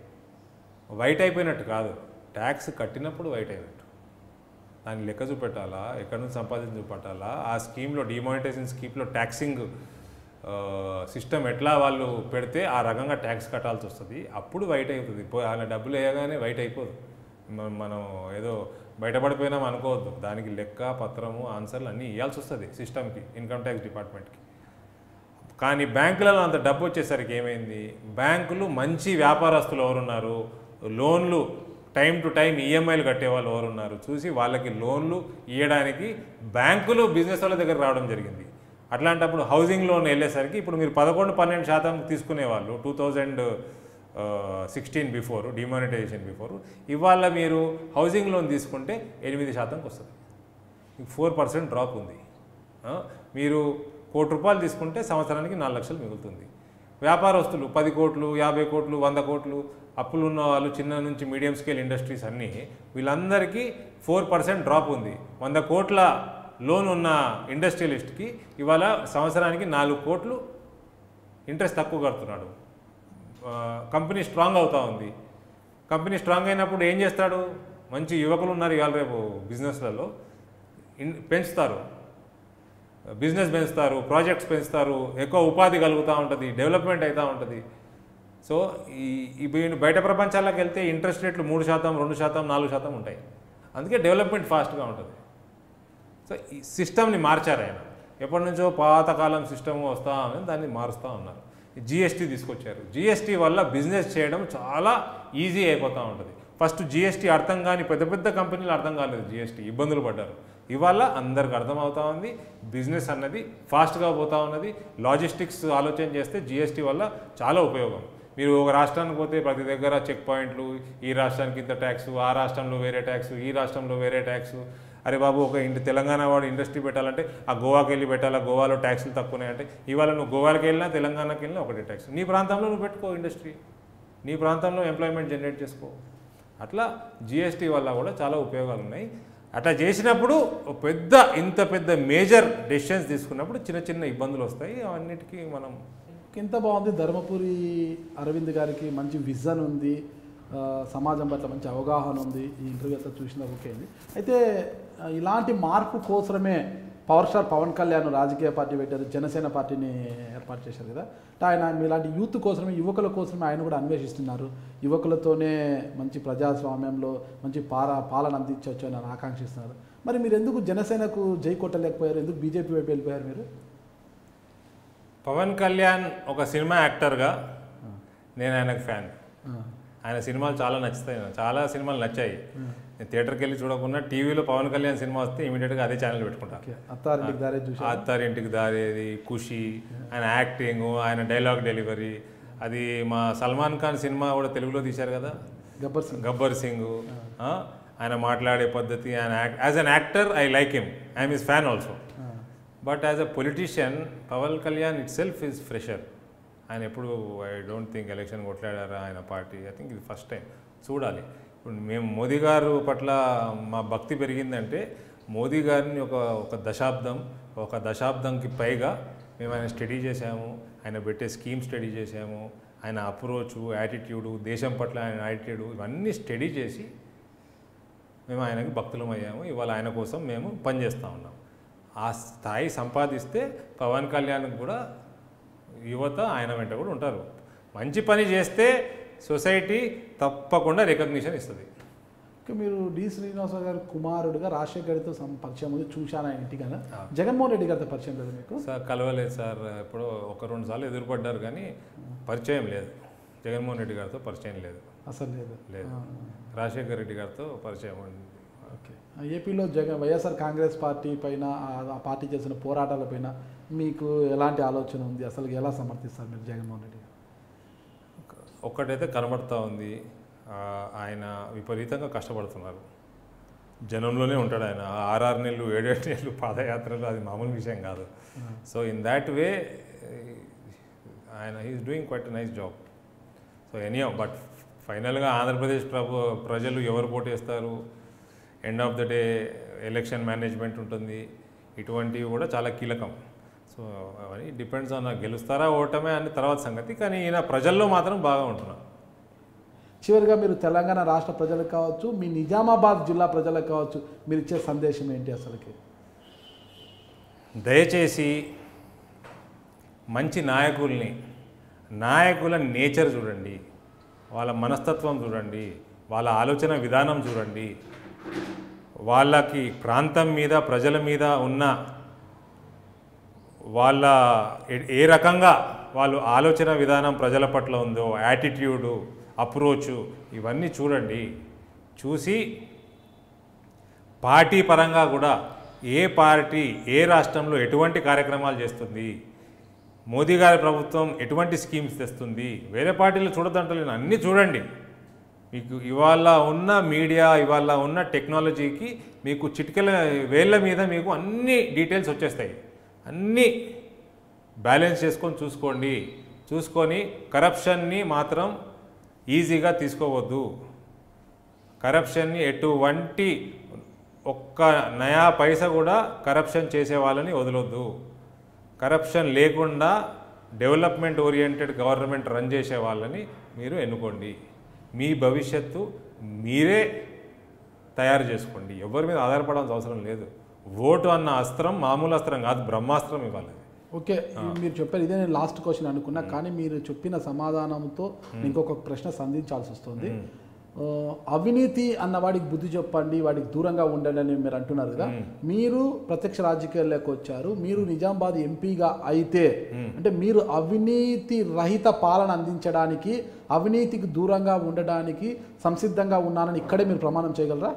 వైట్ అయిపోయినట్టు కాదు ట్యాక్స్ కట్టినప్పుడు వైట్ అయినట్టు దాన్ని లెక్క చూపెట్టాలా ఎక్కడి నుంచి సంపాదించి చూపెట్టాలా ఆ స్కీమ్లో డిమానిటైజేషన్ స్కీమ్లో ట్యాక్సింగ్ సిస్టమ్ ఎట్లా వాళ్ళు పెడితే ఆ రకంగా ట్యాక్స్ కట్టాల్సి వస్తుంది అప్పుడు వైట్ అవుతుంది పో- ఆయన డబ్బులు వేయగానే వైట్ అయిపోదు మ- మనం ఏదో బయటపడిపోయినాం అనుకోవద్దు దానికి లెక్క పత్రము ఆన్సర్లు అన్నీ ఇవ్వాల్సి వస్తుంది సిస్టమ్కి ఇన్కమ్ ట్యాక్స్ డిపార్ట్మెంట్కి కానీ బ్యాంకులలో అంత డబ్బు వచ్చేసరికి ఏమైంది బ్యాంకులు మంచి వ్యాపారస్తులు ఎవరున్నారు లోన్లు టైం టు టైం ఈఎంఐలు కట్టే వాళ్ళు ఎవరున్నారు చూసి వాళ్ళకి లోన్లు ఇవ్వడానికి బ్యాంకులు బిజినెస్ వాళ్ళ దగ్గర రావడం జరిగింది అట్లాంటప్పుడు హౌసింగ్ లోన్ వెళ్ళేసరికి ఇప్పుడు మీరు పదకొండు పన్నెండు శాతం తీసుకునేవాళ్ళు two thousand sixteen before demonetisation before ఇవాళ మీరు హౌసింగ్ లోన్ తీసుకుంటే ఎనిమిది శాతంకి వస్తుంది ఫోర్ పర్సెంట్ డ్రాప్ ఉంది ఆ, మీరు కోటి రూపాయలు తీసుకుంటే సంవత్సరానికి నాలుగు లక్షలు మిగులుతుంది వ్యాపారస్తులు పది కోట్లు యాభై కోట్లు వంద కోట్లు అప్పులు ఉన్న వాళ్ళు చిన్న నుంచి మీడియం స్కేల్ ఇండస్ట్రీస్ అన్నీ వీళ్ళందరికీ ఫోర్ పర్సెంట్ డ్రాప్ ఉంది వంద కోట్ల లోన్ ఉన్న ఇండస్ట్రియలిస్ట్కి ఇవాళ సంవత్సరానికి నాలుగు కోట్లు ఇంట్రెస్ట్ తక్కువ కడుతున్నాడు ఆ, కంపెనీ స్ట్రాంగ్ అవుతా ఉంది కంపెనీ స్ట్రాంగ్ అయినప్పుడు ఏం చేస్తాడు మంచి యువకులు ఉన్నారు ఇవాళ రేపు బిజినెస్లలో ఇన్ పెంచుతారు బిజినెస్ పెంచుతారు ప్రాజెక్ట్స్ పెంచుతారు ఎక్కువ ఉపాధి కలుగుతూ ఉంటుంది డెవలప్మెంట్ అవుతూ ఉంటుంది సో ఈ ఈ వీళ్ళు బయట ప్రపంచాలకు వెళ్తే ఇంట్రెస్ట్ రేట్లు మూడు శాతం రెండు శాతం నాలుగు శాతం ఉంటాయి అందుకే డెవలప్మెంట్ ఫాస్ట్గా ఉంటుంది సో ఈ సిస్టమ్ని మార్చారు ఆయన ఎప్పటి నుంచో పాతకాలం సిస్టమ్ వస్తా అని దాన్ని మారుస్తూ ఉన్నారు జిఎస్టీ తీసుకొచ్చారు జిఎస్టీ వల్ల బిజినెస్ చేయడం చాలా ఈజీ అయిపోతూ ఉంటుంది ఫస్ట్ జిఎస్టీ అర్థం కాని పెద్ద పెద్ద కంపెనీలు అర్థం కాలేదు జిఎస్టీ ఇబ్బందులు పడ్డారు ఇవాళ అందరికి అర్థమవుతా ఉంది బిజినెస్ అన్నది ఫాస్ట్గా పోతా ఉన్నది లాజిస్టిక్స్ ఆలోచన చేస్తే జిఎస్టీ వల్ల చాలా ఉపయోగం మీరు ఒక రాష్ట్రానికి పోతే ప్రతి దగ్గర చెక్ పాయింట్లు ఈ రాష్ట్రానికి ఇంత ట్యాక్స్ ఆ రాష్ట్రంలో వేరే ట్యాక్స్ ఈ రాష్ట్రంలో వేరే ట్యాక్స్ అరే బాబు ఒక ఇంటి తెలంగాణ వాడు ఇండస్ట్రీ పెట్టాలంటే ఆ గోవాకి వెళ్ళి పెట్టాలా గోవాలో ట్యాక్సులు తక్కువనే అంటే ఇవాళ నువ్వు గోవాకి వెళ్ళినా తెలంగాణకి వెళ్ళినా ఒకటే ట్యాక్స్ నీ ప్రాంతంలో నువ్వు పెట్టుకో ఇండస్ట్రీ నీ ప్రాంతంలో ఎంప్లాయ్మెంట్ జనరేట్ చేసుకో అట్లా జిఎస్టీ వల్ల కూడా చాలా ఉపయోగాలు ఉన్నాయి అట్లా చేసినప్పుడు ఒక పెద్ద ఇంత పెద్ద మేజర్ డెసిషన్స్ తీసుకున్నప్పుడు చిన్న చిన్న ఇబ్బందులు వస్తాయి అవన్నిటికీ మనం ఇంత బాగుంది ధర్మపురి అరవింద్ గారికి మంచి విజన్ ఉంది ఆ, సమాజం పట్ల మంచి అవగాహన ఉంది ఈ ఇంటర్వ్యూ అంతా చూసిన ఓకే అండి అయితే ఆ, ఇలాంటి మార్పు కోసమే పవర్ స్టార్ పవన్ కళ్యాణ్ రాజకీయ పార్టీ పెట్టారు జనసేన పార్టీని ఏర్పాటు చేశారు కదా అంటే ఆయన మీలాంటి యూత్ కోసమే యువకుల కోసమే ఆయన కూడా అన్వేషిస్తున్నారు యువకులతోనే మంచి ప్రజాస్వామ్యంలో మంచి పాల పాలన అందించవచ్చు అని ఆయన ఆకాంక్షిస్తున్నారు మరి మీరు ఎందుకు జనసేనకు జై కొట్టలేకపోయారు ఎందుకు బీజేపీ వైపు వెళ్ళిపోయారు మీరు పవన్ కళ్యాణ్ ఒక సినిమా యాక్టర్గా నేను ఆయనకు ఫ్యాన్ ఆయన సినిమాలు చాలా నచ్చుతాయి నాకు. చాలా సినిమాలు నచ్చాయి నేను థియేటర్కి వెళ్ళి చూడకుండా టీవీలో పవన్ కళ్యాణ్ సినిమా వస్తే ఇమీడియట్గా అదే ఛానల్ పెట్టుకుంటా ఓకే అత్తారింటికి దారే చూసి అత్తారింటికి దారేది ఖుషి ఆయన యాక్టింగ్ ఆయన డైలాగ్ డెలివరీ అది మా సల్మాన్ ఖాన్ సినిమా కూడా తెలుగులో తీశారు కదా గబ్బర్ సింగ్ గబ్బర్ సింగ్ ఆ, ఆయన మాట్లాడే పద్ధతి ఆయన as an actor I like him I'm his fan also but as a politician Pawan Kalyan itself is fresher ఆయన ఎప్పుడు ఐ డోంట్ థింక్ ఎలక్షన్ కొట్లాడారా ఆయన పార్టీ ఐ థింక్ ఇది ఫస్ట్ టైం చూడాలి ఇప్పుడు మేము మోదీ గారు పట్ల మా భక్తి పెరిగిందంటే మోదీ గారిని ఒక ఒక దశాబ్దం ఒక దశాబ్దంకి పైగా మేము ఆయన స్టడీ చేశాము ఆయన పెట్టే స్కీమ్ స్టడీ చేశాము ఆయన అప్రోచ్ యాటిట్యూడు దేశం పట్ల ఆయన యాటిట్యూడ్ ఇవన్నీ స్టడీ చేసి మేము ఆయనకి భక్తులం అయ్యాము ఇవాళ ఆయన కోసం మేము పనిచేస్తూ ఉన్నాం ఆ స్థాయి సంపాదిస్తే పవన్ కళ్యాణ్కి కూడా యువత ఆయన వెంట కూడా ఉంటారు మంచి పని చేస్తే సొసైటీ తప్పకుండా రికగ్నిషన్ ఇస్తుంది ఇంకా మీరు డి శ్రీనివాసరావు గారి కుమారుడుగా రాజశేఖర్ గారితో సం- పరిచయం ఉంది చూశాను ఆయన ఇంటికి కదా జగన్మోహన్ రెడ్డి గారితో పరిచయం లేదు మీకు సార్ కలవలేదు సార్ ఎప్పుడో ఒక రెండు సార్లు ఎదురుపడ్డారు కానీ పరిచయం లేదు జగన్మోహన్ రెడ్డి గారితో పరిచయం లేదు అసలు లేదు లేదు ఆ, రాజశేఖర్ రెడ్డి గారితో పరిచయం ఉంది ఓకే ఆ, ఏపీలో జగన్ వైఎస్ఆర్ కాంగ్రెస్ పార్టీ పైన ఆ- ఆ పార్టీ చేసిన పోరాటాల పైన మీకు ఎలాంటి ఆలోచన ఉంది అసలు ఎలా సమర్థిస్తారు మీరు జగన్మోహన్ రెడ్డి గారు ఒక్కటైతే కనబడతా ఉంది ఆ, ఆయన విపరీతంగా కష్టపడుతున్నారు జనంలోనే ఉంటాడు ఆయన ఆరారు నెలలు ఏడేడు నెలలు పాదయాత్రలు అది మామూలు విషయం కాదు సో ఇన్ దాట్ వే ఆయన he's doing quite nice job so any but ఫైనల్గా ఆంధ్రప్రదేశ్ ప్రభు ప్రజలు ఎవరు పోటేస్తారు end of the day election management ఉంటుంది ఇటువంటివి కూడా చాలా కీలకం సో అవన్నీ డిపెండ్స్ ఆన్ గెలుస్తారా ఓటమే అని తర్వాత సంగతి కానీ ఈయన ప్రజల్లో మాత్రం బాగా ఉంటున్నారు చివరిగా మీరు తెలంగాణ రాష్ట్ర ప్రజలకు కావచ్చు మీ నిజామాబాద్ జిల్లా ప్రజలకు కావచ్చు మీరు ఇచ్చే సందేశం ఏంటి అసలుకి దయచేసి మంచి నాయకుల్ని నాయకుల నేచర్ చూడండి వాళ్ళ మనస్తత్వం చూడండి వాళ్ళ ఆలోచన విధానం చూడండి వాళ్ళకి ప్రాంతం మీద ప్రజల మీద ఉన్న వాళ్ళ ఏ- ఏ రకంగా వాళ్ళు ఆలోచన విధానం ప్రజల పట్ల ఉందో యాటిట్యూడు అప్రోచు ఇవన్నీ చూడండి చూసి పార్టీ పరంగా కూడా ఏ పార్టీ ఏ రాష్ట్రంలో ఎటువంటి కార్యక్రమాలు చేస్తుంది మోదీ గారి ప్రభుత్వం ఎటువంటి స్కీమ్స్ తెస్తుంది వేరే పార్టీలు చూడదంటలేను అన్నీ చూడండి మీకు ఇవాళ ఉన్న మీడియా ఇవాళ ఉన్న టెక్నాలజీకి మీకు చిటికెల వేళ్ళ మీద మీకు అన్ని డీటెయిల్స్ వచ్చేస్తాయి అన్నీ బ్యాలెన్స్ చేసుకొని చూసుకోండి చూసుకొని కరప్షన్ని మాత్రం ఈజీగా తీసుకోవద్దు కరప్షన్ని ఎటువంటి ఒక్క నయా పైస కూడా కరప్షన్ చేసే వాళ్ళని వదలొద్దు కరప్షన్ లేకుండా డెవలప్మెంట్ ఓరియంటెడ్ గవర్నమెంట్ రన్ చేసే వాళ్ళని మీరు ఎన్నుకోండి మీ భవిష్యత్తు మీరే తయారు చేసుకోండి ఎవరి మీద ఆధారపడాల్సిన అవసరం లేదు ఓటు అన్న అస్త్రం మామూలు అస్త్రం కాదు బ్రహ్మాస్త్రం ఇవ్వాలి ఓకే మీరు చెప్పారు ఇదే నేను లాస్ట్ క్వశ్చన్ అనుకున్నా కానీ మీరు చెప్పిన సమాధానంతో ఇంకొక ప్రశ్న సంధించాల్సి వస్తుంది ఆ, అవినీతి అన్న వాడికి బుద్ధి చెప్పండి వాడికి దూరంగా ఉండండి అని మీరు అంటున్నారు కదా మీరు ప్రత్యక్ష రాజకీయాల్లోకి వచ్చారు మీరు నిజామాబాద్ ఎంపీగా అయితే అంటే మీరు అవినీతి రహిత పాలన అందించడానికి అవినీతికి దూరంగా ఉండడానికి సంసిద్ధంగా ఉన్నానని ఇక్కడే మీరు ప్రమాణం చేయగలరా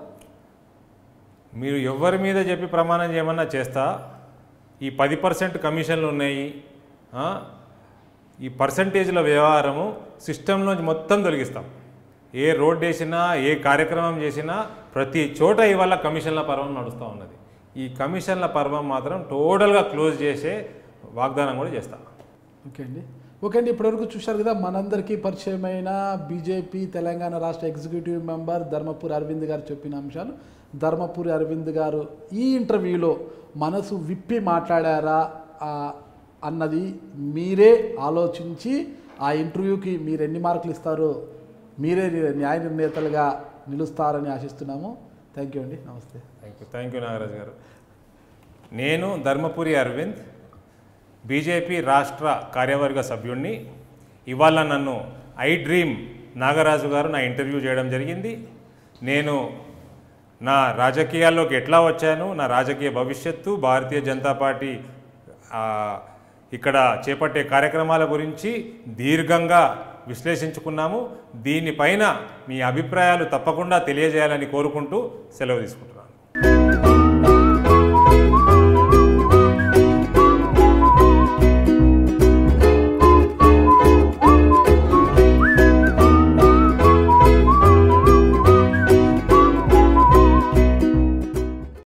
మీరు ఎవరి మీద చెప్పి ప్రమాణం చేయమన్నా చేస్తా ఈ పది పర్సెంట్ కమిషన్లు ఉన్నాయి ఆ, ఈ పర్సంటేజ్ల వ్యవహారము సిస్టంలోంచి మొత్తం తొలగిస్తాం ఏ రోడ్ వేసినా ఏ కార్యక్రమం చేసినా ప్రతి చోట ఇవాళ కమిషన్ల పర్వం నడుస్తూ ఉన్నది ఈ కమిషన్ల పర్వం మాత్రం టోటల్గా క్లోజ్ చేసే వాగ్దానం కూడా చేస్తాం ఓకే అండి ఓకే అండి ఇప్పటివరకు చూశారు కదా మనందరికీ పరిచయమైన బీజేపీ తెలంగాణ రాష్ట్ర ఎగ్జిక్యూటివ్ మెంబర్ ధర్మపురి అరవింద్ గారు చెప్పిన అంశాలు ధర్మపురి అరవింద్ గారు ఈ ఇంటర్వ్యూలో మనసు విప్పి మాట్లాడారా ఆ, అన్నది మీరే ఆలోచించి ఆ ఇంటర్వ్యూకి మీరు ఎన్ని మార్కులు ఇస్తారో మీరే న్యాయ నిర్ణేతలుగా నిలుస్తారని ఆశిస్తున్నాము థ్యాంక్ యూ అండి నమస్తే thank you thank you Nagaraju గారు నేను ధర్మపురి అరవింద్ బీజేపీ రాష్ట్ర కార్యవర్గ సభ్యుణ్ణి ఇవాళ నన్ను ఐ డ్రీమ్ నాగరాజు గారు నా ఇంటర్వ్యూ చేయడం జరిగింది నేను నా రాజకీయాల్లోకి ఎట్లా వచ్చాను నా రాజకీయ భవిష్యత్తు భారతీయ జనతా పార్టీ ఆ, ఇక్కడ చేపట్టే కార్యక్రమాల గురించి దీర్ఘంగా విశ్లేషించుకున్నాము దీనిపైన మీ అభిప్రాయాలు తప్పకుండా తెలియజేయాలని కోరుకుంటూ సెలవు తీసుకుంటున్నాను